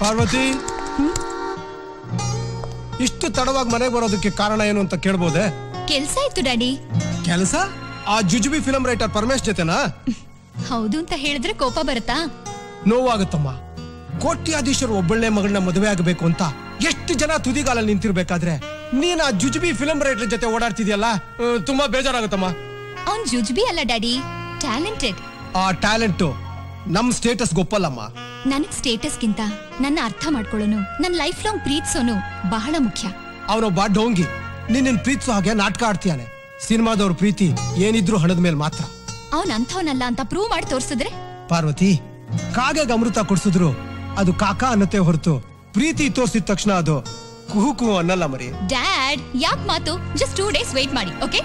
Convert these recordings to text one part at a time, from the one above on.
ಪಾರ್ವತಿ ಇಷ್ಟು ತಡವಾಗಿ ಮನೆಗೆ ಬರೋದಕ್ಕೆ ಕಾರಣ ಏನು ಅಂತ ಕೇಳ್ಬೋದೆ ಕೆಲ್ಸ ಇತ್ತು ಡ್ಯಾಡಿ ಕೆಲಸ ಆ ಜುಜುಬಿ ಫಿಲಂ ರೈಟರ್ ಪರಮೇಶ್ ಜೊತೆನಾ ಹೌದು ಅಂತ ಹೇಳಿದ್ರೆ ಕೋಪ ಬರುತ್ತಾ ನೋವಾಗುತ್ತಮ್ಮ ಕೋಟ್ಯಾಧೀಶರು ಒಬ್ಬಳನೇ ಮಗಳನ್ನ ಮದುವೆ ಆಗಬೇಕು ಅಂತ ಎಷ್ಟು ಜನ ತುದಿಗಾಲಲ್ಲಿ ನಿಂತಿರ್ಬೇಕಾದ್ರೆ ನೀನ್ ಆ ಜುಜುಬಿ ಫಿಲಂ ರೈಟರ್ ಜೊತೆ ಓಡಾಡ್ತಿದ್ಯಲ್ಲ ಆ, ತುಂಬಾ ಬೇಜಾರಾಗುತ್ತಮ್ಮ ಅವ್ನ್ ಜುಜ್ಬಿ ಅಲ್ಲ ಡ್ಯಾಡಿ ಟ್ಯಾಲೆಂಟೆಡ್ ಆ ಟ್ಯಾಲೆಂಟ್ ನಮ್ ಸ್ಟೇಟಸ್ ಗೊಪ್ಪಲ್ಲಮ್ಮ ನನಗ್ ಸ್ಟೇಟಸ್ಗಿಂತ ನನ್ನ ಅರ್ಥ ಮಾಡ್ಕೊಳ್ಳೋನು ನನ್ನ ಲೈಫ್ ಲಾಂಗ್ ಪ್ರೀತಿಸೋನು ಬಹಳ ಮುಖ್ಯ ಅವನೊಬ್ಬ ಡೋಂಗಿ ನಿನ್ನ ಪ್ರೀತಿಸೋ ಹಾಗೆ ನಾಟಕ ಆಡ್ತೀಯಾನೆ ಸಿನಿಮಾದವ್ರ ಪ್ರೀತಿ ಏನಿದ್ರು ಹಣದ ಮೇಲೆ ಮಾತ್ರ ಅವನ್ ಅಂಥವ್ನಲ್ಲ ಅಂತ ಪ್ರೂವ್ ಮಾಡಿ ತೋರ್ಸಿದ್ರೆ ಪಾರ್ವತಿ ಕಾಗೆಗೆ ಅಮೃತ ಕೊಡ್ಸಿದ್ರು ಅದು ಕಾಕ ಅನ್ನತ್ತೆ ಹೊರತು ಪ್ರೀತಿ ತೋರ್ಸಿದ ತಕ್ಷಣ ಅದು ಕುಹು ಕುಹು ಅನ್ನಲ್ಲ ಮರಿ ಡ್ಯಾಡ್ ಯಾಕ್ ಮಾತು ಜಸ್ಟ್ ಟೂ ಡೇಸ್ ವೇಟ್ ಮಾಡಿ ಓಕೆ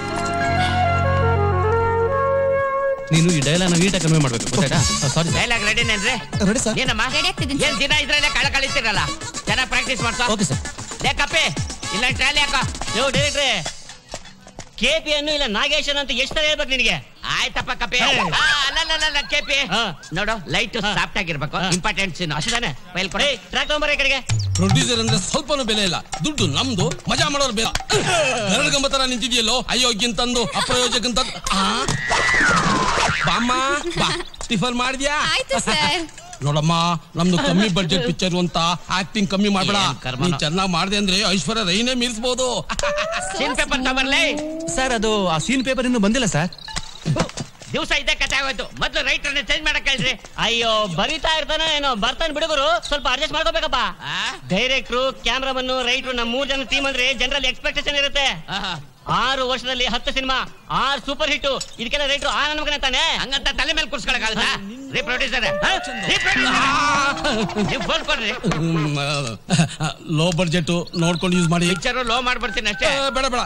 ನೀನು ಈ ಡೈಲಾಗ್ ನೀಟಾಗಿ ಕನ್ವೆ ಮಾಡ್ಬೇಕು ಗೊತ್ತಾಯ್ತಾ ಸಾರಿ ಡೈಲಾಗ್ ರೆಡಿ ನೇನ್ರಿ ರೆಡಿ ಸರ್ ಏನಮ್ಮ ರೆಡಿ ಆಗ್ತಿದ್ದೀನಿ ಏನ್ ದಿನ ಇದ್ರಲ್ಲೇ ಕಳ ಕಳಿಸ್ತಿರಲ್ಲ ಚೆನ್ನಾಗಿ ಪ್ರಾಕ್ಟೀಸ್ ಮಾಡ್ಸೋ ಓಕೆ ಸರ್ ಲೇ ಕಪ್ಪೆ ಇಲ್ಲ ಟ್ರಾಲಿ ಹಾಕೋ ಯೋ ಡೈರೆಕ್ಟ್ರೆ ಕೆ ಪಿ ಅನ್ನು ಇಲ್ಲ ನಾಗೇಶನ್ ಅಂತ ಎಷ್ಟು ತರ ಹೇಳ್ಬೇಕು ನಿನಗೆ ಆಯ್ತಪ್ಪ ಕಪ್ಪೆ ಹೇ. ಆ, ಅಲ್ಲಲ್ಲಲ್ಲ ಕೆಪಿ ಹಾ. ನೋಡು ಲೈಟ್ ಹಾ. ಸಾಫ್ಟ್ ಆಗಿರ್ಬೇಕು ಹಾ. ಇಂಪಾರ್ಟೆಂಟ್ ಸೀನ್ ಅಷ್ಟೇ ಫೈಲ್ ಕೊಡಿ ಟ್ರ್ಯಾಕ್ ತಗೊಂಬರ ಈ ಕಡೆಗೆ ಪ್ರೊಡ್ಯೂಸರ್ ಅಂದ್ರೆ ಸ್ವಲ್ಪನೂ ಬೆಲೆ ಇಲ್ಲ ದುಡ್ಡು ನಮ್ದು ಮಜಾ ಮಾಡೋರು ಬೇಡ ಎರಡು ಗಂಬ ತರ ನಿಂತಿದ್ಯಲ್ಲೋ ಅಯೋಗ್ಯಂತಂದು ಅಪ್ರಯೋಜಕಂತಂದು ಆ? ಬಾಮ್ಮ ಬಾ ಟಿಫನ್ ಮಾಡಿದ್ಯಾ ಆಯ್ತು ಸರ್ ನೋಡಮ್ಮ ನಮ್ದು ಕಮ್ಮಿ ಬಡ್ಜೆಟ್ ಪಿಕ್ಚರ್ ಅಂತ ಆಕ್ಟಿಂಗ್ ಕಮ್ಮಿ ಮಾಡ್ಬೇಡ ಏನ್ ಕರ್ಮನೋ. ನೀನ್ ಚೆನ್ನಾಗ್ ಮಾಡ್ದೆ ಅಂದ್ರೆ ಐಶ್ವರ್ಯ ರೈನೇ ಮೀರಿಸಬಹುದು ಸೀನ್ ಪೇಪರ್ ತಗೊಂಡ್ಲಿ ಸರ್ ಅದು ಆ ಸೀನ್ ಪೇಪರ್ ಇನ್ನೂ ಬಂದಿಲ್ಲ ಸರ್ ದಿವಸ ಇದ್ದೇ ಕತೆ ಆಗೋಯ್ತು ಮೊದ್ಲು ರೈಟರ್ ಚೇಂಜ್ ಮಾಡಕ್ ಹೇಳ್ರಿ ಅಯ್ಯೋ ಬರಿತಾ ಇರ್ತಾನೆ ಏನೋ ಬರ್ತಾನೆ ಬಿಡುಗರು ಸ್ವಲ್ಪ ಅಡ್ಜಸ್ಟ್ ಮಾಡ್ಕೋಬೇಕಪ್ಪ ಆ? ಡೈರೆಕ್ಟ್ರು ಕ್ಯಾಮ್ರಾಮನ್ ರೈಟ್ರು ನಮ್ಮ ಮೂರ್ ಜನ ಟೀಮ್ ಅಂದ್ರೆ ಜನರಲ್ ಎಕ್ಸ್ಪೆಕ್ಟೇಷನ್ ಇರುತ್ತೆ ಆಹಾ. ಆರು ವರ್ಷದಲ್ಲಿ ಹತ್ತು ಸಿನಿಮಾ ಆರು ಸೂಪರ್ ಹಿಟ್ ಇದಕ್ಕೆಲ್ಲ ರೈಟ್ರು ಆ ನಮ್ಗೆ ತಾನೆ ಹಂಗಂತ ತಲೆ ಮೇಲೆ ಕುರ್ಸ್ಕೊಳಕ್ಕಾಗತ್ತಾ ರೀ ಪ್ರೊಡ್ಯೂಸರ್ ನೀವು ಫೋನ್ ಕೊಡ್ರಿ ಲೋ ಬಡ್ಜೆಟ್ ನೋಡ್ಕೊಂಡು ಯೂಸ್ ಮಾಡಿ ಪಿಕ್ಚರ್ ಲೋ ಮಾಡ್ಬಿಡ್ತೀನಿ ಏ, ಅಷ್ಟೇ ಬೇಡ ಬೇಡ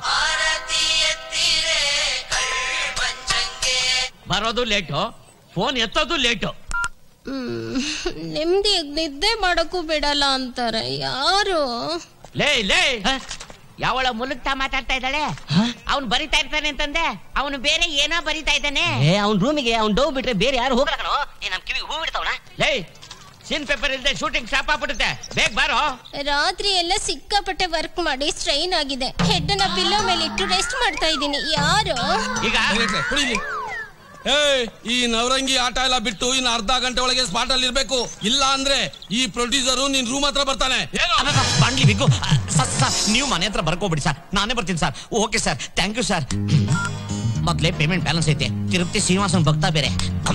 ಬರೋದು ಲೇಟು ಫೋನ್ ಎತ್ತೋದು ಲೇಟು ನೆಮ್ಮದಿಯಾಗಿ ನಿದ್ದೆ ಮಾಡಕ್ಕೂ ಬಿಡಲ್ಲ ಅಂತಾರೆ ಯಾರು ಲೇ ಲೇ ಯಾವಳ ಮುಲುಗ್ತಾ ಮಾತಾಡ್ತಾ ಇದ್ದಾಳೆ ಅವ್ನು ಬರಿತಾ ಇರ್ತಾನೆ ಅಂತಂದೆ ಅವನು ಬೇರೆ ಏನೋ ಬರಿತಾ ಇದ್ದಾನೆ ಏ ಅವ್ನ ರೂಮಿಗೆ ಅವ್ನ್ ಡವ್ ಬಿಟ್ರೆ ಬೇರೆ ಯಾರು ಹೋಗ್ಲಕನೋ ಏ ನಮ್ ಕಿವಿಗೆ ಹೂ ಬಿಡ್ತಾವಣ ಲೇ ಸೀನ್ ಪೇಪರ್ ಇಲ್ಲದೆ ಶೂಟಿಂಗ್ ಸ್ಟಾಪ್ ಆಗ್ಬಿಡುತ್ತೆ ಬೇಗ ಬಾರೋ ರಾತ್ರಿ ಎಲ್ಲ ಸಿಕ್ಕಾಪಟ್ಟೆ ವರ್ಕ್ ಮಾಡಿ ಸ್ಟ್ರೈನ್ ಆಗಿದೆ ಹೆಡ್ ನ ಪಿಲ್ಲೋ ಮೇಲೆ ಇಟ್ಟು ರೆಸ್ಟ್ ಮಾಡ್ತಾ ಇದ್ದೀನಿ ಯಾರು ಈಗ ಡೈರೆಕ್ಟ್ರೆ, ಕುಡೀಲಿ. ಏಯ್ ಈ ನವರಂಗಿ ಆಟ ಎಲ್ಲ ಬಿಟ್ಟು ಇನ್ನು ಅರ್ಧ ಗಂಟೆ ಒಳಗೆ ಸ್ಪಾಟ್ ಅಲ್ಲಿ ಇರ್ಬೇಕು ಇಲ್ಲ ಅಂದ್ರೆ ಈ ಪ್ರೊಡ್ಯೂಸರ್ ನಿನ್ ರೂಮ್ ಹತ್ರ ಬರ್ತಾನೆ ಏನು ಬಂಡ್ಲಿ ಬಿಗ್ಗು ಸರ್ ಸರ್ ನೀವು ಮನೆ ಹತ್ರ ಬರ್ಕೋಬಿಡಿ ಸರ್ ನಾನೇ ಬರ್ತೀನಿ sir okay sir thank you sir ಮೊದ್ಲೇ ಪೇಮೆಂಟ್ ಬ್ಯಾಲೆನ್ಸ್ ಐತೆ ತಿರುಪತಿ ಶ್ರೀನಿವಾಸನ್ ಭಕ್ತ ಬೇರೆ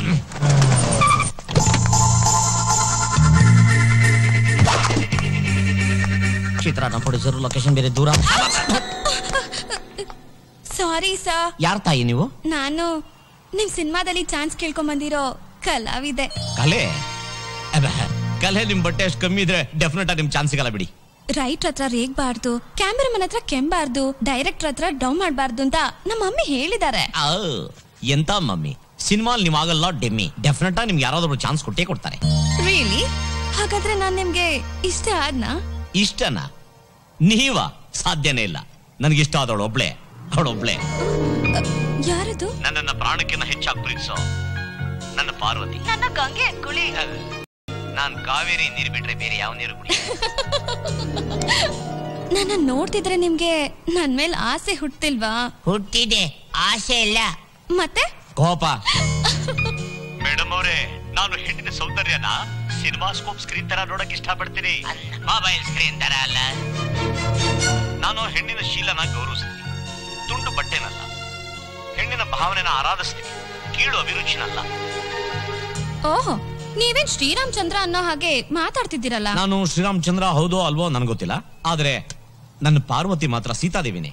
ಚಿತ್ರ ನಮ್ಮ ಪ್ರೊಡ್ಯೂಸರ್ ಲೊಕೇಶನ್ ಬೇರೆ ದೂರ ಸಾರಿ ಸಾ ಯಾರ್ ತಾಯಿ ನೀವು ನಾನು ನಿಮ್ ಸಿನಿಮಾದಲ್ಲಿ ಚಾನ್ಸ್ ಕೇಳ್ಕೊಂಡ್ ಬಂದಿರೋ ಕಲಾವಿದೆ ಕಲೆ ಅಬ್ಬ, ಕಲೆ ನಿಮ್ ಬಟ್ಟೆ ಅಷ್ಟು ಕಮ್ಮಿ ಇದ್ರೆ ಡೆಫಿನೆಟ್ ಆಗಿ ನಿಮ್ ಚಾನ್ಸ್ ಸಿಗಲ್ಲ ಬಿಡಿ ರೈಟ್ ಹತ್ರ ರೇಗ್ಬಾರ್ದು ಕ್ಯಾಮ್ರಾಮನ್ ಹತ್ರ ಕೆಂಬಾರ್ದು ಡೈರೆಕ್ಟರ್ ಹತ್ರ ಡೌ ಮಾಡ್ಬಾರ್ದು ಅಂತ ನಮ್ಮ ಮಮ್ಮಿ ಹೇಳಿದ್ದಾರೆ ಆ, ಎಂತ ಮಮ್ಮಿ ಸಿನಿಮಾ ನೀವು ಆಗಲ್ಲ ಡೆಮ್ಮಿ ಡೆಫಿನೆಟ್ ಆಗಿ ನಿಮ್ಗೆ ಯಾರಾದ್ರೂ ಚಾನ್ಸ್ ಕೊಟ್ಟೇ ಕೊಡ್ತಾರೆ ರಿಯಲಿ ಹಾಗಾದ್ರೆ ನಾನ್ ನಿಮ್ಗೆ ಇಷ್ಟ ಆದ್ನಾ ಇಷ್ಟನಾ ನೀವ ಸಾಧ್ಯನೇ ಇಲ್ಲ ನನಗೆ ಇಷ್ಟ ಆದವಳು ಒಬ್ಳೆ ಅವಳೊಬ್ಳೆ ಯಾರದು ನನ್ನನ್ನ ಪ್ರಾಣಕ್ಕಿಂತ ಹೆಚ್ಚಾಗಿ ಪ್ರೀತಿಸೋ ನನ್ನ ಪಾರ್ವತಿ ನನ್ನ ಗಂಗೆ ಅನ್ಕೊಳ್ಳಿ ನಾನ್ ಕಾವೇರಿ ನೀರು ಬಿಟ್ರೆ ಬೇರೆ ಯಾವ ನೀರು ಕುಡಿ ನನ್ನ ನೋಡ್ತಿದ್ರೆ ನಿಮ್ಗೆ ನನ್ ಮೇಲ್ ಆಸೆ ಹುಟ್ಟಿಲ್ವಾ ಹುಟ್ಟಿದೆ ಆಸೆ ಇಲ್ಲ ಮತ್ತೆ ಕೋಪ ಮೇಡಮ್ ಅವರೇ ನಾನು ಹೆಣ್ಣಿನ ಸೌಂದರ್ಯನ ಸಿನಿಮಾ ಸ್ಕೋಪ್ ಸ್ಕ್ರೀನ್ ತರ ನೋಡಕ್ ಇಷ್ಟಪಡ್ತೀನಿ ಮೊಬೈಲ್ ಸ್ಕ್ರೀನ್ ತರ ಅಲ್ಲ ನಾನು ಹೆಣ್ಣಿನ ಶೀಲನ ಗೌರವಿಸ್ತೀನಿ ತುಂಡು ಬಟ್ಟೆನಲ್ಲ ಹೆಣ್ಣಿನ ಭಾವನೆನ ಆರಾಧಿಸ್ತೀನಿ ಕೀಳು ಅಭಿರುಚಿನಲ್ಲ ಓಹೋ ನೀವೇನ್ ಶ್ರೀರಾಮಚಂದ್ರ ಅನ್ನೋ ಹಾಗೆ ಮಾತಾಡ್ತಿದ್ದೀರಲ್ಲ ನಾನು ಶ್ರೀರಾಮಚಂದ್ರ ಹೌದೋ ಅಲ್ವೋ ನನ್ಗೆ ಗೊತ್ತಿಲ್ಲ ಆದ್ರೆ ನನ್ನ ಪಾರ್ವತಿ ಮಾತ್ರ ಸೀತಾದೇವಿನೇ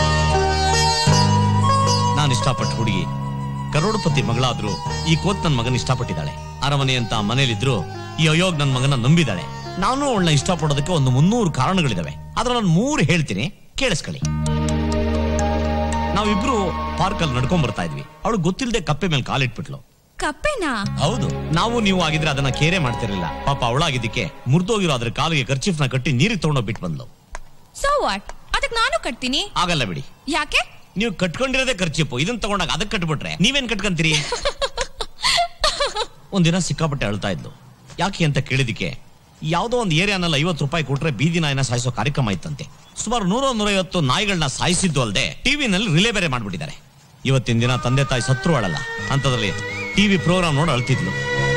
ನಾನು ಇಷ್ಟಪಟ್ಟ ಹುಡುಗಿ ಕರೋಡಪತಿ ಮಗಳಾದ್ರೂ ಈ ಕೋತ್ ನನ್ನ ಮಗನ ಇಷ್ಟಪಟ್ಟಿದ್ದಾಳೆ ಅರಮನೆ ಅಂತ ಮನೇಲಿದ್ರು ಈ ಅಯೋಗ್ ನನ್ನ ಮಗನ ನಂಬಿದಾಳೆ ನಾನು ಅವಳನ್ನ ಇಷ್ಟಪಡೋದಕ್ಕೆ ಒಂದು ಮುನ್ನೂರು ಕಾರಣಗಳಿದಾವೆ ಆದ್ರೆ ನಾನು ಮೂರು ಹೇಳ್ತೀನಿ ಕೇಳಿಸ್ಕೊಳ್ಳಿ ನಾವಿಬ್ರು ಪಾರ್ಕ್ ಅಲ್ಲಿ ನಡ್ಕೊಂಡ್ ಬರ್ತಾ ಇದ್ವಿ ಅವಳು ಗೊತ್ತಿಲ್ಲದೆ ಕಪ್ಪೆ ಮೇಲೆ ಕಾಲಿಟ್ಬಿಟ್ಲು ಕಪ್ಪೆನಾ ಹೌದು ನಾವು ನೀವು ಆಗಿದ್ರೆ ಅದನ್ನ ಕೇರೆ ಮಾಡ್ತಿರ್ಲಿಲ್ಲ ಪಾಪ ಅವಳಾಗಿದ್ದಕ್ಕೆ ಮುರಿದೋಗಿರೋ ಅದ್ರ ಕಾಲಿಗೆ ಖರ್ಚಿಫ್ನ ಕಟ್ಟಿ ನೀರಿಗೆ ತಗೊಂಡೋಗ್ ಬಿಟ್ಟು ಬಂದ್ಲು ಸೊ ವಾಟ್ ಅದಕ್ ನಾನು ಕಟ್ತೀನಿ ಆಗಲ್ಲ ಬಿಡಿ ಯಾಕೆ ನೀವು ಕಟ್ಕೊಂಡಿರೋದೇ ಖರ್ಚಿಪ್ಪು ಇದನ್ನ ತಗೊಂಡಾಗ ಅದಕ್ಕೆ ಕಟ್ಬಿಟ್ರೆ ನೀವೇನ್ ಕಟ್ಕೊಂತೀರಿ ಒಂದಿನ ಸಿಕ್ಕಾಪಟ್ಟೆ ಅಳ್ತಾ ಇದ್ಲು ಯಾಕೆ ಅಂತ ಕೇಳಿದಕ್ಕೆ ಯಾವುದೋ ಒಂದು ಏರಿಯಾನಲ್ಲಿ ಐವತ್ತು ರೂಪಾಯಿ ಕೊಟ್ರೆ ಬೀದಿ ನಾಯಿನ ಸಾಯಿಸೋ ಕಾರ್ಯಕ್ರಮ ಇತ್ತಂತೆ ಸುಮಾರು ನೂರ ನೂರೈವತ್ತು ನಾಯಿಗಳನ್ನ ಸಾಯಿಸಿದ್ದು ಅಲ್ಲದೆ ಟಿವಿನಲ್ಲಿ ರಿಲೇ ಬೇರೆ ಮಾಡ್ಬಿಟ್ಟಿದ್ದಾರೆ ಇವತ್ತಿನ ದಿನ ತಂದೆ ತಾಯಿ ಸತ್ರು ಅಳಲ್ಲ ಅಂತದ್ರಲ್ಲಿ ಟಿವಿ ಪ್ರೋಗ್ರಾಮ್ ನೋಡಿ ಅಳ್ತಿದ್ಲು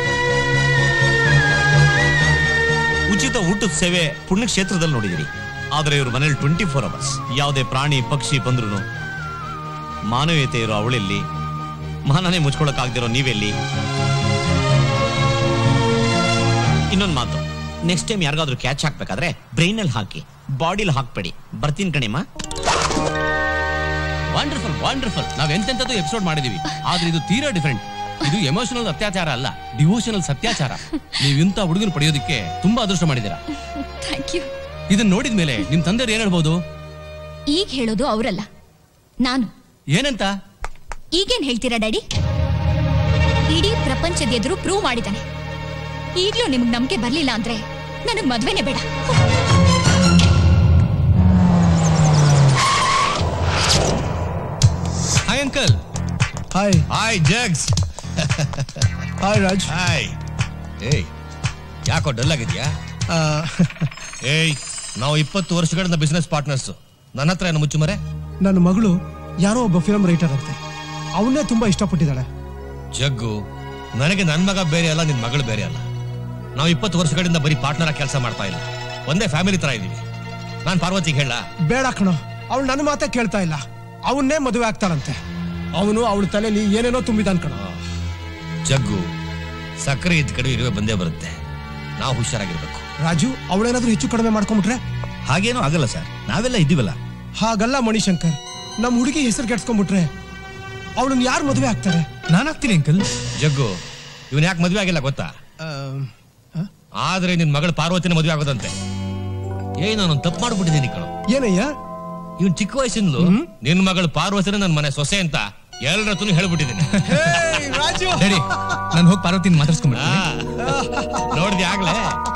ಉಚಿತ ಊಟದ ಸೇವೆ ಪುಣ್ಯಕ್ಷೇತ್ರದಲ್ಲಿ ನೋಡಿದಿರಿ ಆದ್ರೆ ಇವ್ರ ಮನೇಲಿ ಟ್ವೆಂಟಿ ಫೋರ್ ಅವರ್ಸ್ ಯಾವುದೇ ಪ್ರಾಣಿ ಪಕ್ಷಿ ಬಂದ್ರು ಮಾನವೀಯತೆ ಇರೋ ಅವಳೆಲ್ಲಿ ಮಾನನೇ ಮುಚ್ಕೊಳಕ್ಕಾಗ್ದಿರೋ ನೀವೆಲ್ಲಿ ಇನ್ನೊಂದು ಮಾತು ನೆಕ್ಸ್ಟ್ ಟೈಮ್ ಯಾರಿಗಾದ್ರೂ ಕ್ಯಾಚ್ ಹಾಕ್ಬೇಕಾದ್ರೆ ಬ್ರೈನಲ್ಲಿ ಹಾಕಿ ಬಾಡಿಲಿ ಹಾಕ್ಬೇಡಿ ಬರ್ತೀನಿ ಕಣಿಮ್ಮ ವಂಡರ್ಫುಲ್ ವಂಡರ್ಫುಲ್ ನಾವ್ ಎಂತೆಂತದ್ದು ಎಪಿಸೋಡ್ ಮಾಡಿದೀವಿ ಆದ್ರೆ ಇದು ತೀರಾ ಡಿಫರೆಂಟ್ ಇದು ಎಮೋಷನಲ್ ಅತ್ಯಾಚಾರ ಅಲ್ಲ ಡಿವೋಷನಲ್ ಸತ್ಯಾಚಾರ ನೀವ್ ಇಂಥ ಹುಡುಗನ ಪಡೆಯೋದಕ್ಕೆ ತುಂಬಾ ಅದೃಷ್ಟ ಮಾಡಿದೀರಾ ಥ್ಯಾಂಕ್ ಯು ಇದನ್ನ ನೋಡಿದ್ಮೇಲೆ ನಿಮ್ ತಂದೆಯವ್ರು ಏನ್ ಹೇಳ್ಬೋದು ಈಗ ಹೇಳೋದು ಅವರಲ್ಲ ನಾನು ಏನಂತ ಈಗೇನ್ ಹೇಳ್ತೀರಾ ಡ್ಯಾಡಿ ಇಡೀ ಪ್ರಪಂಚದ ಎದುರು ಪ್ರೂವ್ ಮಾಡಿದ್ದಾನೆ ಈಗ್ಲೂ ನಿಮ್ಗೆ ನಂಬಿಕೆ ಬರ್ಲಿಲ್ಲ ಅಂದ್ರೆ ನನಗ್ ಮದ್ವೆನೇ ಬೇಡ hi uncle hi hi Jags hi Raj hi ಏಯ್ ಯಾಕೋ ಡಲ್ ಆಗಿದ್ಯಾ ಆ, ಏಯ್ ನಾವು ಇಪ್ಪತ್ತು ವರ್ಷಗಳಿಂದ ಬಿಸ್ನೆಸ್ ಪಾರ್ಟ್ನರ್ಸ್ ನನ್ನ ಹತ್ರ ಏನು ಮುಚ್ಚು ಮರೆ ನನ್ನ ಮಗಳು ಯಾರೋ ಒಬ್ಬ ಫಿಲಂ ರೈಟರ್ ಅಂತೆ ಅವನ್ನೇ ತುಂಬಾ ಇಷ್ಟಪಟ್ಟಿದ್ದಾಳೆ ಜಗ್ಗು ನನಗೆ ನನ್ನ ಮಗ ಬೇರೆ ಅಲ್ಲ ನಿನ್ ಮಗಳು ಬೇರೆ ಅಲ್ಲ ನಾವು ಇಪ್ಪತ್ತು ವರ್ಷಗಳಿಂದ ಬರೀ ಪಾರ್ಟ್ನರ್ ಕೆಲಸ ಮಾಡ್ತಾ ಇಲ್ಲ ಒಂದೇ ಫ್ಯಾಮಿಲಿ ತರ ಇದೀವಿ ನಾನ್ ಪಾರ್ವತಿಗೆ ಹೇಳ ಬೇಡ ಕಣೋ ಅವಳು ನನ್ನ ಮಾತೇ ಕೇಳ್ತಾ ಇಲ್ಲ ಅವನ್ನೇ ಮದುವೆ ಆಗ್ತಾಳಂತೆ ಅವನು ಅವಳ ತಲೆಯಲ್ಲಿ ಏನೇನೋ ತುಂಬಿದಾನ್ ಕಣೋ ಜಗ್ಗು ಸಕ್ಕರೆ ಇದ್ದ ಕಡೆ ಇರುವೆ ಬಂದೇ ಬರುತ್ತೆ ನಾವು ಹುಷಾರಾಗಿರ್ಬೇಕು ರಾಜು ಅವಳೇನಾದ್ರೂ ಹೆಚ್ಚು ಕಡಿಮೆ ಮಾಡ್ಕೊಂಬಿಟ್ರೆ ಹಾಗೇನೂ ಆಗಲ್ಲ ಸರ್ ನಾವೆಲ್ಲ ಇದ್ದೀವಲ್ಲ ಹಾಗಲ್ಲ ಮಣಿಶಂಕರ್ ನಮ್ಮ ಹುಡುಗಿ ಹೆಸರು ಕೆಡ್ಸ್ಕೊಂಡ್ಬಿಟ್ರೆ ಅವಳನ್ನ ಯಾರು ಮದುವೆ ಆಗ್ತಾರೆ ನಾನು ಆಗ್ತೀನಿ ಅಂಕಲ್ ಜಗ್ಗು ಇವನ್ ಯಾಕೆ ಮದುವೆ ಆಗಿಲ್ಲ ಗೊತ್ತಾ ಆದ್ರೆ ನಿನ್ ಮಗಳು ಪಾರ್ವತಿನ ಮದುವೆ ಆಗೋದಂತೆ ಏ ನಾನು ತಪ್ಪು ಮಾಡ್ಬಿಟ್ಟಿದ್ದೀನಿ ಕಣ ಏನಯ್ಯ ಇವನ್ ಚಿಕ್ಕ ವಯಸ್ಸಿಂದಲೂ ನಿನ್ ಮಗಳು ಪಾರ್ವತಿನ ನನ್ನ ಮನೆ ಸೊಸೆ ಅಂತ ಎಲ್ಲರ ಹತ್ರನೂ ಹೇಳ್ಬಿಟ್ಟಿದ್ದೀನಿ ರಾಜು ಡ್ಯಾಡಿ ನಾನು ಹೋಗಿ ಪಾರ್ವತಿನ ಮಾತಾಡ್ಸ್ಕೊಂಡ್ಬಿಡ್ತೀನಿ ನೋಡ್ದೆ ಆಗ್ಲೇ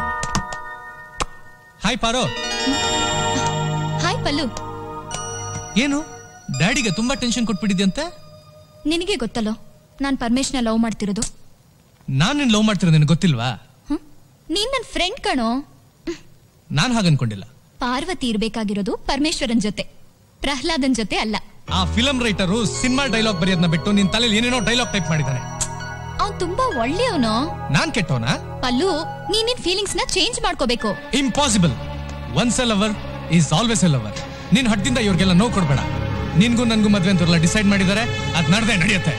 ಹಾಯ್ ಪಾರೋ ಹಾಯ್ ಪಲ್ಲು ಏನು ಡ್ಯಾಡಿಗೆ ತುಂಬಾ ಟೆನ್ಷನ್ ಕೊಟ್ಬಿಟ್ಟಿದ್ಯಂತೆ ನಿನಗೆ ಗೊತ್ತಲ್ಲೋ ನಾನ್ ಪರಮೇಶ್ನ ಲವ್ ಮಾಡ್ತಿರೋದು ನಾನ್ ನಿನ್ ಲವ್ ಮಾಡ್ತಿರೋ ನಿನಗೆ ಗೊತ್ತಿಲ್ವಾ ಹ್ಮ್? ನೀನ್ ನನ್ ಫ್ರೆಂಡ್ ಕಣೋ ನಾನ್ ಹಾಗನ್ಕೊಂಡಿಲ್ಲ ಪಾರ್ವತಿ ಇರ್ಬೇಕಾಗಿರೋದು ಪರಮೇಶ್ವರನ್ ಜೊತೆ ಪ್ರಹ್ಲಾದನ್ ಜೊತೆ ಅಲ್ಲ ಆ ಫಿಲಂ ರೈಟರು ಸಿನಿಮಾ ಡೈಲಾಗ್ ಬರೆಯೋದನ್ನ ಬಿಟ್ಟು ನಿನ್ ತಲೆಯಲ್ಲಿ ಏನೇನೋ ಡೈಲಾಗ್ ಟೈಪ್ ಮಾಡಿದ್ದಾನೆ ಅವ್ನ್ ತುಂಬಾ ಒಳ್ಳೆಯವನು ನಾನ್ ಕೆಟ್ಟವನ ಪಲ್ಲು ನೀನ್ ನಿನ್ ಫೀಲಿಂಗ್ಸ್ ನ ಚೇಂಜ್ ಮಾಡ್ಕೋಬೇಕು impossible once a lover is always a lover ನಿನ್ ಹಟ್ಟಿಂದ ಇವ್ರಿಗೆಲ್ಲ ನೋವು ಕೊಡ್ಬೇಡ ನಿನ್ಗೂ ನನ್ಗೂ ಮದ್ವೆ ಅಂತವ್ರೆಲ್ಲ ಡಿಸೈಡ್ ಮಾಡಿದ್ದಾರೆ ಅದ್ ನಡ್ದೆ ನಡೆಯುತ್ತೆ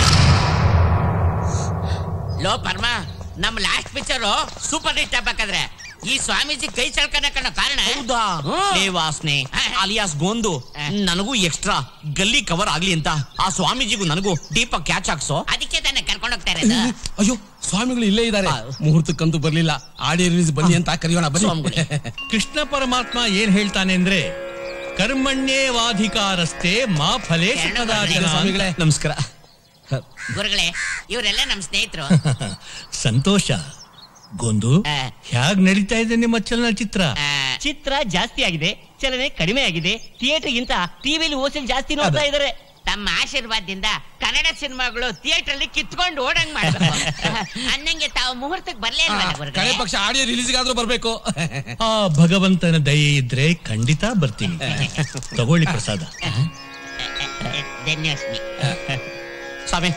ಲೋ ಪರ್ಮ ನಮ್ ಲಾಸ್ಟ್ ಪಿಕ್ಚರ್ ಸೂಪರ್ ಹಿಟ್ ಆಗ್ಬೇಕಾದ್ರೆ ಈ ಸ್ವಾಮೀಜಿ ಕೈ ಚಳ್ಕನ ಕಣ ಕಾರಣ ಹೌದಾ ಹ್ಮ್. ಲೇ ವಾಸನೆ ಅಲಿಯಾಸ್ ಗೋಂದು ನನಗೂ ಎಕ್ಸ್ಟ್ರಾ ಗಲ್ಲಿ ಕವರ್ ಆಗ್ಲಿ ಅಂತ ಆ ಸ್ವಾಮೀಜಿಗೂ ನನಗೂ ದೀಪ ಕ್ಯಾಚ್ ಹಾಕ್ಸೋ ಅದಕ್ಕೆ ತಾನೆ ಕರ್ಕೊಂಡು ಹೋಗ್ತಾ ಇರೋದು ಅಯ್ಯೋ ಸ್ವಾಮಿಗಳು ಇಲ್ಲೇ ಇದ್ದಾರೆ ಮುಹೂರ್ತಕ್ಕಂತೂ ಬರ್ಲಿಲ್ಲ ಆಡಿಯೋ ರಿಲೀಸ್ ಬನ್ನಿ ಅಂತ ಕರೆಯೋಣ ಸ್ವಾಮಿಗಳೇ. ಕೃಷ್ಣ ಪರಮಾತ್ಮ ಏನ್ ಹೇಳ್ತಾನೆ ಅಂದ್ರೆ ಕರ್ಮಣ್ಯೇವಾಧಿಕಾರಸ್ಥೆ ಮಾ ಫಲೇ ಶರಣು ಕದಾಚನ ಸ್ವಾಮಿಗಳೇ ನಮಸ್ಕಾರ ಗುರುಗಳೇ ಇವರೆಲ್ಲ ನಮ್ ಸ್ನೇಹಿತರು ಸಂತೋಷ ಗೊಂದು ಆ. ಹ್ಯಾಗ್ ನಡೀತಾ ಇದೆ ನಿಮ್ಮ ಚಲನಚಿತ್ರ ಆ, ಚಿತ್ರ ಜಾಸ್ತಿ ಆಗಿದೆ ಚಲನೆ ಕಡಿಮೆ ಆಗಿದೆ ಥಿಯೇಟರ್ ಗಿಂತ ಟಿವಿಲಿ ಓಸಲ್ ಜಾಸ್ತಿ ನೋಡ್ತಾ ಇದಾರೆ ತಮ್ಮ ಆಶೀರ್ವಾದದಿಂದ ಕನ್ನಡ ಸಿನಿಮಾಗಳು ಥಿಯೇಟರ್ ಅಲ್ಲಿ ಕಿತ್ಕೊಂಡು ಓಡಂಗ್ ಮಾಡ್ಬೇಕು ಅನ್ನಂಗೆ ತಾವು ಮುಹೂರ್ತಕ್ಕೆ ಬರ್ಲೇ ಇಲ್ವಲ್ಲ ಕಡೆ ಗುರುಗಳೇ ಪಕ್ಷ ಆಡಿಯೋ ರಿಲೀಸ್ಗಾದ್ರೂ ಬರ್ಬೇಕು ಆ ಭಗವಂತನ ದಯೆ ಇದ್ರೆ ಖಂಡಿತ ಬರ್ತೀನಿ ತಗೊಳ್ಳಿ ಪ್ರಸಾದ ಧನ್ಯವಾಸ್ಮಿ ಸ್ವಾಮಿ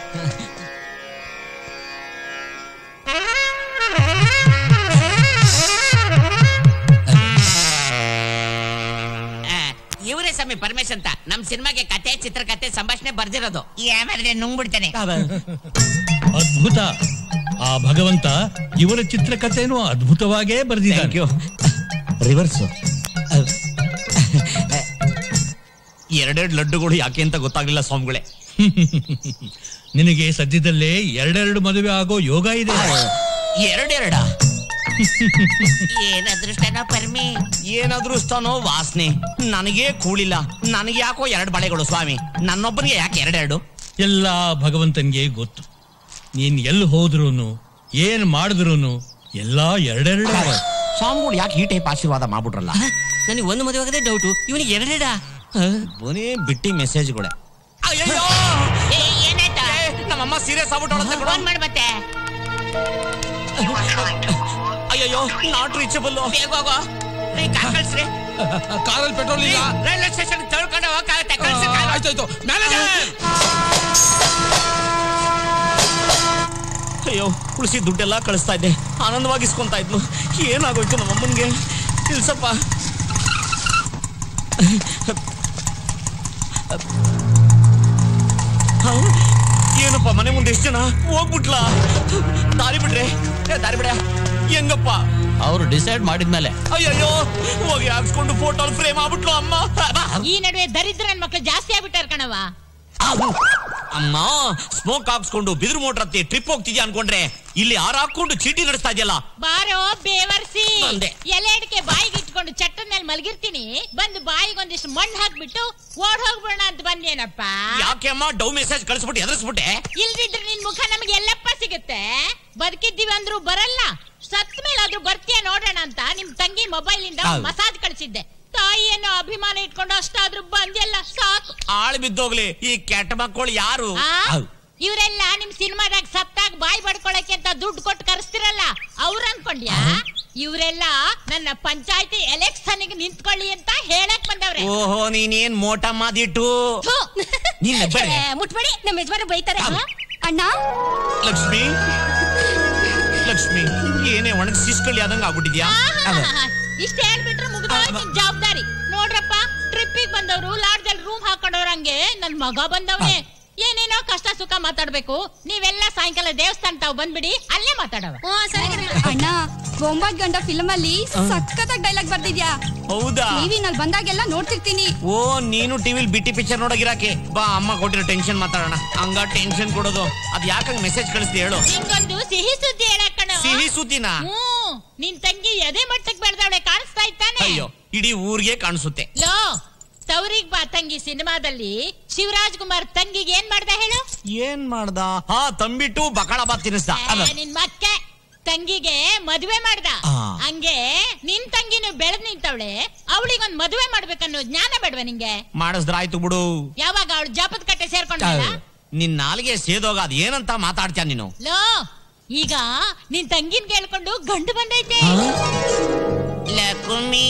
ಇವರೇ ಸ್ವಾಮಿ ಪರಮೇಶ್ ಅಂತ ನಮ್ ಸಿನಿಮಾಗೆ ಕತೆ ಚಿತ್ರಕತೆ ಸಂಭಾಷಣೆ ಬರ್ದಿರೋದು ಯಾವ್ದಾದ್ರೆ ನುಂಗ್ಬಿಡ್ತಾನೆ ಅದ್ಭುತ ಆ ಭಗವಂತ ಇವರ ಚಿತ್ರಕಥೆನೂ ಅದ್ಭುತವಾಗೇ ಥ್ಯಾಂಕ್ ಬರೆದಿದ್ದಾನೆ ಯು ರಿವರ್ಸ್ ಎರಡೆರಡು ಲಡ್ಡುಗಳು ಯಾಕೆ ಅಂತ ಗೊತ್ತಾಗ್ಲಿಲ್ಲ ಸ್ವಾಮಿಗಳೇ ನಿನಗೆ ಸದ್ಯದಲ್ಲೇ ಎರಡೆರಡು ಮದುವೆ ಆಗೋ ಯೋಗ ಇದೆ ಎರಡೆರಡ ಏನ್ ಅದೃಷ್ಟನೋ ಪರ್ಮಿ ಏನಾದ್ರೂ ಇಷ್ಟನೋ ವಾಸನೆ ನನಗೇ ಕೂಳಿಲ್ಲ ನನಗೆ ಯಾಕೋ ಎರಡು ಬಳೆಗಳು ಸ್ವಾಮಿ ನನ್ನೊಬ್ಬನಿಗೆ ಯಾಕೆ ಎರಡೆರಡು ಎಲ್ಲ ಭಗವಂತನ್ಗೆ ಗೊತ್ತು ನೀನ್ ಎಲ್ಲಿ ಹೋದ್ರೂನು ಏನ್ ಮಾಡಿದ್ರೂನು ಎಲ್ಲಾ ಎರಡೆರಡೇ ಸ್ವಾಮಿಗಳು ಯಾಕೆ ಈ ಟೈಪ್ ಆಶೀರ್ವಾದ ಮಾಡ್ಬಿಟ್ರಲ್ಲ ನನಗೆ ಒಂದು ಮದುವೆ ಆಗದೆ ಡೌಟು ಇವನಿಗೆ ಎರಡೆಡ ಬರೀ ಬಿಟ್ಟಿ ಮೆಸೇಜ್ಗಳೇ ಏ, ಏನಾಯ್ತಾ ನಮ್ಮಮ್ಮ ಸೀರಿಯಸ್ ಆಗ್ಬಿಟ್ಟು ಫೋನ್ ಮಾಡ್ ಮತ್ತೆ ಅಯ್ಯೋ ಅಯ್ಯೋ ನಾಟ್ ರೀಚಬಲ್ ಬೇಗ ಹೋಗೋ ರೀ ಕಾರ್ ಕಳ್ಸ್ರಿ ಕಾರಲ್ಲಿ ಪೆಟ್ರೋಲ್ ಇಲ್ಲ ರೈಲ್ವೆ ಸ್ಟೇಷನ್ ತಳ್ಕೊಂಡು ಹೋಗಕ್ಕಾಗತ್ತೆ ಕಳ್ಸಿ ಆ, ಕಾರು. ಆಯ್ತಾಯ್ತು ಮ್ಯಾನೇಜರ್ ಅಯ್ಯೋ ಉಳಿಸಿ ದುಡ್ಡೆಲ್ಲ ಕಳಿಸ್ತಾ ಇದ್ದೆ ಆನಂದವಾಗಿ ಇಸ್ಕೊಂತಾ ಇದ್ಲು ಏನಾಗೋಯ್ತು ನಮ್ಮ ಅಮ್ಮನ್ಗೆ ಇಲ್ಸಪ್ಪ ಹ? ಏನಪ್ಪ ಮನೆ ಮುಂದೆ ಎಷ್ಟು ಜನ ಹೋಗ್ಬಿಟ್ಲಾ ದಾರಿ ಬಿಡ್ರೆ ಏ, ದಾರಿ ಬಿಡ ಹೆಂಗಪ್ಪ ಅವರು ಡಿಸೈಡ್ ಮಾಡಿದ್ಮೇಲೆ ಅಯ್ಯಯ್ಯೋ ಹೋಗಿ ಹಾಕ್ಸ್ಕೊಂಡು ಫೋಟೋ ಫ್ರೇಮ್ ಆಗ್ಬಿಟ್ಲು ಅಮ್ಮ ಈ ನಡುವೆ ದರಿದ್ರ ನನ್ ಮಕ್ಳು ಜಾಸ್ತಿ ಆಗ್ಬಿಟ್ಟಾರ ಕಣವ ಅಮ್ಮ ಸ್ಮೋಕ್ ಹಾಕ್ಸ್ಕೊಂಡು ಬಿದಿರು ಮೋಟ್ರ್ ಹತ್ತಿ ಟ್ರಿಪ್ ಹೋಗ್ತಿದ್ಯಾ ಅನ್ಕೊಂಡ್ರೆ ಇಲ್ಲಿ ಆರ್ ಹಾಕೊಂಡು ಚೀಟಿ ನಡೆಸ್ತಾ ಇದೆಯಲ್ಲ ಬಾರೋ ಬೇವರ್ಸಿ ಬಂದೆ. ಎಲೆ ಅಡಿಕೆ ಬಾಯಿಗೆ ಇಟ್ಕೊಂಡು ಚಟ್ಟದ ಮೇಲೆ ಮಲಗಿರ್ತೀನಿ ಬಂದು ಬಾಯಿಗೆ ಒಂದಿಷ್ಟು ಮಣ್ಣು ಹಾಕ್ಬಿಟ್ಟು ಓಡ್ ಹೋಗ್ಬಿಡೋಣ ಅಂತ ಬಂದೇನಪ್ಪ ಯಾಕೆ ಅಮ್ಮ ಡೌ ಮೆಸೇಜ್ ಕಳಿಸ್ಬಿಟ್ಟು ಎದುರಿಸ್ಬಿಟ್ಟೆ ಇಲ್ದಿದ್ರೆ ನಿನ್ ಮುಖ ನಮ್ಗೆ ಎಲ್ಲಪ್ಪ ಸಿಗುತ್ತೆ ಬದುಕಿದ್ದೀವಿ ಅಂದ್ರೂ ಬರಲ್ಲ ಸತ್ ಮೇಲಾದ್ರೂ ಬರ್ತೀಯ ನೋಡೋಣ ಅಂತ ನಿಮ್ ತಂಗಿ ಮೊಬೈಲ್ ಇಂದ ಹೌದು. ಮಸಾಜ್ ಕಳಿಸಿದ್ದೆ ತಾಯಿಯನ್ನು ಅಭಿಮಾನ ಇಟ್ಕೊಂಡು ಅಷ್ಟಾದ್ರೂ ಬಂದೆಲ್ಲ ಸಾಕು ಆಳ್ ಬಿದ್ದೋಗ್ಲಿ ಈ ಕೆಟ್ಟ ಮಕ್ಕಳು ಯಾರು ಆ? ಹೌದು. ಇವರೆಲ್ಲ ನಿಮ್ ಸಿನಿಮಾದಾಗ ಸತ್ತಾಗ ಬಾಯಿ ಬಡ್ಕೊಳಕ್ಕೆ ಅಂತ ದುಡ್ಡು ಕೊಟ್ಟು ಕರೆಸ್ತಿರಲ್ಲ ಅವ್ರ ಅನ್ಕೊಂಡ್ಯಾ ಇವರೆಲ್ಲ ನನ್ನ ಪಂಚಾಯತಿ ಎಲೆಕ್ಷನ್ ನಿಂತ್ಕೊಳ್ಳಿ ಅಂತ ಹೇಳಕ್ ಬಂದವ್ರೆ ಓಹೋ ನೀನೇನ್ ಮೋಟ ಮಾದಿಟ್ಟು ಥು. ನೀನ್ ನಗ್ಬೇಡ. ಏ, ಮುಟ್ಬೇಡಿ ನಮ್ಮ ಯಜಮಾನ ಬೈತಾರೆ ಅಣ್ಣ ಲಕ್ಷ್ಮಿ ಲಕ್ಷ್ಮಿ ಏನೇ ಒಣಗಿ ಸಿಸ್ಕಳಿ ಆದಂಗ ಆಗ್ಬಿಟ್ಟಿದ್ಯಾ ಆಹಾಹಾಹಾ. ಇಷ್ಟ ಹೇಳ್ಬಿಟ್ರೆ ಮುಗಿದೋಯ್ತು ನಿನ್ ಜವಾಬ್ದಾರಿ ನೋಡ್ರಪ್ಪ ಟ್ರಿಪ್ಪಿಗೆ ಬಂದವರು ಲಾಡ್ಜಲ್ಲಿ ರೂಮ್ ಹಾಕೊಂಡವ್ರಂಗೆ ನನ್ ಮಗ ಬಂದವ್ನೆ ಏನೇನೋ ಕಷ್ಟ ಸುಖ ಮಾತಾಡ್ಬೇಕು ನೀವೆಲ್ಲ ಸಾಯಂಕಾಲ ದೇವಸ್ಥಾನ ತಾವ್ ಬಂದ್ಬಿಡಿ ಅಲ್ಲೇ ಮಾತಾಡವ ಹ್ಮ್ ಸರಿ ಕಣೆ. ಅಣ್ಣ ಒಂಬತ್ ಗಂಟೆ ಫಿಲ್ಮ್ ಅಲ್ಲಿ ಸಖತ್ತಾಗಿ ಡೈಲಾಗ್ ಬರ್ದಿದ್ಯಾ ಹೌದಾ ಟಿವಿನಲ್ಲಿ ಬಂದಾಗೆಲ್ಲ ನೋಡ್ತಿರ್ತೀನಿ ಓ ನೀನು ಟಿವಿಲ್ ಬಿಟ್ಟಿ ಪಿಕ್ಚರ್ ನೋಡೋಗಿರಾಕೆ ಬಾ ಅಮ್ಮ ಕೊಟ್ಟಿರೋ ಟೆನ್ಷನ್ ಮಾತಾಡೋಣ ಹಂಗ ಟೆನ್ಷನ್ ಕೊಡೋದು ಅದ್ ಯಾಕಂಗ್ ಮೆಸೇಜ್ ಕಳಿಸ್ತಿ ಹೇಳು ನಿಂಗೊಂದು ಸಿಹಿ ಸುದ್ದಿ ಹೇಳಕ್ಕಣ ಸಿಹಿ ಸುದ್ದಿನ ಹ್ಮ್ ನಿನ್ ತಂಗಿ ಎದೆ ಮಟ್ಟಕ್ ಬೆಳೆದವಳೆ ಕಾಣಿಸ್ತಾ ಇತ್ತಾನೆ ಅಯ್ಯೋ ಇಡೀ ಊರಿಗೆ ಕಾಣಿಸುತ್ತೆ ಲೋ ತವ್ರಿಗ್ ಬಾ ತಂಗಿ ಸಿನಿಮಾದಲ್ಲಿ ಶಿವರಾಜ್ ಕುಮಾರ್ ತಂಗಿಗೆ ಏನ್ ಮಾಡ್ದ ಹೇಳು ಏನ್ ಮಾಡ್ದ ಹಾ ತಂಬಿಟ್ಟು ಬಕಾಳ ಬಾತ್ ತಿನ್ನಿಸ್ದ ಅದ ಏ, ನಿನ್ ಮಕ್ಕೆ ತಂಗಿಗೆ ಮದುವೆ ಮಾಡ್ದ ಆ. ಹಂಗೆ ನಿನ್ ತಂಗಿನು ಬೆಳೆದ್ ನಿಂತವಳೆ ಅವಳಿಗೊಂದ್ ಮದುವೆ ಮಾಡ್ಬೇಕನ್ನೋ ಜ್ಞಾನ ಬೇಡ್ವ ನಿಂಗೆ ಮಾಡಿಸ್ದ್ರ ಆಯ್ತು ಬಿಡು ಯಾವಾಗ ಅವಳು ಜಪದ ಕಟ್ಟೆ ಸೇರ್ಕೊಂಡಲ್ಲ ನಿನ್ ನಾಲ್ಗೆ ಸೇದೋಗ ಅದ್ ಏನಂತ ಮಾತಾಡ್ತೀಯ ನೀನು ಲೋ ಈಗ ನಿನ್ ತಂಗಿನ್ ಕೇಳ್ಕೊಂಡು ಗಂಡು ಬಂದೈತೆ ಲಕ್ಷ್ಮಿ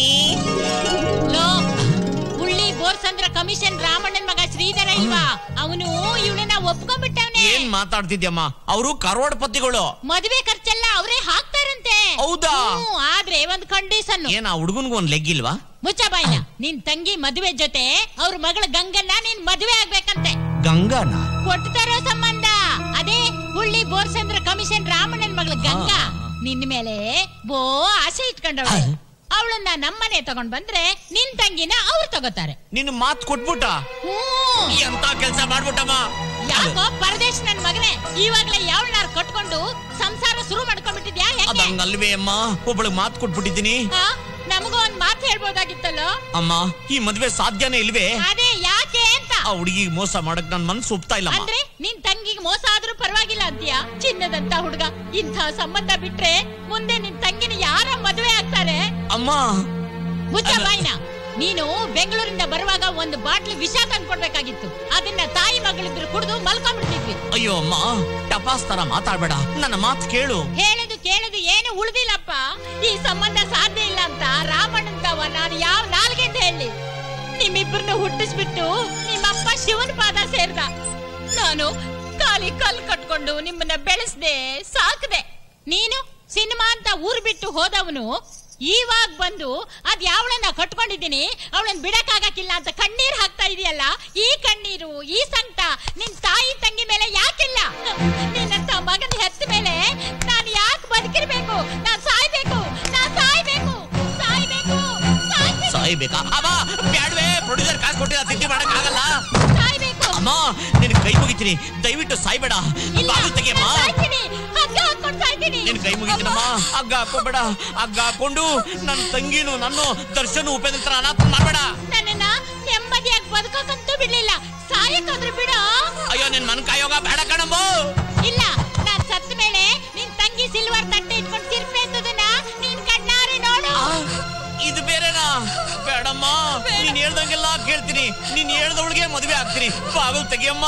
ಲೋ ಹುಳ್ಳಿ ಬೋರ್ಸಂದ್ರ ಕಮಿಷನ್ ರಾಮಣ್ಣನ್ ಮಗ ಶ್ರೀಧರ ಇಲ್ವಾ ಅವನು ಇವಳನ್ನ ಒಪ್ಕೊಂಡ್ಬಿಟ್ಟವನೆ ಏನ್ ಮಾತಾಡ್ತಿದ್ಯಮ್ಮ ಅವರು ಕರೋಡ್ಪತಿಗಳು ಮದುವೆ ಖರ್ಚೆಲ್ಲ ಅವರೇ ಹಾಕ್ತಾರಂತೆ ಹೌದಾ? ಹ್ಮ್, ಆದ್ರೆ ಒಂದ್ ಕಂಡೀಷನ್ ಏನ್ ಆ ಹುಡುಗನ್ಗೂ ಒಂದ್ ಲೆಗ್ ಇಲ್ವಾ ಮುಚ್ಚ ಬಾಯ್ನ ನಿನ್ ತಂಗಿ ಮದುವೆ ಜೊತೆ ಅವ್ರ ಮಗಳ ಗಂಗನ್ನ ನೀನ್ ಮದುವೆ ಆಗ್ಬೇಕಂತೆ ಗಂಗಾನ ಕೊಟ್ಟು ತರೋ ಸಂಬಂಧ ಅದೇ ಹುಳ್ಳಿ ಬೋರ್ಸಂದ್ರ ಕಮಿಷನ್ ರಾಮಣ್ಣನ್ ಮಗಳ ಗಂಗಾ ನಿನ್ ಮೇಲೆ ಬೋ ಆಸೆ ಇಟ್ಕೊಂಡವಳೆ ಅವಳನ್ನ ನಮ್ಮನೆ ತಗೊಂಡ್ ಬಂದ್ರೆ ನಿನ್ ತಂಗಿನ ಅವ್ರು ತಗೋತಾರೆ ನಿನ್ ಮಾತ್ ಕೊಟ್ಬಿಟ್ಟ ಹ್ಮ್ ಎಂತ ಕೆಲ್ಸ ಮಾಡ್ಬಿಟ್ಟಮ್ಮ ಯಾಕೋ ಪರದೇಶ್ ನನ್ ಮಗನೇ ಇವಾಗ್ಲೇ ಯಾವಳನ್ನಾರು ಕಟ್ಕೊಂಡು ಸಂಸಾರ ಶುರು ಮಾಡ್ಕೊಂಡ್ಬಿಟ್ಟಿದ್ಯಾ ಅದ ಹೆಂಗೆ ಹಂಗಲ್ವೇ ಅಮ್ಮ ಒಬ್ಬಳಿಗೆ ಮಾತ್ ಕೊಟ್ಬಿಟ್ಟಿದ್ದೀನಿ ಆ? ನಮಗೂ ಒಂದ್ ಮಾತು ಹೇಳ್ಬೋದಾಗಿತ್ತಲ್ಲೋ ಅಮ್ಮ ಈ ಮದ್ವೆ ಸಾಧ್ಯನೇ ಇಲ್ವೇ ಅದೇ ಯಾಕೆ ಅಂತ ಆ ಹುಡುಗಿಗೆ ಮೋಸ ಮಾಡಕ್ ನನ್ ಮನ್ಸು ಒಪ್ತಾ ಇಲ್ಲಮ್ಮ ಅಂದ್ರೆ ನಿನ್ ತಂಗಿಗೆ ಮೋಸ ಆದ್ರೂ ಪರವಾಗಿಲ್ಲ ಅಂತೀಯಾ ಚಿನ್ನದಂತ ಹುಡುಗ ಇಂಥ ಸಂಬಂಧ ಬಿಟ್ರೆ ಮುಂದೆ ನಿನ್ ತಂಗಿನ ಯಾರ ಮದುವೆ ಆಗ್ತಾರೆ ಅಮ್ಮ ಮುಚ್ಚ ಬಾಯ್ನ ನೀನು ಬೆಂಗಳೂರಿಂದ ಬರುವಾಗ ಒಂದು ಬಾಟ್ಲಿ ವಿಷ ತಂದ್ಕೊಡ್ಬೇಕಾಗಿತ್ತು ಅದನ್ನ ತಾಯಿ ಮಗಳಿದ್ರು ಕುಡಿದು ಮಲ್ಕೊಂಡ್ಬಿಡ್ತಿದ್ವಿ ಅಯ್ಯೋ ಅಮ್ಮ ಟಪಾಸ್ ತರ ಮಾತಾಡ್ಬೇಡ ನನ್ನ ಮಾತ್ ಕೇಳು ಹೇಳುದು ಕೇಳುದು ಏನು ಉಳ್ದಿಲ್ಲಪ್ಪ ಈ ಸಂಬಂಧ ಸಾಧ್ಯ ಇಲ್ಲ ಅಂತ ರಾಮಣ್ಣಂದವ ನಾನು ಯಾವ ನಾಲ್ಗೆ ಅಂತ ಹೇಳಿ ನಿಮ್ಮಿಬ್ಬರನ್ನ ಹುಟ್ಟಿಸ್ಬಿಟ್ಟು ನಿಮ್ಮಪ್ಪ ಶಿವನ ಪಾದ ಸೇರ್ದ ನಾನು ಕಾಲಿ ಕಲ್ ಕಟ್ಕೊಂಡು ನಿಮ್ಮನ್ನ ಬೆಳೆಸ್ದೆ ಸಾಕ್ದೆ ನೀನು ಸಿನಿಮಾ ಅಂತ ಊರ್ ಬಿಟ್ಟು ಹೋದವನು ಇವಾಗ ಬಂದು ಅದ್ ಯಾವಳನ್ನ ಕಟ್ಕೊಂಡಿದ್ದೀನಿ ಅವಳನ್ನ ಬಿಡಕ್ಕಾಗಕ್ಕಿಲ್ಲ ಅಂತ ಕಣ್ಣೀರ್ ಹಾಕ್ತಾ ಇದೆಯಲ್ಲ ಈ ಕಣ್ಣೀರು ಈ ಸಂಕಟ ನಿನ್ ತಾಯಿ ತಂಗಿ ಮೇಲೆ ಯಾಕಿಲ್ಲ ನಿನ್ನಂತ ಮಗನ ಹೆತ್ತ ಮೇಲೆ ನಾನು ಯಾಕೆ ಬದುಕಿರ್ಬೇಕು ನಾನ್ ಸಾಯ್ಬೇಕು ನಾನ್ ಸಾಯ್ಬೇಕು ಸಾಯ್ಬೇಕು ಸಾಯ್ಬೇಕು ಸಾಯ್ಬೇಕಾ ಅಮ್ಮ ಬ್ಯಾಡ್ವೆ ಪ್ರೊಡ್ಯೂಸರ್ ಕಾಸು ಕೊಟ್ಟಿಲ್ಲ ತಿಂಡಿ ಮಾಡಕ್ ಆಗಲ್ಲ ಸಾಯ್ಬೇಕು ಅಮ್ಮ ನಿನ್ ಕೈ ಮುಗಿತೀನಿ ದಯವಿಟ್ಟು ಸಾಯ್ಬೇಡ ಇಲ್ಲ, ಬಾಗಿಲು ತೆಗಿಯಮ್ಮ ನಾನ್ ಸಾಯ್ತೀನಿ ಹಗ್ಗ ಹಾಕ್ಕೊಂಡು ಸಾಯ್ತೀನಿ ನಿನ್ ಕೈ ಮುಗಿತೀನಮ್ಮ ಹಗ್ಗ ಹಾಕೋಬೇಡ ಹಗ್ಗ ಹಾಕೊಂಡು ನನ್ ತಂಗಿನು ನನ್ನ ದರ್ಶನ ಉಪೇಂದ್ರ ತರ ಅನಾಥ ಮಾಡ್ಬೇಡ ನನ್ನನ್ನ ನೆಮ್ಮದಿಯಾಗಿ ಬದುಕಕ್ಕಂತೂ ಬಿಡ್ಲಿಲ್ಲ ಸಾಯಕ್ಕಾದ್ರೂ ಬಿಡು ಅಯ್ಯೋ ನಿನ್ ಮನ್ ಕಾಯೋಗ ಬೇಡ ಕಣಮ್ಮ ಇಲ್ಲ ನಾನ್ ಸತ್ತ ಮೇಲೆ ನಿನ್ ತಂಗಿ ಸಿಲ್ವರ್ ತಟ್ಟೆ ಇಟ್ಕೊಂಡು ತಿರ್ಪೆ ಎತ್ತದನ್ನ ನೀನ್ ಕಣ್ಣಾರೆ ನೋಡು ಆ, ಇದು ಬೇರೆನಾ ಬೇಡಮ್ಮ ನೀನ್ ಹೇಳ್ದಂಗೆಲ್ಲ ಕೇಳ್ತೀನಿ ನೀನ್ ಹೇಳ್ದವಳಿಗೆ ಮದುವೆ ಆಗ್ತೀನಿ ಬಾಗಿಲು ತೆಗಿಯಮ್ಮ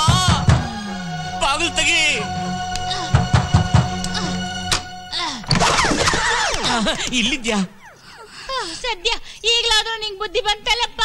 ಬಾಗಿಲು ತೆಗಿ ಇಲ್ಲಿದ್ಯಾ ಆ, ಸದ್ಯ ಈಗ್ಲಾದ್ರೂ ನಿಂಗ್ ಬುದ್ಧಿ ಬಂತಲ್ಲಪ್ಪ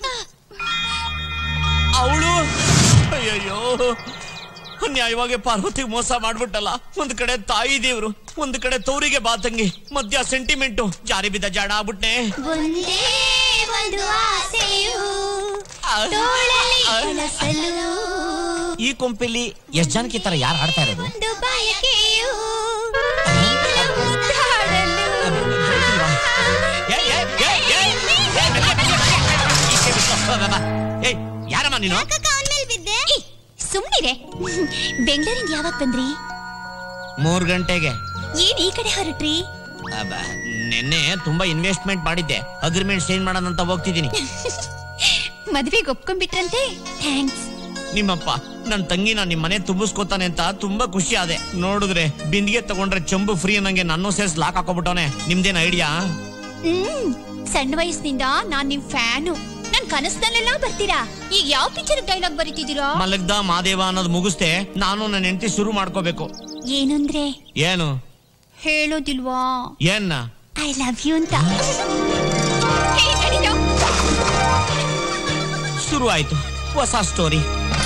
ಅವಳು ಅಯ್ಯಯ್ಯೋ ನ್ಯಾಯವಾಗಿ ಪಾರ್ವತಿಗೆ ಮೋಸ ಮಾಡ್ಬಿಟ್ಟಲ್ಲ ಒಂದ್ ಕಡೆ ತಾಯಿ ದೇವ್ರು ಒಂದ್ ಕಡೆ ತೌರಿಗೆ ಬಾತಂಗಿ ಮಧ್ಯ ಸೆಂಟಿಮೆಂಟು ಜಾರಿ ಬಿದ್ದ ಜಾಡ ಆಗ್ಬಿಟ್ನೆ ಒಂದೇ ಒಂದು ಆಸೆಯು ತೋಳಲಿ ಕನಸಲು ಈ ಕೊಂಪೆಲಿ ಎಷ್ಟ್ ಜನಕ್ಕೆ ಈ ತರ ಯಾರು ಆಡ್ತಾ ಇರೋದು ಒಂದು ಬಯಕೆಯು ನಿನ್ನ ಮುದ್ದಾಡಲು ಏಯ್, ಏಯ್, ಏಯ್, ಏಯ್, ಏಯ್, ಮೆಲ್ಲ, ಮೆಲ್ಲ, ಮೆಲ್ಲ. ಈಚೆ ಬಿಟ್ಟು, ಬಾ, ಬಾ, ಬಾ. ಏಯ್ ಯಾರಮ್ಮ ನೀನು ಏ, ಸುಮ್ನಿರೆ ಬೆಂಗಳೂರಿಂದ ಯಾವಾಗ ಬಂದ್ರಿ ಮೂರ್ ಗಂಟೆಗೆ ಏನ್ ಈ ಕಡೆ ಹೊರಟ್ರಿ ಅಬ್ಬ, ನೆನ್ನೆ ತುಂಬಾ ಇನ್ವೆಸ್ಟ್ಮೆಂಟ್ ಮಾಡಿದ್ದೆ ಅಗ್ರಿಮೆಂಟ್ ಚೇಂಜ್ ಮಾಡೋಣಂತ ಹೋಗ್ತಿದ್ದೀನಿ ಮದ್ವೆಗೆ ಒಪ್ಕೊಂಡ್ಬಿಟ್ರಂತೆ ಥ್ಯಾಂಕ್ಸ್ ನಿಮ್ಮಪ್ಪ ನನ್ ತಂಗಿ ನಾನು ನಿಮ್ ಮನೆ ತುಂಬಿಸ್ಕೋತಾನೆ ಅಂತ ತುಂಬಾ ಖುಷಿ ಆದೆ ನೋಡಿದ್ರೆ ಬಿಂದಿಗೆ ತಗೊಂಡ್ರೆ ಚಂಬು ಫ್ರೀ ನಂಗೆ ನನ್ನ ಸೇರ್ಸ್ ಲಾಕ್ ಹಾಕೋಬಿಟ್ಟವನೆ ನಿಮ್ದೇನ್ ಐಡಿಯಾ ಹ್ಮ್ ಸಣ್ಣ ವಯಸ್ಸಿನಿಂದ ನಾನ್ ನಿಮ್ ಫ್ಯಾನು ನನ್ ಕನಸ್ನಲ್ಲೆಲ್ಲ ಬರ್ತೀರಾ ಈಗ ಯಾವ ಪಿಕ್ಚರ್ ಡೈಲಾಗ್ ಬರೀತಿದ್ದೀರಾ ಮಲಗ್ದ ಮಾದೇವ ಅನ್ನೋದು ಮುಗಿಸ್ದೆ ನಾನು ನನ್ನ ಹೆಂಡತಿ ಶುರು ಮಾಡ್ಕೋಬೇಕು ಏನಂದ್ರೆ ಏನು ಹೇಳೋದಿಲ್ವಾ ಏನ್ನ ಐ ಲವ್ ಯು ಅಂತ ಹೇ, ನಡೀರೋ. ಶುರು ಆಯ್ತು ಹೊಸ ಸ್ಟೋರಿ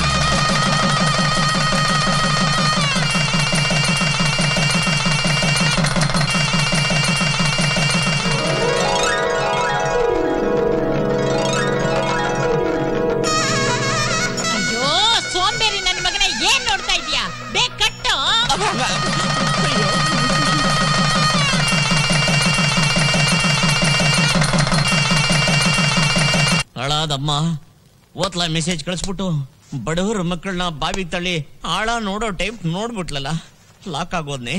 ಅಯ್ಯೋ ಸೋಂಬೇರಿ ನನ್ ಮಗನ ಏನ್ ನೋಡ್ತಾ ಇದೀಯಾ ಬೇಗ ಕಟ್ಟು ಹಾಳಾದಮ್ಮ ಓದ್ಲ ಮೆಸೇಜ್ ಕಳಿಸ್ಬಿಟ್ಟು ಬಡವರ ಮಕ್ಕಳನ್ನ ಬಾವಿ ತಳ್ಳಿ ಆಳ ನೋಡೋ ಟೈಪ್ ನೋಡ್ಬಿಟ್ಲಲ್ಲ ಲಾಕ್ ಆಗೋದ್ನೆ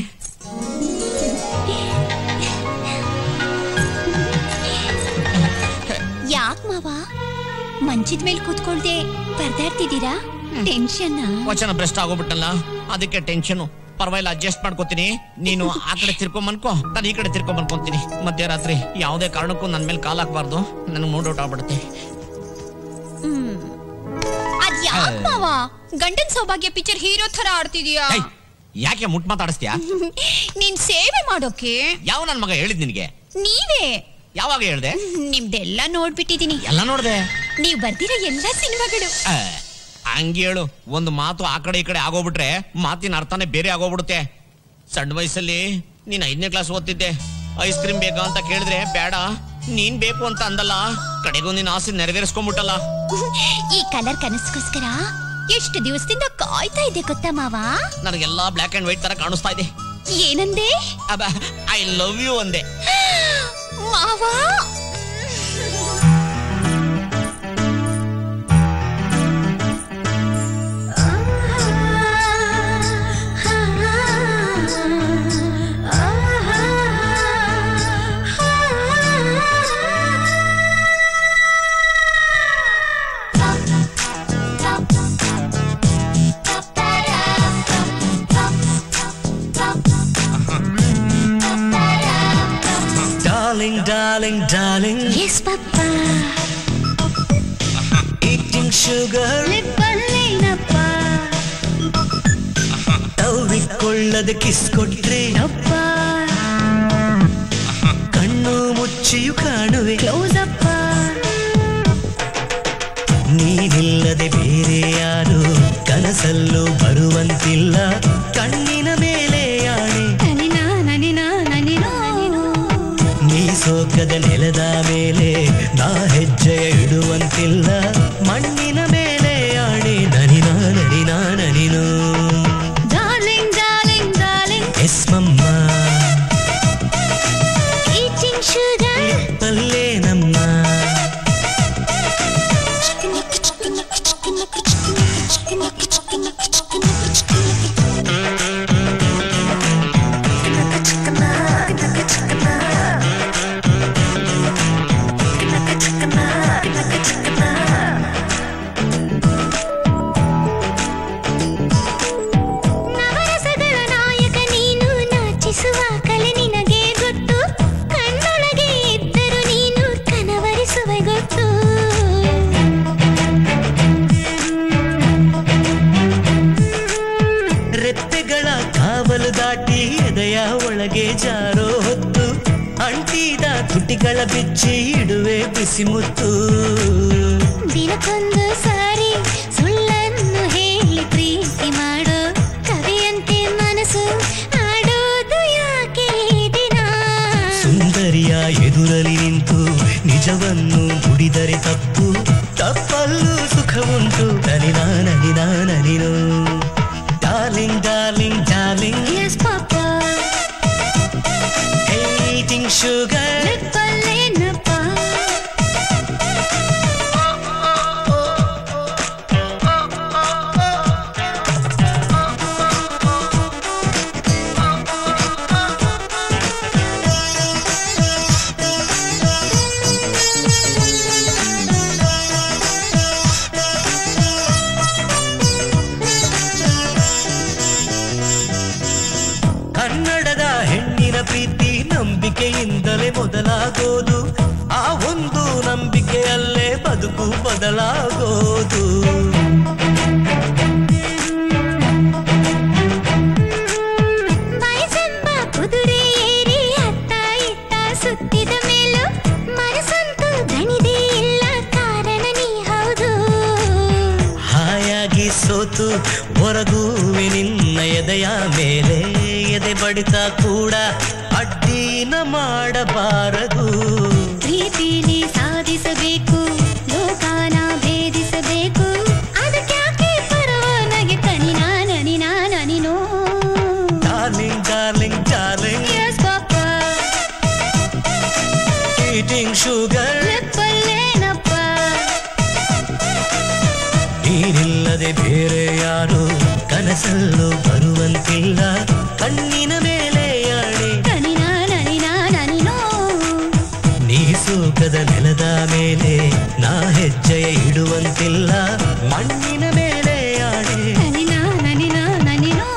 ಯಾಕ್ ಮಾವ ಮಂಚದ ಮೇಲೆ ಕೂತ್ಕೊಳ್ದೆ ಪರದಾಡ್ತಿದ್ದೀರಾ ಟೆನ್ಷನ್ ವಚನ ಭ್ರಷ್ಟ ಆಗೋಗ್ಬಿಟ್ಟಲ್ಲ ಅದಕ್ಕೆ ಟೆನ್ಷನ್ ಪರವಾಗಿಲ್ಲ ಅಡ್ಜಸ್ಟ್ ಮಾಡ್ಕೋತೀನಿ ನೀನು ಆ ಕಡೆ ತಿರ್ಕೊಂಡ್ ಮನ್ಕೋ ನಾನು ಈ ಕಡೆ ತಿರ್ಕೊಂಡ್ ಮನ್ಕೊಂತೀನಿ ಮಧ್ಯರಾತ್ರಿ ಯಾವುದೇ ಕಾರಣಕ್ಕೂ ನನ್ನ ಮೇಲೆ ಕಾಲ್ ಹಾಕ್ಬಾರ್ದು ನನಗೆ ಮೂಡ್ ಔಟ್ ಆಗ್ಬಿಡುತ್ತೆ ಅದ್ ಯಾಕ್ ಮಾವ ಗಂಡನ್ ಸೌಭಾಗ್ಯ ಪಿಕ್ಚರ್ ಹೀರೋ ತರ ಆಡ್ತಿದೀಯಾ ಏಯ್, ಯಾಕೆ ಮುಟ್ ಮಾತಾಡಿಸ್ತೀಯಾ ನೀನ್ ಸೇವೆ ಮಾಡೋಕೆ ಯಾವ ನನ್ ಮಗ ಹೇಳಿದ್ ನಿನಗೆ ನೀವೇ ಯಾವಾಗ ಹೇಳ್ದೆ ನಿಮ್ದೆಲ್ಲ ನೋಡ್ಬಿಟ್ಟಿದೀನಿ ಎಲ್ಲ ನೋಡ್ದೆ ನೀವ್ ಬರ್ದಿರೋ ಎಲ್ಲಾ ಸಿನಿಮಾಗಳು ಆ, ಹಂಗೆ ಹೇಳು ಒಂದು ಮಾತು ಆ ಕಡೆ ಈ ಕಡೆ ಆಗೋಗ್ಬಿಟ್ರೆ ಮಾತಿನ ಅರ್ಥನೇ ಬೇರೆ ಆಗೋಗ್ಬಿಡುತ್ತೆ ಸಣ್ಣ ವಯಸ್ಸಲ್ಲಿ ನೀನ್ ಐದನೇ ಕ್ಲಾಸ್ ಓದ್ತಿದ್ದೆ ಐಸ್ ಕ್ರೀಮ್ ಬೇಕಾ ಅಂತ ಕೇಳಿದ್ರೆ ಬೇಡ ನೀನ್ ಬೇಕು ಅಂತ ಅಂದಲ್ಲ ಕಡೆಗೂ ನಿನ್ ಆಸೆ ನೆರವೇರಿಸ್ಕೊಂಡ್ಬಿಟ್ಟಲ್ಲ ಈ ಕಲರ್ ಕನಸ್ಗೋಸ್ಕರ ಎಷ್ಟು ದಿವಸದಿಂದ ಕಾಯ್ತಾ ಇದ್ದೆ ಗೊತ್ತಾ ಮಾವ ನನಗೆಲ್ಲ ಬ್ಲ್ಯಾಕ್ ಅಂಡ್ ವೈಟ್ ತರ ಕಾಣಿಸ್ತಾ ಇದೆ ಏನಂದೆ ಐ ಲವ್ ಯು ಅಂದೆ ಮಾವ Darling, darling, darling. Yes, Papa. Eating sugar. ಲಿಪ್ಪಲ್ಲೇನಪ್ಪ ತವ್ವಿಕೊಳ್ಳದ ಕಿಸ್ ಕೊಟ್ರೆ ಅಪ್ಪ ಕಣ್ಣು ಮುಚ್ಚಿಯು ಕಾಣುವೆ ಕ್ಲೋಸ್ ಅಪ್ಪ ನೀನಿಲ್ಲದೆ ಬೇರೆ ಯಾರು ಕನಸಲ್ಲೂ ಬರುವಂತಿಲ್ಲ ಕಣ್ಣಿನ ಮೇಲೆ ಆಣೆ ನನಿನ ನನಿನ ನನಿನ ನೀ ಸೋಕದ ನೆಲದ ಮೇಲೆ ನಾ ಹೆಜ್ಜೆಯ ಇಡುವಂತಿಲ್ಲ ಮಣ್ಣಿನ ಮೇಲೆ ಆಣೆ ನನಿನ ನನಿನ ನನಿನು darling darling darling yes mamma eating sugar ಪಲ್ಲೆ ನಮ್ಮ ತುಟಿಗಳ ಬಿಚ್ಚಿ ಇಡುವೆ ಬಿಸಿ ಮುತ್ತು ದಿನಕ್ಕೊಂದು ಸಾರಿ ಸುಳ್ಳನ್ನು ಹೇಳಿ ಪ್ರೀತಿ ಮಾಡೋ ಕವಿಯಂತೆ ಮನಸ್ಸು ಆಡೋದು ಯಾಕೆ ಈ ದಿನ ಸುಂದರಿಯ ಎದುರಲ್ಲಿ ನಿಂತು ನಿಜವನ್ನು ನುಡಿದರೆ ತಪ್ಪು ತಪ್ಪಲ್ಲೂ ಸುಖವುಂಟು ನನಿನಾ ನನಿನಾ ನನಿನು darling darling darling yes papa eating sugar ಲಿಪ್ಪಲ್ಲೇನಪ್ಪ ಕನ್ನಡದ ಹೆಣ್ಣಿನ ಪ್ರೀತಿ ನಂಬಿಕೆಯಿಂದಲೇ ಮೊದಲಾಗೋದು ಆ ಒಂದು ನಂಬಿಕೆಯಲ್ಲೇ ಬದುಕು ಬದಲಾಗೋದು ವಯಸ್ಸೆಂಬ ಕುದುರೆ ಏರಿ ಅತ್ತ ಇತ್ತ ಸುತ್ತಿದ ಮೇಲೂ ಮನಸ್ಸಂತೂ ದಣಿದೇ ಇಲ್ಲ ಕಾರಣ ನೀ ಹೌದು ಹಾಯಾಗಿ ಸೋತು ಹೊರಗುವೆ ನಿನ್ನ ಎದೆಯ ಮೇಲೆ ಎದೆ ಬಡಿತ ಕೂಡ ಅಡ್ಡಿನ ಮಾಡಬಾರದು ಪ್ರೀತಿಲಿ ಸಾಧಿಸಬೇಕು ಲೋಕಾನ ಭೇದಿಸಬೇಕು ಅದಕ್ಯಾಕೆ ಪರವಾನಗೆ ತನಿನಾ ನನಿನಾ ನನಿನೋ darling darling darling yes papa eating sugar ಲಿಪ್ಪಲ್ಲೇನಪ್ಪ ನೀನಿಲ್ಲದೆ ಬೇರೆ ಯಾರು ಕನಸಲ್ಲೂ ಬರುವಂತಿಲ್ಲ ಕಣ್ಣಿನ ಮೇಲೆ ಆಣೆ ತನಿನಾ ನನಿನಾ ನನಿನೋ ನೀ ಸೂಕದ ನೆಲದ ಮೇಲೆ ನಾ ಹೆಜ್ಜೆಯ ಇಡುವಂತಿಲ್ಲ ಮಣ್ಣಿನ ಮೇಲೆ ಆಣೆ ತನಿನಾ ನನಿನಾ ನನಿನೋ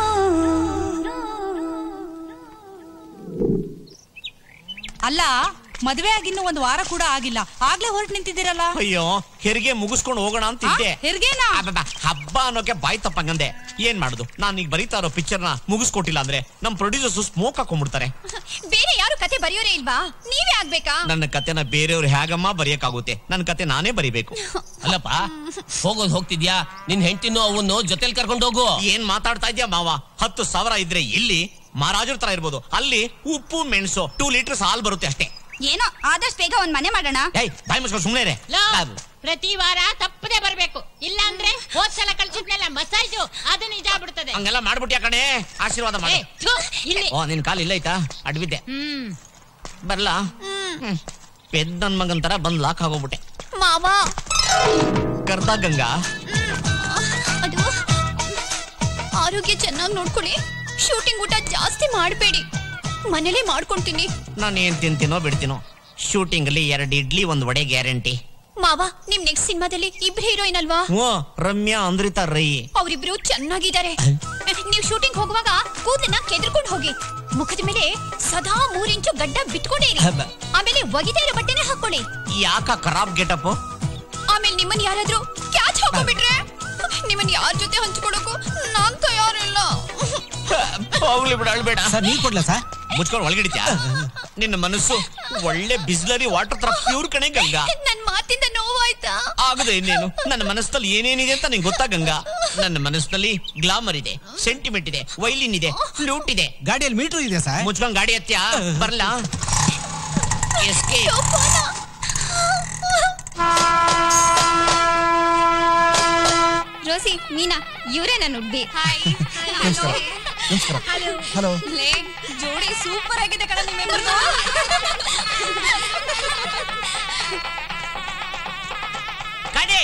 ಅಲ್ಲ ಮದ್ವೆ ಆಗಿನ್ನು ಒಂದು ವಾರ ಕೂಡ ಆಗಿಲ್ಲ ಆಗ್ಲೇ ಹೊರಟು ನಿಂತಿದ್ದೀರಲ್ಲ ಅಯ್ಯೋ ಹೆರಿಗೆ ಮುಗಿಸ್ಕೊಂಡು ಹೋಗೋಣ ಅಂತಿದ್ದೆ ಆ, ಹೆರಿಗೆನಾ? ಅಬ್ಬಬ್ಬ, ಹಬ್ಬ ಅನ್ನೋಕೆ ಬಾಯ್ ತಪ್ಪಂಗಂದೆ ಏನ್ ಮಾಡುದು ನಾನ್ ಈಗ ಬರೀತಾ ಇರೋ ಪಿಕ್ಚರ್ ನ ಮುಗಿಸ್ಕೊಟ್ಟಿಲ್ಲ ಅಂದ್ರೆ ನಮ್ ಪ್ರೊಡ್ಯೂಸರ್ಸ್ ಸ್ಮೋಕ್ ಹಾಕೊಂಡ್ಬಿಡ್ತಾರೆ ಬೇರೆ ಯಾರು ಕತೆ ಬರೆಯೋರೇ ಇಲ್ವಾ ನೀವೇ ಆಗ್ಬೇಕಾ ನನ್ನ ಕತೆನ ಬೇರೆಯವ್ರು ಹೇಗಮ್ಮ ಬರೆಯಕ್ಕಾಗುತ್ತೆ ನನ್ನ ಕತೆ ನಾನೇ ಬರಿಬೇಕು ಅಲ್ಲಪ್ಪ ಹೋಗೋದ್ ಹೋಗ್ತಿದ್ಯಾ ನಿನ್ ಹೆಂಡತಿನೂ ಅವನು ಜೊತೆಲಿ ಕರ್ಕೊಂಡು ಹೋಗು ಏನ್ ಮಾತಾಡ್ತಾ ಇದ್ಯಾ ಮಾವ ಹತ್ತು ಸಾವಿರ ಇದ್ರೆ ಇಲ್ಲಿ ಮಹಾರಾಜರ ತರ ಇರ್ಬೋದು ಅಲ್ಲಿ ಉಪ್ಪು ಮೆಣಸು ಟೂ ಲೀಟರ್ಸ್ ಹಾಲ್ ಬರುತ್ತೆ ಅಷ್ಟೇ ಏನೋ ಆದಷ್ಟು ಬೇಗ ಒಂದ್ ಮನೆ ಮಾಡೋಣ ಏಯ್ ಬಾಯ್ ಮುಚ್ಕೊಂಡು ಸುಮ್ಮನೆ ಲೋ, ಪ್ರತಿ ವಾರ ತಪ್ಪದೆ ಬರ್ಬೇಕು ಇಲ್ಲ ಅಂದ್ರೆ ಹೋದ್ ಸಲ ಕಳ್ಸಿದ್ನಲ್ಲ ಮಸಾಜು ಅದು ನಿಜ ಆಗ್ಬಿಡ್ತದೆ ಹಂಗೆಲ್ಲ ಮಾಡ್ಬಿಟ್ಯಾ ಕಣೆ ಆಶೀರ್ವಾದ ಮಾಡಿ ಏ, ಥು, ಇಲ್ಲಿ ಓ ನಿನ್ ಕಾಲ್ ಇಲ್ಲ ಐತಾ ಅಡ್ಬಿದ್ದೆ ಹ್ಮ್ ಬರ್ಲಾ ಪೆದ್ ನನ್ ಮಗನ್ ತರ ಬಂದ್ ಲಾಕ್ ಆಗೋಗ್ಬಿಟ್ಟೆ ಮಾವ ಕರ್ದ ಗಂಗಾ ಅದು ಆರೋಗ್ಯ ಚೆನ್ನಾಗಿ ನೋಡ್ಕೊಳ್ಳಿ ಶೂಟಿಂಗ್ ಊಟ ಜಾಸ್ತಿ ಮಾಡಬೇಡಿ ಮನೇಲೇ ಮಾಡ್ಕೊಂತೀನಿ ನಾನು ಏನ್ ತಿಂತೀನೋ ಬಿಡ್ತೀನೋ ಶೂಟಿಂಗ್ ಅಲ್ಲಿ ಎರಡು ಇಡ್ಲಿ ಒಂದ್ ವಡೆ ಗ್ಯಾರಂಟಿ ಮಾವ ನಿಮ್ ನೆಕ್ಸ್ಟ್ ಸಿನಿಮಾದಲ್ಲಿ ಇಬ್ರು ಹೀರೋಯಿನ್ ಅಲ್ವಾ ಓ ರಮ್ಯಾ ಅಂದ್ರಿತಾ ರೈ ಅವರಿಬ್ರು ಚೆನ್ನಾಗಿದ್ದಾರೆ ನೀವು ಶೂಟಿಂಗ್ ಹೋಗುವಾಗ ಕೂದಲನ್ನ ಕೆದರ್ಕೊಂಡು ಹೋಗಿ ಮುಖದ ಮೇಲೆ ಸದಾ ಮೂರಿಂಚು ಗಡ್ಡ ಬಿಟ್ಕೊಂಡೇರಿ ಹಬ್ಬ. ಆಮೇಲೆ ಒಗಿತಾ ಇರೋ ಬಟ್ಟೆನೆ ಹಾಕೊಳ್ಳಿ ಯಾಕ ಖರಾಬ್ ಗೆಟಪ್ ಆಮೇಲೆ ನಿಮ್ಮನ್ ಯಾರಾದ್ರೂ ಕ್ಯಾಚ್ ಹಾಕೊಂಡ್ಬಿಟ್ರೆ ನಿಮ್ಮನ್ ಯಾರ ಜೊತೆ ಹಂಚ್ಕೊಳಕ್ಕೂ ನಾನ್ ತಯಾರಿಲ್ಲ ಹೋಗ್ಲಿ ಬಿಡ ಅಳ್ಬೇಡ ಸರ್ ನೀರ್ ಕೊಡ್ಲಾ ಸರ್ ಮುಚ್ಕೊಂಡು ಒಳಗಿಡಿತ್ಯಾ ನಿನ್ನ ಮನಸ್ಸು ಒಳ್ಳೆ ಬಿಸ್ಲರಿ ವಾಟರ್ ತರ ಪ್ಯೂರ್ ಕಣೆ ಗಂಗಾ ನನ್ ಮಾತಿಂದ ನೋವಾಯ್ತಾ ಆಗದೆ ಇನ್ನೇನು ನನ್ನ ಮನಸ್ಸಲ್ಲಿ ಏನೇನಿದೆ ಅಂತ ನಿಂಗೆ ಗೊತ್ತಾ ಗಂಗಾ ನನ್ನ ಮನಸ್ಸಿನಲ್ಲಿ ಗ್ಲಾಮರ್ ಇದೆ ಸೆಂಟಿಮೆಂಟ್ ಇದೆ ವೈಲಿನ್ ಇದೆ ಫ್ಲೂಟ್ ಇದೆ ಗಾಡಿಯಲ್ಲಿ ಮೀಟರ್ ಇದೆ ಸರ್ ಮುಚ್ಕೊಂಡ್ ಗಾಡಿ ಹತ್ಯಾ ಬರ್ಲಾ ಎಸ್ಕೆ ರೋಸಿ ಮೀನಾ ಇವರೇ ನನ್ನ ಹುಡ್ಬಿ ನಮಸ್ಕಾರ ನಮಸ್ಕಾರ ಹಲೋ ಲೇ ಜೋಡಿ ಸೂಪರ್ ಆಗಿದೆ ಕಣ ನಿಮ್ಮೆಬ್ಬರದು ಕಡೆ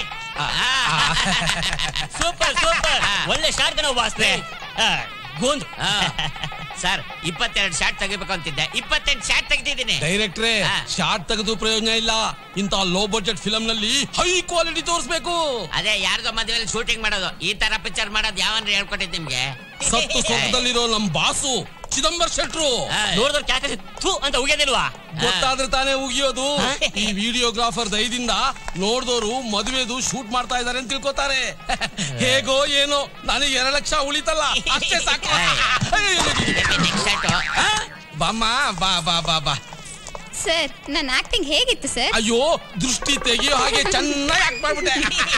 ಸೂಪರ್ ಸೂಪರ್ ಒಳ್ಳೆ ಶಾರ್ಟ್ ನಾವು ವಾಸ್ತೆ ಗೋಂದ್ ಸರ್ ಇಪ್ಪತ್ತೆರಡು ಶಾಟ್ ತೆಗಿಬೇಕು ಅಂತಿದ್ದೆ ಇಪ್ಪತ್ತೆಂಟು ಶಾಟ್ ತೆಗೆದಿದ್ದೀನಿ ಡೈರೆಕ್ಟ್ರೇ ಶಾರ್ಟ್ ತೆಗೆದು ಪ್ರಯೋಜನ ಇಲ್ಲ ಇಂತ ಲೋ ಬಜೆಟ್ ಫಿಲಂ ನಲ್ಲಿ ಹೈ ಕ್ವಾಲಿಟಿ ತೋರಿಸ್ಬೇಕು ಅದೇ ಯಾರ್ದೋ ಮದುವೆಯಲ್ಲಿ ಶೂಟಿಂಗ್ ಮಾಡೋದು ಈ ತರ ಪಿಕ್ಚರ್ ಮಾಡೋದು ಯಾವನ್ರಿ ಹೇಳ್ಕೊಟ್ಟಿದ್ ನಿಮ್ಗೆ ಸತ್ತು ಸ್ವರ್ಗದಲ್ಲಿರೋ ನಮ್ ಬಾಸು ಚಿದಂಬರ್ ಶೆಟ್ರು ನೋಡಿದ್ರೆ ಕ್ಯಾಕ ಥೂ ಅಂತ ಉಗಿಯೋದಿಲ್ವಾ ಗೊತ್ತಾದ್ರೆ ತಾನೇ ಉಗಿಯೋದು ಈ ವಿಡಿಯೋಗ್ರಾಫರ್ ದಯದಿಂದ ನೋಡ್ದೋರು ಮದುವೆದು ಶೂಟ್ ಮಾಡ್ತಾ ಇದಾರೆ ಅಂತ ತಿಳ್ಕೊತಾರೆ ಹೇಗೋ ಏನೋ ನನಗೆ ಎರಡು ಲಕ್ಷ ಉಳಿತಲ್ಲ ಅಷ್ಟೇ ಸಾಕು ಬಾಮ್ಮ ಬಾ ಬಾ ಬಾ ಬಾ ಸರ್ ನನ್ನ ಆಕ್ಟಿಂಗ್ ಹೇಗಿತ್ತು ಸರ್ ಅಯ್ಯೋ ದೃಷ್ಟಿ ತೆಗಿಯೋ ಹಾಗೆ ಚೆನ್ನಾಗಿ ಆಕ್ಟ್ ಮಾಡ್ಬಿಟ್ಟೆ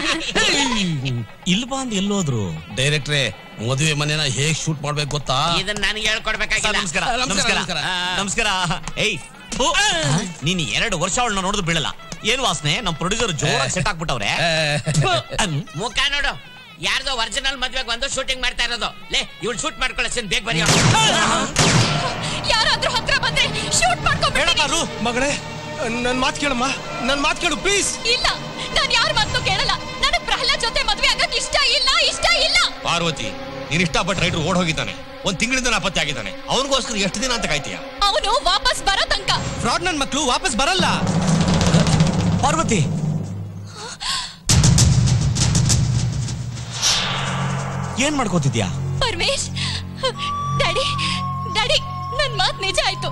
ಇಲ್ಲಿ ಬಂದ್ ಎಲ್ಲೋದ್ರು ಡೈರೆಕ್ಟ್ರೆ ಮದುವೆ ಮನೆನ ಹೇಗ್ ಶೂಟ್ ಮಾಡ್ಬೇಕು ಗೊತ್ತಾ ಇದನ್ನ ನನಗೆ ಹೇಳ್ಕೊಡ್ಬೇಕಾಗಿಲ್ಲ ನಮಸ್ಕಾರ ನಮಸ್ಕಾರ, ನಮಸ್ಕಾರ ನಮಸ್ಕಾರ. ನಮಸ್ಕಾರ ಏಯ್ ಥು. ನೀನ್ ಎರಡು ವರ್ಷ ಅವಳನ್ನ ನೋಡಿದ್ರು ಬೀಳಲ್ಲ ಏನ್ ವಾಸನೆ ನಮ್ ಪ್ರೊಡ್ಯೂಸರ್ ಜೋರಾಗಿ ಸೆಟ್ ಹಾಕ್ಬಿಟ್ಟವ್ರೆ ಮುಖ ನೋಡು ಯಾರ್ದೋ ಒರಿಜಿನಲ್ ಮದ್ವೆಗೆ ಬಂದು ಶೂಟಿಂಗ್ ಮಾಡ್ತಾ ಇರೋದು ಲೇ ಇವಳು ಶೂಟ್ ಮಾಡ್ಕೊಳ್ಳಿ ಬೇಗ ಬರೆಯೋ ಯಾರಾದ್ರೂ ಹತ್ರ ಬಂದ್ರೆ ಶೂಟ್ ಮಾಡ್ಕೊಂಡ್ಬಿಡ್ತೀನಿ ಮಗಳೇ ನನ್ ಮಾತ್ ಕೇಳಮ್ಮ ನನ್ ಮಾತ್ ಕೇಳು ಪ್ಲೀಸ್ ಇಲ್ಲ ನಾನ್ ಯಾರ ಮಾತು ಕೇಳಲ್ಲ ನನಗ್ ಪ್ರಹ್ಲಾದ್ ಜೊತೆ ಮದ್ವೆ ಆಗಕ್ ಇಷ್ಟ ಇಲ್ಲ ಇಷ್ಟ ಇಲ್ಲ ಪಾರ್ವತಿ ನೀನ್ ಇಷ್ಟಪಟ್ಟು ರೈಟ್ರು ಓಡ್ ಹೋಗಿದ್ದಾನೆ ಒಂದ್ ತಿಂಗಳಿಂದ ನಾಪತ್ತೆ ಆಗಿದ್ದಾನೆ ಅವನಿಗೋಸ್ಕರ ಎಷ್ಟು ದಿನ ಅಂತ ಕಾಯ್ತೀಯ ಅವನು ವಾಪಸ್ ಬರೋ ತನಕ ಫ್ರಾಡ್ ನನ್ ಮಕ್ಳು ವಾಪಸ್ ಬರಲ್ಲ ಪಾರ್ವತಿ ಏನ್ ಮಾಡ್ಕೋತಿದ್ಯಾ ಪರಮೇಶ್ ಡ್ಯಾಡಿ ಡ್ಯಾಡಿ ನನ್ ಮಾತ್ ನಿಜ ಆಯ್ತು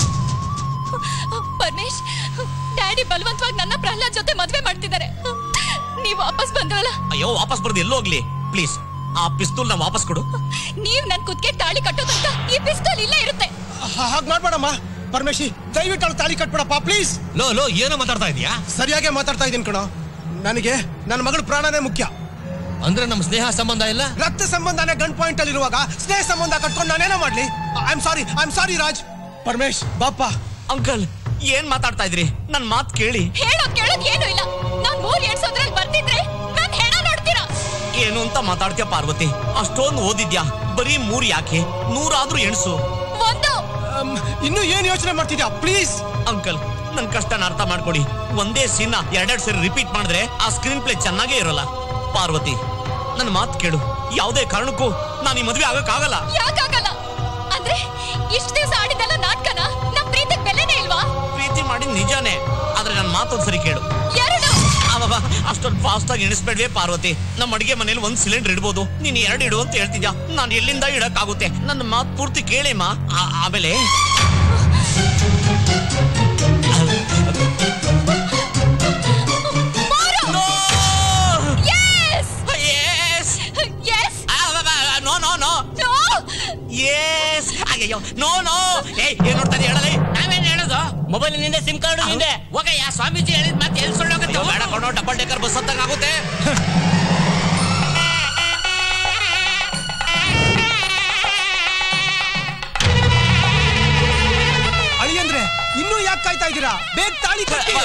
ಪರಮೇಶ್ ಡ್ಯಾಡಿ ಬಲವಂತವಾಗಿ ನನ್ನ ಪ್ರಹ್ಲಾದ್ ಜೊತೆ ಮದ್ವೆ ಮಾಡ್ತಿದ್ದಾರೆ ನೀವ್ ವಾಪಸ್ ಬಂದ್ರಲ್ಲ ಅಯ್ಯೋ ವಾಪಸ್ ಬರ್ದು ಎಲ್ಲೋ ಹೋಗ್ಲಿ ಪ್ಲೀಸ್ ಆ ಪಿಸ್ತೂಲ್ ನ ವಾಪಸ್ ಕೊಡು ನೀವ್ ನನ್ ಕುದ್ಕೆ ತಾಳಿ ಕಟ್ಟೋ ತನಕ ಈ ಪಿಸ್ತೂಲ್ ಇಲ್ಲೇ ಇರುತ್ತೆ ಹಾಗೆ ಮಾಡ್ಬೇಡಮ್ಮ ಪರಮೇಶಿ ದಯವಿಟ್ಟು ಅವಳು ತಾಳಿ ಕಟ್ಬಿಡಪ್ಪ ಪ್ಲೀಸ್ ಲೋ ಲೋ ಏನೋ ಮಾತಾಡ್ತಾ ಇದೀಯಾ ಸರಿಯಾಗಿ ಮಾತಾಡ್ತಾ ಇದ್ದೀನಿ ಕಣೋ ನನಗೆ ನನ್ನ ಮಗಳ ಪ್ರಾಣನೇ ಮುಖ್ಯ ಅಂದ್ರೆ ನಮ್ಮ ಸ್ನೇಹ ಸಂಬಂಧ ಇಲ್ಲ ರಕ್ತ ಸಂಬಂಧನೇ ಗಂಡ್ ಪಾಯಿಂಟ್ ಅಲ್ಲಿ ಇರುವಾಗ ಸ್ನೇಹ ಸಂಬಂಧ ಕಟ್ಕೊಂಡು ನಾನೇನೋ ಮಾಡ್ಲಿ I am sorry I am sorry Raj Paramesh ಬಾಪ್ಪ ಅಂಕಲ್ ಏನ್ ಮಾತಾಡ್ತಾ ಇದ್ರಿ ನನ್ ಮಾತ್ ಕೇಳಿ ಹೇಳೋದ್ ಕೇಳೋದ್ ಏನು ಇಲ್ಲ ನಾನ್ ಮೂರ್ ಎಣ್ಸೋದ್ರಲ್ಲಿ ಬರ್ತಿದ್ರೆ ನಾನ್ ಹೆಣ ನೋಡ್ತೀರಾ ಏನು ಅಂತ ಮಾತಾಡ್ತೀಯ ಪಾರ್ವತಿ ಅಷ್ಟೊಂದು ಓದಿದ್ಯಾ ಬರೀ ಮೂರ್ ಯಾಕೆ ನೂರಾದ್ರೂ ಎಣಸು ಒಂದು ಇನ್ನು ಏನ್ ಯೋಚನೆ ಮಾಡ್ತಿದ್ಯಾ ಪ್ಲೀಸ್ ಅಂಕಲ್ ನನ್ ಕಷ್ಟನ ಅರ್ಥ ಮಾಡ್ಕೊಡಿ ಒಂದೇ ಸೀನ್ ಎರಡೆರಡು ಸರಿ ರಿಪೀಟ್ ಮಾಡಿದ್ರೆ ಆ ಸ್ಕ್ರೀನ್ ಪ್ಲೇ ಚೆನ್ನಾಗೇ ಇರಲ್ಲ ಪಾರ್ವತಿ ನನ್ನ ಮಾತು ಕೇಳು ಯಾವುದೇ ಕಾರಣಕ್ಕೂ ನಾನು ಈ ಮದ್ವೆ ಆಗಕ್ಕಾಗಲ್ಲ ಯಾಕಾಗಲ್ಲ ಅಂದ್ರೆ ಇಷ್ಟ ದಿವಸ ಆಡಿದೆಲ್ಲ ನಾಟಕನ ನಮ್ ಪ್ರೀತಿಗ್ ಬೆಲೆನೇ ಇಲ್ವಾ ಪ್ರೀತಿ ಮಾಡಿ ನಿಜಾನೇ ಆದ್ರೆ ನನ್ನ ಮಾತೊಂದ್ ಸರಿ ಕೇಳು ಎರಡು ಅವಾಗ ಅಷ್ಟೊಂದು ಫಾಸ್ಟ್ ಆಗಿ ಎಣಿಸ್ಬೇಡ್ವೇ ಪಾರ್ವತಿ ನಮ್ಮ ಅಡಿಗೆ ಮನೇಲಿ ಒಂದ್ ಸಿಲಿಂಡರ್ ಇಡ್ಬೋದು ನೀನ್ ಎರಡು ಇಡು ಅಂತ ಹೇಳ್ತಿದ್ಯಾ ನಾನು ಎಲ್ಲಿಂದ ಇಡಕ್ ಆಗುತ್ತೆ ನನ್ನ ಮಾತು ಪೂರ್ತಿ ಕೇಳಿಮ್ಮ ಆ- ಆಮೇಲೆ yes yes no no no yes ಅಯ್ಯೋ ನೋ ನೋ ಏಯ್ ಏನ್ ನೋಡ್ತಾ ಇದೀಯ ಹೇಳಲಿ ನಾವೇನ್ ಹೇಳೋದು ಮೊಬೈಲ್ ನಿಂದ ಸಿಮ್ ಕಾರ್ಡ್ ನಿಂದೆ ಹೋಗಯ್ಯ ಸ್ವಾಮೀಜಿ ಹೇಳಿದ್ ಮತ್ತೆ ಎಲ್ಲಿ ಸುಳ್ಳೋಗುತ್ತೆ ಅಯ್ಯೋ, ಬೇಡ ಕೊಡೋ ಡಬಲ್ ಡೇಕರ್ ಬಸ್ ಅಂತ ಆಗುತ್ತೆ ಅಳಿಯಂದ್ರೆ ಇನ್ನೂ ಯಾಕೆ ಕಾಯ್ತಾ ಇದ್ದೀರಾ ಬೇಗ ತಾಳಿ ಕಟ್ಟಿ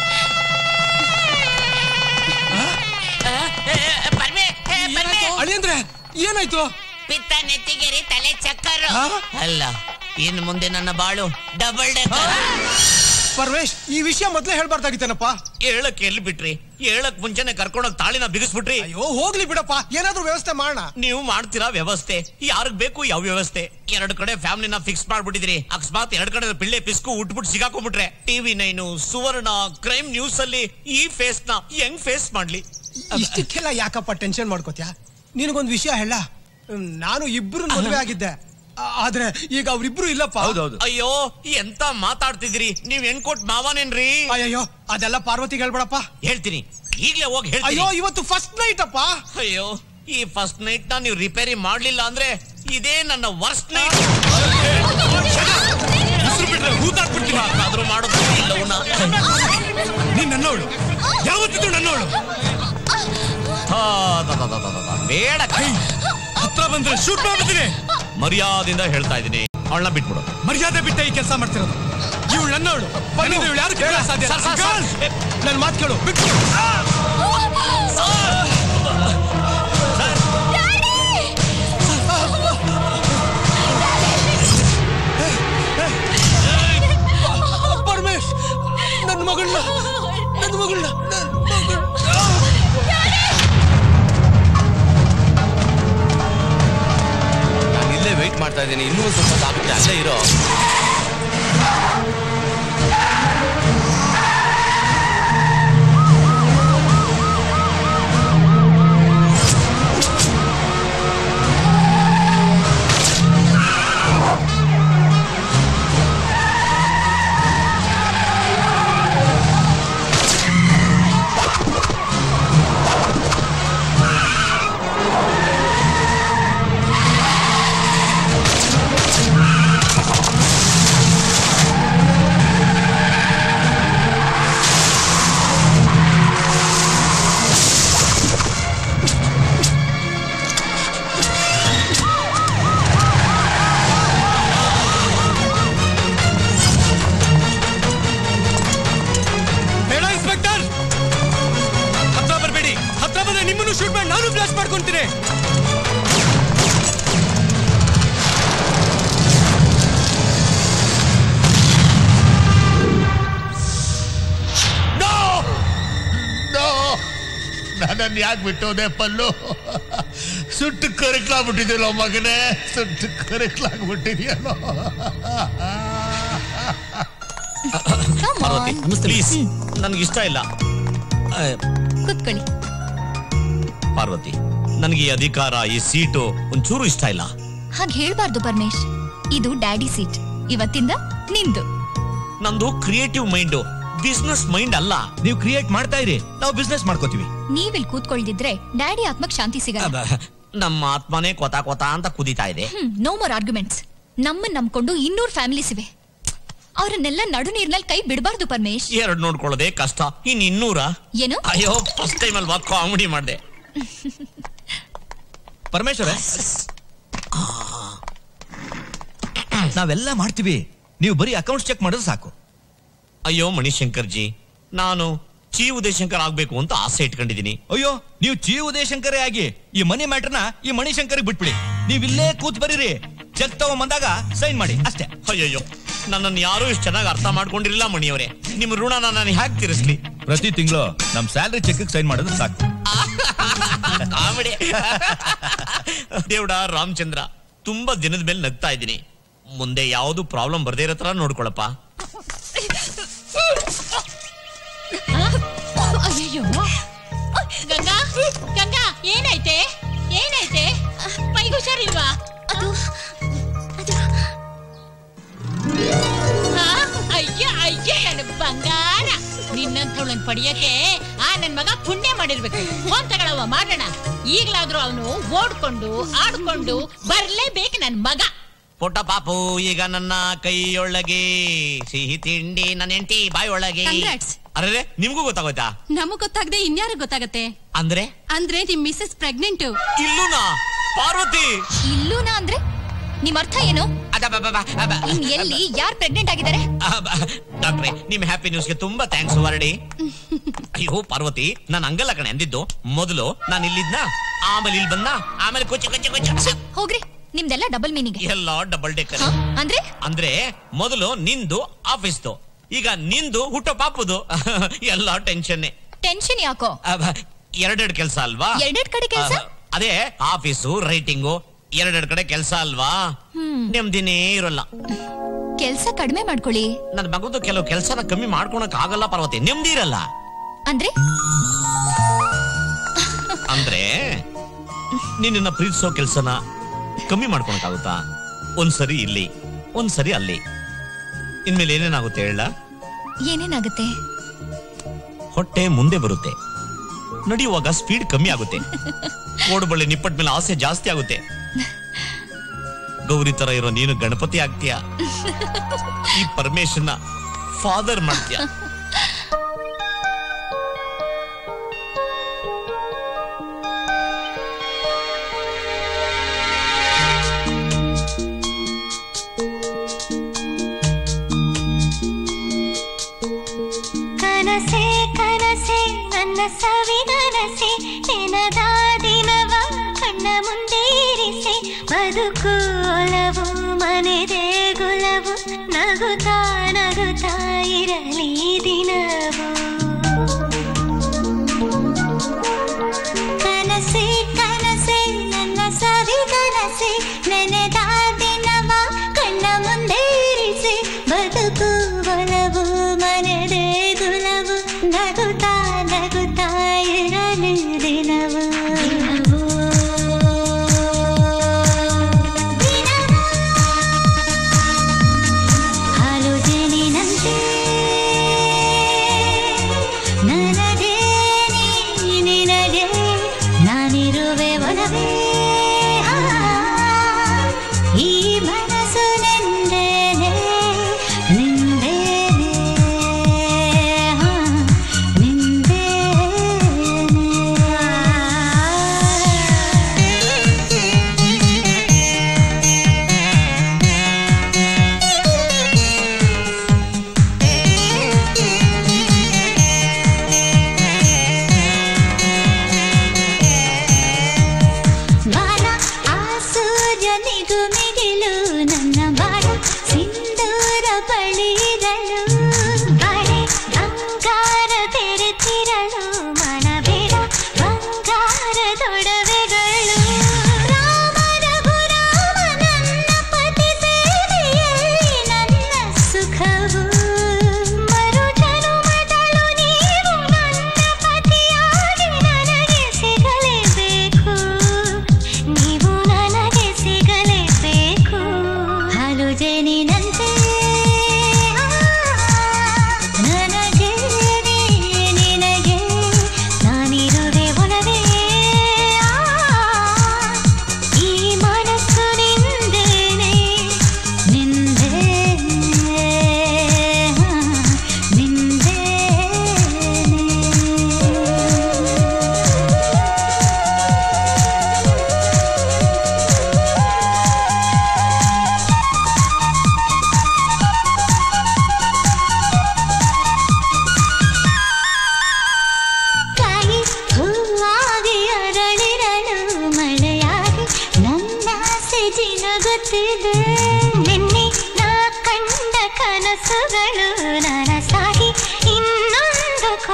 ಅಳಿಯಂದ್ರೆ ಏನಾಯ್ತು ಪಿತ್ತ ನೆತ್ತಿಗೆರಿ ತಲೆ ಚಕ್ಕರು ಆ? ಅಲ್ಲ ಇನ್ನು ಮುಂದೆ ನನ್ನ ಬಾಳು ಡಬಲ್ ಡೆಕ್ಕರ್ ಪರಮೇಶ್ ಈ ವಿಷಯ ಮೊದ್ಲೇ ಹೇಳ್ಬಾರ್ದಾಗಿತ್ತೇನಪ್ಪ ಹೇಳಕ್ ಎಲ್ಲಿ ಬಿಟ್ರಿ ಹೇಳಕ್ ಮುಂಚೆನೆ ಕರ್ಕೊಂಡೋಗ್ ತಾಳಿನ ಬಿಗಿಸ್ಬಿಟ್ರಿ ಅಯ್ಯೋ ಹೋಗ್ಲಿ ಬಿಡಪ್ಪ ಏನಾದ್ರೂ ವ್ಯವಸ್ಥೆ ಮಾಡೋಣ ನೀವು ಮಾಡ್ತೀರಾ ವ್ಯವಸ್ಥೆ ಯಾರಿಗ್ ಬೇಕು ಯಾವ ವ್ಯವಸ್ಥೆ ಎರಡ್ ಕಡೆ ಫ್ಯಾಮಿಲಿನ ಫಿಕ್ಸ್ ಮಾಡ್ಬಿಟ್ಟಿದ್ರಿ ಅಕಸ್ಮಾತ್ ಎರಡ್ ಕಡೆ ಪಿಳ್ಳೆ ಪಿಸ್ಕು ಉಟ್ಬಿಟ್ಟು ಸಿಗಾಕೊಂಡ್ಬಿಟ್ರೆ TV nine Suvarna crime news ಅಲ್ಲಿ ಈ ಫೇಸ್ ನ ಹೆಂಗ್ ಫೇಸ್ ಮಾಡ್ಲಿ ಇಷ್ಟಕ್ಕೆಲ್ಲ ಯಾಕಪ್ಪ ಟೆನ್ಷನ್ ಮಾಡ್ಕೋತ್ಯಾ ನಿನಗೊಂದ್ ವಿಷಯ ಹೇಳ ನಾನು ಇಬ್ರು ಮದುವೆ ಆಗಿದ್ದೆ ಆ- ಆದ್ರೆ ಈಗ ಅವ್ರಿಬ್ರು ಇಲ್ಲಪ್ಪ ಅಯ್ಯೋ ಎಂತ ಮಾತಾಡ್ತಿದ್ರಿ ನೀವ್ ಹೆಣ್ಕೊಟ್ ಮಾವನೇನ್ರಿ ಅಯ್ಯೋ ಅದೆಲ್ಲ ಪಾರ್ವತಿಗೆ ಹೇಳ್ಬೇಡಪ್ಪ ಹೇಳ್ತೀನಿ ಈಗ್ಲೇ ಹೋಗಿ ಅಯ್ಯೋ ಹೇಳ್ತೀನಿ ಇವತ್ತು ಫಸ್ಟ್ ನೈಟ್ ಅಪ್ಪ ಅಯ್ಯೋ ಈ ಫಸ್ಟ್ ನೈಟ್ ನ ನೀವು ರಿಪೇರಿ ಮಾಡ್ಲಿಲ್ಲ ಅಂದ್ರೆ ಇದೇ ನನ್ನ ವರ್ಸ್ಟ್ ನೈಟ್ ಆದ್ರೂ ಮಾಡೋದು ಇಲ್ಲವನ್ನ ನೀನ್ ನನ್ನವಳು ಯಾವತ್ತಿದ್ರು ನನ್ನವಳು ಥಾ, ದ, ದ, ದ, ದ, ದ, ದ. ಬೇಡ ಕೈ. ಹತ್ರ ಬಂದ್ರೆ ಶೂಟ್ ಮಾಡ್ಬಿಡ್ತೀನಿ ಮರ್ಯಾದೆಯಿಂದ ಹೇಳ್ತಾ ಇದ್ದೀನಿ ಅವಳನ್ನ ಬಿಟ್ಬಿಡು ಮರ್ಯಾದೆ ಬಿಟ್ಟ ಈ ಕೆಲಸ ಮಾಡ್ತಿರೋದು ಇವಳು ನನ್ನವಳು ಇವಳು ಯಾರು ಕೇಳ ಸಾಧ್ಯ ಸರ್, ಸರ್, ಸರ್. ನನ್ನ ಮಾತು ಕೇಳು ಬಿಟ್ಟು ಪರಮೇಶ್ ನನ್ನ ಮಗಳನ್ನ ನನ್ನ ಮಗಳನ್ನ ನನ್ನ ಮಗಳನ್ನ ನಾನು ಇಲ್ಲೇ ವೆಯ್ಟ್ ಮಾಡ್ತಾ ಇದ್ದೀನಿ ಇನ್ನೂ ಒಂದ್ ಸ್ವಲ್ಪ ಹೊತ್ತು ಆಗುತ್ತೆ ಅಲ್ಲೇ ಇರೋ ಆ ನನ್ನ ಯಾಕೆ ಬಿಟ್ಟೋದೆ ಪಲ್ಲು ಸುಟ್ಟು ಕರಿಕ್ಲಾಗ್ಬಿಟ್ಟಿದ್ಯಲ್ಲೋ ಮಗನೇ ಸುಟ್ಟು ಕರಿಕ್ಲಾಗ್ಬಿಟ್ಟಿದ್ಯಲ್ಲೋ ಪಾರ್ವತಿ ಪ್ಲೀಸ್ ನನಗೆ ಇಷ್ಟ ಇಲ್ಲ ಆ, ಕೂತ್ಕೊಳ್ಳಿ ಪಾರ್ವತಿ ನನಗೆ ಈ ಅಧಿಕಾರ ಈ ಸೀಟು ಒಂಚೂರು ಇಷ್ಟ ಇಲ್ಲ ಹಾಗೆ ಹೇಳ್ಬಾರ್ದು ಪರಮೇಶ್ ಇದು ಡ್ಯಾಡಿ ಸೀಟ್ ಇವತ್ತಿಂದ ನಿಂದು ನಂದು ಕ್ರಿಯೇಟಿವ್ ಮೈಂಡ್ ಬಿಸ್ನೆಸ್ ಮೈಂಡ್ ಅಲ್ಲ ನೀವು ಕ್ರಿಯೇಟ್ ಮಾಡ್ತಾ ಇರಿ ನಾವು ಬಿಸ್ನೆಸ್ ಮಾಡ್ಕೋತೀವಿ ನೀವಿಲ್ ಕೂತ್ಕೊಳ್ದಿದ್ರೆ ಡ್ಯಾಡಿ ಆತ್ಮಕ್ ಶಾಂತಿ ಸಿಗಲ್ಲ ಅಬ್ಬ, ನಮ್ಮ ಆತ್ಮನೇ ಕೊತ ಕೊತ ಅಂತ ಕುದೀತಾ ಇದೆ ನೋ ಮೋರ್ ಆರ್ಗ್ಯುಮೆಂಟ್ಸ್ ನಮ್ಮನ್ ನಂಬ್ಕೊಂಡು ಇನ್ನೂರ್ ಫ್ಯಾಮಿಲೀಸ್ ಇವೆ ಅವ್ರನ್ನೆಲ್ಲ ನಡು ನೀರ್ನಲ್ಲಿ ಕೈ ಬಿಡಬಾರ್ದು ಪರಮೇಶ್ ಎರಡ್ ನೋಡ್ಕೊಳ್ಳೋದೇ ಕಷ್ಟ ಇನ್ ಇನ್ನೂರ ಏನು ಅಯ್ಯೋ ಫಸ್ಟ್ ಟೈಮ್ ಅಲ್ವಾ ಕಾಮಿಡಿ ಮಾಡ್ದೆ ಪರಮೇಶ್ವರ ನಾವೆಲ್ಲ ಮಾಡ್ತೀವಿ ನೀವು ಬರೀ ಅಕೌಂಟ್ಸ್ ಚೆಕ್ ಮಾಡಿದ್ರೆ ಸಾಕು ಅಯ್ಯೋ ಮಣಿಶಂಕರ್ ಜಿ ನಾನು ಚಿ ಉದಯಶಂಕರ್ ಆಗ್ಬೇಕು ಅಂತ ಆಸೆ ಇಟ್ಕೊಂಡಿದೀನಿ ಅಯ್ಯೋ ನೀವು ಜಿ ಉದಯಶಂಕರೇ ಆಗಿ ಈ ಮನಿ ಮ್ಯಾಟರ್ನ ಈ ಮಣಿಶಂಕರ್ಗೆ ಬಿಟ್ಬಿಡಿ ನೀವು ಇಲ್ಲೇ ಕೂತ್ ಬರೀರಿ ಚೆಕ್ ತಗೊಂಬಂದಾಗ ಸೈನ್ ಮಾಡಿ ಅಷ್ಟೇ ಅಯ್ಯಯ್ಯೋ ನನ್ನನ್ನು ಯಾರು ಇಷ್ಟು ಚೆನ್ನಾಗಿ ಅರ್ಥ ಮಾಡ್ಕೊಂಡಿರಲಿಲ್ಲ ಮಣಿಯವರೇ ನಿಮ್ಮ ಋಣನ ನಾನು ಹ್ಯಾಕ್ ತೀರಿಸ್ಲಿ ಪ್ರತಿ ತಿಂಗಳು ನಮ್ ಸ್ಯಾಲ್ರಿ ಚೆಕ್ ಸೈನ್ ಮಾಡಿದ್ರೆ ಸಾಕು ಕಾಮಿಡಿ ದೇವ್ಡ ರಾಮಚಂದ್ರ ತುಂಬಾ ದಿನದ ಮೇಲೆ ನಗ್ತಾ ಇದ್ದೀನಿ ಮುಂದೆ ಯಾವ್ದು ಪ್ರಾಬ್ಲಮ್ ಬರ್ದೇ ಇರೋ ತರ ನೋಡ್ಕೊಳಪ್ಪ ಅಯ್ಯೋ ಗಂಗಾ ಗಂಗಾ ಏನೈತೆ ಏನೈತೆ ಮೈಗೆ ಹುಷಾರಿಲ್ವಾ ಅದು ಹಾ? ಅಯ್ಯ ಅಯ್ಯ ನನ್ನ ಬಂಗಾರ ನಿನ್ನಂಥವಳನ್ ಪಡಿಯಕ್ಕೆ ಆ ನನ್ ಮಗ ಪುಣ್ಯ ಮಾಡಿರ್ಬೇಕು ಫೋನ್ ತಗೊಳವ ಮಾಡೋಣ ಈಗ್ಲಾದ್ರೂ ಅವನು ಓಡ್ಕೊಂಡು ಆಡ್ಕೊಂಡು ಬರ್ಲೇಬೇಕು ನನ್ ಮಗ ಪುಟ್ಟ ಪಾಪು ಈಗ ನನ್ನ ಕೈಯೊಳಗೆ ಸಿಹಿ ತಿಂಡಿ ನನ್ನ ಹೆಂಡತಿ ಬಾಯೊಳಗೆ Congrats. ಅರೆ ನಿಮ್ಗೂ ಗೊತ್ತಾಗೋಯ್ತಾ ನಮಗ್ ಗೊತ್ತಾಗದೆ ಇನ್ಯಾರು ಗೊತ್ತಾಗತ್ತೆ ಅಂದ್ರೆ ಅಂದ್ರೆ ನಿಮ್ ಮಿಸಸ್ ಪ್ರೆಗ್ನೆಂಟ್ ಇಲ್ಲೂನಾ ಪಾರ್ವತಿ ಇಲ್ಲೂನಾ ಅಂದ್ರೆ ನಿಮ್ ಅರ್ಥ ಏನು ಇನ್ ಎಲ್ಲಿ ಯಾರ್ ಪ್ರೆಗ್ನೆಂಟ್ ಆಗಿದ್ದಾರೆ ಡಾಕ್ಟ್ರೆ ನಿಮ್ ಹ್ಯಾಪಿ ನ್ಯೂಸ್ಗೆ ತುಂಬಾ ಥ್ಯಾಂಕ್ಸ್ ವರ್ಡಿ ಅಯ್ಯೋ ಪಾರ್ವತಿ ನಾನು ಹಂಗಲ್ಲ ಕಣೆ ಅಂದಿದ್ದು ಮೊದಲು ನಾನು ಇಲ್ಲಿದ್ನ ಆಮೇಲೆ ಇಲ್ಲಿ ಬಂದ ಆಮೇಲೆ ಕೊಚ್ಚಿ ಕೊಚ್ಚಿ ಕೊಚ್ಚಿ ಹೋಗ್ರಿ ನಿಮ್ದೆಲ್ಲ ಡಬಲ್ ಮೀನಿಂಗ್ ಎಲ್ಲ ಡಬಲ್ ಡೆಕ್ಕರ್ ಅಂದ್ರೆ ಅಂದ್ರೆ ಮೊದಲು ನಿಂದು ಆಫೀಸ್ದು ಈಗ ನಿಂದು ಹುಟ್ಟೋ ಪಾಪುದು ಎಲ್ಲ ಟೆನ್ಷನ್ ಟೆನ್ಷನ್ ಯಾಕೋ ಎರಡೆರಡು ಕೆಲಸ ಅಲ್ವಾ ಎರಡೆರಡ್ ಕಡೆ ಕೆಲ್ಸ? ಆ, ಅದೇ ಆಫೀಸು ರೈಟಿಂಗು ಎರಡೆರಡು ಕಡೆ ಕೆಲಸ ಅಲ್ವಾ ಹ್ಮ್ ನೆಮ್ಮದಿನೇ ಇರೋಲ್ಲ ಕೆಲ್ಸ ಕಡಿಮೆ ಮಾಡ್ಕೊಳ್ಳಿ ನನ್ನ ಮಗದು ಕೆಲವು ಕೆಲಸನ ಕಮ್ಮಿ ಮಾಡ್ಕೊಳಕ್ ಆಗಲ್ಲ ಪಾರ್ವತಿ ನೆಮ್ಮದಿ ಇರಲ್ಲ ಅಂದ್ರೆ ಅಂದ್ರೆ ನಿನ್ನ ಪ್ರೀತಿಸೋ ಕೆಲ್ಸನ ಕಮ್ಮಿ ಮಾಡ್ಕೊಳಕ್ಕಾಗುತ್ತಾ ಒಂದ್ಸರಿ ಇಲ್ಲಿ ಒಂದ್ಸರಿ ಅಲ್ಲಿ ಇನ್ಮೇಲೆ ಏನೇನಾಗುತ್ತೆ ಹೇಳ ಏನೇನಾಗುತ್ತೆ ಹೊಟ್ಟೆ ಮುಂದೆ ಬರುತ್ತೆ ನಡೆಯುವಾಗ ಸ್ಪೀಡ್ ಕಮ್ಮಿ ಆಗುತ್ತೆ ಕೋಡುಬಳ್ಳಿ ನಿಪ್ಪಟ್ ಮೇಲೆ ಆಸೆ ಜಾಸ್ತಿ ಆಗುತ್ತೆ ಗೌರಿ ತರ ಇರೋ ನೀನು ಗಣಪತಿ ಆಗ್ತೀಯ ಈ ಪರಮೇಶನ್ನ ಫಾದರ್ ಮಾಡ್ತೀಯ ಕನಸೆ ಕನಸೆ ನನ್ನ ಸವಿನನಸೆ ನೆನದ ದಿನವ ಕಣ್ಣ ಮುಂದೆ ಇರಿಸೆ ಬದುಕು ಒಲವು ಮನೆದೆ ಗುಲವು ನಗುತ್ತಾ ನಗುತ್ತಾ ಇರಲಿ ದಿನವು ಕನಸೆ ಕನಸೆ ನನ್ನ ಸವಿ ಕನಸೆ ನೆನೆದ ದಿನವ ಕಣ್ಣ ಮುಂದೆ ಇರಿಸಿ ಬದುಕು ಒಲವು ಮನೆದೆ ಗುಲವು ನಗುತ್ತಾ ನಗುತ್ತಾ ಇರಲಿ ದಿನವು ಹಾಲು ಜೇನಿನಂತೆ ನನಗೆ ನೀ ನಿನಗೆ ನಾನಿರುವೆ ಒಲವೇ ಆ, ಈ ಮನಸ್ಸು ನಿಂದೇನೆ ನಿಂದೇನೆ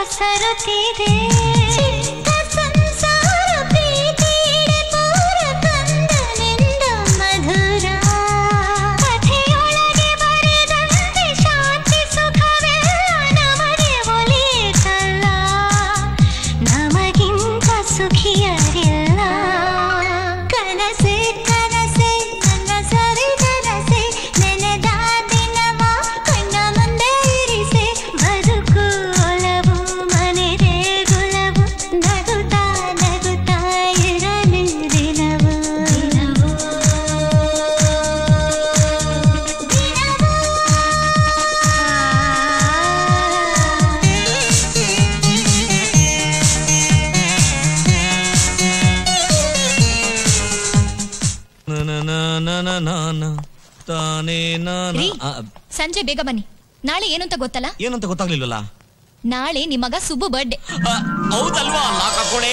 ಸರುತ್ತಿದೆ ಚಿಕ್ಕ ಸಂಸಾರ ಪ್ರೀತಿಯಿಡೆ ಪೂರ ಕಂದನೆಂದ ಮಧುರ ಕಥೆಯೊಳಗೆ ಬರೆದಂತೆ ಶಾಂತಿ ಸುಖವೆಲ್ಲ ನಮಗೆ ಒಲಿಯಿತಲ್ಲ ನಮಗಿಂತ ಸುಖಿಯರಿಲ್ಲ ಕನಸೆ ಕನಸೆ ನನ್ನ ಸರಿ ಕನಸೆ ನೆನೆದ ದಿನವ ಕಣ್ಣ ಮುಂದೆ ಇರಿಸೆ ಬದುಕು ಒಲವು ಮನೆದೆ ಗುಲವು ನಗುತ್ತಾ ನಗುತ್ತಾ ಇರಲಿ ದಿನವು ದಿನವು ತಾನೇ ನಾನ ರೀ. ಸಂಜೆ ಬೇಗ ಬನ್ನಿ ನಾಳೆ ಏನು ಅಂತ ಗೊತ್ತಲ್ಲ ಏನಂತ ಗೊತ್ತಾಗ್ಲಿಲ್ವಲ್ಲ ನಾಳೆ ನಿಮ್ ಮಗ ಸುಬ್ಬು ಬರ್ಡೇ ಹೌದಲ್ವಾ ಲಾಕಾಕೋಳೆ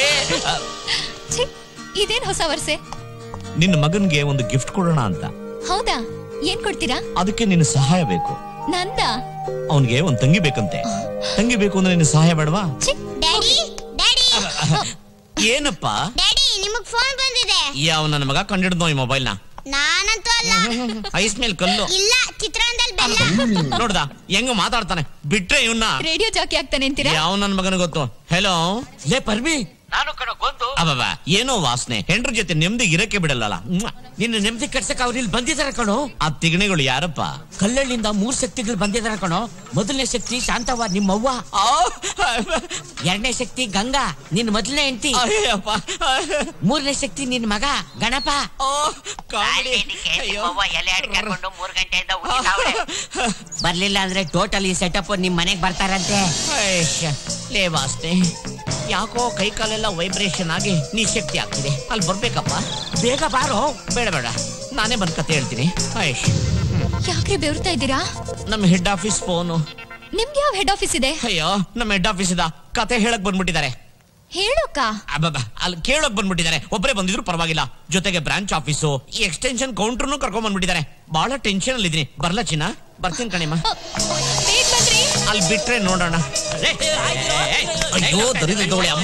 ಇದೇನ್ ಹೊಸ ವರ್ಷೆ ನಿನ್ನ ಮಗನ್ಗೆ ಒಂದು ಗಿಫ್ಟ್ ಕೊಡೋಣ ಅಂತ ಹೌದಾ ಏನ್ ಕೊಡ್ತೀರಾ ಅದಕ್ಕೆ ನಿನ್ನ ಸಹಾಯ ಬೇಕು ನಂದ ಅವನ್ಗೆ ಒಂದ್ ತಂಗಿ ಬೇಕಂತೆ ತಂಗಿ ಬೇಕು ಅಂದ್ರೆ ನಿನ್ನ ಸಹಾಯ ಬೇಡವಾ ಡ್ಯಾಡಿ ಡ್ಯಾಡಿ ಏನಪ್ಪ ಡ್ಯಾಡಿ ನಿಮಗ್ ಫೋನ್ ಬಂದಿದೆ ಯಾವ ನನ್ನ ಮಗ ಕಂಡಿಡ್ದೋ ಈ ಮೊಬೈಲ್ ನ ನಾನಂತೂ ಅಲ್ಲ ಐಸ್ ಮೇಲ್ ಕಲ್ಲು ಇಲ್ಲ ಚಿತ್ರಾನ್ನದಲ್ಲಿ ಬೆಲ್ಲ ನೋಡ್ದ ಹೆಂಗ ಮಾತಾಡ್ತಾನೆ ಬಿಟ್ರೆ ಇವನ್ನ ರೇಡಿಯೋ ಜಾಕಿ ಆಗ್ತಾನೆ ಅಂತೀರಾ ಯಾವ ನನ್ ಮಗನ ಗೊತ್ತು ಹೆಲೋ ಲೇ ಪರ್ವಿ ನಾನು ಕಣ ಗೊಂದು ಅಬ್ಬಬ್ಬ ಏನೋ ವಾಸನೆ ಹೆಂಡ್ರ ಜೊತೆ ನೆಮ್ಮದಿ ಇರಕ್ಕೆ ಬಿಡಲ್ಲ ನಿನ್ನ ನೆಮ್ಮದಿ ಕಟ್ಸಕ್ ಅವ್ರು ಇಲ್ಲಿ ಬಂದಿದಾರೆ ಕಣೋ ಆ ತಿಗಣೆಗಳು ಯಾರಪ್ಪ ಕಲ್ಲಳ್ಳಿಯಿಂದ ಮೂರ್ ಶಕ್ತಿಗಳು ಬಂದಿದಾರೆ ಕಣೋ ಮೊದಲನೇ ಶಕ್ತಿ ಶಾಂತವ್ವ ನಿಮ್ಮವ್ವ ಎರಡನೇ ಶಕ್ತಿ ಗಂಗಾ ನಿನ್ ಮೊದಲನೇ ಹೆಂಡತಿ ಮೂರನೇ ಶಕ್ತಿ ನಿನ್ ಮಗ ಗಣಪ ಎಲೆ ಅಡ್ಕೊಂಡು ಮೂರ್ ಗಂಟೆಯಿಂದ ಬರ್ಲಿಲ್ಲ ಅಂದ್ರೆ ಟೋಟಲ್ ಈ ಸೆಟಪ್ ನಿಮ್ ಮನೆಗ್ ಬರ್ತಾರಂತೆ ಲೇ ವಾಸನೆ ಯಾಕೋ ಕೈ ಕಾಲೆಲ್ಲ ವೈಬ್ರೇಷನ್ ಆಗಿ ನಿಶಕ್ತಿ ಆಗ್ತಿದೆ ಅಲ್ಲಿ ಬರ್ಬೇಕಪ್ಪ ಬೇಗ ಬಾರೋ ಬೇಡ ಬೇಡ ನಾನೇ ಬಂದ್ ಕತೆ ಹೇಳ್ತೀನಿ ಐಶ್ ಯಾಕ್ರಿ ಬೆವರ್ತಾ ಇದ್ದೀರಾ ನಮ್ಮ ಹೆಡ್ ಆಫೀಸ್ ಫೋನು ನಿಮ್ಗೆ ಯಾವ ಹೆಡ್ ಆಫೀಸ್ ಇದೆ ಅಯ್ಯೋ ನಮ್ಮ ಹೆಡ್ ಆಫೀಸ್ ಇದ ಕತೆ ಹೇಳಕ್ ಬಂದ್ಬಿಟ್ಟಿದ್ದಾರೆ ಹೇಳೋಕ ಅಬ್ಬಬ್ಬ ಅಲ್ಲಿ ಕೇಳೋಕ್ ಬಂದ್ಬಿಟ್ಟಿದ್ದಾರೆ ಒಬ್ಬರೇ ಬಂದಿದ್ರು ಪರವಾಗಿಲ್ಲ ಜೊತೆಗೆ ಬ್ರಾಂಚ್ ಆಫೀಸು ಈ ಎಕ್ಸ್ಟೆನ್ಷನ್ ಕೌಂಟರ್ನು ಕರ್ಕೊಂಡ್ ಬಂದ್ಬಿಟ್ಟಿದ್ದಾರೆ ಬಹಳ ಟೆನ್ಷನ್ ಅಲ್ಲಿ ಇದೀನಿ ಬರ್ಲಾ ಚಿನ್ನ ಬರ್ತೀನಿ ಕಣಿಮ್ಮ ಅಲ್ಲಿ ಬಿಟ್ರೆ ನೋಡೋಣ ಏ, ಏ, ಏ, ಅಯ್ಯೋ ದರಿದ್ರದವಳೆ ಅಮ್ಮ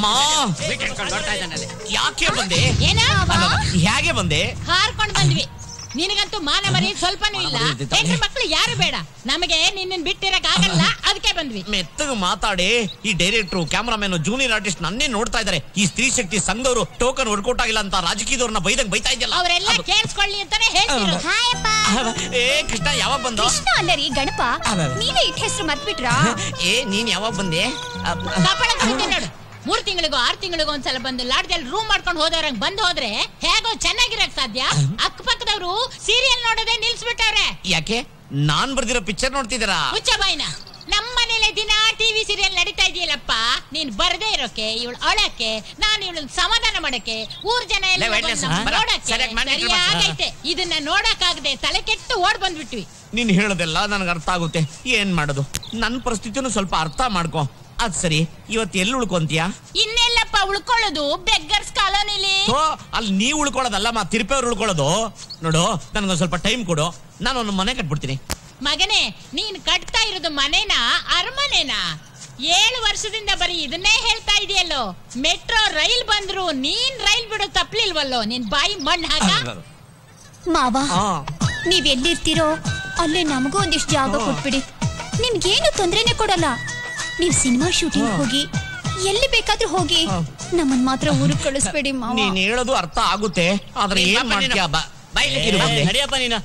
ಯಾಕೆ ಬಂದೆ ಏನ ಅಬ್ಬಬ್ಬ, ಹೇಗೆ ಬಂದೆ ಹಾರ್ಕೊಂಡ್ ಬಂದ್ವಿ ನಿನಗಂತೂ ಮಾನ ಮರಿ ಸ್ವಲ್ಪನೂ ಇಲ್ಲ ಮಾನ ಮರ್ಯಾದೆ ತಾನೆ. ಹೆಣ್ಣು ಮಕ್ಳು ಯಾರು ಬೇಡ ನಮಗೆ ನಿನ್ನ ಬಿಟ್ಟಿರಕ್ ಆಗಲ್ಲ ಅದಕ್ಕೆ ಬಂದ್ವಿ ಮೆತ್ತಗೆ ಮಾತಾಡಿ ಈ ಡೈರೆಕ್ಟ್ರು ಕ್ಯಾಮರಾಮನ್ ಜೂನಿಯರ್ ಆರ್ಟಿಸ್ಟ್ ನನ್ನೇ ನೋಡ್ತಾ ಇದ್ದಾರೆ ಈ ಸ್ತ್ರೀ ಶಕ್ತಿ ಸಂಘದವರು ಟೋಕನ್ ವರ್ಕೌಟ್ ಆಗಿಲ್ಲ ಅಂತ ರಾಜಕೀಯದವ್ರನ್ನ ಬೈದಂಗ್ ಬೈತಾ ಇದೆಯಲ್ಲ ಅವರೆಲ್ಲ ಕೇಳಿಸ್ಕೊಳ್ಳಿ ಅಂತಾನೆ ಹೇಳ್ತಿರೋದು ಏ ಕೃಷ್ಣ ಯಾವಾಗ ಬಂದು ಕೃಷ್ಣ ಅಲ್ಲ ರೀ ಗಣಪ ನೀವೇ ಇಟ್ ಹೆಸರು ಮರ್ತ್ಬಿಟ್ರಾ ಏ ನೀನ್ ಯಾವಾಗ ಬಂದೆ ಕಪಾಳ ಕರಿತೀನಿ ನೋಡು ಮೂರ್ ತಿಂಗಳಿಗೋ ಆರ್ ತಿಂಗಳಿಗೋ ಒಂದ್ಸಲ ಬಂದು ಲಾಡ್ಜಲ್ಲಿ ರೂಮ್ ಮಾಡ್ಕೊಂಡು ಹೋದವ್ರಂಗ್ ಬಂದು ಹೋದ್ರೆ ಹೇಗೋ ಚೆನ್ನಾಗಿರಕ್ ಸಾಧ್ಯ ಅಕ್ಕಪಕ್ಕದವ್ರು ಸೀರಿಯಲ್ ನೋಡೋದೇ ನಿಲ್ಸ್ಬಿಟ್ಟವ್ರೆ ಯಾಕೆ ನಾನ್ ಬರ್ದಿರೋ ಪಿಕ್ಚರ್ ನೋಡ್ತಿದ್ದೀರಾ ಹುಚ್ಚ ಬಾಯ್ನ ನಮ್ಮ ಮನೇಲೆ ದಿನ ಟಿವಿ ಸೀರಿಯಲ್ ನಡೀತಾ ಇದೆಯಲ್ಲಪ್ಪ ನೀನ್ ಬರ್ದೇ ಇರೋಕೆ ಇವಳು ಅಳಕ್ಕೆ ನಾನು ಇವಳನ್ನ ಸಮಾಧಾನ ಮಾಡಕ್ಕೆ ಊರ್ ಜನ ಎಲ್ಲ ಲೇ, wait, ಬಂದು listen, ನಮ್ಮನ್ನ ಬರ. ನೋಡಕ್ಕೆ ಸರಿಯಾಗಿ monitor ಮಾಡು. ಸರಿಯಾಗೈತೆ ಇದನ್ನ ನೋಡಕ್ಕಾಗದೆ ತಲೆ ಕೆಟ್ಟು ಓಡ್ ಬಂದ್ಬಿಟ್ವಿ ನೀನ್ ಹೇಳೋದೆಲ್ಲ ನನಗೆ ಅರ್ಥ ಆಗುತ್ತೆ ಏನ್ ಮಾಡೋದು ನನ್ ಪರಿಸ್ಥಿತಿನೂ ಸ್ವಲ್ಪ ಅರ್ಥ ಮಾಡ್ಕೊ ಅದ್ ಸರಿ ಇವತ್ತು ಎಲ್ಲಿ ಉಳ್ಕೊಂತೀಯ ಇನ್ನೆಲ್ಲಪ್ಪ ಉಳ್ಕೊಳ್ಳೋದು ಬೆಗ್ಗರ್ಸ್ ಕಾಲೋನಿಲಿ ಓ ಅಲ್ಲಿ ನೀವ್ ಉಳ್ಕೊಳ್ಳೋದಲ್ಲಮ್ಮ ತಿರುಪೇವ್ರು ಉಳ್ಕೊಳ್ಳೋದು ನೋಡು ನನ್ಗೊಂದ್ ಸ್ವಲ್ಪ ಟೈಮ್ ಕೊಡು ನಾನು ಒಂದು ಮನೆ ಕಟ್ಬಿಡ್ತೀನಿ ಮಗನೇ ನೀನ್ ಕಟ್ತಾ ಇರೋದು ಮನೇನಾ ಅರಮನೆನಾ ಏಳು ವರ್ಷದಿಂದ ಬರೀ ಇದನ್ನೇ ಹೇಳ್ತಾ ಇದೆಯಲ್ಲೋ ಮೆಟ್ರೋ ರೈಲ್ ಬಂದ್ರು ನೀನ್ ರೈಲ್ ಬಿಡೋ ತಪ್ಲಿಲ್ವಲ್ಲೋ ನಿನ್ ಬಾಯಿ ಮಣ್ಣು ಹಾಕ ಮಾವ ಆ. ನೀವ್ ಎಲ್ಲಿರ್ತೀರೋ ಅಲ್ಲೇ ನಮಗೂ ಒಂದಿಷ್ಟು ಜಾಗ ಕೊಟ್ಬಿಡಿ ನಿಮ್ಗೇನು ತೊಂದ್ರೆನೆ ಕೊಡಲ್ಲ ನೀವ್ ಸಿನಿಮಾ ಶೂಟಿಂಗ್ ಹೋಗಿ ಎಲ್ಲಿ ಬೇಕಾದ್ರೂ ಹೋಗಿ ನಮ್ಮನ್ ಮಾತ್ರ ಊರಿಗೆ ಕಳಿಸ್ಬೇಡಿ ಮಾವ ನೀನ್ ಹೇಳೋದು ಅರ್ಥ ಆಗುತ್ತೆ ಆದ್ರೆ ನೀನ್ ಏನ್ ಬಾಪ ನೀನು. ಮಾಡ್ತೀಯ ಬಾಯ್ಲಿಕ್ಕಿರು ಬಂದೆ. ನಡಿಯಪ್ಪ ನೀನು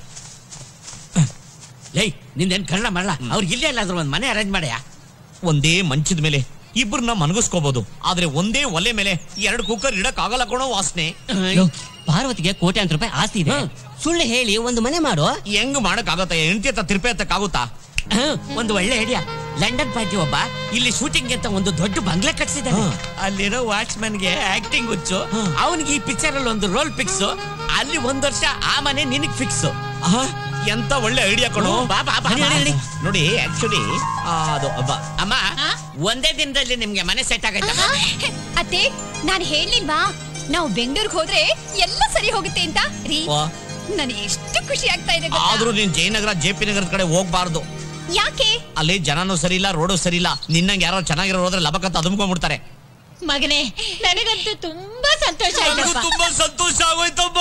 ಲೈ ನಿಂದೇನ್ ಕನ್ನಡ ಮಾಡಲ್ಲ ಅವ್ರಿಗೆ ಇಲ್ಲೇ ಎಲ್ಲಾದ್ರೂ ಒಂದ್ ಮನೆ ಅರೇಂಜ್ ಮಾಡ್ಯಾ ಒಂದೇ ಮಂಚದ ಮೇಲೆ ಇಬ್ಬರನ್ನ ಮನಗಿಸ್ಕೋಬಹುದು ಆದ್ರೆ ಒಂದೇ ಒಲೆ ಮೇಲೆ ಎರಡು ಕುಕ್ಕರ್ ಇಡಕ್ ಆಗಲ್ಲ ಕೊಡೋ ವಾಸನೆ ಪಾರ್ವತಿಗೆ ಕೋಟ್ಯಾಂತರ ರೂಪಾಯಿ ಆಸ್ತಿ ಇದೆ ಸುಳ್ಳು ಹೇಳಿ ಒಂದು ಮನೆ ಮಾಡು ಹೆಂಗ್ ಮಾಡಕ್ ಆಗತ್ತ ಹೆಂಡತಿ ಹತ್ತ ತಿರುಪೆ ಹತ್ತಕ್ಕಾಗುತ್ತಾ ಒಂದು ಒಳ್ಳೆ ಐಡಿಯಾ ಲಂಡನ್ ಪಾರ್ಟಿ ಒಬ್ಬ ಇಲ್ಲಿ ಶೂಟಿಂಗ್ ಅಂತ ಒಂದು ದೊಡ್ಡ ಬಂಗ್ಲೆ ಕಟ್ಸಿದ್ದಾನೆ ಅಲ್ಲಿರೋ ವಾಚ್ಮನ್ ಗೆ ಆಕ್ಟಿಂಗ್ ಹುಚ್ಚು ಅವನಿಗೆ ಈ ಪಿಕ್ಚರ್ ಅಲ್ಲಿ ಒಂದು ರೋಲ್ ಫಿಕ್ಸ್ ಅಲ್ಲಿ ಒಂದ್ ವರ್ಷ ಆ ಮನೆ ನಿನಗ್ ಫಿಕ್ಸ್ ಎಂತ ಒಳ್ಳೆ ಐಡಿಯಾ ಕೊಡು ಬಾ, ಬಾ, ಬಾ, ನಡಿ, ಬಾ. ನಡಿ, ನಡಿ. ನೋಡಿ ಆಕ್ಚುಲಿ ಅದು ಅಬ್ಬ ಅಮ್ಮ ಒಂದೇ ದಿನದಲ್ಲಿ ನಿಮ್ಗೆ ಮನೆ ಸೆಟ್ ಆಗೈತಮ್ಮ ಅತ್ತೆ ನಾನ್ ಹೇಳಿಲ್ವಾ ನಾವು ಬೆಂಗಳೂರಿಗೆ ಹೋದ್ರೆ ಎಲ್ಲ ಸರಿ ಹೋಗುತ್ತೆ ಅಂತ ರೀ ವಾ. ನನಗೆ ಎಷ್ಟು ಖುಷಿ ಆಗ್ತಾ ಇದೆ ಗೊತ್ತಾ? ಆದ್ರೂ ನೀನ್ ಜಯನಗರ ಜೆ ಪಿ ನಗರದ ಕಡೆ ಹೋಗ್ಬಾರ್ದು ಯಾಕೆ ಅಲ್ಲಿ ಜನನೂ ಸರಿ ಇಲ್ಲ ರೋಡು ಸರಿ ಇಲ್ಲ ನಿನ್ನಂಗೆ ಯಾರೋ ಚೆನ್ನಾಗಿರೋ ಹೋದ್ರೆ ಲಬಕಂತ ಅದುಮ್ಕೊಂಡ್ಬಿಡ್ತಾರೆ ಮಗನೇ ನನಗಂತೂ ತುಂಬಾ ಸಂತೋಷ ಆಯ್ತಪ್ಪ ತುಂಬಾ ಸಂತೋಷ ಆಗೋಯ್ತಮ್ಮ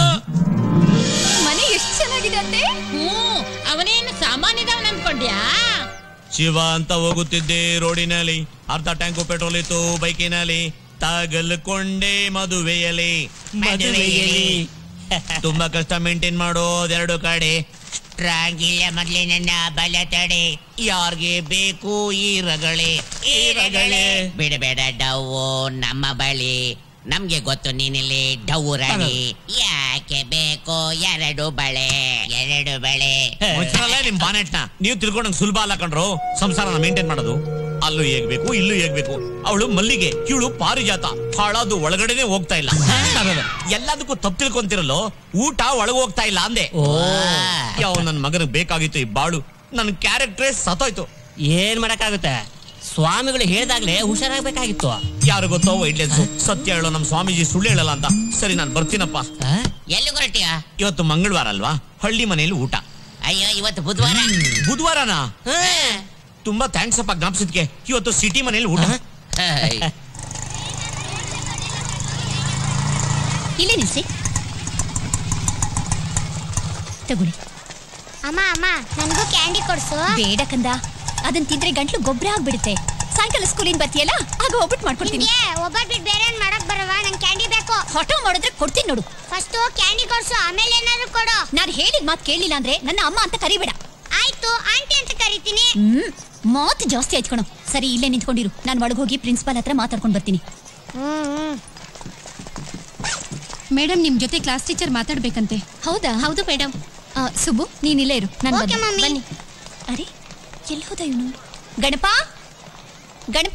ಮನೆ ಎಷ್ಟು ಚೆನ್ನಾಗಿದೆ ಅಂತೆ ಹ್ಮ್ ಅವನೇನು ಸಾಮಾನ್ಯದವನ್ ಅನ್ಕೊಂಡ್ಯಾ ಶಿವ ಅಂತ ಹೋಗುತ್ತಿದ್ದೆ ರೋಡಿನಲ್ಲಿ ಅರ್ಧ ಟ್ಯಾಂಕು ಪೆಟ್ರೋಲ್ ಇತ್ತು ಬೈಕಿನಲ್ಲಿ ತಗಲ್ಕೊಂಡೆ ಮದುವೆಯಲ್ಲಿ ಮದುವೆಯಲ್ಲಿ ತುಂಬಾ ಕಷ್ಟ ಮೇಂಟೈನ್ ಮಾಡೋದೆರಡು ಕಡೆ ಸ್ಟ್ರಾಂಗ್ ಇಲ್ಲ ಮೊದ್ಲೇ ನನ್ನ ಬಲ ತಡೆ ಯಾರಿಗೆ ಬೇಕು ಈ ರಗಳೆ ಈ ರಗಳೆ ಬಿಡಬೇಡ ಡವ್ವು ನಮ್ಮ ಬಳಿ ನಮ್ಗೆ ಗೊತ್ತು ನೀನಿಲ್ಲಿ ಡವ್ವು ರಾಣಿ ಯಾಕೆ ಬೇಕು ಎರಡು ಬಳೆ ಎರಡು ಬಳೆ ಮುಚ್ಚರಲ್ಲೇ ನಿಮ್ ಬಾನೆಟ್ನ ನೀವು ತಿಳ್ಕೊಂಡಂಗ್ ಸುಲಭ ಅಲ್ಲ ಕಣ್ರು ಸಂಸಾರನ ಮೇಂಟೈನ್ ಮಾಡೋದು ಅಲ್ಲೂ ಹೇಗ್ಬೇಕು ಇಲ್ಲೂ ಹೇಗ್ಬೇಕು ಅವಳು ಮಲ್ಲಿಗೆ ಇವಳು ಪಾರಿಜಾತ ಹಾಳಾದು ಒಳಗಡೆನೆ ಹೋಗ್ತಾ ಇಲ್ಲ ಎಲ್ಲದಕ್ಕೂ ತಪ್ಪು ತಿಳ್ಕೊಂತಿರಲ್ಲೋ ಊಟ ಒಳಗ್ ಹೋಗ್ತಾ ಇಲ್ಲ ಅಂದೆ ಯಾವ ನನ್ ಮಗನಿಗೆ ಬೇಕಾಗಿತ್ತು ಈ ಬಾಳು ನನ್ ಕ್ಯಾರೆಕ್ಟ್ರೇ ಸತ್ತೋಯ್ತು ಏನ್ ಮಾಡಕ್ಕಾಗುತ್ತೆ ಸ್ವಾಮಿಗಳು ಹೇಳ್ದಾಗ್ಲೇ ಹುಷಾರಾಗ್ಬೇಕಾಗಿತ್ತು ಯಾರು ಗೊತ್ತೋ ವೈಡ್ಲೆನ್ಸು ಸತ್ಯ ಹೇಳೋ ನಮ್ ಸ್ವಾಮೀಜಿ ಸುಳ್ಳು ಹೇಳಲ್ಲ ಅಂತ ಸರಿ ನಾನು ಬರ್ತೀನಪ್ಪ ಎಲ್ಲಿ ಹೊರಟಿಯ ಇವತ್ತು ಮಂಗಳವಾರ ಅಲ್ವಾ ಹಳ್ಳಿ ಮನೇಲಿ ಊಟ ಅಯ್ಯೋ ಇವತ್ತು ಬುಧವಾರ ಬುಧವಾರನಾ ತುಂಬಾ ಥ್ಯಾಂಕ್ಸ್ ಅಪ್ಪ ಜ್ಞಾಪಿಸಿದ್ಕೆ ಇವತ್ತು ಸಿಟಿ ಮನೇಲಿ ಊಟ ಇಲ್ಲೇ ನಿಲ್ಸಿ ತಗೊಳ್ಳಿ ಅಮ್ಮ ಅಮ್ಮ ನನ್ಗೂ ಕ್ಯಾಂಡಿ ಕೊಡ್ಸು ಬೇಡ ಕಂದ ಅದನ್ ತಿಂದ್ರೆ ಗಂಟ್ಲು ಗೊಬ್ಬರ ಆಗ್ಬಿಡುತ್ತೆ ಸಾಯಂಕಾಲ ಸ್ಕೂಲಿಂದ ಬರ್ತೀಯಲ್ಲ ಆಗ ಒಬ್ಬಟ್ಟು ಮಾಡ್ಕೊಡ್ತೀನಿ ನಿಮ್ಗೆ ಒಬ್ಬಟ್ ಬಿಟ್ಟು ಬೇರೆ ಏನ್ ಮಾಡಕ್ ಬರವಾ ನಂಗೆ ಕ್ಯಾಂಡಿ ಬೇಕು ಹೊಟ ಮಾಡಿದ್ರೆ ಕೊಡ್ತೀನಿ ನೋಡು ಫಸ್ಟ್ ಕ್ಯಾಂಡಿ ಕೊಡ್ಸು ಆಮೇಲೆ ಏನಾದ್ರು ಕೊಡು ನಾನು ಹೇಳಿದ ಮಾತು ಕೇಳಲಿಲ್ಲ ಅಂದ್ರೆ ನನ್ನ ಅಮ್ಮ ಅಂತ ಕರಿಬೇಡ ಆಯ್ತು ಆಂಟಿ ಅಂತ ಕರಿತೀನಿ ಹ್ಮ್ ಮಾತು ಜಾಸ್ತಿ ಆಯ್ತು ಕಣೋ ಸರಿ ಇಲ್ಲೇ ನಿಂತ್ಕೊಂಡಿರು ನಾನು ಒಳಗೆ ಹೋಗಿ ಪ್ರಿನ್ಸಿಪಾಲ್ ಹತ್ರ ಮಾತಾಡ್ಕೊಂಡು ಬರ್ತೀನಿ ಮೇಡಮ್ ನಿಮ್ ಜೊತೆ ಕ್ಲಾಸ್ ಟೀಚರ್ ಮಾತಾಡ್ಬೇಕಂತೆ ಹೌದಾ ಹೌದು ಮೇಡಮ್ ಸುಬ್ಬು ನೀನ್ ಇಲ್ಲೇ ಇರು ನಾನು Okay, ಮಮ್ಮಿ. ಬನ್ನಿ ಅರೆ ಎಲ್ಲಿ ಹೋದ ಇವನು ಗಣಪ ಗಣಪ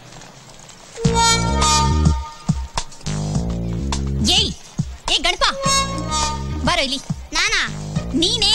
ಏಯ್ ಏ ಗಣಪ ಬಾರೋ ಇಲ್ಲಿ ನಾನಾ ನೀನೇ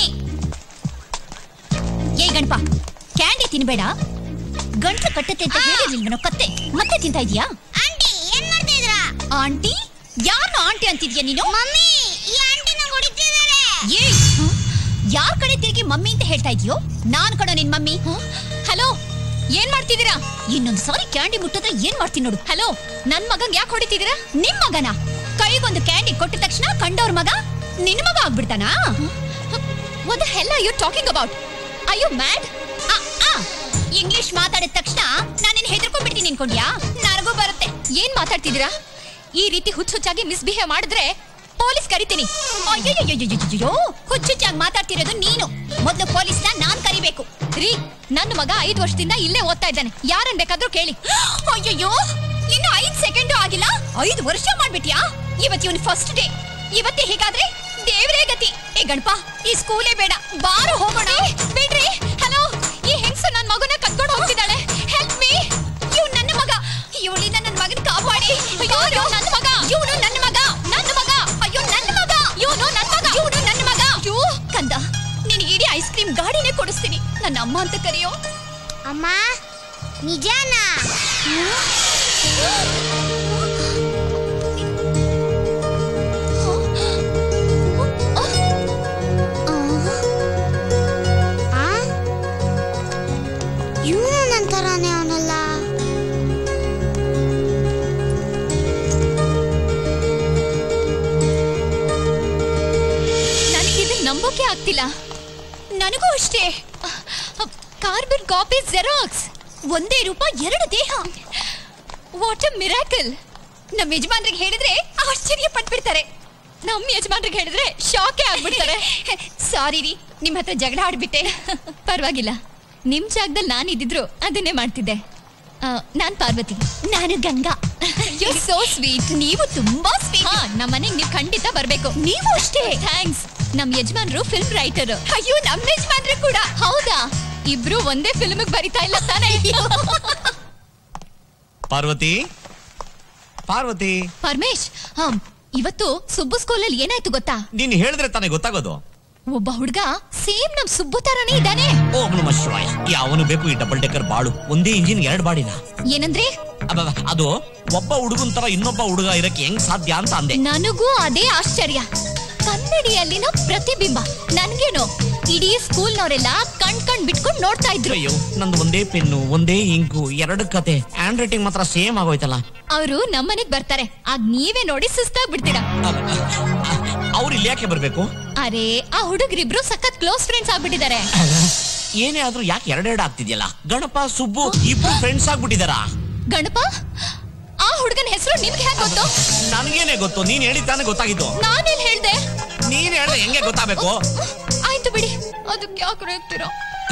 ಏ ಗಣಪ ಕ್ಯಾಂಡಿ ತಿನ್ಬೇಡ ಗಂಟ್ಲು ಕಟ್ಟತ್ತೆ ಅಂತ ಹೇಳಿರ್ಲಿಲ್ವನೋ ಕತ್ತೆ ಮತ್ತೆ ತಿಂತಾ ಇದೀಯಾ ಆಂಟಿ ಏನ್ ಮಾಡ್ತಾ ಇದ್ರಾ ಆಂಟಿ ಯಾರನ್ನ ಆಂಟಿ ಅಂತಿದ್ಯಾ ನೀನು ಮಮ್ಮಿ ಈ ಆಂಟಿನ ಹೊಡಿತಿದ್ದಾರೆ ಏಯ್ ಯಾರ್ ಕಡೆ ತಿರುಗಿ ಮಮ್ಮಿ ಅಂತ ಹೇಳ್ತಾ ಇದೀಯೋ ನಾನ್ ಕಣೋ ನಿನ್ ಮಮ್ಮಿ ಹಲೋ ಏನ್ ಮಾಡ್ತಿದ್ದೀರಾ ಇನ್ನೊಂದ್ ಸಾರಿ ಕ್ಯಾಂಡಿ ಮುಟ್ಟಿದ್ರೆ ಏನ್ ಮಾಡ್ತೀನಿ ನೋಡು ಹಲೋ ನನ್ ಮಗಂಗ್ ಯಾಕೆ ಹೊಡಿತಿದ್ದೀರಾ ನಿಮ್ ಮಗನ ಕೈಗೊಂದು ಕ್ಯಾಂಡಿ ಕೊಟ್ಟ ತಕ್ಷಣ ಕಂಡವ್ರ ಮಗ ನಿನ್ ಮಗ ಆಗ್ಬಿಡ್ತಾನಾ what the hell are you talking about are you mad English ಮಾತಾಡಿದ ತಕ್ಷಣ ನಾನು ಹೆದರ್ಕೊಂಡ್ಬಿಡ್ತೀನಿ ಅನ್ಕೊಂಡ್ಯಾ ನನಗೂ ಬರುತ್ತೆ ಏನ್ ಮಾತಾಡ್ತಿದ್ದೀರಾ ಈ ರೀತಿ ಹುಚ್ಚು ಹುಚ್ಚಾಗಿ ಮಿಸ್ಬಿಹೇವ್ ಮಾಡಿದ್ರೆ ಪೊಲೀಸ್ ಕರಿತೀನಿ ಅಯ್ಯಯ್ಯಯ್ಯಯ್ಯಯ್ಯೋ ಹುಚ್ಚುಚ್ಚಾಗಿ ಮಾತಾಡ್ತಿರೋದು ನೀನು ಮೊದಲು ಪೊಲೀಸ್ನ ನಾನ್ ಕರಿಬೇಕು ರೀ ನನ್ನ ಮಗ ಐದು ವರ್ಷದಿಂದ ಇಲ್ಲೇ ಓದ್ತಾ ಇದ್ದಾನೆ ಯಾರನ್ ಬೇಕಾದ್ರೂ ಕೇಳಿ ಅಯ್ಯಯ್ಯೋ ಇನ್ನು ಐದ್ ಸೆಕೆಂಡು ಆಗಿಲ್ಲ ಐದು ವರ್ಷ ಮಾಡ್ಬಿಟ್ಯಾ ಇವತ್ತು ಇವನ್ ಫಸ್ಟ್ ಡೇ ಇವತ್ತೇ ಹೀಗಾದ್ರೆ ದೇವ್ರೇ ಗತಿ ಏ ಗಣಪ ಈ ಸ್ಕೂಲೇ ಬೇಡ ಬಾರು ಹೋಗೋಣ ಬಿಡ್ರಿ ಹಲೋ ಈ ಹೆಂಗ್ಸ ನನ್ ಮಗನ ಕತ್ಕೊಂಡು ಹೋಗ್ತಿದ್ದಾಳೆ ಹೆಲ್ಪ್ ಮೀ ಇವ್ ನನ್ನ ಮಗ ಇವಳಿಂದ ನನ್ನ ಮಗನ ಕಾಪಾಡಿ ಅಯ್ಯೋ ನನ್ನ ಮಗ ಇವನು ನನ್ನ ಮಗ ನನ್ನ ಮಗ ಅಯ್ಯೋ ನನ್ನ ಮಗ ಇವನು ನನ್ನ ಮಗ ಇವನು ನನ್ನ ಮಗ ಅಯ್ಯೋ ಕಂದ ನಿನಗೆ ಇಡೀ ಐಸ್ ಕ್ರೀಮ್ ಗಾಡಿನೇ ಕೊಡಿಸ್ತೀನಿ ನನ್ನ ಅಮ್ಮ ಅಂತ ಕರೆಯೋ ಅಮ್ಮ ನಿಜಾನಾ ಇವನು ನಂತರಾನೇ ಅವನಲ್ಲ ನನಗಿದು ನಂಬೋಕೆ ಆಗ್ತಿಲ್ಲ ನನಗೂ ಅಷ್ಟೇ ಕಾರ್ಬನ್ ಕಾಪಿ ಜೆರಾಕ್ಸ್ ಒಂದೇ ರೂಪ ಎರಡು ದೇಹ ವಾಟ್ ಅ ಮಿರಾಕಲ್ ನಮ್ಮ ಯಜಮಾನ್ರಿಗೆ ಹೇಳಿದ್ರೆ ಆಶ್ಚರ್ಯ ಪಟ್ಬಿಡ್ತಾರೆ ನಮ್ಮ ಯಜಮಾನ್ರಿಗೆ ಹೇಳಿದ್ರೆ ಶಾಕೇ ಆಗ್ಬಿಡ್ತಾರೆ ಸಾರಿ ರೀ ನಿಮ್ಮ ಹತ್ರ ಜಗಳ ಆಡ್ಬಿಟ್ಟೆ ಪರವಾಗಿಲ್ಲ ನಿಮ್ ಜಾಗದಲ್ಲಿ ನಾನು ಇದ್ದಿದ್ರು ಅದನ್ನೇ ಮಾಡ್ತಿದ್ದೆ ಆ, ನಾನ್ ಪಾರ್ವತಿ ನಾನು ಗಂಗಾ ಯು ಸೋ ಸ್ವೀಟ್ ನೀವು ತುಂಬಾ ಸ್ವೀಟ್ ಹಾ ನಮ್ಮ ಮನೆಗೆ ನೀವು ಖಂಡಿತ ಬರ್ಬೇಕು ನೀವು ಅಷ್ಟೇ ಥ್ಯಾಂಕ್ಸ್ ನಮ್ ಯಜಮಾನ್ರು ಫಿಲ್ಮ್ ರೈಟರ್ ಅಯ್ಯೋ ನಮ್ ಯಜಮಾನ್ರು ಕೂಡ ಹೌದಾ ಇಬ್ರು ಒಂದೇ ಫಿಲ್ಮ್ ಬರಿತಾ ಇಲ್ಲ ತಾನೇ ಪಾರ್ವತಿ ಪಾರ್ವತಿ ಪರಮೇಶ್ ಹಮ್ ಇವತ್ತು ಸುಬ್ಬು ಸ್ಕೂಲಲ್ಲಿ ಏನಾಯ್ತು ಗೊತ್ತಾ ನೀನ್ ಹೇಳಿದ್ರೆ ತಾನೇ ಗೊತ್ತಾಗೋದು ಒಬ್ಬ ಹುಡ್ಗ ಸೇಮ್ ನಮ್ ಸುಬ್ಬು ತರಾನೇ ಇದ್ದಾನೆ ಓಂ ನಮ ಶಿವಾಯ ಯಾವನು ಬೇಕು ಈ ಡಬಲ್ ಡೆಕ್ಕರ್ ಬಾಳು ಒಂದೇ ಇಂಜಿನ್ ಎರಡು ಬಾಡಿನ ಏನಂದ್ರೆ ಅಬ್ಬಬ್ಬ, ಅದು ಒಬ್ಬ ಹುಡುಗನ್ ತರ ಇನ್ನೊಬ್ಬ ಹುಡುಗ ಇರಕ್ಕೆ ಹೆಂಗ್ ಸಾಧ್ಯ ಅಂತ ಅಂದೆ ನನಗೂ ಅದೇ ಆಶ್ಚರ್ಯ ಕನ್ನಡಿಯಲ್ಲಿನ ಪ್ರತಿಬಿಂಬ ನನ್ಗೇನು ಇಡೀ ಸ್ಕೂಲ್ನವರೆಲ್ಲ ಕಣ್ ಕಣ್ ಬಿಟ್ಕೊಂಡು ನೋಡ್ತಾ ಇದ್ರು ಅಯ್ಯೋ ನಂದು ಒಂದೇ ಪೆನ್ನು ಒಂದೇ ಇಂಕು ಎರಡು ಕತೆ ಹ್ಯಾಂಡ್ ರೈಟಿಂಗ್ ಮಾತ್ರ ಸೇಮ್ ಆಗೋಯ್ತಲ್ಲ ಅವರು ನಮ್ಮನೆಗ್ ಬರ್ತಾರೆ ಆಗ ನೀವೇ ನೋಡಿ ಸುಸ್ತಾಗ್ ಬಿಡ್ತೀರಾ ಅವ್ರು ಇಲ್ಲಿ ಯಾಕೆ ಬರ್ಬೇಕು ಅರೆ ಆ ಹುಡುಗರಿಬ್ರು ಸಖತ್ ಕ್ಲೋಸ್ ಫ್ರೆಂಡ್ಸ್ ಆಗ್ಬಿಟ್ಟಿದ್ದಾರೆ ಏನೇ ಆದ್ರೂ ಯಾಕೆ ಎರಡೆರಡು ಆಗ್ತಿದ್ಯಲ್ಲ ಗಣಪ ಸುಬ್ಬು ಇಬ್ರು ಫ್ರೆಂಡ್ಸ್ ಆಗ್ಬಿಟ್ಟಿದಾರ ಗಣಪ ಆ ಹುಡುಗನ ಹೆಸರು ನಿಮ್ಗೆ ಹೇಗೆ ಗೊತ್ತು ನನ್ಗೇನೆ ಗೊತ್ತು ನೀನ್ ಹೇಳಿದ್ದಾನೆ ಗೊತ್ತಾಗಿದ್ದು ನಾನೇನ್ ಹೇಳ್ದೆ ನೀನ್ ಹೇಳ್ದೆ ಹೆಂಗೆ ಗೊತ್ತಾಗಬೇಕು ಆಯ್ತು ಬಿಡಿ ಅದಕ್ಕೆ ಯಾಕೆ ರೇಗ್ತೀರಾ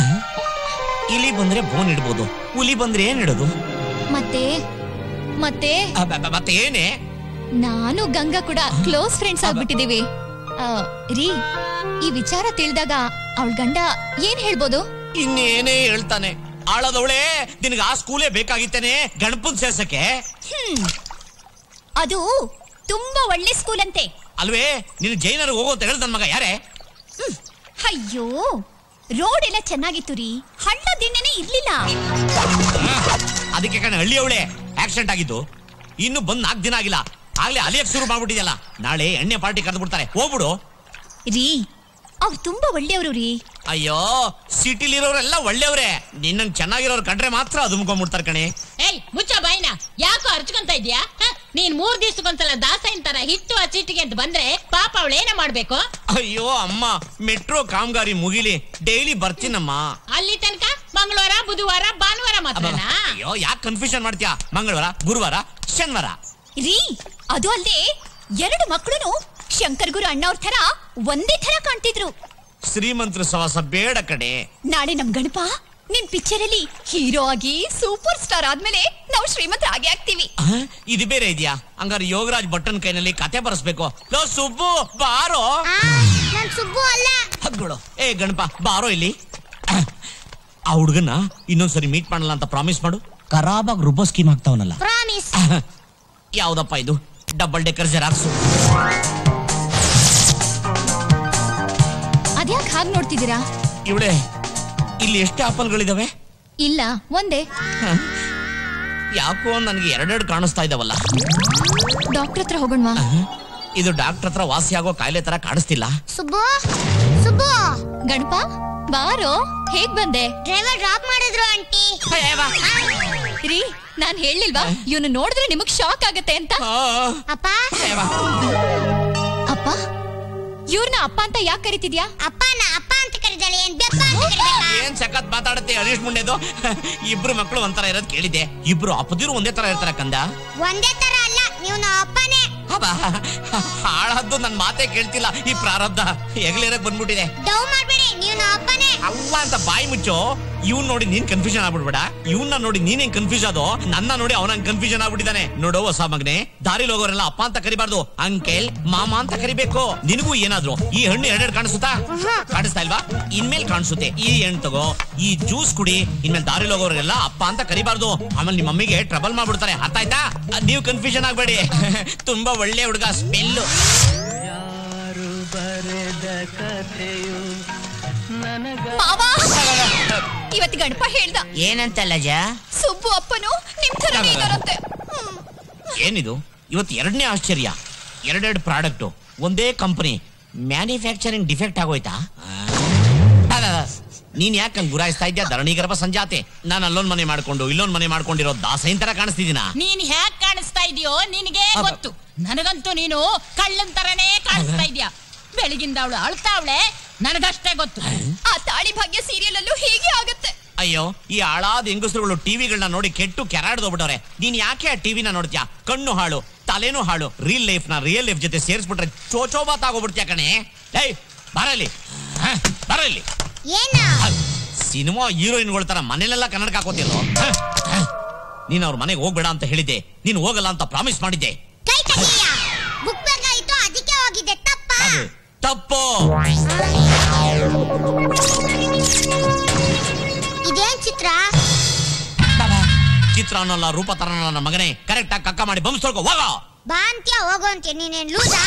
ಇಲಿ ಬಂದ್ರೆ ಬೋನ್ ಇಡ್ಬೋದು ಹುಲಿ ಬಂದ್ರೆ ಏನ್ ಇಡೋದು ಮತ್ತೆ ಮತ್ತೆ ಅಬ್ಬಬ್ಬ, ಮತ್ತೆ ಏನೇ ನಾನು ಗಂಗಾ ಕೂಡ ಕ್ಲೋಸ್ ಫ್ರೆಂಡ್ಸ್ ಆಗ್ಬಿಟ್ಟಿದೀವಿ ಆ, ರೀ ಈ ವಿಚಾರ ತಿಳಿದಾಗ ಅವಳ ಗಂಡ ಏನ್ ಹೇಳ್ಬೋದು ಇನ್ನೇನೇ ಹೇಳ್ತಾನೆ ಆಳದವಳೆ ನಿನಗೆ ಆ ಸ್ಕೂಲೇ ಬೇಕಾಗಿತ್ತೇನೆ ಗಣಪನ್ ಸೇರ್ಸಕ್ಕೆ ಹ್ಮ್ ಅದು ತುಂಬಾ ಒಳ್ಳೆ ಸ್ಕೂಲ್ ಅಂತೆ ಅಲ್ವೇ ನೀನು ಜೈನರು ಹೋಗೋ ಅಂತ ಹೇಳ್ದ ನನ್ ಮಗ ಯಾರೇ ಅಯ್ಯೋ ರೋಡ್ ಎಲ್ಲ ಚೆನ್ನಾಗಿತ್ತು ರೀ ಹಳ್ಳ ದಿಣ್ಣೆನೆ ಇರ್ಲಿಲ್ಲ ಅದಕ್ಕೆ ಕಣ ಹಳ್ಳಿ ಅವಳೆ ಆಕ್ಸಿಡೆಂಟ್ ಆಗಿದ್ದು ಇನ್ನು ಬಂದ್ ನಾಲ್ಕು ದಿನ ಆಗಿಲ್ಲ ಆಗ್ಲೇ ಅಲಿಯಕ್ ಶುರು ಮಾಡ್ಬಿಟ್ಟಿದೆಯಲ್ಲ ನಾಳೆ ಎಣ್ಣೆ ಪಾರ್ಟಿ ಕರೆದು ಬಿಡ್ತಾರೆ ಹೋಗ್ಬಿಡು ರೀ ಅವ್ರು ತುಂಬಾ ಒಳ್ಳೆಯವರು ರೀ ಅಯ್ಯೋ ಸಿಟಿಲಿರೋರೆಲ್ಲ ಒಳ್ಳೆಯವ್ರೆ ನಿನ್ನಂಗ್ ಚೆನ್ನಾಗಿರೋರು ಕಂಡ್ರೆ ಮಾತ್ರ ಅದುಮ್ಕೊಂಡ್ಬಿಡ್ತಾರೆ ಕಣೆ ಏಯ್ ಮುಚ್ಚ ಬಾಯ್ನ ಯಾಕೋ ಅರ್ಚ್ಕೊಂತ ಇದ್ಯಾ ಹ? ನೀನ್ ಮೂರ್ ದಿವ್ಸಕ್ಕೊಂದ್ಸಲ ದಾಸೈನ್ ತರ ಹಿಟ್ಟು ಆ ಚೀಟಿಗೆ ಅಂತ ಬಂದ್ರೆ ಪಾಪ ಅವಳೇನ ಮಾಡ್ಬೇಕು ಅಯ್ಯೋ ಅಮ್ಮ ಮೆಟ್ರೋ ಕಾಮಗಾರಿ ಮುಗಿಲಿ ಡೈಲಿ ಬರ್ತೀನಮ್ಮ ಅಲ್ಲಿ ತನಕ ಮಂಗಳವಾರ ಬುಧವಾರ ಭಾನುವಾರ ಮಾತ್ರನಾ ಅಯ್ಯೋ ಯಾಕೆ ಕನ್ಫ್ಯೂಷನ್ ಮಾಡ್ತೀಯಾ ಮಂಗಳವಾರ ಗುರುವಾರ ಶನಿವಾರ ರೀ ಅದು ಅಲ್ಲದೆ ಎರಡು ಮಕ್ಕಳು ಶಂಕರ್ ಗುರು ಅಣ್ಣವ್ರ ತರ ಒಂದೇ ತರ ಕಾಣ್ತಿದ್ರು ಶ್ರೀಮಂತರ ಸವಾಸ ಬೇಡ ಕಡೆ ನಾಳೆ ನಮ್ ಗಣಪ ನಿಮ್ ಪಿಕ್ಚರ್ ಅಲ್ಲಿ ಹೀರೋ ಆಗಿ ಸೂಪರ್ ಸ್ಟಾರ್ ಆದ್ಮೇಲೆ ನಾವು ಶ್ರೀಮಂತ ಆಗಿ ಆಗ್ತೀವಿ ಆ, ಇದು ಬೇರೆ ಇದೆಯಾ ಹಂಗಾರೆ ಯೋಗರಾಜ್ ಭಟ್ಟನ್ ಕೈನಲ್ಲಿ ಕತೆ ಬರೆಸ್ಬೇಕು ಲೋ ಸುಬ್ಬು ಬಾರೋ ನಾನ್ ಸುಬ್ಬು ಅಲ್ಲ ಹಗ್ಗಳು ಏ ಗಣಪ ಬಾರೋ ಇಲ್ಲಿ ಆ ಹುಡುಗನ ಇನ್ನೊಂದ್ಸರಿ ಮೀಟ್ ಮಾಡಲ್ಲ ಅಂತ ಪ್ರಾಮಿಸ್ ಮಾಡು ಖರಾಬಾಗ್ ರುಬ್ಬೋ ಸ್ಕೀಮ್ ಆಗ್ತಾವನಲ್ಲ ಪ್ರಾಮಿಸ್ ಯಾವ್ದಪ್ಪ ಇದು ಡಬಲ್ ಡೆಕ್ಕರ್ ಜೆರಾಕ್ಸು ಅದ್ಯಾಕ್ ಹಾಗ್ ನೋಡ್ತಿದ್ದೀರಾ ಇವಳೆ ಇಲ್ಲಿ ಎಷ್ಟು ಆಪಲ್ಗಳಿದಾವೆ ಇಲ್ಲ ಒಂದೇ ಯಾಕೋ ನನಗೆ ಎರಡೆರಡು ಕಾಣಿಸ್ತಾ ಇದಾವಲ್ಲ ಡಾಕ್ಟರ್ ಹತ್ರ ಹೋಗೋಣವಾ ಇದು ಡಾಕ್ಟರ್ ಹತ್ರ ವಾಸಿ ಆಗೋ ಕಾಯಿಲೆ ತರ ಕಾಣಿಸ್ತಿಲ್ಲ ಸುಬ್ಬು ಸುಬ್ಬು ಗಣಪ ಬಾರೋ ಹೇಗ್ ಬಂದೆ ಡ್ರೈವರ್ ಡ್ರಾಪ್ ಮಾಡಿದ್ರು ಆಂಟಿ ರೀ ನಾನ್ ಹೇಳಿಲ್ವಾ ಇವನು ನೋಡಿದ್ರೆ ನಿಮಗ್ ಶಾಕ್ ಆಗತ್ತೆ ಅಂತ ಅಪ್ಪ ಅಪ್ಪ ಇವ್ರನ್ನ ಅಪ್ಪ ಅಂತ ಯಾಕೆ ಕರಿತಿದ್ಯಾ ಅಪ್ಪನ ಅಪ್ಪ ಅಂತ ಕರೀತಾಳೆ ಏನ್ ಬೆಪ್ಪ ಅಂತ ಕರೀಬೇಕಾ ಏನ್ ಸಖತ್ ಮಾತಾಡುತ್ತೆ ಹರೀಶ್ ಮುಂಡೆದು ಇಬ್ರು ಮಕ್ಕಳು ಒಂಥರ ಇರೋದ್ ಕೇಳಿದೆ ಇಬ್ರು ಅಪ್ಪದಿರು ಒಂದೇ ತರ ಇರ್ತಾರ ಕಂದ ಒಂದೇ ತರ ಅಲ್ಲ ನೀವು ನಮ್ಮ ಅಪ್ಪನೇ ಹಬ್ಬ ಹಾಳಾದ್ದು ನನ್ ಮಾತೇ ಕೇಳ್ತಿಲ್ಲ ಈ ಪ್ರಾರಬ್ಧ ಹೆಗಲೇರಕ್ ಬಂದ್ಬಿಟ್ಟಿದೆ ಡವ್ ಮಾಡ್ಬೇಡಿ ನೀವು ನಮ್ಮ ಅಪ್ಪನೇ ಅವ್ವ ಅಂತ ಬಾಯಿ ಮುಚ್ಚೋ ಇವ್ನ್ ನೋಡಿ ನೀನ್ ಕನ್ಫ್ಯೂಷನ್ ಆಗ್ಬಿಡ್ಬೇಡ ಇವ್ನ ನೋಡಿ ನೀನ್ ಹೆಂಗ್ ಕನ್ಫ್ಯೂಸ್ ಆದೋ ನನ್ನ ನೋಡಿ ಅವನ ಕನ್ಫ್ಯೂಷನ್ ಆಗ್ಬಿಟ್ಟಿದ್ದಾನೆ ನೋಡು ಹೊಸ ಮಗನೆ ದಾರಿಲಿ ಹೋಗೋರೆಲ್ಲ ಅಪ್ಪ ಅಂತ ಕರಿಬಾರ್ದು ಅಂಕೆಲ್ ಮಾಮ ಅಂತ ಕರಿಬೇಕು ನಿನಗೂ ಏನಾದ್ರು ಈ ಹಣ್ಣು ಎರಡೆರಡು ಕಾಣಿಸುತ್ತಾ ಕಾಣಿಸ್ತಾ ಇಲ್ವಾ ಇನ್ಮೇಲ್ ಕಾಣಿಸುತ್ತೆ ಈ ಹಣ್ಣು ತಗೋ ಈ ಜ್ಯೂಸ್ ಕುಡಿ ಇನ್ಮೇಲೆ ದಾರಿಲಿ ಹೋಗೋರೆಲ್ಲ ಅಪ್ಪ ಅಂತ ಕರಿಬಾರ್ದು ಆಮೇಲೆ ನಿಮ್ಮ ಮಮ್ಮಿಗೆ ಟ್ರಬಲ್ ಮಾಡ್ಬಿಡ್ತಾರೆ ಅರ್ಥ ಆಯ್ತಾ ಅದ್ ನೀವು ಕನ್ಫ್ಯೂಷನ್ ಆಗ್ಬೇಡಿ ತುಂಬಾ ಒಳ್ಳೆ ಹುಡುಗ ಸ್ಮೆಲ್ಲು ಮಾವ ಇವತ್ತು ಗಣಪ ಹೇಳ್ದ ಏನಂತಲ್ಲ ಜಾ ಸುಬ್ಬು ಅಪ್ಪನು ನಿಮ್ ಥರನೇ ಇದಾರಂತೆ ಏನಿದು ಇವತ್ತು ಎರಡನೇ ಆಶ್ಚರ್ಯ ಎರಡೆರಡು ಪ್ರಾಡಕ್ಟ್ ಒಂದೇ ಕಂಪನಿ ಮ್ಯಾನುಫ್ಯಾಕ್ಚರಿಂಗ್ ಡಿಫೆಕ್ಟ್ ಆಗೋಯ್ತಾ ಅಲ್ಲ, ನೀನ್ ಯಾಕೆ ಹಂಗ್ ಗುರಾಯಿಸ್ತಾ ಇದ್ಯಾ ಧರಣಿ ಗರ್ಭ ಸಂಜಾತೆ ನಾನು ಅಲ್ಲೊಂದ್ ಮನೆ ಮಾಡ್ಕೊಂಡು ಇಲ್ಲೊಂದ್ ಮನೆ ಮಾಡ್ಕೊಂಡಿರೋ ದಾಸೈನ್ ತರ ಕಾಣಿಸ್ತಿದ್ದೀನ ನೀನ್ ಹ್ಯಾಕ್ ಕಾಣಿಸ್ತಾ ಇದೆಯೋ ನಿನಗೆ ಗೊತ್ತು ನನಗಂತೂ ನೀನು ಕಳ್ಳನ್ ತರನೇ ಕಾಣಿಸ್ತಾ ಇದ್ಯಾ ಬೆಳಗಿಂದ ಅವಳು ಅಳ್ತಾವಳೆ ನನಗಷ್ಟೇ ಗೊತ್ತು ಆ ತಾಳಿ ಭಾಗ್ಯ ಸೀರಿಯಲ್ ಅಲ್ಲೂ ಹೀಗೆ ಆಗತ್ತೆ ಅಯ್ಯೋ ಈ ಹಾಳಾದ ಹೆಂಗಸರುಗಳು ಟಿವಿಗಳನ್ನ ನೋಡಿ ಕೆಟ್ಟು ಕೆರಾಡ್ದೋಗ್ಬಿಟ್ಟವ್ರೆ ನೀನ್ ಯಾಕೆ ಆ ಟಿವಿನ ನೋಡ್ತೀಯಾ ಕಣ್ಣು ಹಾಳು ತಲೆನೂ ಹಾಳು ರಿಯಲ್ ಲೈಫ್ ನ ರಿಯಲ್ ಲೈಫ್ ಜೊತೆ ಸೇರಿಸ್ಬಿಟ್ರೆ ಚೋಚೋ ಬಾತ್ ಆಗೋಗ್ಬಿಡ್ತೀಯ ಕಣೆ ಏಯ್ ಬರಲಿ ಬರಲಿ ಏನ ಸಿನಿಮಾ ಹೀರೋಯಿನ್ಗಳ ತರ ಮನೇಲೆಲ್ಲ ಕನ್ನಡಕ ಹಾಕೋತಿರೋ ನೀನ್ ಅವ್ರ ಮನೆಗೆ ಹೋಗ್ಬೇಡ ಅಂತ ಹೇಳಿದ್ದೆ ನೀನ್ ಹೋಗಲ್ಲ ಅಂತ ಪ್ರಾಮಿಸ್ ಮಾಡಿದ್ದೆ ಕೈ ತೆಗೀಯ ಬುಕ್ ಬೇಕಾಗಿತ್ತು ಅದಕ್ಕೆ ಹೋಗಿದ್ದೆ ತಪ್ಪ ಅದು ತಪ್ಪು ಇದೇನ್ ಚಿತ್ರ ಚಿತ್ರ ಅನ್ನೋಲ್ಲ ರೂಪ ತರನಲ್ಲ ನನ್ನ ಮಗನೇ ಕರೆಕ್ಟ್ ಆಗಿ ಕಕ್ಕ ಮಾಡಿ ಬಂಸ್ ತೊಳ್ಕೊ ಹೋಗೋ ಬಾ ಅಂತ್ಯ ಹೋಗು ಅಂತ್ಯ ನೀನೇನ್ ಲೂಸಾ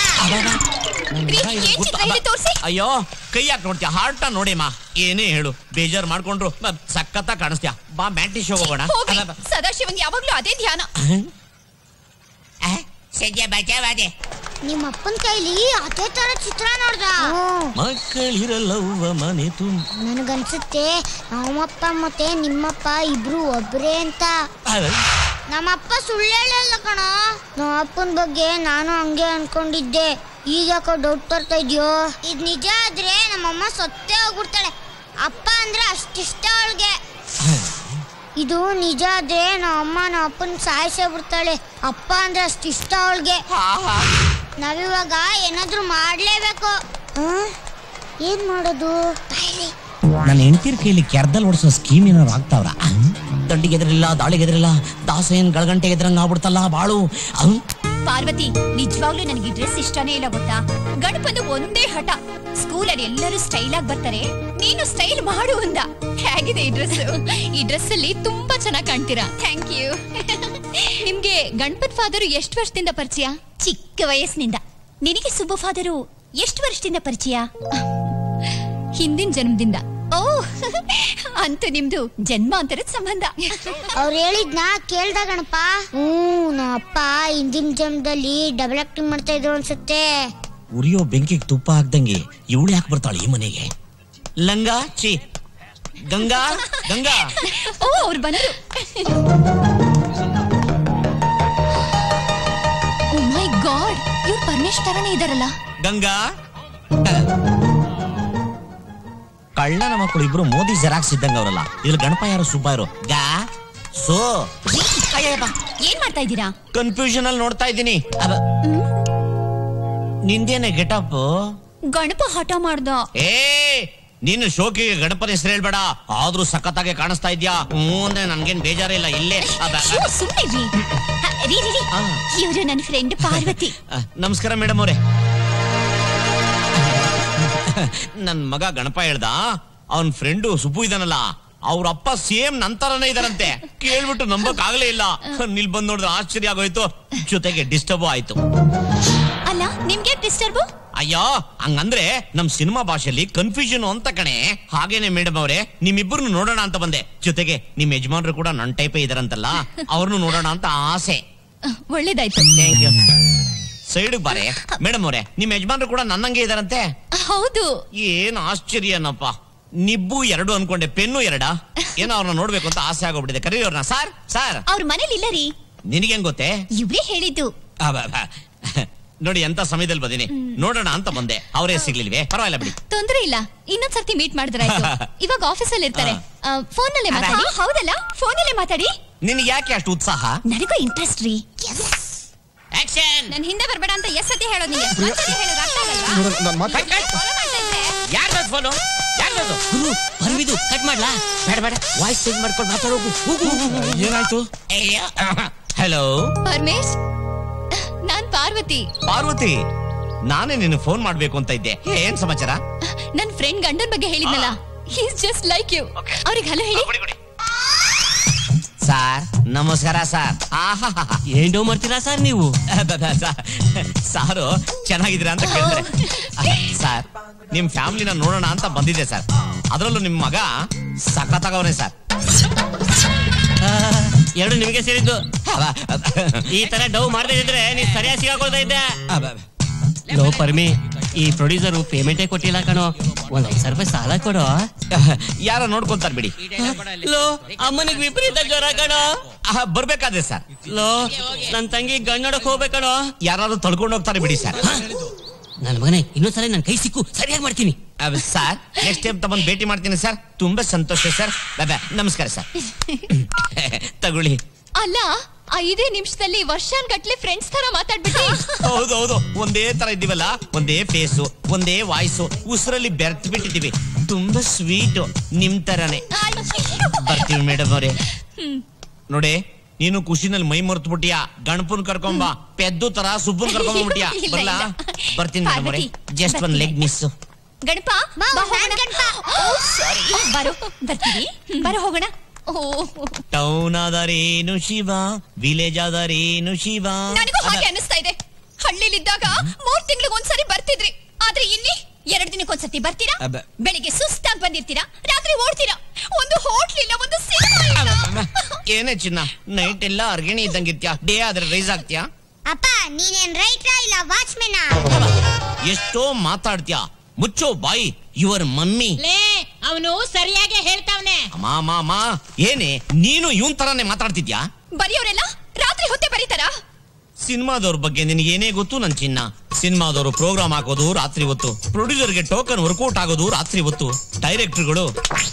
ಅಯ್ಯೋ ಕೈ ಹಾಕಿ ನೋಡ್ತೀಯ ಹಾರ್ಟ ನೋಡಿಮ್ಮ ಏನೇ ಹೇಳು ಬೇಜಾರ್ ಮಾಡ್ಕೊಂಡ್ರು ಮ- ಸಖತ್ತ ಕಾಣಿಸ್ತೀಯ ಬಾ ಮ್ಯಾಟಿ ಶೋ ಹೋಗೋಣ ಹೋಗ್ರಿ ಸದಾಶಿವಂಗ್ ಯಾವಾಗ್ಲೂ ಅದೇ ಧ್ಯಾನ ಸದ್ಯ ಬಚಾವಾದೆ ನಿಮ್ಮ ಅಪ್ಪನ ಕೈಲಿ ಅದೇ ತರ ಚಿತ್ರ ನೋಡ್ದ ಮಕ್ಕಳಿರಲ್ಲವ್ವ ಮನೆ ತುಂಬ ನನಗನ್ಸುತ್ತೆ ನಮ್ಮಪ್ಪ ಮತ್ತೆ ನಿಮ್ಮಪ್ಪ ಇಬ್ರು ಒಬ್ರೇ ಅಂತ ನಮ್ಮಪ್ಪ ಸುಳ್ಳು ಹೇಳಲ್ಲ ಕಣ ನಮ್ಮ ಅಪ್ಪನ ಬಗ್ಗೆ ನಾನು ಹಂಗೆ ಅನ್ಕೊಂಡಿದ್ದೆ ಈಗ ಯಾಕೋ ಡೌಟ್ ಬರ್ತಾ ಇದೆಯೋ ಇದು ನಿಜ ಆದ್ರೆ ನಮ್ಮಮ್ಮ ಸತ್ತೇ ಹೋಗ್ಬಿಡ್ತಾಳೆ ಅಪ್ಪ ಅಂದ್ರೆ ಅಷ್ಟಿಷ್ಟ ಅವಳಿಗೆ ಇದು ನಿಜ ಆದ್ರೆ ನಮ್ಮಮ್ಮ ನಮ್ಮ ಅಪ್ಪನ ಸಾಯಿಸೇ ಬಿಡ್ತಾಳೆ ಅಪ್ಪ ಅಂದ್ರೆ ಅಷ್ಟಿಷ್ಟ ಅವಳಿಗೆ ನಾವಿವಾಗ ಏನಾದ್ರೂ ಮಾಡ್ಲೇಬೇಕು ಹ್ಮ್? ಏನ್ ಮಾಡೋದು ಬಾಯ್ಲಿ. ನನ್ನ ಹೆಂಡತಿರ್ ಕೈಲಿ ಕೆರ್ದಲ್ಲಿ ಓಡಿಸೋ ಸ್ಕೀಮ್ ಏನಾರು ಆಗ್ತಾವ್ರ ದಂಡಿಗೆ ಎದ್ರಿಲ್ಲ ದಾಳಿಗೆ ಎದ್ರಿಲ್ಲ ದಾಸೇನ್ ಗಳಗಂಟೆ ಎದ್ರಂಗ ಆಗ್ಬಿಡ್ತಲ್ಲ ಬಾಳು ಅಹ್. ಪಾರ್ವತಿ ನಿಜವಾಗ್ಲೂ ನನಗೆ ಈ ಡ್ರೆಸ್ ಇಷ್ಟನೇ ಇಲ್ಲ ಗೊತ್ತಾ ಗಣಪಂದು ಒಂದೇ ಹಠ ಸ್ಕೂಲಲ್ಲಿ ಎಲ್ಲರೂ ಸ್ಟೈಲ್ ಆಗಿ ಬರ್ತಾರೆ ನೀನು ಸ್ಟೈಲ್ ಮಾಡು ಅಂದ ಹೇಗಿದೆ ಈ ಡ್ರೆಸ್ ಈ ಡ್ರೆಸ್ ಅಲ್ಲಿ ತುಂಬಾ ಚೆನ್ನಾಗಿ ಕಾಣ್ತೀರಾ ಥ್ಯಾಂಕ್ ಯು ನಿಮ್ಗೆ ಗಣಪತ್ ಫಾದರು ಎಷ್ಟು ವರ್ಷದಿಂದ ಪರಿಚಯ ಚಿಕ್ಕ ವಯಸ್ಸಿನಿಂದ ನಿನಗೆ ಸುಬ್ಬ ಫಾದರು ಎಷ್ಟು ವರ್ಷದಿಂದ ಪರಿಚಯ ಹಿಂದಿನ ಜನ್ಮದಿಂದ ಓ ಅಂತೂ ನಿಮ್ದು ಜನ್ಮಾಂತರದ ಸಂಬಂಧ ಅವ್ರು ಹೇಳಿದ್ನ ಕೇಳ್ದ ಗಣಪ ಹ್ಞೂ ನಮ್ಮ ಅಪ್ಪ ಹಿಂದಿನ ಜನ್ಮದಲ್ಲಿ ಡಬಲ್ ಆಕ್ಟಿಂಗ್ ಮಾಡ್ತಾ ಇದ್ರು ಅನ್ಸುತ್ತೆ ಉರಿಯೋ ಬೆಂಕಿಗೆ ತುಪ್ಪ ಹಾಕ್ದಂಗೆ ಇವಳು ಯಾಕೆ ಬರ್ತಾಳೆ ಈ ಮನೆಗೆ ಲಂಗ ಚಿ ಗಂಗಾ ಗಂಗಾ ಓ ಅವ್ರು ಬಂದ್ರು ಓ ಮೈ ಗಾಡ್ ಇವ್ರು ಪರಮೇಶ್ ತರನೇ ಇದಾರಲ್ಲ ಗಂಗಾ ಕಳ್ಳನ ಮಕ್ಕಳು ಇಬ್ರು ಮೋದಿ ಜೆರಾಕ್ಸ್ ಇದ್ದಂಗ ಅವರಲ್ಲ ಇದ್ರಲ್ಲಿ ಗಣಪ ಯಾರು ಸುಬ್ಬ ಇರೋ ಗಾ ಸೋ ಏನ್ ಮಾಡ್ತಾ ಇದ್ದೀರಾ ಕನ್ಫ್ಯೂಷನ್ ಅಲ್ಲಿ ನೋಡ್ತಾ ಇದ್ದೀನಿ ಅಬ್ಬ. ನಿಂದೇನೆ ಗೆಟಪ್ ಗಣಪ ಹಠ ಮಾಡ್ದ ಏ ನೀನು ಶೋಕಿಗೆ ಗಣಪನ ಹೆಸರು ಹೇಳ್ಬೇಡ ಆದ್ರೂ ಸಖತ್ತಾಗಿ ಕಾಣಿಸ್ತಾ ಇದ್ಯಾ ಹ್ಞೂ ಅಂದ್ರೆ ನನ್ಗೇನ್ ಬೇಜಾರೇ ಇಲ್ಲ ಇಲ್ಲೇ ಅಬ್ಬ, ಅಯ್ಯೋ, ಸುಮ್ನೆ ರೀ ಹ, ರೀ ರೀ ರೀ ಇವ್ರು ನನ್ನ ಫ್ರೆಂಡ್ ಪಾರ್ವತಿ ಅಹ್, ನಮಸ್ಕಾರ ಮೇಡಮ್ ಅವರೇ ನನ್ ಮಗ ಗಣಪ ಹೇಳ್ದ ಅವನ್ ಫ್ರೆಂಡು ಸುಬ್ಬು ಇದಾನಲ್ಲ ಅವ್ರ ಅಪ್ಪ ಸೇಮ್ ನಂತರನೇ ಇದಾರಂತೆ ಕೇಳ್ಬಿಟ್ಟು ನಂಬಕ್ ಆಗ್ಲೇ ಇಲ್ಲ ನಿಲ್ ಬಂದ್ ನೋಡಿದ್ರೆ ಆಶ್ಚರ್ಯ ಆಗೋಯ್ತು ಜೊತೆಗೆ ಡಿಸ್ಟರ್ಬ್ ಆಯ್ತು ಅಲ್ಲ ನಿಮ್ಗೆ ಡಿಸ್ಟರ್ಬು ಅಯ್ಯೋ ಹಂಗಂದ್ರೆ ನಮ್ ಸಿನಿಮಾ ಭಾಷೆಯಲ್ಲಿ ಕನ್ಫ್ಯೂಷನ್ ಅಂತ ಕಣೆ ಹಾಗೇನೆ ಮೇಡಮ್ ಅವರೇ ನಿಮ್ಮಿಬ್ಬರನ್ನು ನೋಡೋಣ ಅಂತ ಬಂದೆ ಜೊತೆಗೆ ನಿಮ್ ಯಜಮಾನ್ರು ಕೂಡ ನನ್ ಟೈಪೇ ಇದಾರಂತಲ್ಲ ಅವ್ರನ್ನು ನೋಡೋಣ ಅಂತ ಆಸೆ ಒಳ್ಳೇದಾಯ್ತು ಥ್ಯಾಂಕ್ ಯು ಸೈಡ್ ಬಾರೆ ಮೇಡಮ್ ಅವರೇ ನಿಮ್ ಯಜಮಾನ್ರು ಕೂಡ ನನ್ನಂಗೆ ಇದಾರಂತೆ ಹೌದು ಏನ್ ಆಶ್ಚರ್ಯನಪ್ಪ ನಿಬ್ಬು ಎರಡು ಅನ್ಕೊಂಡೆ ಪೆನ್ನು ಎರಡ ಏನೋ ಅವ್ರನ್ನ ನೋಡ್ಬೇಕು ಅಂತ ಆಸೆ ಆಗೋಗ್ಬಿಟ್ಟಿದೆ ಕರೀರಿ ಅವ್ರನ್ನ ಸರ್ ಸರ್ ಅವ್ರ ಮನೇಲಿ ಇಲ್ಲ ರೀ ನಿನಗೇನ್ ಗೊತ್ತೇ ಇವ್ರೇ ಹೇಳಿದ್ದು ಅಬ್ಬ, ಅಬ್ಬ. ನೋಡಿ ಎಂತ ಸಮಯದಲ್ಲಿ ಬಂದಿನಿ ನೋಡೋಣ ಅಂತ ಬಂದೆ ಅವರೇ ಸಿಗ್ಲಿಲ್ವೇ ಪರವಾಗಿಲ್ಲ ಬಿಡಿ ತೊಂದ್ರೆ ಇಲ್ಲ ಇನ್ನೊಂದ್ ಸರ್ತಿ ಮೀಟ್ ಮಾಡಿದ್ರಾಯ್ತು ಇವಾಗ ಆಫೀಸಲ್ಲಿ ಇರ್ತಾರೆ ಫೋನ್ ನಲ್ಲೇ ಮಾತಾಡಿ ಹೌದಲ್ಲ ಫೋನ್ ನಲ್ಲೇ ಮಾತಾಡಿ ನಿನಗೆ ಯಾಕೆ ಅಷ್ಟು ಉತ್ಸಾಹ ನನಗೂ ಇಂಟ್ರೆಸ್ಟ್ ರೀ ನನ್ ಹಿಂದೆ ಬರ್ಬೇಡ ಅಂತ ಎಷ್ಟ್ ಸತಿ ಹೇಳೋದು ನಿಂಗೆ ಒಂದ್ಸತಿ ಹೇಳಿದ್ರೆ ಅರ್ಥ ಆಗಲ್ವಾ? ಯಾರ್ದು ಫೋನು ಯಾರ್ದು ಗುರು ಪರ್ವಿದು ಕಟ್ ಮಾಡ್ಲಾ ಬೇಡ ಬೇಡ ವಾಯ್ಸ್ ಚೇಂಜ್ ಮಾಡ್ಕೊಂಡು ಮಾತಾಡೋಗು ಹೋಗು ಏನಾಯ್ತು ಹಲೋ ಪರಮೇಶ್ ನಾನ್ ಪಾರ್ವತಿ ಪಾರ್ವತಿ ನಾನೇ ನಿನ್ನ ಫೋನ್ ಮಾಡ್ಬೇಕು ಅಂತ ಇದ್ದೆ ಏನ್ ಸಮಾಚಾರ ನನ್ ಫ್ರೆಂಡ್ ಗಂಡನ್ ಬಗ್ಗೆ ಹೇಳಿದ್ನಲ್ಲ ಈಸ್ ಜಸ್ಟ್ ಲೈಕ್ ಯು ಅವ್ರಿಗೆ ಹಲೋ ಹೇಳಿ ಸಾರ್ ನಮಸ್ಕಾರ ಸರ್ ಏನ್ ಡೋ ಮಾಡ್ತೀರಾ ಸರ್ ನೀವು ಸಾರು ಚೆನ್ನಾಗಿದ್ದೀರಾ ಅಂತ ಕೇಳಿದ್ರೆ ಸರ್ ನಿಮ್ ಫ್ಯಾಮಿಲಿನ ನೋಡೋಣ ಅಂತ ಬಂದಿದೆ ಸರ್ ಅದರಲ್ಲೂ ನಿಮ್ ಮಗ ಸಖತ್ತಾಗವ್ರೆ ಸರ್ ಎರಡು ನಿಮಗೆ ಸೇರಿದ್ದು ಈ ತರ ಡವ್ ಮಾಡದೇ ಇದ್ರೆ ನೀ ಸರಿಯಾಗಿ ಸಿಗಾಕೊಳ್ತಾ ಇದ್ದೆ ಲೋ ಪರ್ಮಿ ಈ ಪ್ರೊಡ್ಯೂಸರ್ ಪೇಮೆಂಟೇ ಕೊಟ್ಟಿಲ್ಲ ಕಣೋ ಒಂದ್ ಐದ್ ಸಾವಿರ ರೂಪಾಯಿ ಸಾಲ ಕೊಡೋ ಯಾರ ನೋಡ್ಕೊಂತಾರ ಬಿಡಿ ಲೋ ಅಮ್ಮನಿಗೆ ವಿಪರೀತ ಜ್ವರ ಕಣೋ ಬರ್ಬೇಕಾದ್ರೆ ಸರ್ ಲೋ ನನ್ ತಂಗಿ ಗಣ್ಣಡಕ್ ಹೋಗ್ಬೇಕಣೋ ಯಾರಾದ್ರೂ ತಳ್ಕೊಂಡು ಹೋಗ್ತಾರೆ ಬಿಡಿ ಸರ್ ನನ್ನ ಮಗನೇ ಇನ್ನೊಂದ್ಸಲ ನನ್ ಕೈ ಸಿಕ್ಕು ಸರಿಯಾಗಿ ಮಾಡ್ತೀನಿ ಸರ್ ನೆಕ್ಸ್ಟ್ ಟೈಮ್ ತಗೊಂಡ್ ಭೇಟಿ ಮಾಡ್ತೀನಿ ಸರ್ ತುಂಬಾ ಸಂತೋಷ ಸರ್ ಬಾಬಾ ನಮಸ್ಕಾರ ಸರ್ ತಗೊಳ್ಳಿ ಅಲ್ಲ ಐದೇ ನಿಮಿಷದಲ್ಲಿ ವರ್ಷಾನ್ಗಟ್ಲೆ ಫ್ರೆಂಡ್ಸ್ ತರ ಮಾತಾಡ್ಬಿಟ್ಟು ಹೌದು ಹೌದು ಒಂದೇ ತರ ಇದ್ದೀವಲ್ಲ ಒಂದೇ ಫೇಸು ಒಂದೇ ವಾಯ್ಸು ಉಸಿರಲ್ಲಿ ಬೆರ್ತ್ ಬಿಟ್ಟಿದೀವಿ ತುಂಬಾ ಸ್ವೀಟ್ ನಿಮ್ ತರನೇ ಬರ್ತೀವಿ ಮೇಡಮ್ ಅವರೇ ನೋಡಿ ನೀನು ಖುಷಿನಲ್ಲಿ ಮೈ ಮರ್ತು ಬಿಟ್ಟಿಯಾ ಗಣಪನ್ ಕರ್ಕೊಂಬ ಪೆದ್ದು ತರ ಸುಬ್ಬನ್ ಕರ್ಕೊಂಬ ಇಲ್ಲ, ಬರ್ಲಾ ಇಲ್ಲ. ಬರ್ತೀನಿ ಮೇಡಮ್ ಅವರೇ ಪಾರ್ವತಿ, ಜಸ್ಟ್ ಒಂದ್ ಲೆಗ್ ಮಿಸ್ ಗಣಪ ಬಾ ಹೋಗೋಣ. ಓ, sorry. ಬರೋ ಬರ್ತೀವಿ ಬರೋ ಹೋಗೋಣ ಓ ಟೌನ್ ಆದರೇನು ಶಿವ ವಿಲೇಜ್ ಆದರೇನು ಶಿವ ನನಗೂ ಹಾಗೆ ಅನಿಸ್ತಾ ಇದೆ ಹಳ್ಳಿಲಿದ್ದಾಗ ಮೂರ್ ತಿಂಗಳಿಗೆ ಒಂದ್ಸರಿ ಬರ್ತಿದ್ರಿ ಆದ್ರೆ ಇಲ್ಲಿ ಎರಡ್ ದಿನಕ್ಕೊಂದ್ಸತಿ ಬರ್ತೀರಾ ಅಬ್ಬ. ಬೆಳಿಗ್ಗೆ ಸುಸ್ತಾಗಿ ಬಂದಿರ್ತೀರಾ ರಾತ್ರಿ ಓಡ್ತೀರಾ ಒಂದು ಹೋಟ್ಲ್ ಇಲ್ಲ ಒಂದು ಸಿನಿಮಾ ಇಲ್ಲ ಏನೇ ಚಿನ್ನ ನೈಟ್ ಎಲ್ಲ ಅರ್ಗಿಣಿ ಇದ್ದಂಗಿರ್ತ್ಯಾ ಡೇ ಆದ್ರೆ ರೈಸ್ ಆಗ್ತ್ಯಾ ಅಪ್ಪ ನೀನೇನ್ ರೈಟ್ರಾ ಇಲ್ಲ ವಾಚ್ಮೆನ ಎಷ್ಟೋ ಮಾತಾಡ್ತೀಯ ಮುಚ್ಚೋ ಬಾಯಿ ಯುವರ್ ಮಮ್ಮಿ ಲೇ ಅವನು ಸರಿಯಾಗಿ ಹೇಳ್ತಾವ್ನೆ ಮಾ ಮಾ ಮಾ ಏನೇ ನೀನು ಇವನ್ ತರಾನೇ ಮಾತಾಡ್ತಿದ್ಯಾ ಬರೆಯೋರೆಲ್ಲ ರಾತ್ರಿ ಹೊತ್ತೆ ಬರೀತಾರಾ ಸಿನಿಮಾದವ್ರ ಬಗ್ಗೆ ನಿನಗೆ ಏನೇ ಗೊತ್ತು ನನ್ ಚಿನ್ನ ಸಿನಿಮಾದವರು ಪ್ರೋಗ್ರಾಮ್ ಹಾಕೋದು ರಾತ್ರಿ ಹೊತ್ತು ಪ್ರೊಡ್ಯೂಸರ್ಗೆ ಟೋಕನ್ ವರ್ಕೌಟ್ ಆಗೋದು ರಾತ್ರಿ ಹೊತ್ತು ಡೈರೆಕ್ಟರ್ಗಳು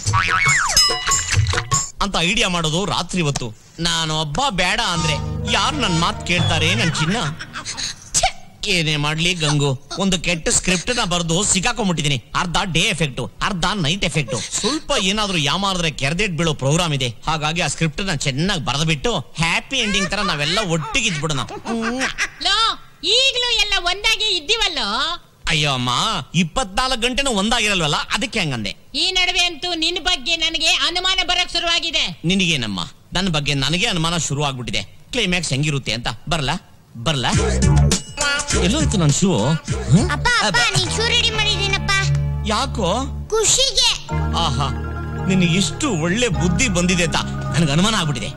ಅಂತ ಐಡಿಯಾ ಮಾಡೋದು ರಾತ್ರಿ ಹೊತ್ತು ನಾನು ಒಬ್ಬ ಬೇಡ ಅಂದ್ರೆ ಯಾರು ನನ್ ಮಾತ್ ಕೇಳ್ತಾರೆ ನನ್ ಚಿನ್ನ ಏನೇ ಮಾಡ್ಲಿ ಗಂಗು ಒಂದು ಕೆಟ್ಟ ಸ್ಕ್ರಿಪ್ಟ್ ನ ಬರೆದು ಸಿಕ್ಕಾಕೊಂಡ್ಬಿಟ್ಟಿದೀನಿ ಅರ್ಧ ಡೇ ಎಫೆಕ್ಟ್ ಅರ್ಧ ನೈಟ್ ಎಫೆಕ್ಟ್ ಸ್ವಲ್ಪ ಏನಾದ್ರೂ ಯಾಮಾರಿದ್ರೆ ಕೆರೆದೇಟ್ ಬೀಳೋ ಪ್ರೋಗ್ರಾಮ್ ಇದೆ ಹಾಗಾಗಿ ಆ ಸ್ಕ್ರಿಪ್ಟ್ ನ ಚೆನ್ನಾಗಿ ಬರೆದ್ಬಿಟ್ಟು ಹ್ಯಾಪಿ ಎಂಡಿಂಗ್ ತರ ನಾವೆಲ್ಲ ಒಟ್ಟಿಗೆ ಇದ್ಬಿಡೋಣ ಲೋ ಈಗ್ಲೂ ಎಲ್ಲ ಒಂದಾಗಿ ಇದ್ದೀವಲ್ಲೋ ಅಯ್ಯೋ ಅಮ್ಮ ಇಪ್ಪತ್ನಾಲ್ಕು ಗಂಟೆನೂ ಒಂದಾಗಿರಲ್ವಲ್ಲ ಅದಕ್ಕೆ ಹಂಗಂದೆ ಈ ನಡುವೆ ಅಂತೂ ನಿನ್ ಬಗ್ಗೆ ನನಗೆ ಅನುಮಾನ ಬರಕ್ ಶುರುವಾಗಿದೆ ನಿನಗೇನಮ್ಮ ನನ್ನ ಬಗ್ಗೆ ನನಗೆ ಅನುಮಾನ ಶುರು ಆಗ್ಬಿಟ್ಟಿದೆ ಕ್ಲೈಮ್ಯಾಕ್ಸ್ ಹೆಂಗಿರುತ್ತೆ ಅಂತ ಬರಲ್ಲ ಬರಲ್ಲ ಎಲ್ಲೋ ಇತ್ತು ನನ್ನ ಶೂ ಅಪ್ಪ ಅಪ್ಪ ನೀನ್ ಶೂ ರೆಡಿ ಮಾಡಿದೀನಪ್ಪ ಯಾಕೋ ಖುಷಿಗೆ ಆಹಾ ನಿನಗೆ ಎಷ್ಟು ಒಳ್ಳೆ ಬುದ್ಧಿ ಬಂದಿದೆ ಅಂತ ನನಗೆ ಅನುಮಾನ ಆಗ್ಬಿಟ್ಟಿದೆ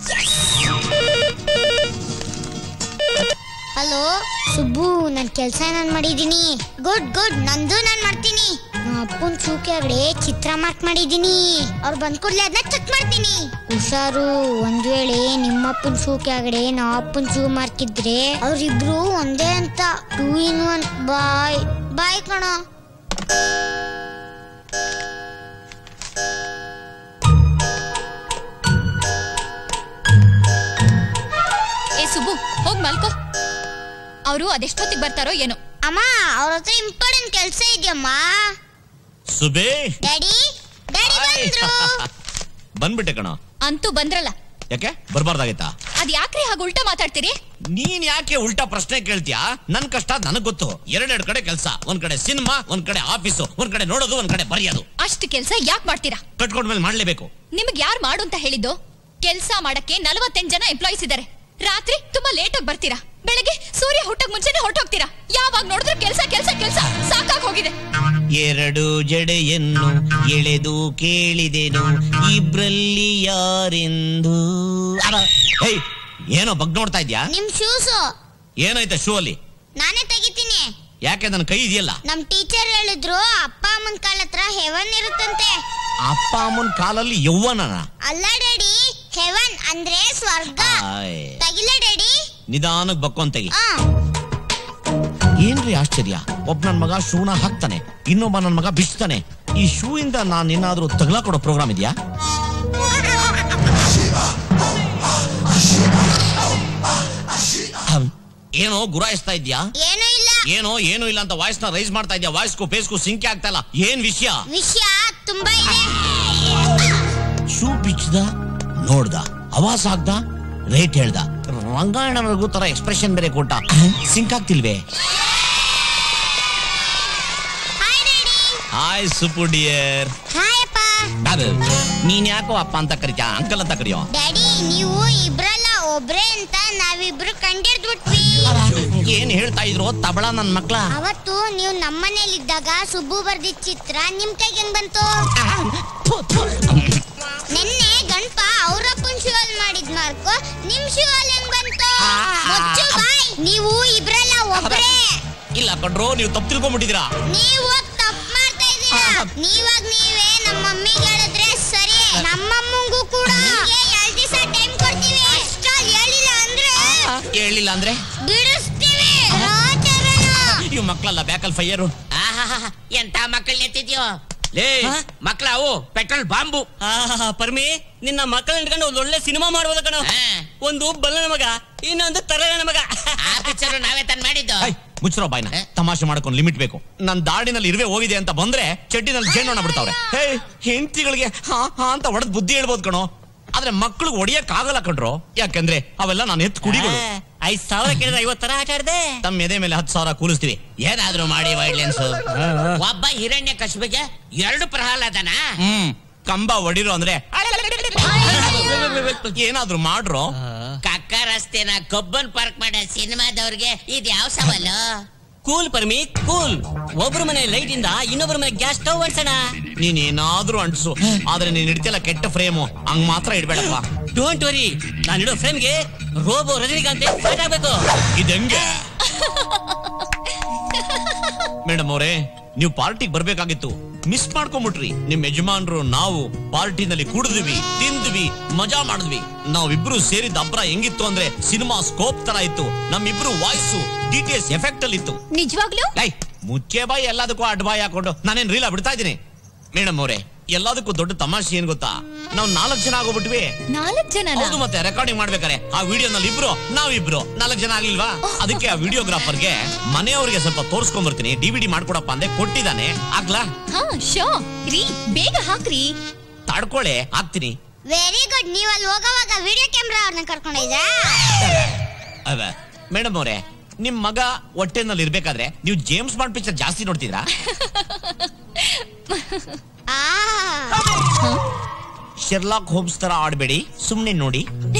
ಹಲೋ ಸುಬ್ಬು ನನ್ ಕೆಲ್ಸ ನಾನ್ ಮಾಡಿದೀನಿ ಗುಡ್ ಗುಡ್ ನಂದು ನಾನ್ ಮಾಡ್ತೀನಿ ನಮ್ಮ ಅಪ್ಪನ್ ಶೂ ಕೆಳಗಡೆ ಚಿತ್ರ ಮಾರ್ಕ್ ಮಾಡಿದೀನಿ ಅವ್ರು ಬಂದ್ ಕೂಡ್ಲೆ ಅದನ್ನ ಚೆಕ್ ಮಾಡ್ತೀನಿ ಹುಷಾರು ಒಂದ್ ವೇಳೆ ನಿಮ್ಮಪ್ಪನ್ ಶೂ ಕೆಳಗಡೆ ನಮ್ಮ ಅಪ್ಪನ್ ಶೂ ಮಾರ್ಕ್ ಇದ್ರೆ ಅವ್ರಿಬ್ರು ಒಂದೇ ಅಂತ ಟೂ ಇನ್ ಒನ್ ಬಾಯ್ ಬಾಯ್ ಕಣೋ ಏ ಸುಬ್ಬು ಹೋಗ್ ಮಲ್ಕೋ ಅವರು ಅದೆಷ್ಟೊತ್ತಿಗೆ ಬರ್ತಾರೋ ಏನೋ ಅಮ್ಮ ಅವ್ರ ಹತ್ರ ಇಂಪಾರ್ಟೆಂಟ್ ಕೆಲ್ಸ ಇದೆಯಮ್ಮ ಸುಬೇ ಡ್ಯಾಡಿ ಡ್ಯಾಡಿ ಬಂದ್ರು ಬಂದ್ಬಿಟ್ಟೆ ಕಣ ಅಂತೂ ಬಂದ್ರಲ್ಲ ಯಾಕೆ ಬರ್ಬಾರ್ದಾಗಿತ್ತಾ ಅದ್ ಯಾಕ್ರಿ ಹಾಗೆ ಉಲ್ಟಾ ಮಾತಾಡ್ತೀರಿ ನೀನ್ ಯಾಕೆ ಉಲ್ಟಾ ಪ್ರಶ್ನೆ ಕೇಳ್ತೀಯಾ ನನ್ ಕಷ್ಟ ನನಗ್ ಗೊತ್ತು ಎರಡೆರಡು ಕಡೆ ಕೆಲಸ ಒಂದ್ ಕಡೆ ಸಿನಿಮಾ ಒಂದ್ ಕಡೆ ಆಫೀಸು ಒಂದ್ ಕಡೆ ನೋಡೋದು ಒಂದ್ ಕಡೆ ಬರೆಯೋದು ಅಷ್ಟು ಕೆಲ್ಸ ಯಾಕ್ ಮಾಡ್ತೀರಾ ಕಟ್ಕೊಂಡ್ಮೇಲೆ ಮಾಡ್ಲೇಬೇಕು ನಿಮ್ಗ್ ಯಾರ್ ಮಾಡು ಅಂತ ಹೇಳಿದ್ದು ಕೆಲ್ಸ ಮಾಡಕ್ಕೆ ನಲವತ್ತೆಂಟು ಜನ ಎಂಪ್ಲಾಯೀಸ್ ಇದ್ದಾರೆ ರಾತ್ರಿ ತುಂಬಾ ಲೇಟ್ ಆಗಿ ಬರ್ತೀರಾ ಬೆಳಗ್ಗೆ ಸೂರ್ಯ ಹುಟ್ಟಕ್ ಮುಂಚೆನೆ ಹೊರಟೋಗ್ತೀರಾ ಯಾವಾಗ ನೋಡಿದ್ರು ಕೆಲ್ಸ ಕೆಲ್ಸ ಕೆಲ್ಸ ಸಾಕಾಗ್ ಹೋಗಿದೆ ಎರಡು ಜಡೆಯನ್ನು ಎಳೆದು ಕೇಳಿದೆನು ಇಬ್ರಲ್ಲಿ ಯಾರೆಂದು ಅರ, ಹೇಯ್ ಏನೋ ಬಗ್ ನೋಡ್ತಾ ಇದ್ಯಾ ನಿಮ್ ಶೂಸು ಏನಾಯ್ತ ಶೂ ಅಲ್ಲಿ ನಾನೇ ತೆಗಿತೀನಿ ಯಾಕೆ ನನ್ನ ಕೈ ಇದೆಯಲ್ಲ ನಮ್ ಟೀಚರ್ ಹೇಳಿದ್ರು ಅಪ್ಪ ಅಮ್ಮನ್ ಕಾಲ ಹತ್ರ ಹೆವನ್ ಇರುತ್ತಂತೆ ಅಪ್ಪ ಅಮ್ಮನ ಕಾಲಲ್ಲಿ ಯೌವನನ ಅಲ್ಲ ಡ್ಯಾಡಿ ಹೆವನ್ ಅಂದ್ರೆ ಸ್ವರ್ಗ ಆಯ್. ತಗಿಲ ಡ್ಯಾಡಿ ನಿಧಾನಕ್ ಬಕ್ಕೊಂಡ್ ತೆಗಿ ಆ ಏನ್ರಿ ಆಶ್ಚರ್ಯ ಒಬ್ಬ ನನ್ ಮಗ ಶೂನ ಹಾಕ್ತಾನೆ ಇನ್ನೊಬ್ಬ ನನ್ ಮಗ ಬಿಚ್ತಾನೆ ಈ ಶೂ ಇಂದ ನಾನ್ ಏನಾದ್ರೂ ತಗಲಾ ಕೊಡೋ ಪ್ರೋಗ್ರಾಮ್ ಇದೆಯಾ ಹಮ್, ಏನೋ ಗುರಾಯಿಸ್ತಾ ಇದ್ಯಾ ಏನೂ ಇಲ್ಲ ಏನೋ ಏನೋ ಇಲ್ಲ ಅಂತ ವಾಯ್ಸ್ ನ ರೈಸ್ ಮಾಡ್ತಾ ಇದ್ಯಾ ವಾಯ್ಸ್ಗೂ ಫೇಸ್ಗೂ ಸಿಂಕೆ ಆಗ್ತಾ ಇಲ್ಲ ಏನ್ ವಿಷಯ ವಿಷಯ ತುಂಬಾ ಇದೆ ಶೂ ಬಿಚ್ಚದ ನೋಡ್ದ ಅವಾಸ ಆಗ್ದ ರೇಟ್ ಹೇಳ್ದ ರಂಗಾಯಣನಗೂ ತರ ಎಕ್ಸ್ಪ್ರೆಷನ್ ಬೇರೆ ಕೊಟ್ಟ ಸಿಂಕ್ ಆಗ್ತಿಲ್ವೇ ಹಾಯ್ ಸುಪು ಡಿಯರ್ ಹಾಯ್ ಅಪ್ಪ ನೀನ್ ಯಾಕೋ ಅಪ್ಪ ಅಂತ ಕರಿತ್ಯಾ ಅಂಕಲ್ ಅಂತ ಕರಿಯೋ ಡ್ಯಾಡಿ ನೀವು ಇಬ್ರಲ್ಲ ಒಬ್ರೇ ಅಂತ ನಾವಿಬ್ರು ಕಂಡಿಡ್ದ್ಬಿಟ್ವಿ ಏನ್ ಹೇಳ್ತಾ ಇದ್ರು ತಬಳ ನನ್ ಮಕ್ಳ ಅವತ್ತು ನೀವು ನಮ್ಮನೇಲಿದ್ದಾಗ ಸುಬ್ಬು ಬರ್ದಿದ್ ಚಿತ್ರ ನಿಮ್ ಕೈಗೆ ಹೆಂಗ್ ಬಂತು ನಿನ್ನೆ ಗಣಪ ಅವ್ರಪ್ಪನ್ ಶೂ ಅಲ್ಲಿ ಮಾಡಿದ್ ಮಾರ್ಕು ನಿಮ್ ಶೂ ಅಲ್ಲಿ ಹೆಂಗ್ ಬಂತು ಮುಚ್ಚು ಬಾಯ್ ನೀವು ಇಬ್ರಲ್ಲ ಒಬ್ರೇ ಇಲ್ಲ ಕಣ್ರೋ ನೀವು ತಪ್ಪು ತಿಳ್ಕೊಂಡ್ಬಿಟ್ಟಿದ್ದೀರಾ ನೀವು ತಪ್ಪು ಮಾಡ್ತಾ ಇದ್ದೀರಾ ನೀವಾಗ ನೀವೇ ನಮ್ಮ ಮಮ್ಮಿಗೆ ಹೇಳಿದ್ರೆ ಸರಿ ನಮ್ಮಮ್ಮಂಗೂ ಕೂಡ ನಿಮ್ಗೆ ಎರಡ್ ದಿವಸ ಟೈಮ್ ಕೊಡ್ತೀವಿ ಅಷ್ಟ್ರಲ್ಲಿ ಹೇಳಿಲ್ಲ ಅಂದ್ರೆ ಹೇಳಿಲ್ಲ ಅಂದ್ರೆ ಬಿಡಿಸ್ತೀವಿ ರಾಜರನ ಇವ್ ಮಕ್ಳಲ್ಲ ಬ್ಯಾಕಲ್ ಫೈಯರು ಎಂತ ಮಕ್ಕಳನ್ನ ಎತ್ತಿದ್ಯೋ ಲೇ ಮಕ್ಳ ಅವು ಪೆಟ್ರೋಲ್ ಬಾಂಬು ಪರ್ಮಿ ನಿನ್ನ ಮಕ್ಕಳನ್ನ ಇಟ್ಕೊಂಡು ಒಂದ್ ಒಳ್ಳೆ ಸಿನಿಮಾ ಮಾಡ್ಬೋದ ಕಣ ಒಂದು ಬಲ್ಲನ ಮಗ ಇನ್ನೊಂದು ತರಗಣ ಮಗ ಆ ಪಿಕ್ಚರ್ ನಾವೇ ತಂದ್ ಮಾಡಿದ್ದು ಮುಚ್ಚರೋ ಬಾಯ್ನ ತಮಾಷೆ ಮಾಡ್ಕೊಂಡು ಲಿಮಿಟ್ ಬೇಕು ನನ್ ದಾಡಿನಲ್ಲಿ ಇರುವೆ ಹೋಗಿದೆ ಅಂತ ಬಂದ್ರೆ ಚಡ್ಡಿನಲ್ಲಿ ಜೇನೋಣ ಬಿಡ್ತಾವ್ರೆ ಹೇ ಹೆಂಡತಿಗಳಿಗೆ ಹಾ ಹಾ ಅಂತ ಹೊಡೆದ್ ಬುದ್ಧಿ ಹೇಳ್ಬೋದು ಕಣೋ ಆದ್ರೆ ಮಕ್ಳಿಗೆ ಹೊಡಿಯಕ್ ಆಗಲ್ಲ ಕಣ್ರೋ ಯಾಕಂದ್ರೆ ಅವೆಲ್ಲ ನಾನು ಎತ್ತು ಕುಡಿಗಳು ಐದ್ ಸಾವಿರ ಕೇಳಿದ್ರೆ ಐವತ್ ತರ ಆಟ ಆಡ್ದೆ ತಮ್ಮ ಎದೆ ಮೇಲೆ ಹತ್ತು ಸಾವಿರ ಕೂಲಿಸ್ತೀವಿ ಏನಾದ್ರೂ ಮಾಡಿ ವೈಡ್ಲೆನ್ಸ್ ಒಬ್ಬ ಹಿರಣ್ಯ ಕಶ್ಬಿಗೆ ಎರಡು ಪ್ರಹ್ಲಾದನ ಹ್ಮ್ ಕಂಬ ಹೊಡಿರೋ ಅಂದ್ರೆ ಏನಾದ್ರೂ ಮಾಡ್ರೋ ಕಕ್ಕ ರಸ್ತೆನ ಕಬ್ಬನ್ ಪಾರ್ಕ್ ಮಾಡೋ ಸಿನಿಮಾದವ್ರಿಗೆ ಇದ್ ಯಾವ ಸವಾಲು ಕೂಲ್ ಪರ್ಮಿ ಕೂಲ್ ಒಬ್ರ ಮನೆ ಲೈಟ್ ಇಂದ ಇನ್ನೊಬ್ರ ಮನೆ ಗ್ಯಾಸ್ ಸ್ಟವ್ ಅನ್ಸಣ ನೀನ್ ಏನಾದ್ರೂ ಅಂಟಿಸು ಆದ್ರೆ ನೀನ್ ಇಡ್ತಿಯಲ್ಲ ಕೆಟ್ಟ ಫ್ರೇಮು ಹಂಗ್ ಮಾತ್ರ ಇಡ್ಬೇಡಪ್ಪ ಡೋಂಟ್ ವರಿ ನಾನು ಇಡೋ ಫ್ರೇಮ್ಗೆ ರೋಬೋ ರಜನಿಕಾಂತ್ ಫೈಟ್ ಆಗ್ಬೇಕು ಇದೆಂಗೆ ಮೇಡಮ್ ಅವರೇ ನೀವು ಪಾರ್ಟಿಗೆ ಬರ್ಬೇಕಾಗಿತ್ತು ಮಿಸ್ ಮಾಡ್ಕೊಂಬಿಟ್ರಿ ನಿಮ್ ಯಜಮಾನ್ರು ನಾವು ಪಾರ್ಟಿನಲ್ಲಿ ಕುಡಿದ್ವಿ ತಿಂದ್ವಿ ಮಜಾ ಮಾಡಿದ್ವಿ ನಾವಿಬ್ರು ಸೇರಿದ ಅಬ್ರ ಹೆಂಗಿತ್ತು ಅಂದ್ರೆ ಸಿನಿಮಾ ಸ್ಕೋಪ್ ತರ ಇತ್ತು ನಮ್ಮಿಬ್ರು ವಾಯ್ಸು ಡಿಟಿಎಸ್ ಎಫೆಕ್ಟ್ ಅಲ್ಲಿ ಇತ್ತು ನಿಜವಾಗ್ಲೂ ಲೈ ಮುಚ್ಚೆ ಬಾಯಿ ಎಲ್ಲದಕ್ಕೂ ಅಡ್ ಬಾಯಿ ಹಾಕೊಂಡು ನಾನೇನ್ ರೀಲ ಬಿಡ್ತಾ ಇದ್ದೀನಿ ಮೇಡಮ್ ಅವರೇ ಎಲ್ಲದಕ್ಕೂ ದೊಡ್ಡ ತಮಾಷೆ ಏನ್ ಗೊತ್ತಾ ನಾವು ನಾಲ್ಕು ಜನ ಆಗೋಗ್ಬಿಟ್ವಿ ನಾಲ್ಕ್ ಜನ ಹೌದು ಮತ್ತೆ ರೆಕಾರ್ಡಿಂಗ್ ಮಾಡ್ಬೇಕಾರೆ ಆ ವಿಡಿಯೋನಲ್ಲಿ ಇಬ್ರು ನಾವಿಬ್ರು ನಾಲ್ಕು ಜನ ಆಗ್ಲಿಲ್ವಾ ಅದಕ್ಕೆ ಆ ವಿಡಿಯೋಗ್ರಾಫರ್ಗೆ ಮನೆಯವ್ರಿಗೆ ಸ್ವಲ್ಪ ತೋರ್ಸ್ಕೊಂಡ್ ಬರ್ತೀನಿ ಡಿವಿಡಿ ಮಾಡ್ಕೊಡಪ್ಪ ಅಂದೆ ಕೊಟ್ಟಿದ್ದಾನೆ ಆಗ್ಲಾ ಹಾ ಶೋ ರೀ ಬೇಗ ಹಾಕ್ರಿ ತಡ್ಕೊಳೆ ಹಾಕ್ತೀನಿ ವೆರಿ ಗುಡ್ ನೀವು ಅಲ್ಲಿ ಹೋಗೋವಾಗ ವಿಡಿಯೋ ಕ್ಯಾಮ್ರಾ ಅವ್ರನ್ನ ಕರ್ಕೊಂಡಿದ್ರಾ ಅವ ಮೇಡಮ್ ಅವರೇ ನಿಮ್ ಮಗ ಹೊಟ್ಟೆನಲ್ಲಿ ಇರ್ಬೇಕಾದ್ರೆ ನೀವು ಜೇಮ್ಸ್ ಬಾಂಡ್ ಪಿಕ್ಚರ್ ಜಾಸ್ತಿ ನೋಡ್ತಿದ್ರಾ ಶೆರ್ಲಾಕ್ ಹೋಮ್ಸ್ ತರ ಆಡ್ಬೇಡಿ ಸುಮ್ನೆ ನೋಡಿ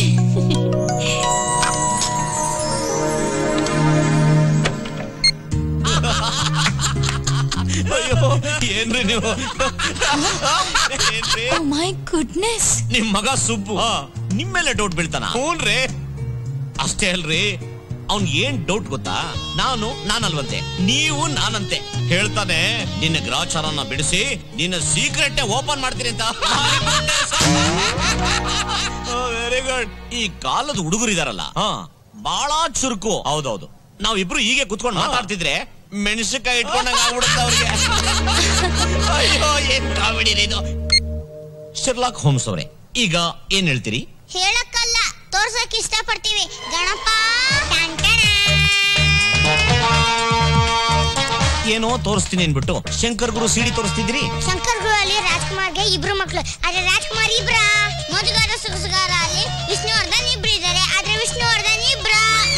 ಅಯ್ಯೋ ಏನ್ರಿ ನೀವು ಏನ್ರಿ ಮೈ ಗುಡ್ನೆಸ್ ನಿಮ್ ಮಗ ಸುಬ್ಬು ನಿಮ್ಮೇಲೆ ಡೌಟ್ ಬೀಳ್ತಾನ ಹ್ಞೂನ್ರಿ ಅಷ್ಟೇ ಅಲ್ರಿ ಅವ್ನ್ ಏನ್ ಡೌಟ್ ಗೊತ್ತಾ ನಾನು ನಾನಲ್ವಂತೆ ನೀವು ನಾನಂತೆ ಹೇಳ್ತಾನೆ ನಿನ್ನ ಗ್ರಾಚಾರನ ಬಿಡಿಸಿ ನಿನ್ನ ಸೀಕ್ರೆಟ್ ಓಪನ್ ಮಾಡ್ತೀನಿ ಅಂತ ವೆರಿ ಗುಡ್ ಈ ಕಾಲದ ಹುಡುಗರಿದಾರಲ್ಲ ಹಾ ಬಹಳ ಚುರುಕು ಹೌದೌದು ನಾವಿಬ್ರು ಹೀಗೆ ಕುತ್ಕೊಂಡು ಮಾತಾಡ್ತಿದ್ರೆ ಮೆಣಸಿನಕಾಯಿ ಇಟ್ಕೊಂಡಂಗ ಆಗ್ಬಿಡುತ್ತೆ ಅವ್ರಿಗೆ ಅಯ್ಯೋ ಏನ್ ಕಾಮಿಡಿ ಇದು ಶರ್ಲಾಕ್ ಹೋಮ್ಸ್ ಅವರೇ ಈಗ ಏನ್ ಹೇಳ್ತೀರಿ ಹೇಳಕ್ಕಲ್ಲ ತೋರ್ಸಕ್ ಇಷ್ಟಪಡ್ತೀವಿ ಗಣಪ ಟಂಟನ. ಏನೋ ತೋರಿಸ್ತೀನಿ ಅನ್ಬಿಟ್ಟು ಶಂಕರ್ ಗುರು ಸಿಡಿ ತೋರಿಸ್ತಿದ್ರಿ ಶಂಕರ್ ಗುರು ಅಲ್ಲಿ ರಾಜ್ಕುಮಾರ್ಗೆ ಇಬ್ರು ಮಕ್ಳು ಆದ್ರೆ ರಾಜ್ಕುಮಾರ್ ಇಬ್ರ ಮೋದುಗಾರ ಸುಗಸುಗಾರ ಅಲ್ಲಿ ವಿಷ್ಣುವರ್ಧನ್ ಇಬ್ರು ಇದಾರೆ ಆದ್ರೆ ವಿಷ್ಣುವರ್ಧನ್ ಇಬ್ರ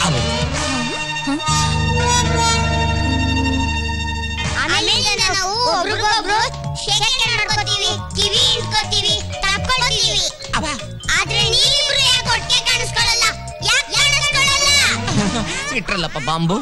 ಆಮೇಲೆ ನಾವು ಒಬ್ರಿಗೊಬ್ರು ಶೇಕ್ ಮಾಡ್ಕೋತೀವಿ ಕಿವಿ ಇಟ್ಕೋತೀವಿ ತಪ್ಕೊಳ್ತೀವಿ ಆದ್ರೆ ನೀವಿಬ್ರು ಯಾಕೆ ಒಟ್ಟಿಗೆ ಕಾಣಿಸ್ಕೊಳ್ಳಲ್ಲ ಯಾಕೆ ಕಾಣಿಸ್ಕೊಳ್ಳಲ್ಲ ಇಟ್ರಲ್ಲಪ್ಪ ಬಾಂಬು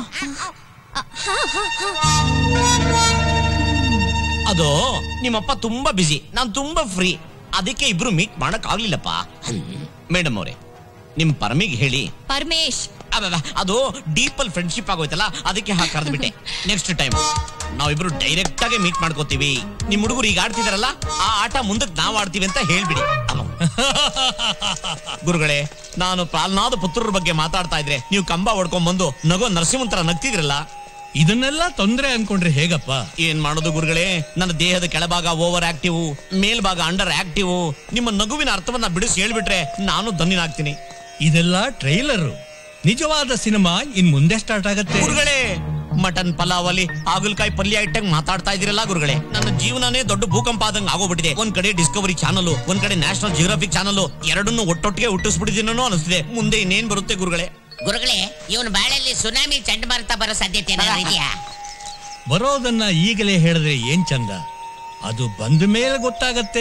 ಅದು ನಿಮ್ಮಪ್ಪ ತುಂಬಾ ಬಿಸಿ ನಾನ್ ತುಂಬಾ ಫ್ರೀ ಅದಕ್ಕೆ ಇಬ್ರು ಮೀಟ್ ಮಾಡಕ್ ಆಗ್ಲಿಲ್ಲಪ್ಪ ಮೇಡಮ್ ಅವರೇ ನಿಮ್ ಪರಮಿಗೆ ಹೇಳಿ ಪರಮೇಶ್ ಅಬ್ಬಬ್ಬ, ಅದು ಡೀಪಲ್ ಫ್ರೆಂಡ್ಶಿಪ್ ಆಗೋಯ್ತಲ್ಲ ಅದಕ್ಕೆ ಹಾಕಿ ಕರೆದ್ಬಿಟ್ಟೆ ನೆಕ್ಸ್ಟ್ ಟೈಮ್ ನಾವಿಬ್ರು ಡೈರೆಕ್ಟ್ ಆಗಿ ಮೀಟ್ ಮಾಡ್ಕೋತೀವಿ ನಿಮ್ ಹುಡುಗರು ಈಗ ಆಡ್ತಿದಾರಲ್ಲ ಆ ಆಟ ಮುಂದಕ್ಕೆ ನಾವ್ ಆಡ್ತೀವಿ ಅಂತ ಹೇಳ್ಬಿಡಿ ಅಮ್ಮ. ಗುರುಗಳೇ ನಾನು ಪ್ರಾಲ್ನಾದ ಪುತ್ರರ ಬಗ್ಗೆ ಮಾತಾಡ್ತಾ ಇದ್ರೆ ನೀವು ಕಂಬ ಹೊಡ್ಕೊಂಡ್ ಬಂದು ನಗೋ ನರಸಿಂಹಂತರ ನಗ್ತಿದ್ರಲ್ಲ ಇದನ್ನೆಲ್ಲ ತೊಂದ್ರೆ ಅನ್ಕೊಂಡ್ರೆ ಹೇಗಪ್ಪ ಏನ್ ಮಾಡೋದು ಗುರುಗಳೇ ನನ್ನ ದೇಹದ ಕೆಳಭಾಗ ಓವರ್ ಆಕ್ಟಿವ್ ಮೇಲ್ಭಾಗ ಅಂಡರ್ ಆಕ್ಟಿವ್ ನಿಮ್ಮ ನಗುವಿನ ಅರ್ಥವನ್ನ ಬಿಡಿಸಿ ಹೇಳ್ಬಿಟ್ರೆ ನಾನು ಧನ್ಯನಾಗ್ತೀನಿ ಇದೆಲ್ಲ ಟ್ರೈಲರು ನಿಜವಾದ ಸಿನಿಮಾ ಇನ್ ಮುಂದೆ ಸ್ಟಾರ್ಟ್ ಆಗತ್ತೆ ಗುರುಗಳೇ ಮಟನ್ ಪಲಾವಲಿ ಹಾಗಲಕಾಯಿ ಪಲ್ಯ ಇಟ್ಟಂಗ್ ಮಾತಾಡ್ತಾ ಇದೀರಲ್ಲ ಗುರುಗಳೇ ನನ್ನ ಜೀವನನೇ ದೊಡ್ಡ ಭೂಕಂಪ ಆದಂಗ್ ಆಗೋಗ್ಬಿಟ್ಟಿದೆ ಒಂದ್ ಕಡೆ ಡಿಸ್ಕವರಿ ಚಾನಲ್ ಒಂದ್ ಕಡೆ ನ್ಯಾಷನಲ್ ಜಿಯೋಗ್ರಫಿಕ್ ಚಾನಲ್ ಎರಡನ್ನೂ ಒಟ್ಟೊಟ್ಟಿಗೆ ಹುಟ್ಟಿಸ್ಬಿಟ್ಟಿದ್ದೀನೋ ಅನಿಸ್ತಿದೆ ಮುಂದೆ ಇನ್ನೇನ್ ಬರುತ್ತೆ ಗುರುಗಳೇ ಗುರುಗಳೇ ಇವನ್ ಬಾಳಲ್ಲಿ ಸುನಾಮಿ ಚಂಡಮಾರುತ ಬರೋ ಸಾಧ್ಯತೆ ಏನಾದ್ರು ಇದೆಯಾ ಬರೋದನ್ನ ಈಗಲೇ ಹೇಳಿದ್ರೆ ಏನ್ ಚಂದ ಅದು ಬಂದ ಮೇಲೆ ಗೊತ್ತಾಗತ್ತೆ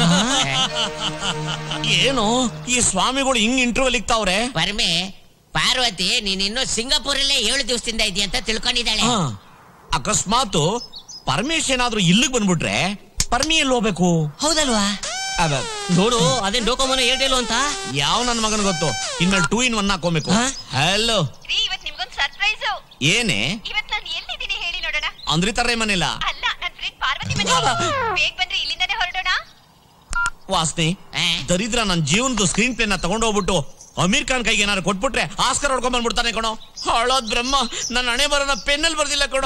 ಏನು ಈ ಸ್ವಾಮಿಗಳು ಹಿಂಗ್ ಇಂಟರ್ವ್ಯೂ ಇಕ್ತಾವ್ರೆ ಪರಮೆ ಪಾರ್ವತಿ ನೀನ್ ಇನ್ನು ಸಿಂಗಾಪುರಲ್ಲೇ ಏಳು ದಿವಸದಿಂದ ಇದೆಯಾ ಅಂತ ತಿಳ್ಕೊಂಡಿದ್ದಾಳೆ ಹಾ. ಅಕಸ್ಮಾತ್ ಪರಮೇಶ್ ಏನಾದ್ರೂ ಇಲ್ಲಿಗೆ ಬಂದ್ಬಿಟ್ರೆ ಪರ್ಮಿ ಎಲ್ಲಿ ಹೋಗ್ಬೇಕು ಹೌದಲ್ವಾ ನೋಡು ಅದೇನ್ ಡೋಕೋಮೋನ ಏರ್ಟೆಲ್ ಅಂತ ಯಾವ ನನ್ ಮಗನ್ ಗೊತ್ತು ಇನ್ಮೇಲೆ ಟೂ ಇನ್ ಒನ್ ಹಾಕೋಬೇಕು ಹಲೋ ಇವತ್ ನಿಮ್ಗೊಂದ್ ಸರ್ಪ್ರೈಸ್ ಏನೇ ಇವತ್ ನಾನು ಎಲ್ಲಿದ್ದೀನಿ ಹೇಳಿ ನೋಡೋಣ ಅಂದ್ರಿ ತರ ಮನೆಲ್ಲ ಅಲ್ಲ ನನ್ ಫ್ರೆಂಡ್ ಪಾರ್ವತಿ ಮನೆ ಬೇಗ ಬಂದ್ರೆ ಇಲ್ಲಿಂದಾನೆ ಹೊರಡೋಣ ವಾಸ್ನಿ ದರಿದ್ರ ನನ್ ಜೀವನದ ಸ್ಕ್ರೀನ್ ಪ್ಲೇ ನ ತಗೊಂಡೋಗ್ಬಿಟ್ಟು ಅಮೀರ್ ಖಾನ್ ಕೈಗೆ ಏನಾದ್ರು ಕೊಟ್ಬಿಟ್ರೆ ಆಸ್ಕರ್ ಹೊಡ್ಕೊಂಡ್ ಬಂದ್ಬಿಡ್ತಾನೆ ಕಣೋ ಹಾಳೋದ್ ಬ್ರಹ್ಮ ನನ್ನ ಹಣೆ ಬರೋನ ಪೆನ್ನಲ್ಲಿ ಬರ್ದಿಲ್ಲ ಕಣೋ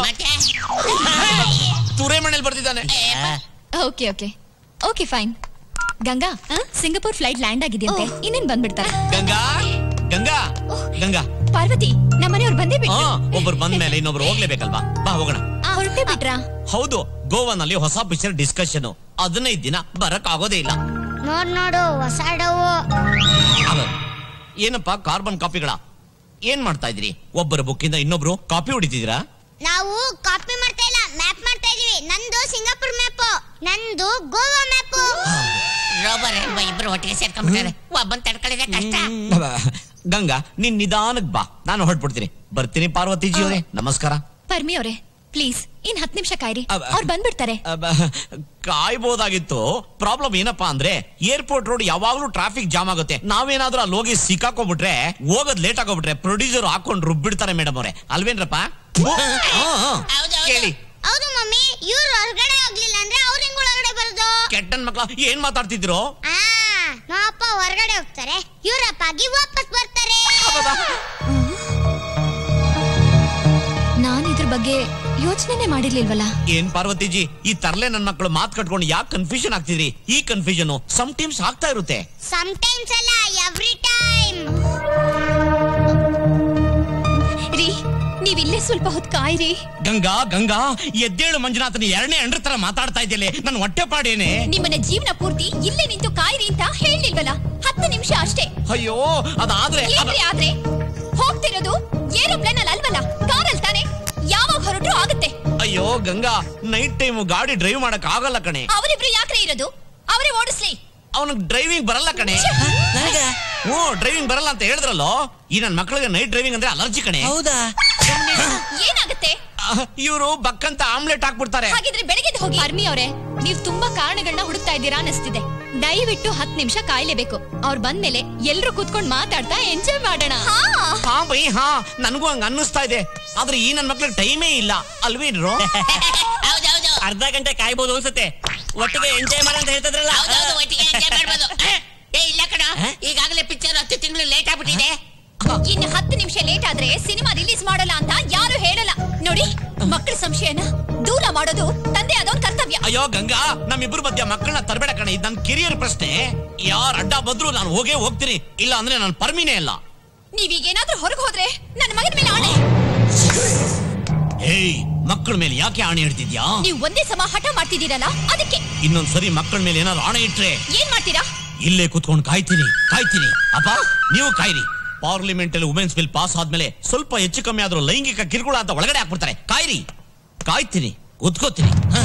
ತುರೆ ಮನೇಲಿ ಬರ್ದಿದ್ದಾನೆ okay okay okay fine Ganga Singapore flight land ಆಗಿದೆಯಂತೆ ಇನ್ನೇನ್ ಬಂದ್ಬಿಡ್ತಾರೆ ಗಂಗಾ ಗಂಗಾ ಗಂಗಾ ಪಾರ್ವತಿ ನಮ್ಮನೆಯವ್ರು ಬಂದೇ ಹಾ ಬಿಟ್ರು ಒಬ್ರು ಬಂದ ಮೇಲೆ ಇನ್ನೊಬ್ರು ಹೋಗ್ಲೇಬೇಕಲ್ವಾ ಬಾ ಹೋಗೋಣ ಹೊರಟೇ ಬಿಟ್ರಾ ಹೌದು ಗೋವಾನಲ್ಲಿ ಹೊಸ ಪಿಕ್ಚರ್ ಡಿಸ್ಕಷನ್ ಹದಿನೈದು ದಿನ ಬರಕ್ ಆಗೋದೇ ಇಲ್ಲ ನೋಡ್ ನೋಡು ಹೊಸ ಡವು ಅವ- ಏನಪ್ಪ ಕಾರ್ಬನ್ ಕಾಪಿಗಳ ಏನ್ ಮಾಡ್ತಾ ಇದ್ರಿ ಒಬ್ಬರ ಬುಕ್ಕಿಂದ ಇನ್ನೊಬ್ರು ಕಾಪಿ ಹೊಡಿತಿದ್ದೀರಾ ನಾವು ಕಾಪಿ ಮಾಡ್ತಾ ಇಲ್ಲ ಮ್ಯಾಪ್ ಮಾಡ್ತಾ ಇದೀವಿ ನಂದು ಸಿಂಗಾಪುರ್ ಮ್ಯಾಪ್ ನಂದು ಗೋವಾ ಮ್ಯಾಪ್ ರೋಬರ್ ಎಂಬ ಇಬ್ರು ಒಟ್ಟಿಗೆ ಸೇರ್ಕೊಂಡ್ಬಿಟ್ಟಾರೆ ಒಬ್ಬನ್ ತಡ್ಕೊಳ್ಳಿದೆ ಕಷ್ಟ ಗಂಗಾ ನೀನ್ ನಿಧಾನಕ್ ಬಾ ನಾನು ಹೊರಟ್ಬಿಡ್ತೀನಿ ಬರ್ತೀನಿ ಪಾರ್ವತಿಜಿ ಅವರೇ ನಮಸ್ಕಾರ ಪರ್ಮಿ ಅವರೇ ಪ್ಲೀಸ್ ಇನ್ ಹತ್ತು ನಿಮಿಷ ಕಾಯ್ರಿ ಅವ್ರು ಬಂದ್ಬಿಡ್ತಾರೆ ಅಬ್ಬ, ಕಾಯ್ಬೋದಾಗಿತ್ತು ಪ್ರಾಬ್ಲಮ್ ಏನಪ್ಪಾ ಅಂದ್ರೆ ಏರ್ಪೋರ್ಟ್ ರೋಡ್ ಯಾವಾಗ್ಲೂ ಟ್ರಾಫಿಕ್ ಜಾಮ್ ಆಗುತ್ತೆ ನಾವೇನಾದ್ರೂ ಅಲ್ಲಿ ಹೋಗಿ ಸಿಕ್ಕಾಕೊಂಡ್ಬಿಟ್ರೆ ಹೋಗೋದ್ ಲೇಟ್ ಆಗೋಗ್ಬಿಟ್ರೆ ಪ್ರೊಡ್ಯೂಸರ್ ಹಾಕೊಂಡು ರುಬ್ಬಿಡ್ತಾರೆ ಮೇಡಮ್ ಅವರೇ ಅಲ್ವೇನ್ರಪ್ಪ ಹಾ, ಹಾ. ಕೇಳಿ ಹೌದು ಮಮ್ಮಿ ಇವ್ರು ಹೊರಗಡೆ ಹೋಗ್ಲಿಲ್ಲ ಅಂದ್ರೆ ಅವ್ರ ಹೆಂಗ್ ಒಳಗಡೆ ಬರೋದು ಕೆಟ್ಟನ್ ಮಕ್ಳ ಏನ್ ಮಾತಾಡ್ತಿದ್ದೀರೋ ಆ ನಮ್ಮ ಅಪ್ಪ ಹೊರಗಡೆ ಹೋಗ್ತಾರೆ ಇವ್ರಪ್ಪಾಗಿ ವಾಪಸ್ ಬರ್ತಾರೆ ನಾನ್ ಇದ್ರ ಬಗ್ಗೆ ಯೋಚನೆನೆ ಮಾಡಿರ್ಲಿಲ್ವಲ್ಲ ಏನ್ ಪಾರ್ವತಿಜಿ ಈ ತರ್ಲೆ ನನ್ ಮಕ್ಕಳು ಮಾತ್ ಕಟ್ಕೊಂಡು ಯಾಕೆ ಕನ್ಫ್ಯೂಷನ್ ಆಗ್ತಿದ್ರಿ ಈ ಕನ್ಫ್ಯೂಷನ್ ಸಮ್ ಟೈಮ್ಸ್ ಆಗ್ತಾ ಇರುತ್ತೆ ಸಮಟೈಮ್ಸ್ ಅಲ್ಲ ಎವ್ರಿ ಟೈಮ್ ರೀ ನೀವ್ ಇಲ್ಲೇ ಸ್ವಲ್ಪ ಹೊತ್ತು ಕಾಯ್ರಿ ಗಂಗಾ ಗಂಗಾ ಎದ್ದೇಳು ಮಂಜುನಾಥನ ಎರಡನೇ ಅಂಡ್ರ ತರ ಮಾತಾಡ್ತಾ ಇದ್ಯಲೆ ನನ್ ಹೊಟ್ಟೆ ಪಾಡೇನೆ ನಿಮ್ಮನ್ನ ಜೀವನ ಪೂರ್ತಿ ಇಲ್ಲೇ ನಿಂತು ಕಾಯ್ರಿ ಅಂತ ಹೇಳಿಲ್ವಲ್ಲ ಹತ್ತು ನಿಮಿಷ ಅಷ್ಟೇ ಅಯ್ಯೋ ಅದಾದ್ರೆ ಏನ್ರಿ ಆದ್ರೆ ಹೋಗ್ತಿರೋದು ಏರೋಪ್ಲೇನ್ ಅಲ್ಲಿ ಅಲ್ವಲ್ಲ ಕಾರಲ್ಲಿ ತಾನೆ ಯಾವಾಗ ಹೊರಟ್ರು ಆಗುತ್ತೆ ಅಯ್ಯೋ ಗಂಗಾ ನೈಟ್ ಟೈಮ್ ಗಾಡಿ ಡ್ರೈವ್ ಮಾಡಕ್ ಆಗಲ್ಲ ಕಣೆ ಅವರಿಬ್ರು ಯಾಕ್ರೆ ಇರೋದು ಅವರೇ ಓಡಿಸ್ಲಿ ಅವನಿಗೆ ಡ್ರೈವಿಂಗ್ ಬರಲ್ಲ ಕಣೆ ಓ ಡ್ರೈವಿಂಗ್ ಬರಲ್ಲ ಅಂತ ಹೇಳಿದ್ರಲ್ಲೋ ಈ ನನ್ ಮಕ್ಳಿಗೆ ನೈಟ್ ಡ್ರೈವಿಂಗ್ ಅಂದ್ರೆ ಅಲರ್ಜಿ ಕಣೆ ಹೌದಾ ಏನಾಗುತ್ತೆ ಇವರು ಬಕ್ಕಂತ ಆಮ್ಲೆಟ್ ಹಾಕ್ಬಿಡ್ತಾರೆ ಹಾಗಿದ್ರೆ ಬೆಳಗ್ಗೆ ಹೋಗಿ ಅರ್ಮಿ ಅವರೇ ನೀವ್ ತುಂಬಾ ಕಾರಣಗಳನ್ನ ಹುಡುಕ್ತಾ ಇದ್ದೀರಾ ಅನಿಸ್ತಿದೆ ದಯವಿಟ್ಟು ಹತ್ತು ನಿಮಿಷ ಕಾಯ್ಲೇಬೇಕು ಅವ್ರು ಬಂದ್ಮೇಲೆ ಎಲ್ರು ಕೂತ್ಕೊಂಡ್ ಮಾತಾಡ್ತಾ ಎಂಜಾಯ್ ಮಾಡೋಣ ಹಾ ಬೈ ಹಾ ನನಗೂ ಹಂಗ ಅನ್ನಿಸ್ತಾ ಇದೆ ಆದ್ರೆ ಈ ನನ್ ಮಕ್ಳಿಗೆ ಟೈಮೇ ಇಲ್ಲ ಅಲ್ವೇನ್ರೋ ಅರ್ಧ ಗಂಟೆ ಕಾಯ್ಬೋದು ಅನ್ಸುತ್ತೆ ಒಟ್ಟಿಗೆ ಎಂಜಾಯ್ ಮಾಡ ಅಂತ ಹೇಳ್ತಿದ್ರಲ್ಲ ಒಟ್ಟಿಗೆ ಎಂಜಾಯ್ ಮಾಡ್ಬೋದು ಏ ಇಲ್ಲ ಕಣ ಈಗಾಗಲೇ ಪಿಕ್ಚರ್ ಹತ್ತು ತಿಂಗಳು ಲೇಟ್ ಆಗ್ಬಿಟ್ಟಿದೆ ಇನ್ನು ಹತ್ತು ನಿಮಿಷ ಲೇಟ್ ಆದ್ರೆ ಸಿನಿಮಾ ರಿಲೀಸ್ ಮಾಡಲ್ಲ ಅಂತ ಯಾರು ಹೇಳಲ್ಲ ನೋಡಿ ಮಕ್ಕಳ ಸಂಶಯನ ದೂರ ಮಾಡೋದು ತಂದೆ ಆದವನ್ ಕರ್ತವ್ಯ ಅಯ್ಯೋ ಗಂಗಾ ನಮ್ಮಿಬ್ರು ಮಧ್ಯ ಮಕ್ಕಳನ್ನ ತರಬೇಡ ಕಣೆ ಇದು ನನ್ ಕಿರಿಯರ್ ಪ್ರಶ್ನೆ ಯಾರ್ ಅಡ್ಡ ಬಂದ್ರು ನಾನು ಹೋಗೇ ಹೋಗ್ತೀನಿ ಇಲ್ಲ ಅಂದ್ರೆ ನಾನು ಪರ್ಮಿನೇ ಇಲ್ಲ ನೀವೀಗೇನಾದ್ರೂ ಹೊರಗೆ ಹೋದ್ರೆ ನನ್ನ ಮಗನ ಮೇಲೆ ಆಣೆ ಏಯ್ ಮಕ್ಕಳ ಮೇಲೆ ಯಾಕೆ ಆಣೆ ಇಡ್ತಿದ್ಯಾ ನೀವು ಒಂದೇ ಸಮ ಹಠ ಮಾಡ್ತಿದ್ದೀರಲ್ಲ ಅದಕ್ಕೆ ಇನ್ನೊಂದ್ಸರಿ ಮಕ್ಕಳ ಮೇಲೆ ಏನಾದ್ರು ಆಣೆ ಇಟ್ರೆ ಏನ್ ಮಾಡ್ತೀರಾ ಇಲ್ಲೇ ಕುತ್ಕೊಂಡು ಕಾಯ್ತೀನಿ ಕಾಯ್ತೀನಿ ಅಪ್ಪ ನೀವು ಕಾಯ್ರಿ ಪಾರ್ಲಿಮೆಂಟ್ ಅಲ್ಲಿ ವುಮೆನ್ಸ್ ಬಿಲ್ ಪಾಸ್ ಆದ್ಮೇಲೆ ಸ್ವಲ್ಪ ಹೆಚ್ಚು ಕಮ್ಮಿ ಆದ್ರೂ ಲೈಂಗಿಕ ಕಿರುಕುಳ ಅಂತ ಒಳಗಡೆ ಹಾಕ್ಬಿಡ್ತಾರೆ ಕಾಯ್ರಿ ಕಾಯ್ತೀನಿ ಕುತ್ಕೋತೀನಿ ಹ?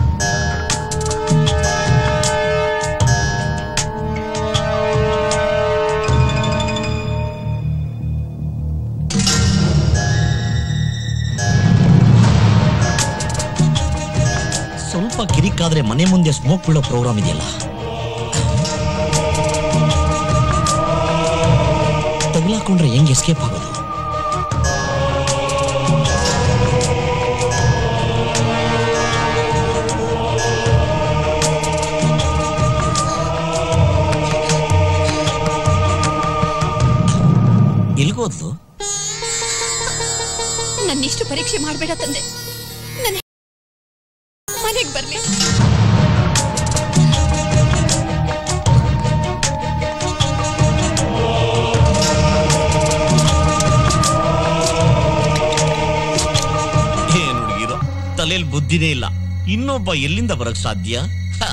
ಸ್ವಲ್ಪ ಕಿರಿಕಾದ್ರೆ ಮನೆ ಮುಂದೆ ಸ್ಮೋಕ್ ಬೀಳೋ ಪ್ರೋಗ್ರಾಮ್ ಇದೆಯಲ್ಲ ತಗ್ಲಾಕೊಂಡ್ರೆ ಹೆಂಗ್ ಎಸ್ಕೇಪ್ ಆಗೋದು ಎಲ್ಗೋದ್ಲು ನನ್ನಿಷ್ಟು ಪರೀಕ್ಷೆ ಮಾಡ್ಬೇಡ ತಂದೆ ನನ್ನ ಮನೆಗ್ ಬರ್ಲಿ ಏನ್ ಹುಡುಗಿರೋ ತಲೆಯಲ್ಲಿ ಬುದ್ಧಿನೇ ಇಲ್ಲ ಇನ್ನೊಬ್ಬ ಎಲ್ಲಿಂದ ಬರಕ್ ಸಾಧ್ಯ ಹಾ.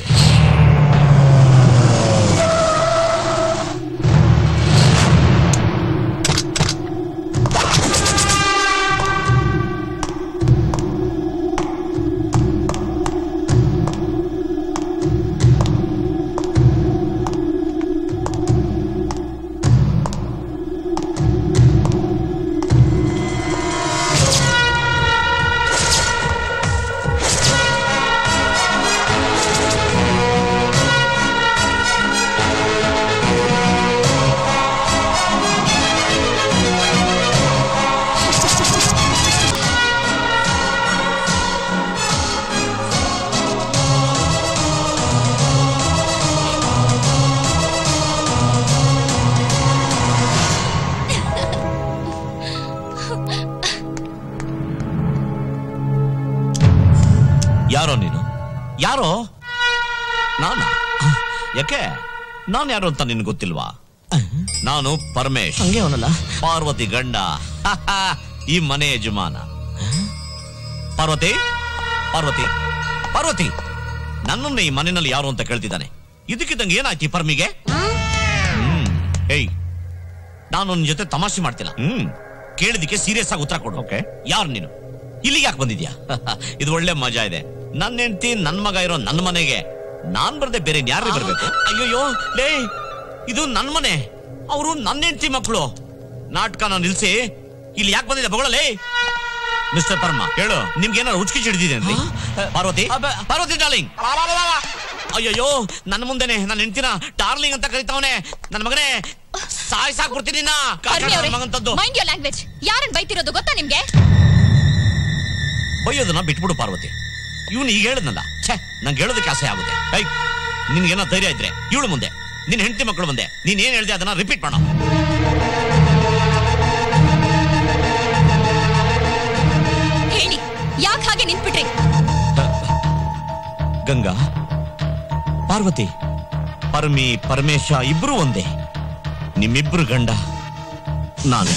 ಯಾರೋ ನೀನು ಯಾರೋ ನಾನಾ ಯಾಕೆ ನಾನು ಯಾರು ಅಂತ ನಿನ್ಗೆ ಗೊತ್ತಿಲ್ವಾ ನಾನು ಪರಮೇಶ್ ಹಂಗೆ ಅವನಲ್ಲ ಪಾರ್ವತಿ ಗಂಡ ಈ ಮನೆ ಯಜಮಾನ ಪಾರ್ವತಿ ಪಾರ್ವತಿ ಪಾರ್ವತಿ ನನ್ನನ್ನು ಈ ಮನೆಯಲ್ಲಿ ಯಾರು ಅಂತ ಕೇಳ್ತಿದ್ದಾನೆ ಇದಕ್ಕಿದ್ದಂಗೆ ಏನಾಯ್ತು ಈ ಪರ್ಮಿಗೆ ಹ್ಮ್ ಏಯ್ ನಾನು ನಿನ್ ಜೊತೆ ತಮಾಷೆ ಮಾಡ್ತಿಲ್ಲ ಹ್ಮ್ ಕೇಳಿದಕ್ಕೆ ಸೀರಿಯಸ್ ಆಗಿ ಉತ್ತರ ಕೊಡು ಓಕೆ ಯಾರು ನೀನು ಇಲ್ಲಿಗೆ ಯಾಕೆ ಬಂದಿದ್ಯಾ ಇದು ಒಳ್ಳೆ ಮಜಾ ಇದೆ ನನ್ನ ಹೆಂಡತಿ ನನ್ ಮಗ ಇರೋ ನನ್ನ ಮನೆಗೆ ನಾನ್ ಬರ್ದೆ ಬೇರೆ ಯಾರು ಬರ್ಬೇಕು ಅಯ್ಯೋಯ್ಯೋ ಲೇ ಇದು ನನ್ ಮನೆ ಅವರು ನನ್ನ ಹೆಂಡತಿ ಮಕ್ಕಳು ನಾಟಕನ ನಿಲ್ಸಿ ಇಲ್ಲಿ ಯಾಕೆ ಬಂದಿದೆ ಬಗಳಲೇ ಮಿಸ್ಟರ್ ಪರ್ಮ ಹೇಳು ನಿಮ್ಗೆ ಏನಾದ್ರು ಉಚ್ಕಿ ಹಿಡಿದಿದೆ ಅಂತ ಪಾರ್ವತಿ ಪಾರ್ವತಿ ಡಾರ್ಲಿಂಗ್ ಅಯ್ಯಯ್ಯೋ ನನ್ನ ಮುಂದೆನೆ ನನ್ನ ಹೆಂಡತಿನ ಡಾರ್ಲಿಂಗ್ ಅಂತ ಕರಿತಾವನೆ ನನ್ನ ಮಗನೇ ಸಾಯ್ಸಾಕ್ಬಿಡ್ತೀನಿ ನಾ ಪರ್ಮಿ ಅವ್ರೆ, ಮಗಂತದ್ದು ಮೈಂಡ್ ಯೋರ್ ಲ್ಯಾಂಗ್ವೇಜ್ ಯಾರನ್ನ ಬೈತಿರೋದು ಗೊತ್ತಾ ನಿಮ್ಗೆ ಬೈಯೋದನ್ನ ಬಿಟ್ಬಿಡು ಪಾರ್ವತಿ ಇವನು ಈಗ ಹೇಳಿದ್ನಲ್ಲ ಛೇ ನಂಗೆ ಹೇಳೋದಕ್ಕೆ ಆಸೆ ಆಗುತ್ತೆ ಐ ನಿನ್ಗೇನೋ ಧೈರ್ಯ ಇದ್ರೆ ಇವಳು ಮುಂದೆ ನಿನ್ನ ಹೆಂಡತಿ ಮಕ್ಕಳು ಮುಂದೆ ನೀನ್ ಏನ್ ಹೇಳ್ದೆ ಅದನ್ನ ರಿಪೀಟ್ ಮಾಡೋ ಹೇಳಿ ಯಾಕೆ ಹಾಗೆ ನಿಂತ್ಬಿಟ್ರಿ ಗಂಗಾ ಪಾರ್ವತಿ ಪರಮಿ ಪರಮೇಶ ಇಬ್ರು ಒಂದೇ ನಿಮ್ಮಿಬ್ರು ಗಂಡ ನಾನು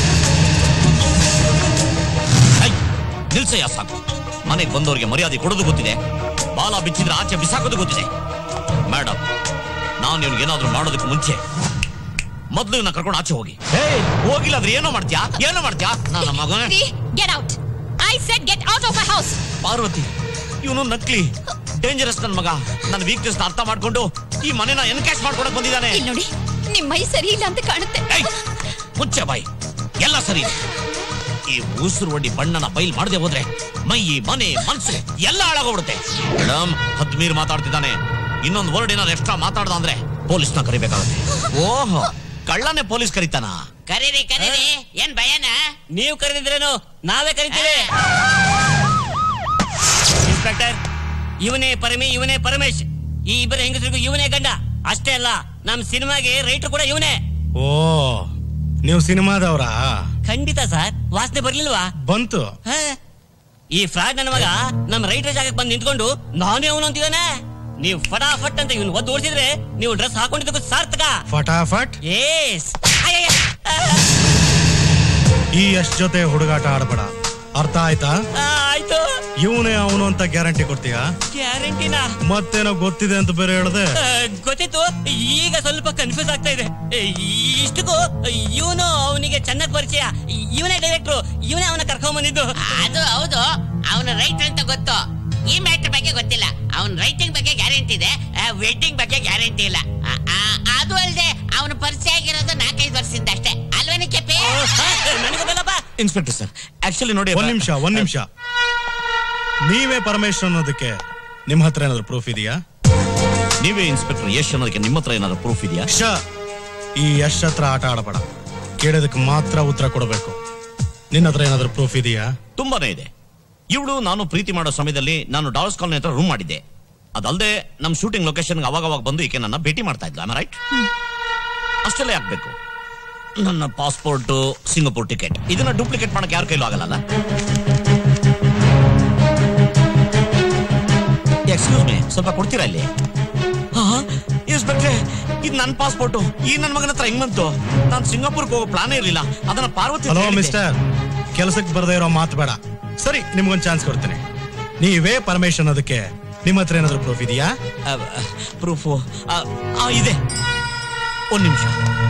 ಐ, ನಿಲ್ಸಯ್ಯ ಸಾಕು ಮನೆಗೆ ಬಂದವರಿಗೆ ಮರ್ಯಾದೆ ಕೊಡೋದು ಗೊತ್ತಿದೆ ಬಾಲ ಬಿಚ್ಚಿದ್ರೆ ಆಚೆ ಬಿಸಾಕೋದು ಗೊತ್ತಿದೆ ಮೇಡಮ್ ನಾನು ಇವ್ನಿಗೆ ಏನಾದ್ರೂ ಮಾಡೋದಕ್ಕೆ ಮುಂಚೆ ಮೊದ್ಲು ಇವನ್ನ ಕರ್ಕೊಂಡು ಆಚೆ ಹೋಗಿ ಹೇ ಹೋಗಿಲ್ಲ ಅಂದ್ರೆ ಏನೋ ಮಾಡ್ತೀಯಾ ಏನೋ ಮಾಡ್ತೀಯಾ ನನ್ನ ಮಗನೇ get out I said get out of my house Parvati ಇವನು ನಕ್ಲಿ ಡೇಂಜರಸ್ ನನ್ ಮಗ ನನ್ನ ವೀಕ್ನೆಸ್ ಅರ್ಥ ಮಾಡ್ಕೊಂಡು ಈ ಮನೆನ ಎನ್ಕ್ಯಾಶ್ ಮಾಡ್ಕೊಡಕ್ ಬಂದಿದ್ದಾನೆ ಇಲ್ಲಿ ನೋಡಿ ನಿಮ್ ಮೈ ಸರಿ ಇಲ್ಲ ಅಂತ ಕಾಣುತ್ತೆ ಮುಚ್ಚೆ ಬಾಯ್ ಎಲ್ಲ ಸರಿ ಈ ಉಸಿರು ಒಡ್ಡಿ ಬಣ್ಣನ ಬೈಲ್ ಮಾಡದೆ ಹೋದ್ರೆ ಮೈ ಮನೆ ಮನ್ಸು ಎಲ್ಲ ಹಾಳಾಗೋಗ್ಬಿಡುತ್ತೆ ಮೇಡಮ್ ಹದ್ಮೀರ್ ಮಾತಾಡ್ತಿದ್ದಾನೆ ಇನ್ನೊಂದು ವರ್ಡ್ ಏನಾದ್ರು ಎಕ್ಸ್ಟ್ರಾ ಮಾತಾಡ್ದ ಅಂದ್ರೆ ಪೊಲೀಸ್ನ ಕರಿಬೇಕಾಗುತ್ತೆ ಓಹೋ ಕಳ್ಳನೇ ಪೊಲೀಸ್ ಕರಿತಾನ ಕರೀರಿ ಕರೀರಿ ಏನ್ ಭಯನ ನೀವು ಕರೆದಿದ್ರೇನು ನಾವೇ ಕರಿತೀವಿ ಇನ್ಸ್ಪೆಕ್ಟರ್ ಇವನೇ ಪರಮಿ ಇವನೇ ಪರಮೇಶ್ ಈ ಇಬ್ಬರ ಹೆಂಗಸರಿಗೂ ಇವನೇ ಗಂಡ ಅಷ್ಟೇ ಅಲ್ಲ ನಮ್ ಸಿನಿಮಾಗೆ ರೈಟರ್ ಕೂಡ ಇವನೇ ಓ ನೀವು ಸಿನಿಮಾದವ್ರಾ ಖಂಡಿತ ಸರ್ ವಾಸನೆ ಬರ್ಲಿಲ್ವಾ ಬಂತು ಹ? ಈ ಫ್ರಾಡ್ ನನ್ನ ಮಗ ನಮ್ ರೈಟರ್ ಜಾಗಕ್ಕೆ ಬಂದು ನಿಂತ್ಕೊಂಡು ನಾನೇ ಅವನು ಅಂತಿದ್ದಾನೆ ನೀವು ಫಟಾಫಟ್ ಅಂತ ಇವನು ಒದ್ದು ಓಡಿಸಿದ್ರೆ ನೀವು ಡ್ರೆಸ್ ಹಾಕೊಂಡಿದ್ದಕ್ಕೂ ಸಾರ್ಥಕ ಫಟಾಫಟ್ ಏಸ್ ಈ ಎಷ್ಟ್ ಜೊತೆ ಹುಡುಗಾಟ ಆಡ್ಬೇಡ ಅರ್ಥ ಆಯ್ತಾ ಆಯ್ತು ಇವನೇ ಅವನು ಅಂತ ಗ್ಯಾರಂಟಿ ಕೊಡ್ತೀಯಾ ಗ್ಯಾರಂಟಿನಾ ಮತ್ತೇನೋ ಗೊತ್ತಿದೆ ಅಂತ ಬೇರೆ ಹೇಳ್ದೆ ಆ, ಗೊತ್ತಿತ್ತು ಈಗ ಸ್ವಲ್ಪ ಕನ್ಫ್ಯೂಸ್ ಆಗ್ತಾ ಇದೆ ಏ, ಇಷ್ಟಕ್ಕೂ ಇವನು ಅವನಿಗೆ ಚೆನ್ನಾಗಿ ಪರಿಚಯ ಇವನೇ ಡೈರೆಕ್ಟ್ರು ಇವನೇ ಅವನ ಕರ್ಕೊಂಡ್ ಬಂದಿದ್ದು ಅದು ಹೌದು ಅವನ ರೈಟ್ ಅಂತ ಗೊತ್ತು ಈ ಮ್ಯಾಟರ್ ಬಗ್ಗೆ ಗೊತ್ತಿಲ್ಲ ಅವನ ರೈಟಿಂಗ್ ಬಗ್ಗೆ ಗ್ಯಾರಂಟಿ ಇದೆ ವೆಡ್ಡಿಂಗ್ ಬಗ್ಗೆ ಗ್ಯಾರಂಟಿ ಇಲ್ಲ ಆ, ಆ, ಅದು ಅಲ್ಲದೆ ಅವನ ಪರಿಚಯ ಆಗಿರೋದು ನಾಲ್ಕೈದು ವರ್ಷದಿಂದ ಅಷ್ಟೇ ಅಲ್ವೇನೆ ಕೆಪಿ ಇನ್ಸ್ಪೆಕ್ಟರ್ ಸರ್ ಆಕ್ಚುಲಿ ನೋಡಿ ಒಂದ್ ನಿಮಿಷ ಒಂದ್ ನಿಮಿಷ ನೀವೇ ಪರಮೇಶ್ವರ್ ಅನ್ನೋದಕ್ಕೆ ನಿಮ್ ಹತ್ರ ಏನಾದ್ರು ಪ್ರೂಫ್ ಇದೆಯಾ ನೀವೇ ಇನ್ಸ್ಪೆಕ್ಟರ್ ಯಶ್ ಅನ್ನೋದಕ್ಕೆ ನಿಮ್ಮ ಹತ್ರ ಏನಾದ್ರು ಪ್ರೂಫ್ ಇದೆಯಾ ಶ ಈ ಯಶ್ ಹತ್ರ ಆಟ ಆಡಬೇಡ ಕೇಳೋದಕ್ಕೆ ಮಾತ್ರ ಉತ್ತರ ಕೊಡಬೇಕು ನಿನ್ನ ಹತ್ರ ಏನಾದ್ರು ಪ್ರೂಫ್ ಇದೆಯಾ ತುಂಬಾನೇ ಇದೆ ಇವಳು ನಾನು ಪ್ರೀತಿ ಮಾಡೋ ಸಮಯದಲ್ಲಿ ನಾನು ಡಾಲ್ಸ್ ಕಾಲನಿ ಹತ್ರ ರೂಮ್ ಮಾಡಿದ್ದೆ ಅದಲ್ಲದೆ ನಮ್ಮ ಶೂಟಿಂಗ್ ಲೊಕೇಶನ್ ಅವಾಗ ಅವಾಗ ಬಂದು ಈಕೆ ನನ್ನ ಭೇಟಿ ಮಾಡ್ತಾ ಇದ್ಲ ರೈಟ್ ಅಷ್ಟೆಲ್ಲ ಯಾಕಬೇಕು ನನ್ನ ಪಾಸ್ಪೋರ್ಟ್ ಸಿಂಗಪುರ್ ಟಿಕೆಟ್ ಇದನ್ನ ಡೂಪ್ಲಿಕೇಟ್ ಮಾಡಕ್ಕೆ ಯಾರ ಕೈಲೂ ಆಗಲ್ಲ ಎಕ್ಸ್ಕ್ಯೂಸ್ ಮೀ ಸ್ವಲ್ಪ ಕೊಡ್ತೀರಾ ಇಲ್ಲಿ ಇನ್ಸ್ಪೆಕ್ಟ್ರೆ ಇದು ನನ್ನ ಪಾಸ್ಪೋರ್ಟ್ ಈ ನನ್ನ ಮಗನ ಹತ್ರ ಹೆಂಗ್ ಬಂತು ನಾನು ಸಿಂಗಾಪುರ್ಗೆ ಹೋಗೋ ಪ್ಲಾನೇ ಇರಲಿಲ್ಲ ಅದನ್ನ ಪಾರ್ವತಿ ಹಲೋ ಹೇಳಿದ್ದೆ. ಮಿಸ್ಟರ್ ಕೆಲಸಕ್ಕೆ ಬರದೇ ಇರೋ ಮಾತು ಬೇಡ ಸರಿ ನಿಮ್ಗೊಂದು ಚಾನ್ಸ್ ಕೊಡ್ತೀನಿ ನೀವೇ ಪರಮೇಶ್ ಅನ್ನೋದಕ್ಕೆ ನಿಮ್ಮ ಹತ್ರ ಏನಾದ್ರು ಪ್ರೂಫ್ ಇದೆಯಾ ಪ್ರೂಫು ಇದೆ ಒಂದ್ ನಿಮಿಷ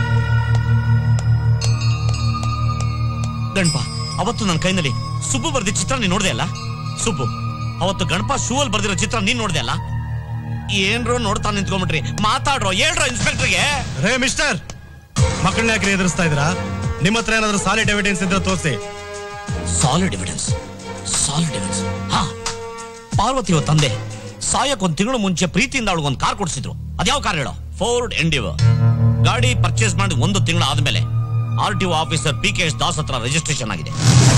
ಗಣಪ ಅವತ್ತು ನನ್ನ ಕೈನಲ್ಲಿ ಸುಬ್ಬು ಬರ್ದಿದ್ದ ಚಿತ್ರ ನೀನ್ ನೋಡ್ದೆ ಅಲ್ಲ ಸುಬ್ಬು ಅವತ್ತು ಗಣಪ ಶೂ ಅಲ್ಲಿ ಬರ್ದಿರೋ ಚಿತ್ರ ನೀನ್ ನೋಡ್ದೆ ಅಲ್ಲ ಏನ್ರೋ ನೋಡ್ತಾ ನಿಂತ್ಕೊಂಡ್ಬಿಟ್ರಿ ಮಾತಾಡ್ರೋ ಹೇಳ್ರೋ ಇನ್ಸ್ಪೆಕ್ಟರ್ಗೆ ರೇ ಮಿಸ್ಟರ್ ಮಕ್ಕಳನ್ನ ಯಾಕೆ ಎದುರಿಸ್ತಾ ಇದ್ರಾ ನಿಮ್ಮ ಹತ್ರ ಏನಾದ್ರು ಸಾಲಿಡ್ ಎವಿಡೆನ್ಸ್ ಇದ್ರೆ ತೋರಿಸಿ ಸಾಲಿಡ್ ಎವಿಡೆನ್ಸ್ ಸಾಲಿಡ್ ಎವಿಡೆನ್ಸ್ ಹಾ ಪಾರ್ವತಿ ಅವ್ರ ತಂದೆ ಸಾಯಕ್ ಒಂದ್ ತಿಂಗಳು ಮುಂಚೆ ಪ್ರೀತಿಯಿಂದ ಅವಳಿಗೊಂದು ಕಾರ್ ಕೊಡಿಸಿದ್ರು ಅದ್ಯಾವ ಕಾರ್ ಹೇಳೋ ಫೋರ್ಡ್ ಎಂಡಿವ ಗಾಡಿ ಪರ್ಚೇಸ್ ಮಾಡಿ ಒಂದು ತಿಂಗಳು ಆದ್ಮೇಲೆ R T O officer P K S Das ಹತ್ರ ರಿಜಿಸ್ಟ್ರೇಷನ್ ಆಗಿದೆ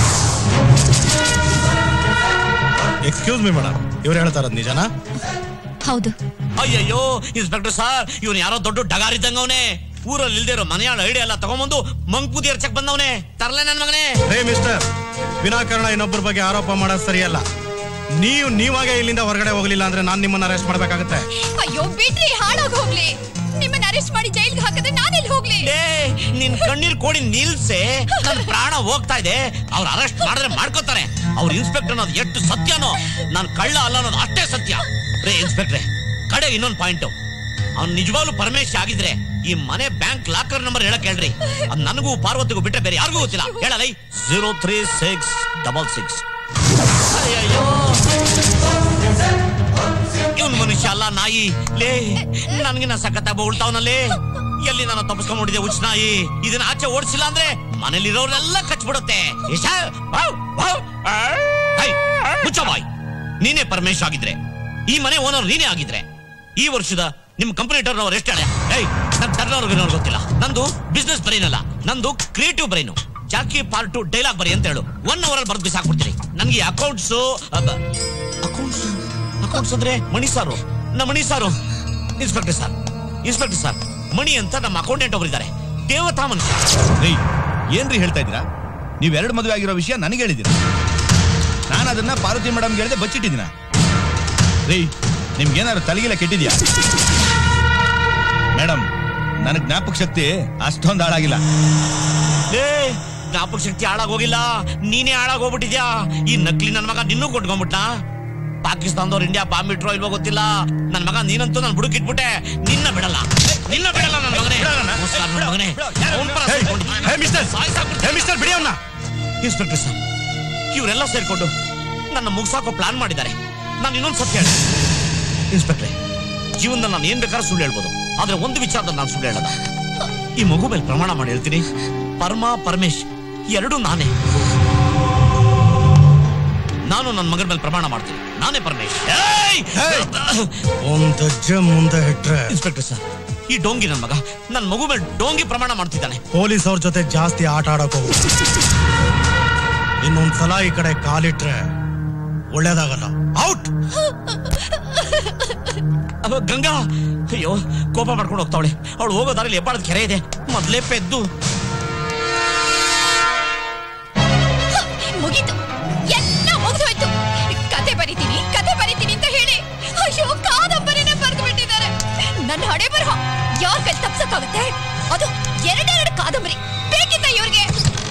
ಎಕ್ಸ್ಕ್ಯೂಸ್ ಮಿ ಮೇಡಮ್ ಇವ್ರು ಹೇಳ್ತಾ ಇರೋದು ನಿಜನಾ ಹೌದು ಅಯ್ಯಯ್ಯೋ ಇನ್ಸ್ಪೆಕ್ಟರ್ ಸರ್ ಇವನು ಯಾರೋ ದೊಡ್ಡ ಡಗಾರ್ ಇದ್ದಂಗ ಅವನೇ ಊರಲ್ಲಿ ಇಲ್ದೇ ಇರೋ ಮನೆಯಾಳ ಐಡಿಯಾ ಎಲ್ಲ ತಗೊಂಬಂದು ಮಂಗ್ಪುದಿ ಎರ್ಚಕ್ ಬಂದವನೇ ತರಲೆ ನನ್ ಮಗನೇ ರೇ ಮಿಸ್ಟರ್ ವಿನಾಕಾರಣ ಇನ್ನೊಬ್ಬರ ಬಗ್ಗೆ ಆರೋಪ ಮಾಡೋದು ಸರಿಯಲ್ಲ ನೀವು ನೀವಾಗೆ ಇಲ್ಲಿಂದ ಹೊರಗಡೆ ಹೋಗ್ಲಿಲ್ಲ ಅಂದ್ರೆ ನಾನು ನಿಮ್ಮನ್ನ ಅರೆಸ್ಟ್ ಮಾಡ್ಬೇಕಾಗತ್ತೆ ಅಯ್ಯೋ ಬಿಡ್ರಿ ಹಾಳಾಗ್ ಹೋಗ್ಲಿ ನಿಮ್ಮನ್ನ ಅರೆಸ್ಟ್ ಮಾಡಿ ಜೈಲ್ಗೆ ಹಾಕಿದ್ರೆ ನಾನೆಲ್ಲಿ ಹೋಗ್ಲಿ ನಿನ್ ಕಣ್ಣೀರ್ ಕೋಡಿ ನಿಲ್ಸೆ ನನ್ ಪ್ರಾಣ ಹೋಗ್ತಾ ಇದೆ ಅವ್ರ ಅರೆಸ್ಟ್ ಮಾಡಿದ್ರೆ ಮಾಡ್ಕೋತಾರೆ ಅವ್ರ ಇನ್ಸ್ಪೆಕ್ಟರ್ ಅನ್ನೋದು ಎಷ್ಟು ಸತ್ಯನೋ ನಾನ್ ಕಳ್ಳ ಅಲ್ಲ ಅನ್ನೋದು ಅಷ್ಟೇ ಸತ್ಯ ರೇ ಇನ್ಸ್ಪೆಕ್ಟ್ರೆ ಕಡೆ ಇನ್ನೊಂದು ಪಾಯಿಂಟ್ ಅವ್ನು ನಿಜವಾಗ್ಲೂ ಪರಮೇಶ್ ಆಗಿದ್ರೆ ಈ ಮನೆ ಬ್ಯಾಂಕ್ ಲಾಕರ್ ನಂಬರ್ ಹೇಳಕ್ ಹೇಳ್ರಿ ಅದ್ ನನಗೂ ಪಾರ್ವತಿಗೂ ಬಿಟ್ರೆ ಬೇರೆ ಯಾರಿಗೂ ಗೊತ್ತಿಲ್ಲ ಹೇಳಲೈ zero three six double six ಅಯ್ಯಯ್ಯೋ ಇವನ್ ಮನುಷ್ಯ ಅಲ್ಲ ನಾಯಿ ಲೇ ನನ್ಗಿನ ಸಖತ್ತ ಬೋಳ್ತಾವನಲ್ಲೇ ಎಲ್ಲಿ ನಾನು ತಪ್ಪಿಸ್ಕೊಂಡ್ಬಿಟ್ಟಿದೆ ಉಚ್ನಾಯಿ ಇದನ್ನ ಆಚೆ ಓಡಿಸಿಲ್ಲ ಅಂದ್ರೆ ಮನೇಲಿರೋರೆಲ್ಲ ಕಚ್ಬಿಡುತ್ತೆ ಇಷ್ಟ? ವಾವ್, ವಾವ್, ಆ, ಹೈ, ಮುಚ್ಚ ಬಾಯ್ ನೀನೇ ಪರಮೇಶ್ ಆಗಿದ್ರೆ ಈ ಮನೆ ಓನರ್ ನೀನೇ ಆಗಿದ್ರೆ ಈ ವರ್ಷದ ನಿಮ್ ಕಂಪನಿ ಟರ್ನ್ ಓವರ್ ಎಷ್ಟು ಏಯ್ ನನ್ ಟರ್ನ್ ಓವರ್ ಗೊತ್ತಿಲ್ಲ ನಂದು ಬಿಸ್ನೆಸ್ ಬ್ರೈನ್ ಅಲ್ಲ ನಂದು ಕ್ರಿಯೇಟಿವ್ ಬ್ರೈನು ಜಾಕಿ ಪಾರ್ಟ್ ಡೈಲಾಗ್ ಬರಿ ಅಂತ ಹೇಳು ಒನ್ ಅವರ್ ಅಲ್ಲಿ ಬರ್ದು ಬಿಸಾಕ್ಬಿಡ್ತೀನಿ ನನ್ಗೆ ಅಕೌಂಟ್ಸ್ ಅಕೌಂಟ್ಸ್ ಅಕೌಂಟ್ಸ್ ಅಂದ್ರೆ ಮಣಿ ಸಾರು ನಮ್ಮ Mani sir inspector sir inspector sir Mani ಅಂತ ನಮ್ಮ ಅಕೌಂಟೆಂಟ್ ಒಬ್ಬರಿದ್ದಾರೆ ದೇವತಾ ಮನುಷ್ಯ ರೀ ಏನ್ರಿ ಹೇಳ್ತಾ ಇದ್ದೀರಾ ನೀವ್ ಎರಡು ಮದುವೆ ಆಗಿರೋ ವಿಷಯ ನನಗೆ ಹೇಳಿದ್ದೀರಾ ನಾನು ಅದನ್ನ ಪಾರ್ವತಿ ಮೇಡಮ್ ಹೇಳಿದೆ ಬಚ್ಚಿಟ್ಟಿದ್ದೀನ ರೀ ನಿಮ್ಗೇನಾದ್ರು ತಲೆಗಿಲ್ಲ ಕೆಟ್ಟಿದ್ಯಾ ಮೇಡಮ್ ನನಗ್ ಜ್ಞಾಪಕ ಶಕ್ತಿ ಅಷ್ಟೊಂದು ಹಾಳಾಗಿಲ್ಲ ಏ ಜ್ಞಾಪಕ ಶಕ್ತಿ ಹಾಳಾಗೋಗಿಲ್ಲ ನೀನೇ ಹಾಳಾಗೋಗ್ಬಿಟ್ಟಿದ್ಯಾ ಈ ನಕ್ಲಿ ನನ್ ಮಗ ನಿನ್ನೂ ಕೊಟ್ಕೊಂಡ್ಬಿಟ್ಟ ಪಾಕಿಸ್ತಾನದವ್ರು ಇಂಡಿಯಾ ಬಾಂಬ್ ಇಟ್ರೋ ಇಲ್ವೋ ಗೊತ್ತಿಲ್ಲ ನನ್ ಮಗ ನೀನಂತೂ ನನ್ ಬುಡುಕಿಟ್ಬಿಟ್ಟೆ ನಿನ್ನ ಬಿಡಲ್ಲ ನಿನ್ನ ಬಿಡಲ್ಲ ನನ್ ಮಗನೇ ನಮಸ್ಕಾರ ನನ್ ಮಗನೇ ಅವ್ನ್ ಪರ ಸೇರ್ಕೊಂಡು ಸಾಯ್ಸಾಕ್ಬಿಡ್ತೀನಿ. ಇನ್ಸ್ಪೆಕ್ಟರ್ ಸರ್ ಇವರೆಲ್ಲ ಸೇರ್ಕೊಂಡು ನನ್ನ ಮುಗ್ಸಾಕೋ ಪ್ಲಾನ್ ಮಾಡಿದ್ದಾರೆ ನಾನು ಇನ್ನೊಂದು ಸತ್ಯ ಹೇಳಿ ಇನ್ಸ್ಪೆಕ್ಟ್ರೆ ಜೀವನದಲ್ಲಿ ನಾನು ಏನ್ ಬೇಕಾದ್ರೂ ಸುಳ್ಳು ಹೇಳ್ಬೋದು ಆದ್ರೆ ಒಂದು ವಿಚಾರದಲ್ಲಿ ನಾನು ಸುಳ್ಳು ಹೇಳಲ್ಲ ಈ ಮಗು ಮೇಲೆ ಪ್ರಮಾಣ ಮಾಡಿ ಹೇಳ್ತೀನಿ ಪರಮ ಪರಮೇಶ್ ಎರಡು ನಾನೇ ನಾನು ನನ್ನ ಮಗನ ಮೇಲೆ ಪ್ರಮಾಣ ಮಾಡ್ತೀನಿ ನಾನೇ ಪರಮೇಶ್ ಏಯ್! ಒಂದ್ ಹೆಜ್ಜೆ ಮುಂದೆ ಇಟ್ರೆ ಇನ್ಸ್ಪೆಕ್ಟರ್ ಸರ್ ಈ ಡೋಂಗಿ ನನ್ನ ಮಗ ನನ್ನ ಮಗು ಮೇಲೆ ಡೋಂಗಿ ಪ್ರಮಾಣ ಮಾಡ್ತಿದ್ದಾನೆ ಪೊಲೀಸ್ ಅವ್ರ ಜೊತೆ ಜಾಸ್ತಿ ಆಟ ಆಡಕ್ ಹೋಗು ಇನ್ನೊಂದ್ಸಲ ಈ ಕಡೆ ಕಾಲಿಟ್ರೆ ಒಳ್ಳೇದಾಗಲ್ಲ ಔಟ್ ಅವ ಗಂಗಾ ಅಯ್ಯೋ ಕೋಪ ಮಾಡ್ಕೊಂಡು ಹೋಗ್ತಾವಳೆ ಅವಳು ಹೋಗೋ ದಾರಿಲಿ ಹೆಬ್ಬಾಳದ ಕೆರೆ ಇದೆ ಮೊದಲೇ ಪೆದ್ದು ಮುಗೀತು ಎಲ್ಲ ಮುಗಿದೋಯ್ತು ಕತೆ ಬರಿತೀನಿ ಕತೆ ಬರಿತೀನಿ ಅಂತ ಹೇಳಿ ಅಯ್ಯೋ ಕಾದಂಬರಿನೇ ಬರೆದು ಬಿಟ್ಟಿದ್ದಾರೆ ನನ್ನ ಹಣೆ ಬರಹ ಯಾರ ಕೈ ತಪ್ಸಕ್ಕಾಗುತ್ತೆ ಅದು ಎರಡೆರಡು ಕಾದಂಬರಿ ಬೇಕಿತ್ತ ಇವ್ರಿಗೆ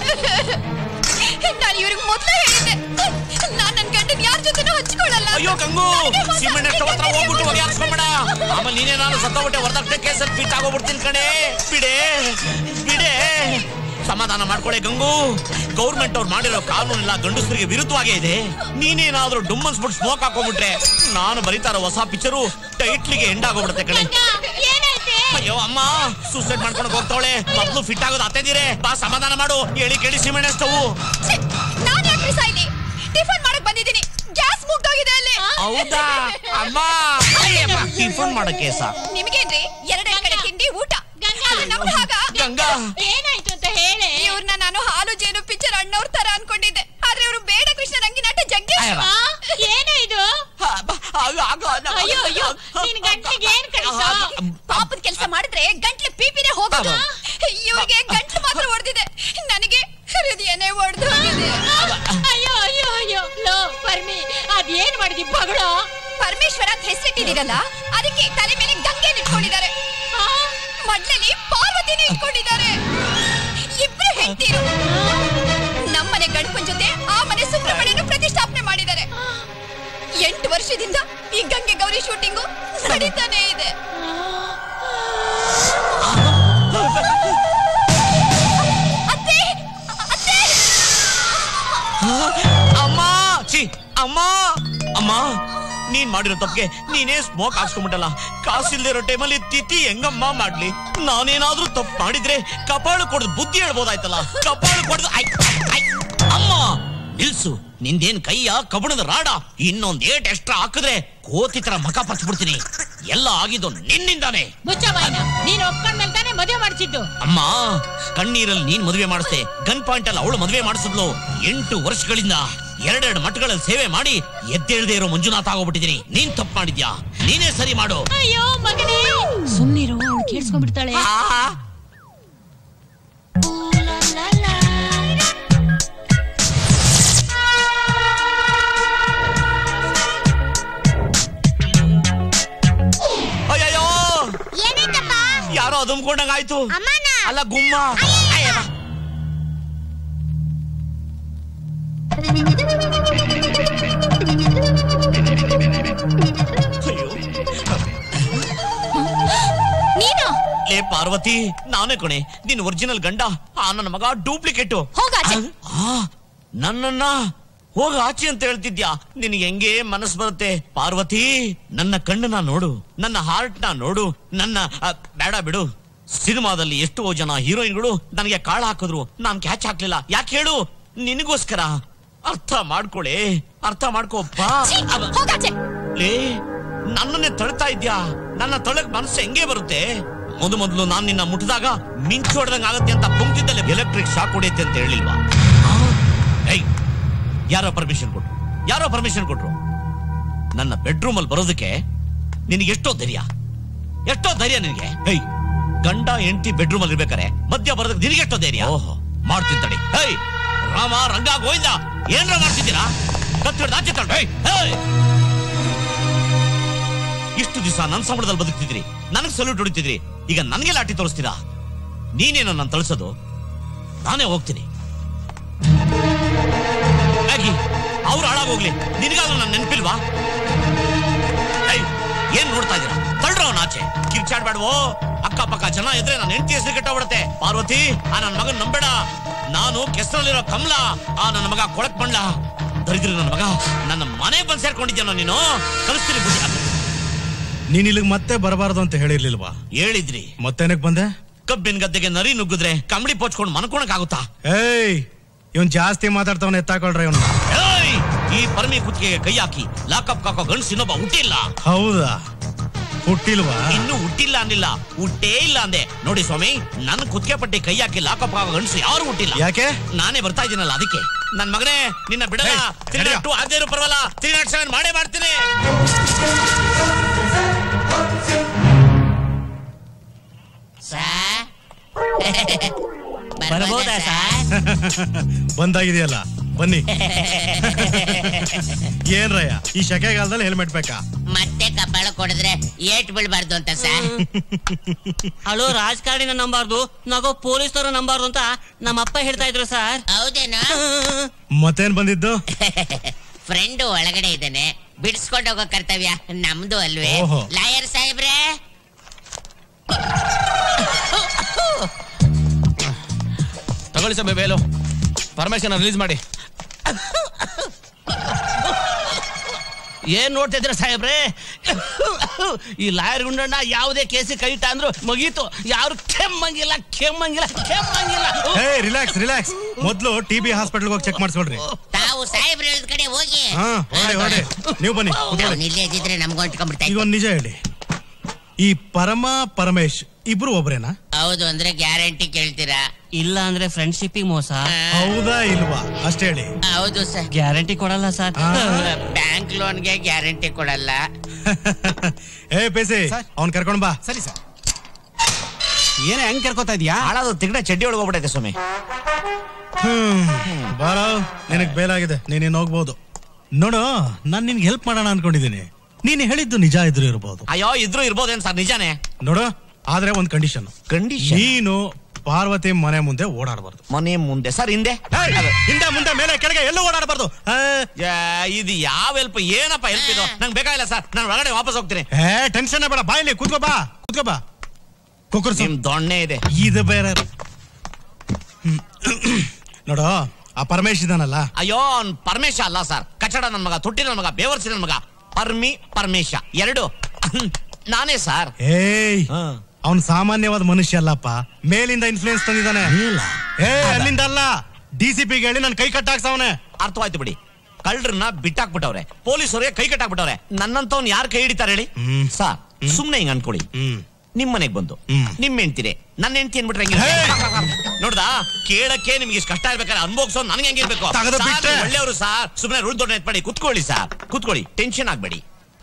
ನಾನು ಇವ್ರಿಗೆ ಮೊದಲೇ ಹೇಳಿದ್ದೆ ನಾನ್ ನನ್ ಗಂಡನ್ ಯಾರ ಜೊತೆನೂ ಹಂಚ್ಕೊಳ್ಳಲ್ಲ ಅಂತ. ಅಯ್ಯೋ ಗಂಗು ನನಗೆ ಮಾತ್ರ ಸಿಮೆಂಟ್ ಹತ್ರ ಹತ್ರ ಗಂಡನೇ ಹೋಗ್ಬಿಟ್ಟು ಮುಖ್ಯ. ಒಗ್ಯಾಡ್ಸ್ಕೊಂಬೇಡ ಆಮೇಲೆ ನೀನೇ ನಾನು ಸತ್ತೋಗ್ಬಿಟ್ಟೆ ಹೊರದಾಗ್ತೆ ಕೇಸಲ್ಲಿ ಫಿಟ್ ಆಗೋಗ್ಬಿಡ್ತೀನಿ ಕಣೆ ಬಿಡೆ ಬಿಡೆ ಸಮಾಧಾನ ಮಾಡ್ಕೊಳ್ಳೆ ಗಂಗು ಗೌರ್ಮೆಂಟ್ ಅವ್ರು ಮಾಡಿರೋ ಕಾನೂನೆಲ್ಲ ಗಂಡಸರಿಗೆ ವಿರುದ್ಧವಾಗೇ ಇದೆ ನೀನೇನಾದ್ರೂ ಡುಮ್ಮನ್ಸ್ಬಿಟ್ಟು ಸ್ಮೋಕ್ ಹಾಕೊಂಡ್ಬಿಟ್ರೆ ನಾನು ಬರೀತಾರ ಹೊಸ ಪಿಕ್ಚರು ಟೈಟ್ಲಿಗೆ ಎಂಡ್ ಆಗೋಗ್ಬಿಡುತ್ತೆ ಕಣೆ ಅಯ್ಯೋ ಅಮ್ಮ ಸೂಸೈಡ್ ಮಾಡ್ಕೊಂಡು ಹೋಗ್ತಾವಳೆ ಮೊದ್ಲು ಫಿಟ್ ಆಗೋದು ಅತ್ತೇದಿರೆ ಬಾ ಸಮಾಧಾನ ಮಾಡು ಹೇಳಿ ಕೇಳಿ ಸಿಮೆಂಟ್ ಸ್ಟವ್ ನಾನ್ ಯಾಕ್ರಿ ಸಾಯ್ಲಿ ಟಿಫನ್ ಮಾಡಕ್ ಬಂದಿದ್ದೀನಿ ಗ್ಯಾಸ್ ಮುಗ್ದೋಗಿದೆ ಅಲ್ಲಿ ಹೌದಾ ಅಮ್ಮ ಅಯ್ಯಪ್ಪ, ಟಿಫನ್ ಮಾಡಕ್ಕೆ ಸಾ ನಿಮ್ಗೇನ್ರಿ ಎರಡೆರಡು ಕಡೆ ತಿಂಡಿ ಊಟ ಆದ್ರೆ ನಮ್ಗ್ ಹಾಗ ಗಂಗಾ ಏನಾಯ್ತು ಅಂತ ಹೇಳಿ ಇವ್ರನ್ನ ನಾನು ಹಾಲು ಜೇನು ಪಿಕ್ಚರ್ ಅಣ್ಣವ್ರ ತರ ಅನ್ಕೊಂಡಿದ್ದೆ ಆದ್ರೆ ಇವ್ರು ಬೇಡ ಕೃಷ್ಣ ರಂಗಿನಾಟ ಜಗ್ಗೇಶ್ ಅಯ್ಯವ್ವ. ಏನು ಇದು ಅಯ್ಯೋ ಅಯ್ಯೋ ನಿನ್ ಗಂಟೆಗೆ ಏನ್ ಕಳಿಸ ಪಾಪದ ಕೆಲಸ ಮಾಡಿದ್ರೆ ಗಂಟ್ಲು ಪೀಪಿನೇ ಹೋಗೋದು ಇವ್ರಿಗೆ ಗಂಟ್ಲು ಮಾತ್ರ ಹೊಡೆದಿದೆ ನನಗೆ ಹೃದಯನೇ ಹೊಡೆದು ಅಯ್ಯೋ ಅಯ್ಯೋ ಅಯ್ಯೋ ಲೋ ಪರ್ಮಿ ಅದೇನ್ ಮಾಡಿದಿ ಬಗಳು ಪರಮೇಶ್ವರ ಅಂತ ಹೆಸರಿಟ್ಟಿದ್ದೀರಲ್ಲ ಅದಕ್ಕೆ ತಲೆ ಮೇಲೆ ಗಂಗೆ ಇಟ್ಕೊಂಡಿದ್ದಾರೆ ಮಡ್ಲಲ್ಲಿ ಪಾರ್ವತಿನೇ ಇಟ್ಕೊಂಡಿದ್ದಾರೆ ಇಬ್ರು ಹೆಂಡತಿರು ನಮ್ಮನೆ ಗಣಪನ್ ಜೊತೆ ಆ ಮನೆ ಸುಬ್ರಹ್ಮಣ್ಯನ ಪ್ರತಿಷ್ಠಾಪನೆ ಮಾಡಿದ್ದಾರೆ ಎಂಟು ವರ್ಷದಿಂದ ಈ ಗಂಗೆ ಗೌರಿ ಶೂಟಿಂಗು ನಡೀತಾನೆ ಇದೆ ಅತ್ತೆ ಅತ್ತೆ ಅಮ್ಮ ಛೀ ಅಮ್ಮ ಅಮ್ಮ ನೀನ್ ಮಾಡಿರೋ ತಪ್ಪಿಗೆ ನೀನೇ ಸ್ಮೋಕ್ ಹಾಕ್ಸ್ಕೊಂಬಿಟ್ಟಲ್ಲ ಕಾಸಿಲ್ದೇ ಇರೋ ಟೈಮಲ್ಲಿ ತಿಥಿ ಹೆಂಗಮ್ಮ ಮಾಡ್ಲಿ ನಾನೇನಾದ್ರೂ ತಪ್ಪು ಮಾಡಿದ್ರೆ ಕಪಾಳ ಕೊಡ್ದು ಬುದ್ಧಿ ಹೇಳ್ಬೋದಾಯ್ತಲ್ಲ ಕಪಾಳ ಕೊಡ್ದು ಐ, ಐ, ಅಮ್ಮ ನಿಲ್ಸು ನಿಂದೇನ್ ಕೈಯ ಕಬ್ಬಣದ ರಾಡ ಇನ್ನೊಂದ್ ಏಟ್ ಎಕ್ಸ್ಟ್ರಾ ಹಾಕಿದ್ರೆ ಕೋತಿ ತರ ಮಕ ಪರ್ಚ್ಬಿಡ್ತೀನಿ ಎಲ್ಲ ಆಗಿದ್ದು ನಿನ್ನಿಂದಾನೆ ಮುಚ್ಚ ಬಾಯ್ನ ನೀನ್ ಒಪ್ಕೊಂಡ್ಮೇಲೆ ತಾನೇ ಮದುವೆ ಮಾಡ್ಸಿದ್ದು ಅಮ್ಮ ಕಣ್ಣೀರಲ್ಲಿ ನೀನ್ ಮದುವೆ ಮಾಡಿಸ್ದೆ ಗನ್ ಪಾಯಿಂಟ್ ಅಲ್ಲಿ ಅವಳು ಮದುವೆ ಮಾಡಿಸಿದ್ಲು ಎಂಟು ವರ್ಷಗಳಿಂದ ಎರಡೆರಡು ಮಠಗಳಲ್ಲಿ ಸೇವೆ ಮಾಡಿ ಎದ್ದೇಳದೆ ಇರೋ ಮಂಜುನಾಥ ಆಗೋಗ್ಬಿಟ್ಟಿದೀನಿ ನೀನ್ ತಪ್ಪು ಮಾಡಿದ್ಯಾ ನೀನೇ ಸರಿ ಮಾಡು ಅಯ್ಯೋ ಮಗನೇ ಸುಮ್ನಿರು ಅವ್ಳು ಕೇಳಿಸ್ಕೊಂಡ್ಬಿಡ್ತಾಳೆ ಅಯ್ಯಯ್ಯೋ ಏನಾಯ್ತಪ್ಪ ಯಾರೋ ಅದುಮ್ಕೊಂಡಂಗ ಆಯ್ತು ಅಮ್ಮನ ಅಲ್ಲ ಗುಮ್ಮ ಅಯ್ಯವ್ವ. ನೀನು ಲೇ ಪಾರ್ವತಿ ನಾನೇ ಕಣೆ ನಿನ್ ಒರಿಜಿನಲ್ ಗಂಡ ಆ ನನ್ನ ಮಗ ಡೂಪ್ಲಿಕೇಟು ಹೋಗಾಚೆ ಆ, ನನ್ನನ್ನ ಹೋಗ ಆಚೆ ಅಂತ ಹೇಳ್ತಿದ್ಯಾ ನಿನಗೆ ಹೆಂಗೆ ಮನಸ್ ಬರುತ್ತೆ ಪಾರ್ವತಿ ನನ್ನ ಕಣ್ಣನ್ನ ನೋಡು ನನ್ನ ಹಾರ್ಟ್ ನ ನೋಡು ನನ್ನ ಆ, ಬೇಡ ಬಿಡು ಸಿನಿಮಾದಲ್ಲಿ ಎಷ್ಟೋ ಜನ ಹೀರೋಯಿನ್ಗಳು ನನಗೆ ಕಾಳ ಹಾಕಿದ್ರು ನಾನ್ ಕ್ಯಾಚ್ ಹಾಕ್ಲಿಲ್ಲ ಯಾಕೆ ಹೇಳು ನಿನಗೋಸ್ಕರ ಅರ್ಥ ಮಾಡ್ಕೊಳ್ಳಿ ಅರ್ಥ ಮಾಡ್ಕೋ ಬಾ ಲೇ ನನ್ನನ್ನೇ ತಳ್ತಾ ಇದ್ಯಾ ನನ್ನ ತಳಕ್ ಮನಸ್ಸು ಹೆಂಗೆ ಬರುತ್ತೆ ಮೊದ ಮೊದಲು ನಾನ್ ನಿನ್ನ ಮುಟ್ಟಿದಾಗ ಮಿಂಚು ಹೊಡೆದಂಗ ಆಗತ್ತೆ ಅಂತ ಪುಂಕ್ತಿದ್ದಲ್ಲಿ ಎಲೆಕ್ಟ್ರಿಕ್ ಶಾಕ್ ಹೊಡೆಯುತ್ತೆ ಅಂತ ಹೇಳಿಲ್ವಾ ಆ? ಏಯ್ ಯಾರೋ ಪರ್ಮಿಷನ್ ಕೊಟ್ರು ಯಾರೋ ಪರ್ಮಿಷನ್ ಕೊಟ್ರು ನನ್ನ ಬೆಡ್ರೂಮ್ ಅಲ್ಲಿ ಬರೋದಕ್ಕೆ ನಿನಗೆ ಎಷ್ಟೋ ಧೈರ್ಯ ಎಷ್ಟೋ ಧೈರ್ಯ ನಿನಗೆ ಹೇಯ್ ಗಂಡ ಹೆಂಡತಿ ಬೆಡ್ರೂಮ್ ಅಲ್ಲಿ ಇರ್ಬೇಕಾರೆ ಮಧ್ಯ ಬರೋದಕ್ಕೆ ನಿನಗೆ ಎಷ್ಟೋ ಧೈರ್ಯ ಓಹೋ ಮಾಡ್ತೀನಿ ತಡಿ ಹೇಯ್ ರಾಮ ರಂಗ ಗೋವಿಂದ ಏನ್ರ ಮಾಡ್ತಿದ್ದೀರಾ ಕತ್ತಿಡ್ದು ಆಚೆ ತಳ್ಳಿ. ಹೇಯ್ ಹೇಯ್ ಇಷ್ಟು ದಿವಸ ನನ್ನ ಸಂಬಳದಲ್ಲಿ ಬದುಕ್ತಿದ್ರಿ ನನಗೆ ಸಲ್ಯೂಟ್ ಹೊಡಿತಿದ್ರಿ ಈಗ ನನಗೆ ಲಾಠಿ ತೋರಿಸ್ತೀರಾ ನೀನೇನೋ ನಾನು ತಳಿಸೋದು ನಾನೇ ಹೋಗ್ತೀನಿ ಮ್ಯಾಗಿ ಅವ್ರು ಹಾಳಾಗೋಗ್ಲಿ ನಿನಗಾದ್ರೂ ನನ್ನ ನೆನಪಿಲ್ವಾ ಏಯ್, ಏನ್ ನೋಡ್ತಾ ಇದೀರಾ ತಳ್ಳ್ರ ಅವ್ನ ಆಚೆ ಕಿರ್ಚಾಡ್ಬೇಡವೋ ಅಕ್ಕಪಕ್ಕ ಜನ ಇದ್ರೆ ನನ್ನ ಹೆಂಡತಿ ಹೆಸರು ಕೆಟ್ಟೋಗ್ಬಿಡತ್ತೆ ಪಾರ್ವತಿ ಆ ನನ್ನ ಮಗನ್ ನಂಬೇಡ ನಾನು ಕೆಸರಲ್ಲಿರೋ ಕಮಲ ಆ ನನ್ನ ಮಗ ಕೊಳಕ್ ಬಂಡ್ಲ ದರಿದ್ರ ನನ್ನ ಮಗ ನನ್ನ ಮನೆಗೆ ಬಂದ್ ಸೇರ್ಕೊಂಡಿದ್ಯಾನೋ ನೀನು ಕಲಿಸ್ತೀನಿ ಬುದ್ಧಿ ನೀನ್ ಇಲ್ಲಿಗೆ ಮತ್ತೆ ಬರಬಾರದು ಅಂತ ಹೇಳಿರ್ಲಿಲ್ವಾ ಹೇಳಿದ್ರಿ ಮತ್ತೇನಕ್ ಬಂದೆ ಕಬ್ಬಿನ ಗದ್ದೆಗೆ ನರಿ ನುಗ್ಗಿದ್ರೆ ಕಂಬಳಿ ಪೋಚ್ಕೊಂಡು ಮನ್ಕೊಳಕ್ ಆಗುತ್ತಾ ಏಯ್ ಇವನ್ ಜಾಸ್ತಿ ಮಾತಾಡ್ತಾವನ್ ಎತ್ತಾಕೊಳ್ರಿ ಇವನ್ ಏಯ್! ಈ ಪರಮಿ ಕುತ್ತಿಗೆಗೆ ಕೈ ಹಾಕಿ ಲಾಕಪ್ ಕಾಕೋ ಗಂಡ್ಸ್ ಇನ್ನೊಬ್ಬ ಹುಟ್ಟಿಲ್ಲ ಹೌದಾ ಹುಟ್ಟಿಲ್ವಾ ಇನ್ನು ಹುಟ್ಟಿಲ್ಲ ಅನ್ನಿಲ್ಲ ಹುಟ್ಟೇ ಇಲ್ಲ ಅಂದೆ ನೋಡಿ ಸ್ವಾಮಿ ನನ್ನ ಕುತ್ತಿಗೆ ಪಟ್ಟಿ ಕೈ ಹಾಕಿ ಲಾಕಪ್ ಆಗೋ ಗಂಡಸು ಯಾರು ಹುಟ್ಟಿಲ್ಲ ಯಾಕೆ? ನಾನೇ ಬರ್ತಾ ಇದ್ದೀನಲ್ಲ ಅದಕ್ಕೆ ನನ್ ಮಗನೇ ನಿನ್ನ ಬಿಡಲ್ಲ ತ್ರೀ ನಾಟ್ ಟು ಆಗದೇ ಇರೋ ಪರವಲ್ಲ ತ್ರೀ ನಾಟ್ ಸೆವೆನ್ ಮಾಡೇ ಮಾಡ್ತೀನಿ ಬರ್ಬೋದಾ ಸರ್ ಬಂದಾಗಿದೆಯಲ್ಲ ಬನ್ನಿ ಏನ್ರಯ್ಯ ಈ ಶೆಕೆಗಾಲದಲ್ಲಿ ಹೆಲ್ಮೆಟ್ ಬೇಕಾ ಮತ್ತೆ ಕಪಾಳ ಕೊಡಿದ್ರೆ ಏಟ್ ಬೀಳ್ಬಾರ್ದು ಅಂತ ಸರ್ ಹಲೋ ರಾಜಕಾರಣಿನ ನಂಬಾರ್ದು ನಗೋ ಪೊಲೀಸ್ನವ್ರ ನಂಬಾರ್ದು ಅಂತ ನಮ್ಮ ಅಪ್ಪ ಹೇಳ್ತಾ ಇದ್ರು ಸರ್ ಹೌದೇನಾ ಮತ್ತೇನ್ ಬಂದಿದ್ದು ಫ್ರೆಂಡ್ ಒಳಗಡೆ ಇದ್ದಾನೆ ಬಿಡಿಸ್ಕೊಂಡು ಹೋಗೋ ಕರ್ತವ್ಯ ನಮ್ದು ಅಲ್ವೇ ಓಹೋ. ಲಾಯರ್ ಸಾಹೇಬ್ರೆ ತಗೊಳ್ಳಿ ಸಭೆ ಬೇಲು ಪರ್ಮಿಷನ್ ರಿಲೀಸ್ ಮಾಡಿ ಏನ್ ನೋಡ್ತಾ ಇದ್ರ ಸಾಹೇಬ್ರೆ ಈ ಲಾಯರ್ ಗುಂಡಣ್ಣ ಯಾವುದೇ ಕೇಸಿ ಕೈಟ ಅಂದ್ರು ಮುಗೀತು ಯಾರು ಕೆಮ್ಮಂಗಿಲ್ಲ ಕೆಮ್ಮಂಗಿಲ್ಲ ಕೆಮ್ಮಂಗಿಲ್ಲ ಹೇ ರಿಲ್ಯಾಕ್ಸ್ ರಿಲ್ಯಾಕ್ಸ್ ಮೊದ್ಲು ಟಿ ಬಿ ಹಾಸ್ಪಿಟಲ್ ಹೋಗಿ ಚೆಕ್ ಮಾಡಿಸ್ಕೊಳ್ರಿ ತಾವು ಸಾಹೇಬ್ರ ಹೇಳಿದ ಕಡೆ ಹೋಗಿ ಹಾ ಹೊರಡಿ ಹೊರಡಿ ನೀವು ಬನ್ನಿ ನಾವು ಕೂತ್ಕೊಳ್ಳಿ. ಇಲ್ಲೇ ಇದ್ದಿದ್ರೆ ನಮ್ಗೂ ಅಂಟ್ಕೊಂಡ್ಬಿಡ್ತಾ ಈಗ ಒಂದ್ ನಿಜ ಹೇಳಿ ಈ ಪರಮ ಪರಮೇಶ್ ಇಬ್ರು ಒಬ್ರೇನಾ ಹೌದು ಅಂದ್ರೆ ಗ್ಯಾರಂಟಿ ಕೇಳ್ತೀರಾ ಇಲ್ಲ ಅಂದ್ರೆ ಫ್ರೆಂಡ್ಶಿಪ್ಪಿಗೆ ಮೋಸ ಹೌದಾ ಇಲ್ವಾ ಅಷ್ಟೇ ಹೇಳಿ ಹೌದು ಸರ್ ಗ್ಯಾರಂಟಿ ಕೊಡಲ್ಲ ಸರ್ ಬ್ಯಾಂಕ್ ಲೋನ್ಗೆ ಗ್ಯಾರಂಟಿ ಕೊಡಲ್ಲ ಏ ಪೇಸಿ ಅವ್ನ್ ಕರ್ಕೊಂಡ್ ಬಾ ಸರಿ ಸರ್ ಏನೇ ಹೆಂಗ್ ಕರ್ಕೋತಾ ಇದೀಯಾ ಹಾಳಾದ ತಿಗಡೆ ಚಡ್ಡಿ ಒಳಗೆ ಹೋಗ್ಬಿಟ್ಟೈತೆ ಸ್ವಾಮಿ ಹ್ಮ್ ಬಾರೋ ನಿನಗ್ ಬೇಲಾಗಿದೆ ನೀನ್ ಇನ್ ಹೋಗ್ಬೋದು ನೋಡು ನಾನ್ ನಿನ್ಗೆ ಹೆಲ್ಪ್ ಮಾಡೋಣ ಅನ್ಕೊಂಡಿದ್ದೀನಿ ನೀನ್ ಹೇಳಿದ್ದು ನಿಜ ಇದ್ರು ಇರ್ಬೋದು ಅಯ್ಯೋ ಇದ್ರು ಇರ್ಬೋದೇನ್ ಸರ್ ನಿಜಾನೇ ನೋಡು ಆದ್ರೆ ಒಂದ್ ಕಂಡೀಷನ್ ಕಂಡೀಷನ್ ನೀನು ಪಾರ್ವತಿ ಮನೆ ಮುಂದೆ ಓಡಾಡಬಾರ್ದು ಮನೆ ಮುಂದೆ ಸರ್ ಹಿಂದೆ ಹಿಂದೆ ಮುಂದೆ ಮೇಲೆ ಕೆಳಗೆ ಎಲ್ಲೂ ಓಡಾಡಬಾರ್ದು ಯಾ, ಇದು ಯಾವ ಹೆಲ್ಪ್ ಏನಪ್ಪ ಹೆಲ್ಪ್ ಇದು ನಂಗೆ ಬೇಕಾಗಿಲ್ಲ ಸರ್ ನಾನು ಒಳಗಡೆ ವಾಪಸ್ ಹೋಗ್ತೀನಿ ಏ ಟೆನ್ಷನ್ ಬೇಡ ಬಾಯ್ಲಿ ಕೂತ್ಕೋ ಬಾ ಕೂತ್ಕೋ ಬಾ ಕುಕ್ಕರ್ಸು ನಿಮ್ ದೊಣ್ಣೆ ಇದೆ ಇದು ಬೇರೆ ಹ್ಮ್. ನೋಡು ಆ ಪರಮೇಶ್ ಇದಾನಲ್ಲ ಅಯ್ಯೋ ಅವ್ನ್ ಪರಮೇಶ ಅಲ್ಲ ಸರ್ ಕಚಡ ನನ್ ಮಗ ತುಟ್ಟಿ ನನ್ ಮಗ ಬೇವರ್ಸಿ ನನ್ ಮಗ ಪರ್ಮಿ ಪರಮೇಶ ಎರಡು ನಾನೇ ಸರ್ ಏಯ್ ಅವನ್ ಸಾಮಾನ್ಯವಾದ ಮನುಷ್ಯ ಅಲ್ಲಪ್ಪ ಮೇಲಿಂದ ಇನ್ಫ್ಲೂಯೆನ್ಸ್ ತಂದಿದ್ದಾನೆ ಏ ಅಲ್ಲಿಂದ ಅಲ್ಲ ಡಿ ಸಿ ಪಿ ಹೇಳಿ ನನ್ ಕೈ ಕಟ್ಟಾಕ್ಸವನೆ ಅರ್ಥವಾಯ್ತು ಬಿಡಿ ಕಳ್ಳರನ್ನ ಬಿಟ್ಟಾಕ್ಬಿಟ್ಟವ್ರೆ ಪೊಲೀಸರಿಗೆ ಕೈ ಕಟ್ಟಾಕ್ಬಿಟ್ಟವ್ರೆ ನನ್ನಂತವ್ನ್ ಯಾರು ಕೈ ಹಿಡಿತಾರೆ ಹೇಳಿ ಸರ್ ಸುಮ್ನೆ ಹಿಂಗ್ ಅನ್ಕೊಳ್ಳಿ ನಿಮ್ ಮನೆಗ್ ಬಂದು ನಿಮ್ ಹೆಂಡ್ತಿರೆ ನನ್ನ ಹೆಂಡ್ತಿ ಅನ್ಬಿಟ್ರೆ ಹೆಂಗೆ ನೋಡ್ದಾ ಕೇಳಕ್ಕೆ ನಿಮ್ಗೆ ಇಷ್ಟು ಕಷ್ಟ ಇರ್ಬೇಕಾದ್ರೆ ಅನ್ಭೋಗ್ಸೋ ನನ್ಗೆ ಹೆಂಗಿರ್ಬೇಕು ತಗದು ಸಾರ್, ಬಿಟ್ರೆ? ನೀವು ಒಳ್ಳೆಯವರು ಸರ್ ಸುಮ್ನೆ ರೂಲ್ ದೊಡ್ಡ ಎತ್ಬೇಡಿ ಕುತ್ಕೊಳ್ಳಿ ಸರ್ ಕುತ್ಕೊಳ್ಳಿ ಟೆನ್ಷನ್ ಆಗ್ಬೇಡಿ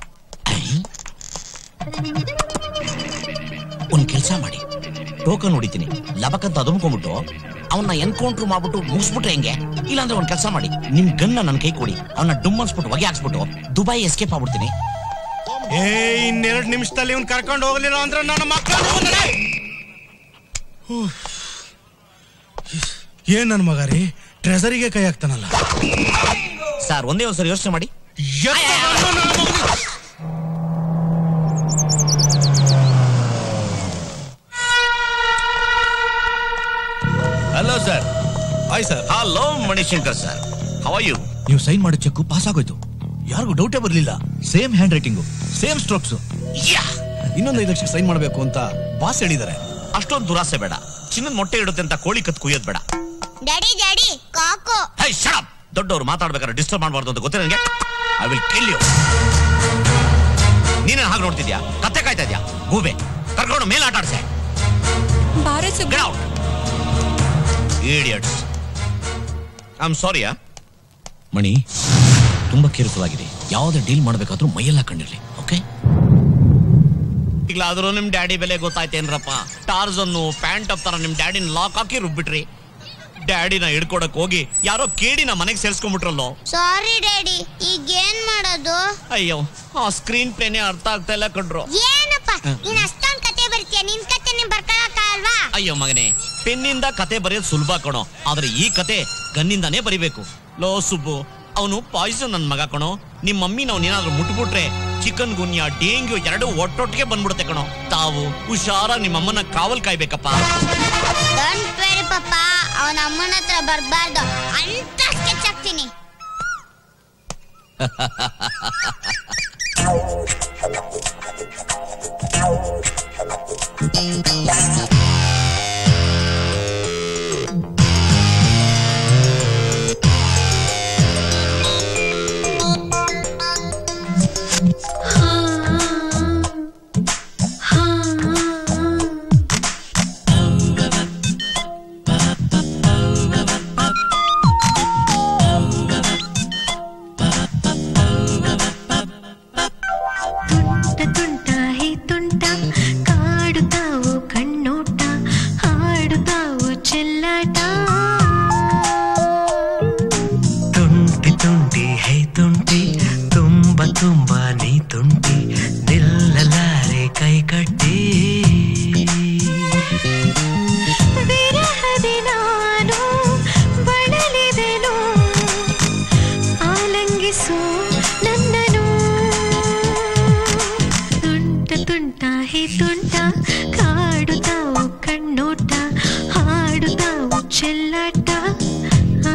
ಒಂದ್ ಕೆಲ್ಸ ಮಾಡಿ ಟೋಕನ್ ಹೊಡಿತೀನಿ ಲಬಕಂತ ಅದುಮ್ಕೊಂಡ್ಬಿಟ್ಟು ಅವನ್ನ ಎನ್ಕೌಂಟ್ರ್ ಮಾಡ್ಬಿಟ್ಟು ಮುಗಿಸ್ಬಿಟ್ರೆ ಹೆಂಗೆ ಇಲ್ಲಾಂದ್ರೆ ಒಂದ್ ಕೆಲಸ ಮಾಡಿ ನಿಮ್ ಗನ್ನ ನನ್ನ ಕೈ ಕೊಡಿ ಅವನ್ನ ಡುಮ್ ಅನ್ಸ್ಬಿಟ್ಟು ಹೊಗೆ ಹಾಕ್ಸ್ಬಿಟ್ಟು ದುಬೈ ಎಸ್ಕೇಪ್ ಆಗ್ಬಿಡ್ತೀನಿ ಏ ಇನ್ನೆರಡು ನಿಮಿಷದಲ್ಲಿ ಇವ್ನ್ ಕರ್ಕೊಂಡು ಹೋಗ್ಲಿಲ್ಲ ಅಂದ್ರೆ ನನ್ನ ಮಕ್ಕಳು ಏನ್ ನನ್ ಮಗ ರೀ ಟ್ರೆಸರಿಗೆ ಕೈ ಹಾಕ್ತಾನಲ್ಲ ಸರ್ ಒಂದೇ ಒಂದ್ಸರಿ ಯೋಚನೆ ಮಾಡಿ hello sir hi sir hello Manishankar sir how you ನೀವು ಸೈನ್ ಮಾಡೋ ಚೆಕ್ ಪಾಸ್ ಆಗೋಯ್ತು ಯಾರಿಗೂ ಡೌಟೇ ಬರಲಿಲ್ಲ same hand writing same strokes ಇನ್ನೊಂದು ಐದು ಲಕ್ಷ ಸೈನ್ ಮಾಡಬೇಕು ಅಂತ ಬಾಸ್ ಹೇಳಿದ್ದಾರೆ ಅಷ್ಟೊಂದು ದುರಾಸೆ ಬೇಡ ಚಿನ್ನದ ಮೊಟ್ಟೆ ಇಡುತ್ತೆ ಅಂತ ಕೋಳಿ ಕತ್ ಕುಯ್ಯೋದ್ ಬೇಡ ಡ್ಯಾಡಿ ಡ್ಯಾಡಿ ಕಾಕು ಹೈ ಶಡಪ್ ದೊಡ್ಡವರು ಮಾತಾಡ್ಬೇಕಾದ್ರೆ ಡಿಸ್ಟರ್ಬ್ ಮಾಡಬಾರ್ದು ಅಂತ ಗೊತ್ತಿಲ್ಲ ನನಗೆ ಐ ವಿಲ್ ಕಿಲ್ ಯು ನೀನೇ ಹಾಗೆ ನೋಡ್ತಿದ್ಯಾ ಕತ್ತೆ ಕಾಯ್ತಾ ಇದ್ಯಾ ಗೂಬೆ ಕರ್ಕೊಂಡು ಮೇಲೆ ಆಟ ಆಡ್ಸೆ Get out. Idiots. I'm sorry, ಆ ಮಣಿ ತುಂಬಾ ಕೇರ್ಫುಲ್ ಆಗಿದೆ ಯಾವುದೇ ಡೀಲ್ ಮಾಡಬೇಕಾದ್ರೂ ಮೈಯೆಲ್ಲ ಕಂಡಿರ್ಲಿ ಓಕೆ ಈಗಲಾದ್ರೂ ನಿಮ್ ಡ್ಯಾಡಿ ಬೆಲೆ ಗೊತ್ತಾಯ್ತೇನ್ರಪ್ಪ ಟಾರ್ಸನ್ನು ಪ್ಯಾಂಟ್ ಅಪ್ ತರ ನಿಮ್ ಡ್ಯಾಡಿನ ಲಾಕ್ ಹಾಕಿ ರುಬ್ಬಿಟ್ರಿ ಡ್ಯಾಡಿನ ಹಿಡ್ಕೊಡಕ್ ಹೋಗಿ ಯಾರೋ ಕೇಡಿನ ಮನೆಗೆ ಸೇರ್ಸ್ಕೊಂಡ್ಬಿಟ್ರಲ್ಲೋ ಸಾರಿ ಡ್ಯಾಡಿ ಈಗ ಏನ್ ಮಾಡೋದು ಅಯ್ಯೋ ಆ ಸ್ಕ್ರೀನ್ ಪ್ಲೇನೇ ಅರ್ಥ ಆಗ್ತಾ ಇಲ್ಲ ಕಡ್ರು ಏನಪ್ಪ ನೀನ್ ಅಷ್ಟೊಂದ್ ಕತೆ ಬರ್ತೀಯ ನಿನ್ ಕತೆ ನೀನ್ ಬರ್ಕೊಳಕ್ಕಾಗಲ್ವಾ ಅಯ್ಯೋ ಮಗನೇ ಪೆನ್ನಿಂದ ಕತೆ ಬರೆಯೋದು ಸುಲಭ ಕಣೋ ಆದ್ರೆ ಈ ಕತೆ ಗನ್ನಿಂದಾನೇ ಬರಿಬೇಕು ಲೋ ಸುಬ್ಬು ಅವನು ಪಾಯ್ಸನ್ ನನ್ ಮಗ ಕಣೋ ನಿಮ್ ಮಮ್ಮಿ ನಾವು ಏನಾದ್ರೂ ಮುಟ್ಬಿಟ್ರೆ ಚಿಕನ್ ಗುನ್ಯಾ ಡೇಂಗ್ಯೂ ಎರಡು ಒಟ್ಟೊಟ್ಟಿಗೆ ಬಂದ್ಬಿಡುತ್ತೆ ಕಣೋ ತಾವು ಹುಷಾರಾಗಿ ನಿಮ್ಮ ಅಮ್ಮನ ಕಾವಲ್ ಕಾಯ್ಬೇಕಪ್ಪ ಡೋಂಟ್ ವೆರಿ ಪಪ್ಪ ಅವನ ಅಮ್ಮನ ಹತ್ರ ಬರ್ಬಾರ್ದು ಅಂತ ಸ್ಕೆಚ್ ಹಾಕ್ತೀನಿ ತುಂಟ ತುಂಟ ಹೇ ತುಂಟ ಕಾಡುತ್ತಾವು ಕಣ್ಣೋಟ ಹಾಡುತ್ತಾವು ಚೆಲ್ಲಾಟ ತುಂಟಿ ತುಂಟಿ ಹೇ ತುಂಟಿ ತುಂಬ ತುಂಬ ನೀ ತುಂಟಿ ನಿಲ್ಲಲಾರೆ ಕೈ ಕಟ್ಟಿ ವಿರಹದಿ ನಾನು ಬಳಲಿದೆನು ಆಲಂಗಿಸು ನನ್ನನು ತುಂಟ ತುಂಟ ಹೇ ತುಂಟ ಕಾಡುತ್ತಾವು ಕಣ್ಣೋಟ ಹಾಡುತ್ತಾವು ಚೆಲ್ಲಾಟ ಆ.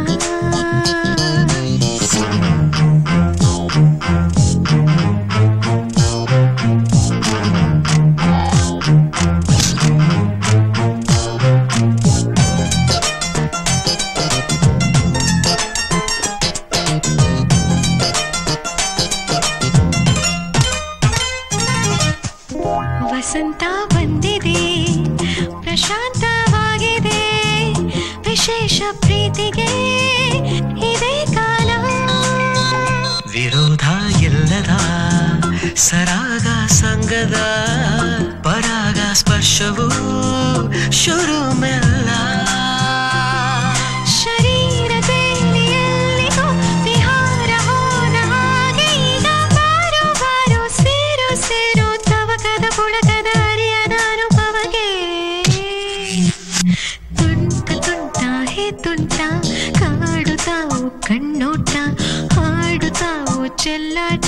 ವಸಂತ ಬಂದಿದೆ ಪ್ರಶಾಂತವಾಗಿದೆ ವಿಶೇಷ ಪ್ರೀತಿಗೆ ಇದೇ ಕಾಲ ವಿರೋಧ ಇಲ್ಲದ ಸರಾಗ ಸಂಗದ ಪರಾಗ ಸ್ಪರ್ಶವು ಶುರು ಮೆಲ್ಲ ಶರೀರದಲ್ಲಿಯಲ್ಲಿಗೂ ವಿಹಾರ ಹೋದ ಹಾಗೆ ಈಗ ಬಾರೋ ಬಾರೋ ಸೇರು ಸೇರು ತವಕದ ಪುಳಕದ ಅರಿಯದ ಅನುಭವಗೆ ತುಂಟ ತುಂಟ ಹೇ ತುಂಟ ಕಾಡುತ್ತಾವು ಕಣ್ಣೋಟ ಹಾಡುತ್ತಾವು ಚೆಲ್ಲಾಟ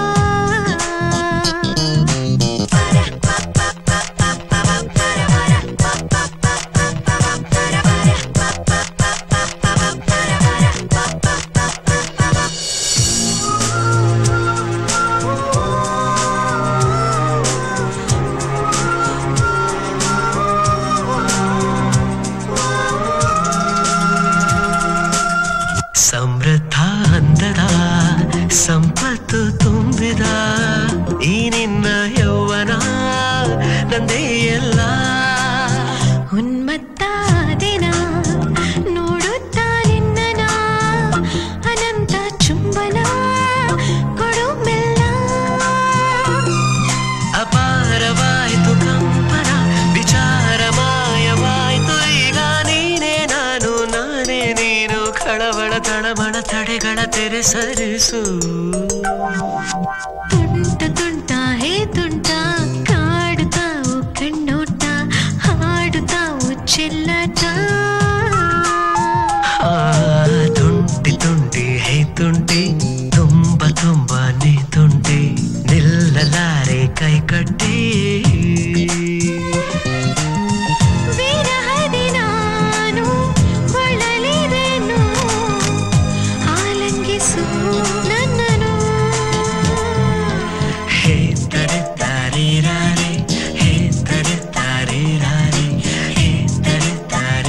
ಸಮೃದ್ಧ ಅಂದದ ಸಂಪತ್ತು ತುಂಬಿದ ಈ ನಿನ್ನ ಯೌವನ ನಂದೇ ಎಲ್ಲ ಉನ್ಮತ್ತ ದಿನ ನೋಡುತ್ತಾ ನಿನ್ನನ ಅನಂತ ಚುಂಬನ ಕೊಡು ಮೆಲ್ಲ ಅಪಾರವಾಯ್ತು ಕಂಪನ ವಿಚಾರ ಮಾಯವಾಯ್ತು ಈಗ ನೀನೇ ನಾನು ನಾನೇ ನೀನು ಕಳವಳ ತಳಮಳ ತಡೆಗಳ ತೆರೆ ಸರಿಸು ತುಂಟ ತುಂಟ ಹೇ ತುಂಟ ಕಾಡುತ್ತಾವು ಕಣ್ಣೋಟ ಹಾಡುತ್ತಾವು ಚೆಲ್ಲಾಟ ಆ, ತುಂಟಿ ತುಂಟಿ ಹೇ ತುಂಟಿ ತುಂಬ ತುಂಬ ನೀ ತುಂಟಿ ನಿಲ್ಲಲಾರೆ ಕೈ ಕಟ್ಟಿ ವಿರಹದಿ ನಾನು ಬಳಲಿದೆನು ಆಲಂಗಿಸು ನನ್ನನು ಹೇ ತರೆ ತಾರೆ ರಾರೆ ಹೇ ತರೆ ತಾರೆ ರಾರೆ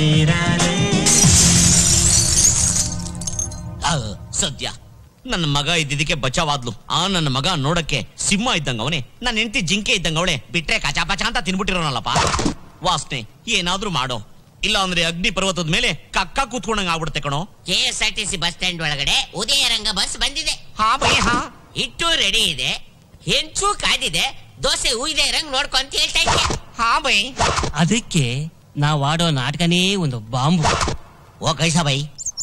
ಆ, ಸದ್ಯ ನನ್ನ ಮಗ ಇದ್ದಿದ್ದಕ್ಕೆ ಬಚಾವಾದ್ಲು ಆ ನನ್ನ ಮಗ ನೋಡಕ್ಕೆ ಸಿಂಹ ಇದ್ದಂಗ ಅವನೇ ನನ್ನ ಹೆಂಡತಿ ಜಿಂಕೆ ಇದ್ದಂಗ ಅವಳೆ ಬಿಟ್ರೆ ಕಚ ಪಚ ಅಂತ ತಿನ್ಬಿಟ್ಟಿರೋನಲ್ಲಪ್ಪ ವಾಸನೆ ಏನಾದ್ರೂ ಮಾಡೋ ಇಲ್ಲ ಅಂದ್ರೆ ಅಗ್ನಿ ಪರ್ವತದ ಮೇಲೆ ಕಕ್ಕ ಕೂತ್ಕೊಂಡಂಗ ಆಗ್ಬಿಡುತ್ತೆ ಕಣೋ K S R T C bus stand ಒಳಗಡೆ ಉದಯರಂಗ ಬಸ್ ಬಂದಿದೆ ಹಾ ಬೈ ಹಾ ಹಿಟ್ಟು ರೆಡಿ ಇದೆ ಹೆಂಚು ಕಾದಿದೆ ದೋಸೆ ಉಯ್ದೆ ರಂಗ್ ನೋಡ್ಕೊ ಅಂತ ಹೇಳ್ತಾ ಇದ್ದೆ ಹಾ ಬೈ ಅದಕ್ಕೆ ನಾವು ಆಡೋ ನಾಟಕನೇ ಒಂದು ಬಾಂಬು ಓ ಕೈಸಾ ಬೈ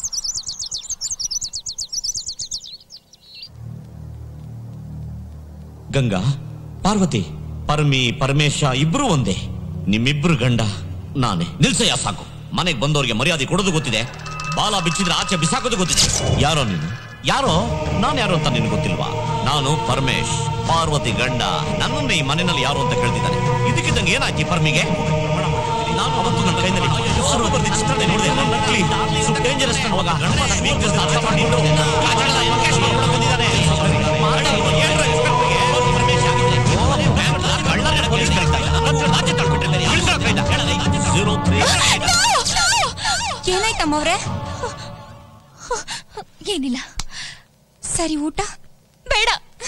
ಗಂಗಾ ಪಾರ್ವತಿ ಪರಮಿ ಪರಮೇಶ ಇಬ್ರು ಒಂದೇ ನಿಮ್ಮಿಬ್ರು ಗಂಡ ನಾನೇ ನಿಲ್ಸಯ್ಯ ಸಾಕು ಮನೆಗೆ ಬಂದವ್ರಿಗೆ ಮರ್ಯಾದೆ ಕೊಡೋದು ಗೊತ್ತಿದೆ ಬಾಲ ಬಿಚ್ಚಿದ್ರೆ ಆಚೆ ಬಿಸಾಕೋದು ಗೊತ್ತಿದೆ ಯಾರೋ ನೀನು ಯಾರೋ ನಾನು ಯಾರು ಅಂತ ನಿನ್ಗೆ ಗೊತ್ತಿಲ್ವಾ ನಾನು ಪರಮೇಶ್ ಪಾರ್ವತಿ ಗಂಡ ನನ್ನನ್ನು ಈ ಮನೆಯಲ್ಲಿ ಯಾರು ಅಂತ ಕೇಳ್ತಿದ್ದಾನೆ ಇದಕ್ಕಿದ್ದಂಗೆ ಏನಾಯ್ತು ಈ ಪರ್ಮಿಗೆ ನಾನು ಅವತ್ತು ನನ್ನ ಕೈನಲ್ಲಿ ಹೆಸರು ಬರ್ದಿದ್ದ ಚಿತ್ರಣ ನೋಡಿದೆ ನನ್ನ ನಕಲಿ ಸುಮ್ ಡೇಂಜರಸ್ ನನ್ನ ಮಗ ಗಣಪ ನನ್ನ weakness ನ ಅರ್ಥ ಮಾಡಿದ್ದು ಕಾಜಳದ ಮುಖೇಶ್ ಮಾಡ್ಕೊಂಡು ಬಂದಿದ್ದಾನೆ ಏನ್ರ ಇನ್ಸ್ಪೆಕ್ಟರ್ಗೆ ಪರಮೇಶ್ ಆಗಿದೆ. ಕಳ್ಳರ ಪೊಲೀಸ್ ಕರೀತಾ ಇಲ್ಲ. ನನ್ನ ಹತ್ರ ಲಾಂಛನ ತಳ್ಬಿಟ್ಟಿದ್ದಾರೆ. ಇಳಿಸ್ಕೊಳ್ಳೋ ಕೈನ. Zero three. ಏನಾಯ್ತಮ್ಮವ್ರೆ ಏನಿಲ್ಲ ಸರಿ ಊಟ ಬೇಡ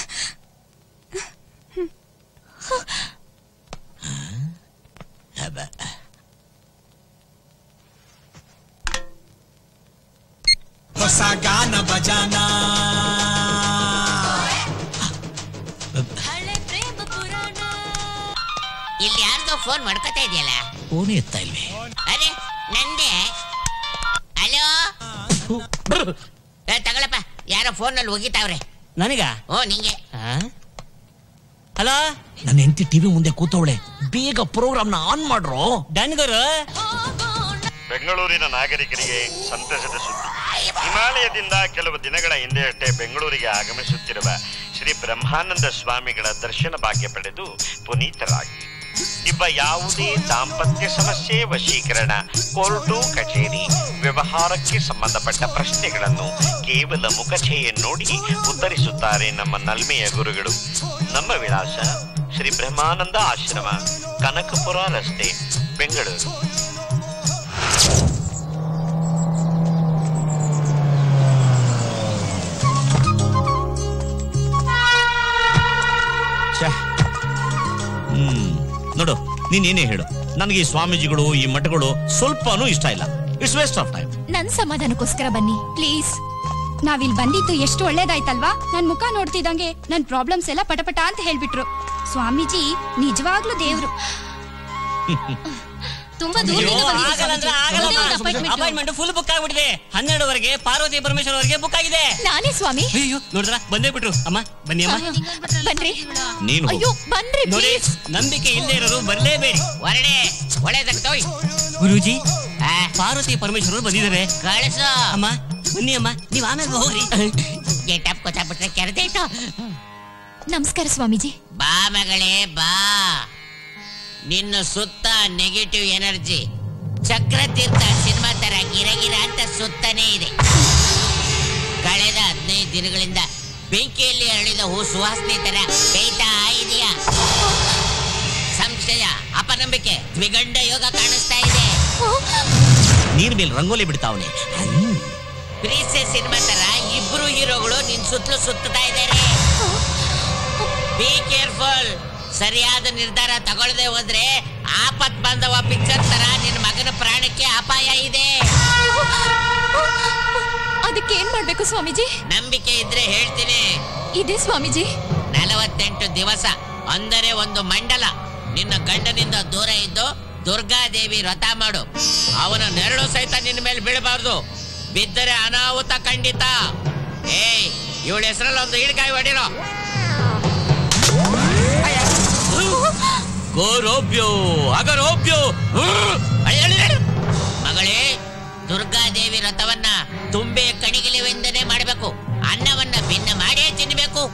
ಹೊಸ ಗಾನ ಬಜಾನ ಇಲ್ಲಿ ಯಾರ್ದೋ ಫೋನ್ ಮಾಡ್ಕೊತಾ ಇದೆಯಲ್ಲ ಫೋನೇ ಎತ್ತಾ ಇಲ್ವೇ ಅರೆ ನಂದೆ ಹಲೋ ಏ, ತಗೊಳಪ್ಪ ಯಾರೋ ಫೋನ್ ನಲ್ಲಿ ಒಗಿತಾವ್ರೆ ನನಗ ಓ ನಿಂಗೆ ಹಲೋ ನನ್ನ ಹೆಂಡತಿ ಟಿವಿ ಮುಂದೆ ಕೂತವಳೆ ಬೇಗ ಪ್ರೋಗ್ರಾಮ್ನ ಆನ್ ಮಾಡ್ರೋ ಡನ್ ಗುರು ಬೆಂಗಳೂರಿನ ನಾಗರಿಕರಿಗೆ ಸಂತಸದ ಸುದ್ದಿ ಹಿಮಾಲಯದಿಂದ ಕೆಲವು ದಿನಗಳ ಹಿಂದೆಯಷ್ಟೇ ಬೆಂಗಳೂರಿಗೆ ಆಗಮಿಸುತ್ತಿರುವ ಶ್ರೀ ಬ್ರಹ್ಮಾನಂದ ಸ್ವಾಮಿಗಳ ದರ್ಶನ ಭಾಗ್ಯ ಪಡೆದು ಪುನೀತರಾಗಿ ನಿಮ್ಮ ಯಾವುದೇ ದಾಂಪತ್ಯ ಸಮಸ್ಯೆ ವಶೀಕರಣ ಕೋರ್ಟು ಕಚೇರಿ ವ್ಯವಹಾರಕ್ಕೆ ಸಂಬಂಧಪಟ್ಟ ಪ್ರಶ್ನೆಗಳನ್ನು ಕೇವಲ ಮುಖಛೆಯನ್ನು ನೋಡಿ ಉತ್ತರಿಸುತ್ತಾರೆ ನಮ್ಮ ನಲ್ಮೆಯ ಗುರುಗಳು ನಮ್ಮ ವಿಳಾಸ ಶ್ರೀ ಬ್ರಹ್ಮಾನಂದ ಆಶ್ರಮ ಕನಕಪುರ ರಸ್ತೆ ಬೆಂಗಳೂರು ಛೆ. ಹ್ಮ್ ನೋಡು ನೀನ್ ಏನೇ ಹೇಳು ನನಗೆ ಈ ಸ್ವಾಮೀಜಿಗಳು ಈ ಮಠಗಳು ಸ್ವಲ್ಪನೂ ಇಷ್ಟ ಇಲ್ಲ ಇಟ್ಸ್ ವೇಸ್ಟ್ ಆಫ್ ಟೈಮ್ ನನ್ ಸಮಾಧಾನಕ್ಕೋಸ್ಕರ ಬನ್ನಿ ಪ್ಲೀಸ್ ನಾವಿಲ್ ಬಂದಿದ್ದು ಎಷ್ಟು ಒಳ್ಳೇದಾಯ್ತಲ್ವಾ ನನ್ ಮುಖ ನೋಡ್ತಿದ್ದಂಗೆ ನನ್ ಪ್ರಾಬ್ಲಮ್ಸ್ ಎಲ್ಲ ಪಟಪಟ ಅಂತ ಹೇಳ್ಬಿಟ್ರು ಸ್ವಾಮೀಜಿ ನಿಜವಾಗ್ಲೂ ದೇವ್ರು ತುಂಬಾ ಅಯ್ಯೋ, ಆಗಲ್ಲ ಅಂದ್ರೆ ಆಗಲ್ಲ ಅಪಾಯಿಂಟ್ಮೆಂಟ್ ಫುಲ್ ಬುಕ್ ಆಗ್ಬಿಟ್ಟಿದೆ ಹನ್ನೆರಡುವರೆಗೆ ಪಾರ್ವತಿ ಪರಮೇಶ್ವರ್ ಅವರಿಗೆ ಬುಕ್ ಆಗಿದೆ ನಾನೇ ಸ್ವಾಮಿ ಅಯ್ಯೋ ನೋಡಿದ್ರ ಬಂದೇ ಬಿಟ್ರು ಅಮ್ಮ ಬನ್ನಿ ಅಮ್ಮ ಬನ್ರಿ ನೀನು ಹೋಗು. ಅಯ್ಯೋ ಬನ್ರಿ ನೋಡಿ please. ನಂಬಿಕೆ ಇಲ್ಲದೆ ಇರೋದು ಬರ್ಲೇಬೇಡಿ ಹೊರಡೆ ಒಳ್ಳೇದಾಗ್ತೋಯ್ ಗುರೂಜಿ ಪಾರ್ವತಿ ಪರಮೇಶ್ವರ್ ಅವರು ಬಂದಿದ್ದಾರೆ ಕಳಿಸು ಅಮ್ಮ ಬನ್ನಿ ಅಮ್ಮ ನೀವ್ ಆಮೇಲೆ ಹೋಗ್ರಿ ಗೆಟಪ್ ಕೊಚ್ಚಾಬಿಟ್ರೆ ಕೆರೆದೈತು ನಮಸ್ಕಾರ ಸ್ವಾಮೀಜಿ ಬಾ ಮಗಳೇ ಬಾ ನಿನ್ನ ಸುತ್ತ ನೆಗೆಟಿವ್ ಎನರ್ಜಿ ಚಕ್ರತೀರ್ಥ ಸಿನಿಮಾ ತರ ಗಿರಗಿರ ಅಂತ ಸುತ್ತನೇ ಇದೆ ಕಳೆದ ಹದಿನೈದು ದಿನಗಳಿಂದ ಬೆಂಕಿಯಲ್ಲಿ ಅರಳಿದ ಹೂ ಸುವಾಸನೆ ತರ ಬೇಯ್ತಾ ಇದೆಯಾ ಸಂಶಯ ಅಪನಂಬಿಕೆ ದ್ವಿಗಂಡ ಯೋಗ ಕಾಣಿಸ್ತಾ ಇದೆ ನೀರ್ ಮೇಲೆ ರಂಗೋಲಿ ಬಿಡ್ತಾವನೆ ಪ್ರೀಸೆ ಸಿನಿಮಾ ತರ ಇಬ್ರು ಹೀರೋಗಳು ನಿನ್ ಸುತ್ತಲೂ ಸುತ್ತಾ ಇದ್ದಾರೆ ಬಿ ಕೇರ್ಫುಲ್ ಸರಿಯಾದ ನಿರ್ಧಾರ ತಗೊಳ್ಳದೆ ಹೋದ್ರೆ ಆಪತ್ ಬಂದವ ಪಿಕ್ಚರ್ ತರ ನಿನ್ನ ಮಗನ ಪ್ರಾಣಕ್ಕೆ ಅಪಾಯ ಇದೆ ಅದಕ್ಕೆ ಏನ್ ಮಾಡ್ಬೇಕು ಸ್ವಾಮೀಜಿ ನಂಬಿಕೆ ಇದ್ರೆ ಹೇಳ್ತೀನಿ ಇದೆ ಸ್ವಾಮೀಜಿ ನಲವತ್ತೆಂಟು ದಿವಸ ಅಂದರೆ ಒಂದು ಮಂಡಲ ನಿನ್ನ ಗಂಡನಿಂದ ದೂರ ಇದ್ದು ದುರ್ಗಾದೇವಿ ವ್ರತ ಮಾಡು ಅವನ ನೆರಳು ಸಹಿತ ನಿನ್ನ ಮೇಲೆ ಬೀಳಬಾರ್ದು ಬಿದ್ದರೆ ಅನಾಹುತ ಖಂಡಿತ ಏಯ್ ಇವಳ ಹೆಸರಲ್ಲಿ ಒಂದು ಹಿಡ್ಕಾಯಿ ಹೊಡಿರೋ ಗೋರೋಬ್ಯೋ ಅಗರೋಬ್ಯೋ ಮಗಳೇ ದುರ್ಗಾದೇವಿ ವ್ರತವನ್ನ ತುಂಬೆ ಕಣಿಗಿಲಿವೆಂದನೇ ಮಾಡಬೇಕು ಅನ್ನವನ್ನ ಭಿನ್ನ ಮಾಡೇ ತಿನ್ನಬೇಕು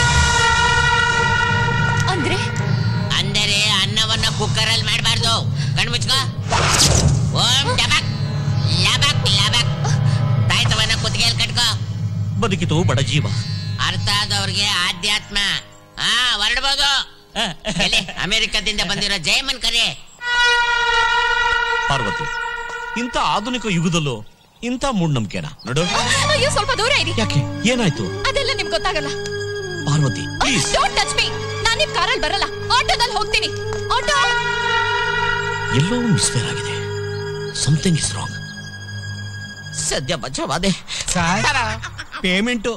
ಅಂದ್ರೆ ಅಂದರೆ ಅನ್ನವನ್ನ ಕುಕ್ಕರಲ್ಲಿ ಮಾಡಬಾರ್ದು ಕಣ್ಮುಚ್ಕೋ ಓಂ ಡಬಕ್ ಲಬಕ್ ಲಬಕ್ ತಾಯ್ತವನ್ನ ಕುತ್ತಿಗೆಯಲ್ಲಿ ಕಟ್ಕೋ ಬದುಕಿತು ಬಡ ಜೀವ ಅರ್ಥ ಆದವ್ರಿಗೆ ಆಧ್ಯಾತ್ಮ ಹಾ ಹೊರಡ್ಬೋದು ಎಲ್ಲಿ ಅಮೆರಿಕದಿಂದ ಬಂದಿರೋ ಜಯಮನ್ ಕರೆ ಪಾರ್ವತಿ ಇಂಥ ಆಧುನಿಕ ಯುಗದಲ್ಲೂ ಇಂಥ ಮೂಢನಂಬಿಕೆನ ನೋಡು ಅಯ್ಯೋ ಸ್ವಲ್ಪ ದೂರ ಇರಿ ಯಾಕೆ ಏನಾಯ್ತು ಅದೆಲ್ಲ ನಿಮ್ಗೆ ಗೊತ್ತಾಗಲ್ಲ Parvati please don't touch me ನಾನು ನಿಮ್ ಕಾರಲ್ಲಿ ಬರಲ್ಲ ಆಟೋದಲ್ಲಿ ಹೋಗ್ತೀನಿ ಆಟೋ ಎಲ್ಲೋ ಮಿಸ್ಫೇರ್ ಆಗಿದೆ ಸಮಥಿಂಗ್ ಇಸ್ ರಾಂಗ್ ಸದ್ಯ ಬಚಾವಾದೆ ಪೇಮೆಂಟು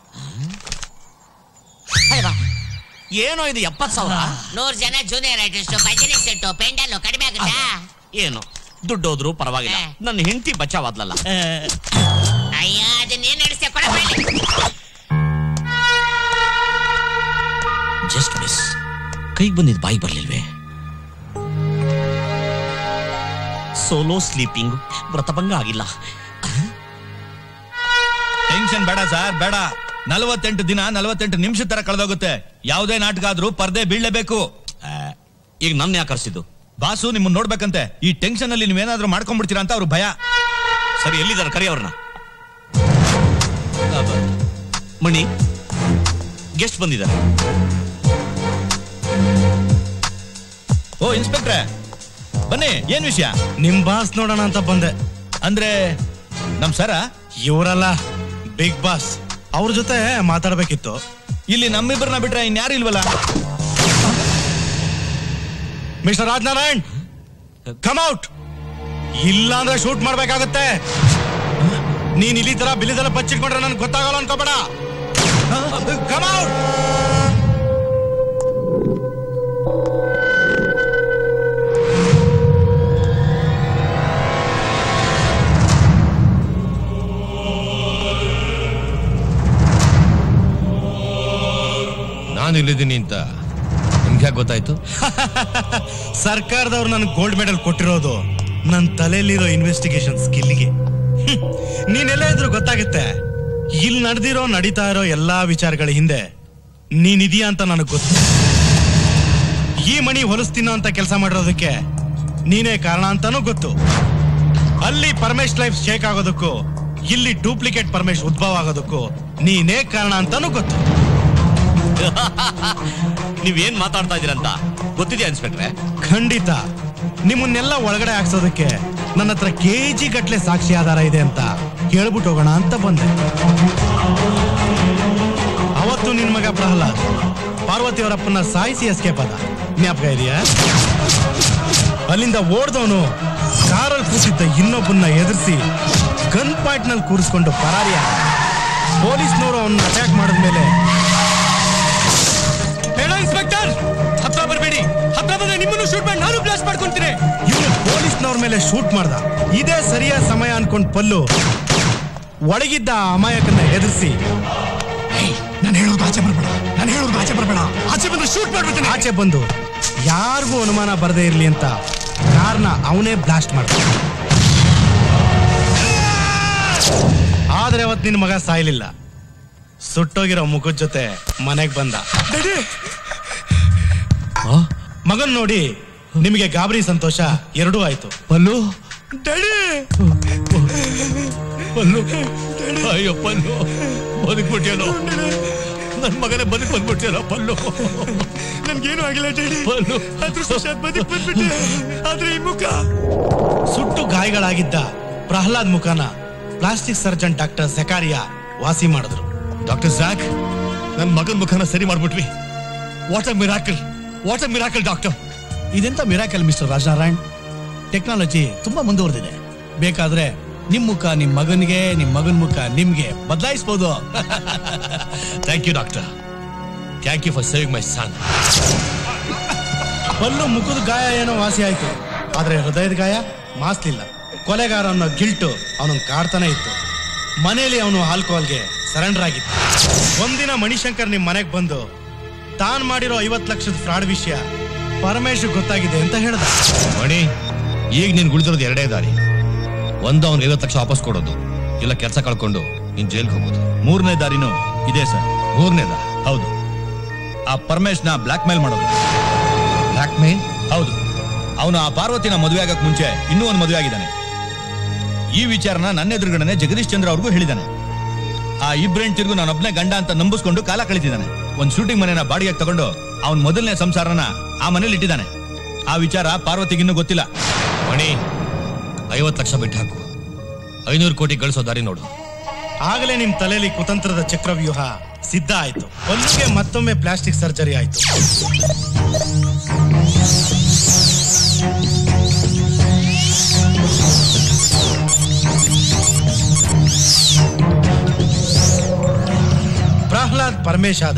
ಏನೋ ಇದು ಎಪ್ಪತ್ ಸಾವಿರ ನೂರ್ ಜನ ಜೂನಿಯರ್ ಆರ್ಟಿಸ್ಟ್ ಭಜನೆ ಸೆಟ್ಟು ಪೆಂಡಲ್ಲು ಕಡಿಮೆ ಆಗುತ್ತಾ ಏನು ದುಡ್ಡು ಹೋದ್ರು ಪರವಾಗಿಲ್ಲ ನನ್ನ ಹೆಂಡತಿ ಬಚಾವಾದ್ಲಲ್ಲ ಅಯ್ಯ ಅದನ್ನೇನ್ ನಡೆಸ್ತೆ ಕೊಡ ಜಸ್ಟ್ ಮಿಸ್ ಕೈಗೆ ಬಂದಿದ್ ಬಾಯಿ ಬರ್ಲಿಲ್ವೇ ಸೋಲೋ ಸ್ಲೀಪಿಂಗ್ ವ್ರತಭಂಗ ಆಗಿಲ್ಲ ಟೆನ್ಷನ್ ಬೇಡ ಸರ್ ಬೇಡ ನಲವತ್ತೆಂಟು ದಿನ ನಲವತ್ತೆಂಟು ನಿಮಿಷ ತರ ಕಳೆದೋಗುತ್ತೆ ಯಾವುದೇ ನಾಟಕ ಆದ್ರೂ ಪರ್ದೆ ಬೀಳ್ಲೇಬೇಕು ಈಗ ನನ್ನ ಯಾಕೆ ಕರ್ಸಿದ್ದು ಬಾಸು ನಿಮ್ಮನ್ನ ನೋಡ್ಬೇಕಂತೆ ಈ ಟೆನ್ಷನ್ ಅಲ್ಲಿ ನೀವೇನಾದ್ರೂ ಮಾಡ್ಕೊಂಡ್ಬಿಡ್ತೀರಾ ಅಂತ ಅವ್ರ ಭಯ ಸರಿ ಎಲ್ಲಿದ್ದಾರೆ ಕರಿ ಅವ್ರನ್ನ ಮಣಿ ಗೆಸ್ಟ್ ಬಂದಿದ್ದಾರೆ ಓ ಇನ್ಸ್ಪೆಕ್ಟ್ರೆ ಬನ್ನಿ ಏನ್ ವಿಷಯ ನಿಮ್ ಬಾಸ್ ನೋಡೋಣ ಅಂತ ಬಂದೆ ಅಂದ್ರೆ ನಮ್ ಸರ ಇವರಲ್ಲ ಬಿಗ್ ಬಾಸ್ ಅವ್ರ ಜೊತೆ ಮಾತಾಡ್ಬೇಕಿತ್ತು ಇಲ್ಲಿ ನಮ್ಮಿಬ್ಬರನ್ನ ಬಿಟ್ರೆ ಇನ್ಯಾರು ಇಲ್ವಲ್ಲ ಮಿಸ್ಟರ್ ರಾಜನಾರಾಯಣ್ ಕಮ್ ಔಟ್ ಇಲ್ಲ ಅಂದ್ರೆ ಶೂಟ್ ಮಾಡ್ಬೇಕಾಗತ್ತೆ ನೀನ್ ಇಲ್ಲಿ ತರ ಬಿಲಿದೆಲ್ಲ ಬಚ್ಚಿಟ್ಕೊಂಡ್ರೆ ನನ್ಗೆ ಗೊತ್ತಾಗಲ್ಲ ಅನ್ಕೋಬೇಡ ಕಮ್ ಔಟ್ ನಾನು ಇಲ್ಲಿದ್ದೀನಿ ಅಂತ ನಿಮ್ಗೆ ಗೊತ್ತಾಯ್ತು ಸರ್ಕಾರದವ್ರು ನನ್ಗೆ ಗೋಲ್ಡ್ ಮೆಡಲ್ ಕೊಟ್ಟಿರೋದು ನನ್ನ ತಲೆಯಲ್ಲಿರೋ ಇನ್ವೆಸ್ಟಿಗೇಷನ್ ಸ್ಕಿಲ್ಗೆ ನೀನೆಲ್ಲ ಇದ್ರು ಗೊತ್ತಾಗುತ್ತೆ ಇಲ್ಲಿ ನಡೆದಿರೋ ನಡೀತಾ ಇರೋ ಎಲ್ಲಾ ವಿಚಾರಗಳ ಹಿಂದೆ ನೀನಿದೀಯಾ ಅಂತ ನನಗೆ ಗೊತ್ತು ಈ ಮಣಿ ಹೊಲಿಸ್ತೀನೋ ಅಂತ ಕೆಲಸ ಮಾಡಿರೋದಕ್ಕೆ ನೀನೇ ಕಾರಣ ಅಂತಾನೂ ಗೊತ್ತು ಅಲ್ಲಿ ಪರಮೇಶ್ ಲೈಫ್ ಶೇಕ್ ಆಗೋದಕ್ಕೂ ಇಲ್ಲಿ ಡೂಪ್ಲಿಕೇಟ್ ಪರಮೇಶ್ ಉದ್ಭವ ಆಗೋದಕ್ಕೂ ನೀನೇ ಕಾರಣ ಅಂತಾನೂ ಗೊತ್ತು ನೀವೇನ್ ಮಾತಾಡ್ತಾ ಇದೀರಂತ ಗೊತ್ತಿದೆಯಾ ಇನ್ಸ್ಪೆಕ್ಟ್ರೆ ಖಂಡಿತ ನಿಮ್ಮನ್ನೆಲ್ಲ ಒಳಗಡೆ ಹಾಕ್ಸೋದಕ್ಕೆ ನನ್ನ ಹತ್ರ ಕೆಜಿ ಗಟ್ಲೆ ಸಾಕ್ಷಿ ಆಧಾರ ಇದೆ ಅಂತ ಕೇಳ್ಬಿಟ್ಟು ಹೋಗೋಣ ಅಂತ ಬಂದೆ ಅವತ್ತು ನಿನ್ ಮಗ ಪ್ರಹ್ಲಾದ್ ಪಾರ್ವತಿ ಅವರಪ್ಪನ ಸಾಯಿಸಿ ಎಸ್ಕೇಪ್ ಅದ ಜ್ಞಾಪಕ ಇದೆಯಾ ಅಲ್ಲಿಂದ ಓಡ್ದವನು ಕಾರಲ್ಲಿ ಕೂತಿದ್ದ ಇನ್ನೊಬ್ಬನ್ನ ಎದುರಿಸಿ ಗನ್ ಪಾಯಿಂಟ್ ನಲ್ಲಿ ಕೂರಿಸ್ಕೊಂಡು ಪರಾರಿಯ ಪೊಲೀಸ್ನವರು ಅವನ್ನ ಅಟ್ಯಾಕ್ ಮಾಡಿದ್ಮೇಲೆ ಬೇಡ ಇನ್ಸ್ಪೆಕ್ಟರ್ ಹತ್ರ ಬರಬೇಡಿ ಹತ್ರ ಬಂದ್ರೆ ನಿಮ್ಮನ್ನು ಶೂಟ್ ಮಾಡಿ ನಾನು ಬ್ಲಾಸ್ಟ್ ಮಾಡ್ಕೊಂತೀನಿ ಇವನು ಪೊಲೀಸ್ನವ್ರ ಮೇಲೆ ಶೂಟ್ ಮಾಡ್ದ ಇದೇ ಸರಿಯಾದ ಸಮಯ ಅನ್ಕೊಂಡ್ ಪಲ್ಲು ಒಳಗಿದ್ದ ಆ ಅಮಾಯಕನ್ನ ಎದುರಿಸಿ ನಾನು ಹೇಳೋದು ಆಚೆ ಬರಬೇಡ ನಾನು ಹೇಳೋದು ಆಚೆ ಬರಬೇಡ ಆಚೆ ಬಂದ್ರೆ ಶೂಟ್ ಮಾಡ್ಬಿಡ್ತೀನಿ ಆಚೆ ಬಂದು ಯಾರಿಗೂ ಅನುಮಾನ ಬರದೇ ಇರ್ಲಿ ಅಂತ ಕಾರ್ನ ಅವನೇ ಬ್ಲಾಸ್ಟ್ ಮಾಡ್ದ ಆದ್ರೆ ಅವತ್ ನಿನ್ ಮಗ ಸಾಯ್ಲಿಲ್ಲ ಸುಟ್ಟೋಗಿರೋ ಮುಖದ ಜೊತೆ ಮನೆಗ್ ಬಂದ ಮಗನ್ ನೋಡಿ ನಿಮಗೆ ಗಾಬರಿ ಸಂತೋಷ ಎರಡೂ ಆಯ್ತು ಪಲ್ಲು ಪಲ್ಲು ಅಯ್ಯೋ ಪಲ್ಲು ಬದುಕ್ಬಿಟ್ಯಲ್ಲೋ ನನ್ ಮಗನೇ ಬದುಕ್ ಬಂದ್ಬಿಟ್ಯಲ್ಲ ಪಲ್ಲು ನನ್ಗೇನು ಆಗಿಲ್ಲ ಡೇಡಿ ಪಲ್ಲು ಅದೃಷ್ಟವಶಾತ್ ಬದುಕ್ ಬಂದ್ಬಿಟ್ಟೆ ಆದ್ರೆ ಈ ಮುಖ ಸುಟ್ಟು ಗಾಯಗಳಾಗಿದ್ದ ಪ್ರಹ್ಲಾದ್ ಮುಖನ ಪ್ಲಾಸ್ಟಿಕ್ ಸರ್ಜನ್ ಡಾಕ್ಟರ್ ಸೆಕಾರಿಯಾ ವಾಸಿ ಮಾಡಿದ್ರು ಡಾಕ್ಟರ್ ಝಾಕ್ ನನ್ ಮಗನ್ ಮುಖನ ಸರಿ ಮಾಡ್ಬಿಟ್ವಿ what a miracle what a miracle doctor ಇದೆಂತ ಮಿರಾಕಲ್ ಮಿಸ್ಟರ್ ರಾಜನಾರಾಯಣ್ ಟೆಕ್ನಾಲಜಿ ತುಂಬಾ ಮುಂದುವರೆದಿದೆ ಬೇಕಾದ್ರೆ ನಿಮ್ ಮುಖ ನಿಮ್ ಮಗನಿಗೆ ನಿಮ್ ಮಗನ್ ಮುಖ ನಿಮ್ಗೆ ಬದಲಾಯಿಸಬಹುದು thank you doctor thank you for saving my son ಪಲ್ಲು ಮುಖದ ಗಾಯ ಏನೋ ವಾಸಿ ಆಯ್ತು ಆದ್ರೆ ಹೃದಯದ ಗಾಯ ಮಾಸ್ಲಿಲ್ಲ ಕೊಲೆಗಾರ ಅನ್ನೋ ಗಿಲ್ಟು ಅವನನ್ನು ಕಾಡ್ತಾನೆ ಇತ್ತು ಮನೆಯಲ್ಲಿ ಅವನು ಆಲ್ಕೋಹಾಲ್ಗೆ ಸರೆಂಡರ್ ಆಗಿತ್ತು ಒಂದಿನ ಮಣಿಶಂಕರ್ ನಿಮ್ ಮನೆಗೆ ಬಂದು ತಾನ್ ಮಾಡಿರೋ ಐವತ್ ಲಕ್ಷದ ಫ್ರಾಡ್ ವಿಷಯ ಪರಮೇಶ್ ಗೊತ್ತಾಗಿದೆ ಅಂತ ಹೇಳ್ದ ಮಣಿ ಈಗ ನೀನ್ ಗುಳಿದಿರೋದು ಎರಡೇ ದಾರಿ ಒಂದು ಅವ್ನ್ ಐವತ್ತು ಲಕ್ಷ ವಾಪಸ್ ಕೊಡೋದು ಇಲ್ಲ ಕೆಲಸ ಕಳ್ಕೊಂಡು ನೀನ್ ಜೈಲ್ಗೆ ಹೋಗೋದು ಮೂರನೇ ದಾರಿನೂ ಇದೆ ಸರ್ ಮೂರನೇದ ಹೌದು ಆ ಪರಮೇಶ್ನ ಬ್ಲಾಕ್ ಮೇಲ್ ಮಾಡೋದು ಬ್ಲಾಕ್ ಮೇಲ್ ಹೌದು ಅವನು ಆ ಪಾರ್ವತಿನ ಮದುವೆ ಆಗಕ್ ಮುಂಚೆ ಇನ್ನೂ ಒಂದು ಮದುವೆ ಆಗಿದ್ದಾನೆ ಈ ವಿಚಾರನ ನನ್ನ ಎದುರುಗಡೆ ಜಗದೀಶ್ ಚಂದ್ರ ಅವ್ರಿಗೂ ಹೇಳಿದ್ದಾನೆ ಆ ಇಬ್ರು ಹೆಂಡ್ತಿರ್ಗೂ ನಾನೊಬ್ನೇ ಗಂಡ ಅಂತ ನಂಬಿಸ್ಕೊಂಡು ಕಾಲ ಕಳಿತಿದ್ದಾನೆ ಒಂದ್ ಶೂಟಿಂಗ್ ಮನೆನ ಬಾಡಿಗೆ ತಗೊಂಡು ಅವನ್ ಮೊದಲನೇ ಸಂಸಾರನ ಆ ಮನೇಲಿ ಇಟ್ಟಿದ್ದಾನೆ ಆ ವಿಚಾರ ಪಾರ್ವತಿಗಿನ್ನೂ ಗೊತ್ತಿಲ್ಲ ಮಣಿ ಐವತ್ತು ಲಕ್ಷ ಬಿಟ್ಟು ಹಾಕು ಐನೂರು ಕೋಟಿ ಗಳಿಸೋ ದಾರಿ ನೋಡು ಆಗಲೇ ನಿಮ್ ತಲೆಯಲ್ಲಿ ಕುತಂತ್ರದ ಚಕ್ರವ್ಯೂಹ ಸಿದ್ಧ ಆಯ್ತು ಒಂದಿಗೆ ಮತ್ತೊಮ್ಮೆ ಪ್ಲಾಸ್ಟಿಕ್ ಸರ್ಜರಿ ಆಯ್ತು ಪ್ರಹ್ಲಾದ್ ಪರಮೇಶಾದ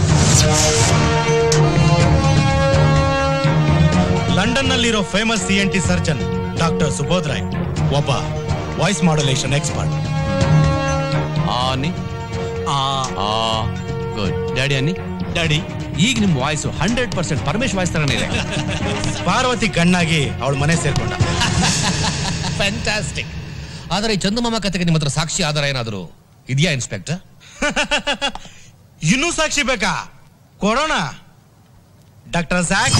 ಲಂಡನ್ನಲ್ಲಿರೋ famous C N T surgeon doctor Subodh Roy ಒಬ್ಬ ವಾಯ್ಸ್ ಮಾಡ್ಯುಲೇಷನ್ ಎಕ್ಸ್ಪರ್ಟ್ ಆನಿ ಆ ಆ ಗುಡ್ ಡ್ಯಾಡಿ ಅನ್ನಿ ಡ್ಯಾಡಿ ಈಗ ನಿಮ್ voice hundred percent Paramesh voice ತರನೇ ಇದೆ ಪಾರ್ವತಿ ಗಣ್ಣಾಗಿ ಅವಳ ಮನೆ ಸೇರ್ಕೊಂಡ ಫ್ಯಾಂಟಾಸ್ಟಿಕ್ ಆದರೆ ಈ ಚಂದಮಾಮ ಕತೆಗೆ ನಿಮ್ಮ ಹತ್ರ ಸಾಕ್ಷಿ ಆಧಾರ ಏನಾದರೂ ಇದೆಯಾ ಇನ್ಸ್ಪೆಕ್ಟರ್ ಇನ್ನೂ ಸಾಕ್ಷಿ ಬೇಕಾ ಕೊರೋಣ ಡಾಕ್ಟರ್ ಝ್ಯಾಕ್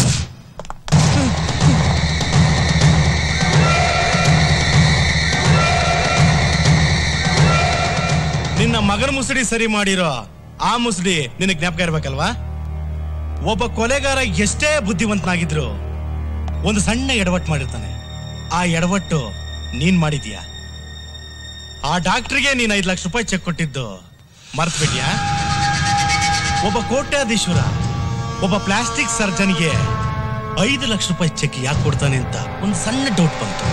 ನಿನ್ನ ಮಗನ ಮುಸುಡಿ ಸರಿ ಮಾಡಿರೋ ಆ ಮುಸುಡಿ ನಿನಗೆ ಜ್ಞಾಪಕ ಇರ್ಬೇಕಲ್ವಾ ಒಬ್ಬ ಕೊಲೆಗಾರ ಎಷ್ಟೇ ಬುದ್ಧಿವಂತನಾಗಿದ್ರು ಒಂದು ಸಣ್ಣ ಎಡವಟ್ಟು ಮಾಡಿರ್ತಾನೆ ಆ ಎಡವಟ್ಟು ನೀನ್ ಮಾಡಿದ್ಯಾ ಆ ಡಾಕ್ಟರ್ಗೆ ನೀನ್ ಐದು ಲಕ್ಷ ರೂಪಾಯಿ ಚೆಕ್ ಕೊಟ್ಟಿದ್ದು ಮರ್ತ್ಬಿಟ್ಯಾ ಒಬ್ಬ ಕೋಟ್ಯಾಧೀಶ್ವರ ಒಬ್ಬ ಪ್ಲಾಸ್ಟಿಕ್ ಸರ್ಜನ್ಗೆ ಐದು ಲಕ್ಷ ರೂಪಾಯಿ ಚೆಕ್ ಯಾಕೆ ಕೊಡ್ತಾನೆ ಅಂತ ಒಂದು ಸಣ್ಣ ಡೌಟ್ ಬಂತು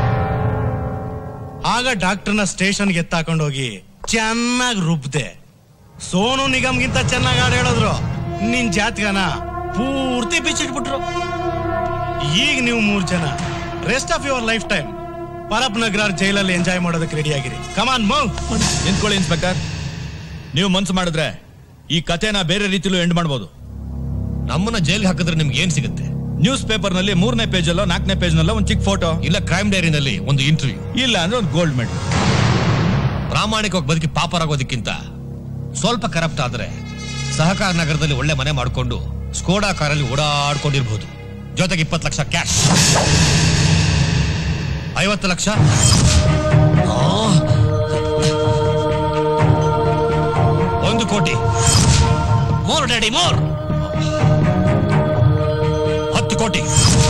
ಆಗ ಡಾಕ್ಟರ್ನ ಸ್ಟೇಷನ್ಗೆ ಎತ್ತಾಕೊಂಡೋಗಿ ಚೆನ್ನಾಗಿ ರುಬ್ದೆ ಸೋನು ನಿಗಮ್ಗಿಂತ ಚೆನ್ನಾಗಿ ಹಾಡು ಹೇಳಿದ್ರು ನಿನ್ ಜಾತಕನ ಪೂರ್ತಿ ಬಿಚ್ಚಿಟ್ಬಿಟ್ರು ಈಗ ನೀವು ಮೂರ್ ಜನ rest of your life time ಪರಪ್ ನಗರ ಜೈಲಲ್ಲಿ ಎಂಜಾಯ್ ಮಾಡೋದಕ್ಕೆ ರೆಡಿ ಆಗಿರಿ ಕಮಾನ್ ಮೂವ್ ನಿಂತ್ಕೊಳ್ಳಿ ಇನ್ಸ್ಪೆಕ್ಟರ್ ನೀವು ಮನ್ಸು ಮಾಡಿದ್ರೆ ಈ ಕಥೆನ ಬೇರೆ ರೀತಿಲೂ ಎಂಡ್ ಮಾಡ್ಬೋದು ನಮ್ಮನ್ನ ಜೈಲ್ಗೆ ಹಾಕಿದ್ರೆ ನಿಮ್ಗೆ ಏನ್ ಸಿಗುತ್ತೆ ನ್ಯೂಸ್ ಪೇಪರ್ ನಲ್ಲಿ ಮೂರನೇ ಪೇಜ್ ಅಲ್ಲೋ ನಾಲ್ಕನೇ ಪೇಜ್ ನಲ್ಲೋ ಒಂದು ಚಿಕ್ಕ ಫೋಟೋ ಇಲ್ಲ ಕ್ರೈಮ್ ಡೈರಿನಲ್ಲಿ ಒಂದು ಇಂಟರ್ವ್ಯೂ ಇಲ್ಲ ಅಂದ್ರೆ ಒಂದು ಗೋಲ್ಡ್ ಮೆಡಲ್ ಪ್ರಾಮಾಣಿಕವಾಗಿ ಬದುಕಿ ಪಾಪರಾಗೋದಕ್ಕಿಂತ ಸ್ವಲ್ಪ ಕರಪ್ಟ್ ಆದ್ರೆ ಸಹಕಾರ ನಗರದಲ್ಲಿ ಒಳ್ಳೆ ಮನೆ ಮಾಡಿಕೊಂಡು ಸ್ಕೋಡಾ ಕಾರಲ್ಲಿ ಓಡಾಡ್ಕೊಂಡಿರ್ಬೋದು ಜೊತೆಗೆ ಇಪ್ಪತ್ತು ಲಕ್ಷ ಕ್ಯಾಶ್ ಐವತ್ತು ಲಕ್ಷ ಆ. ಒಂದು ಕೋಟಿ ಮೋರ್ ಡ್ಯಾಡಿ ಮೋರ್ ಹತ್ತು ಕೋಟಿ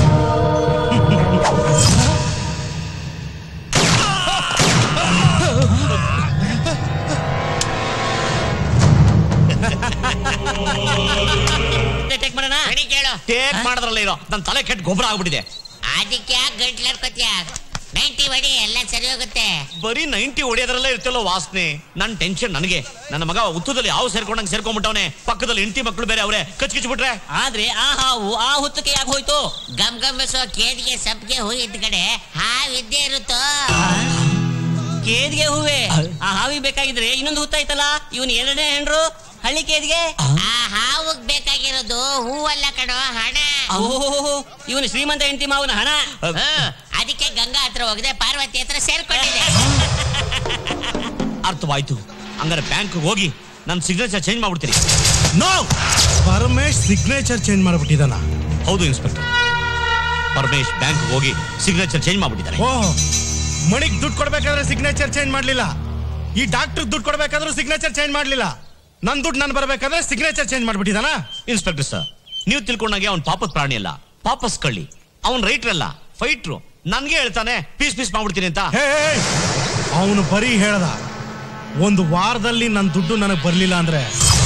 ಟೇಕ್ ಮಾಡೋಣ ರೆಡಿ ಕೇಳು ಟೇಕ್ ಮಾಡಿದ್ರಲ್ಲ ಇರೋ ನನ್ನ ತಲೆ ಕೆಟ್ಟ ಗೊಬ್ಬರ ಆಗ್ಬಿಟ್ಟಿದೆ ಅದಕ್ಕೆ ಯಾಕೆ ಗಂಟ್ಲಾಡ್ಕೊತೀಯ ನೈಂಟಿ ಹೊಡಿ ಎಲ್ಲ ಸರಿ ಹೋಗುತ್ತೆ ಬರೀ ನೈಂಟಿ ಹೊಡೆಯೋದ್ರಲ್ಲೇ ಇರ್ತಿಲ್ಲ ವಾಸನೆ ನನ್ ಟೆನ್ಷನ್ ನನಗೆ ನನ್ನ ಮಗ ಉತ್ತದಲ್ಲಿ ಯಾವ ಸೇರ್ಕೊಂಡಂಗೆ ಸೇರ್ಕೊಂಡ್ಬಿಟ್ಟವನೆ ಪಕ್ಕದಲ್ಲಿ ಹೆಂಡತಿ ಮಕ್ಕಳು ಬೇರೆ ಅವರೇ ಕಚ್ಕಿಚ್ಬಿಟ್ರೆ ಆದ್ರೆ ಆ ಹಾವು ಆ ಹುತ್ತಕ್ಕೆ ಯಾಕೆ ಹೋಯ್ತು ಗಮ್ ಗಮ್ಮಿಸೋ ಕೇದಿಗೆ ಸಬ್ಗೆ ಹೂ ಇದ್ದ ಕಡೆ ಹಾವಿದ್ದೇ ಇರುತ್ತೋ ಕೇದಿಗೆ ಹೂವೆ ಆ ಹಾವಿಗೆ ಬೇಕಾಗಿದ್ರೆ ಇನ್ನೊಂದು ಹುತ್ತ ಐತಲ್ಲ ಇವನ್ ಎರಡನೇ ಹೆಂಡ್ರು ಹಳ್ಳಿ ಕೇದಿಗೆ ಆ ಹಾವುಗ್ ಬೇಕಾಗಿರೋದು ಹೂವಲ್ಲ ಕಣೋ ಹಣ ಇವನು ಶ್ರೀಮಂತ ಹೆಂಡತಿ ಮಾವನ ಹಣ ಅದಕ್ಕೆ ಗಂಗಾ ಹತ್ರ ಹೋಗದೆ ಪಾರ್ವತಿ ಹತ್ರ ಸೇರ್ಕೊಂಡಿದೆ ಅರ್ಥವಾಯ್ತು ಹಂಗಾರೆ ಬ್ಯಾಂಕ್ ಹೋಗಿ ನನ್ನ ಸಿಗ್ನೇಚರ್ ಚೇಂಜ್ ಮಾಡ್ಬಿಡ್ತೀನಿ ನೋ ಪರಮೇಶ್ ಸಿಗ್ನೇಚರ್ ಚೇಂಜ್ ಮಾಡ್ಬಿಟ್ಟಿದಾನ ಹೌದು ಇನ್ಸ್ಪೆಕ್ಟರ್ ಪರಮೇಶ್ ಬ್ಯಾಂಕ್ ಹೋಗಿ ಸಿಗ್ನೇಚರ್ ಚೇಂಜ್ ಮಾಡ್ಬಿಟ್ಟಿದ್ದಾರೆ ಓಹ್ ಮಣಿಗ್ ದುಡ್ಡು ಕೊಡ್ಬೇಕಾದ್ರೆ ಸಿಗ್ನೇಚರ್ ಚೇಂಜ್ ಮಾಡ್ಲಿಲ್ಲ ಈ ಡಾಕ್ಟರ್ ದುಡ್ಡು ಕೊಡ್ಬೇಕಾದ್ರೂ ಸಿಗ್ನೇಚರ್ ಚೇಂಜ್ ಮಾಡ್ಲಿಲ್ಲ ನನ್ ದುಡ್ಡು ನನ್ ಬರ್ಬೇಕಾದ್ರೆ ಸಿಗ್ನೇಚರ್ ಚೇಂಜ್ ಮಾಡ್ಬಿಟ್ಟಿದಾನ ಇನ್ಸ್ಪೆಕ್ಟರ್ ಸರ್ ನೀವು ತಿಳ್ಕೊಂಡಾಗೆ ಅವ್ನ್ ಪಾಪದ ಪ್ರಾಣಿ ಅಲ್ಲ ಪಾಪಸ್ ಕಳ್ಳಿ ಅವ್ನ್ ರೈಟ್ರ್ ಅಲ್ಲ ಫೈಟ್ರು ನನ್ಗೆ ಹೇಳ್ತಾನೆ ಪೀಸ್ ಪೀಸ್ ಮಾಡ್ಬಿಡ್ತೀನಿ ಅಂತ ಅವನು ಬರೀ ಹೇಳ್ದ ಒಂದು ವಾರದಲ್ಲಿ ನನ್ನ ದುಡ್ಡು ನನಗೆ ಬರ್ಲಿಲ್ಲ ಅಂದ್ರೆ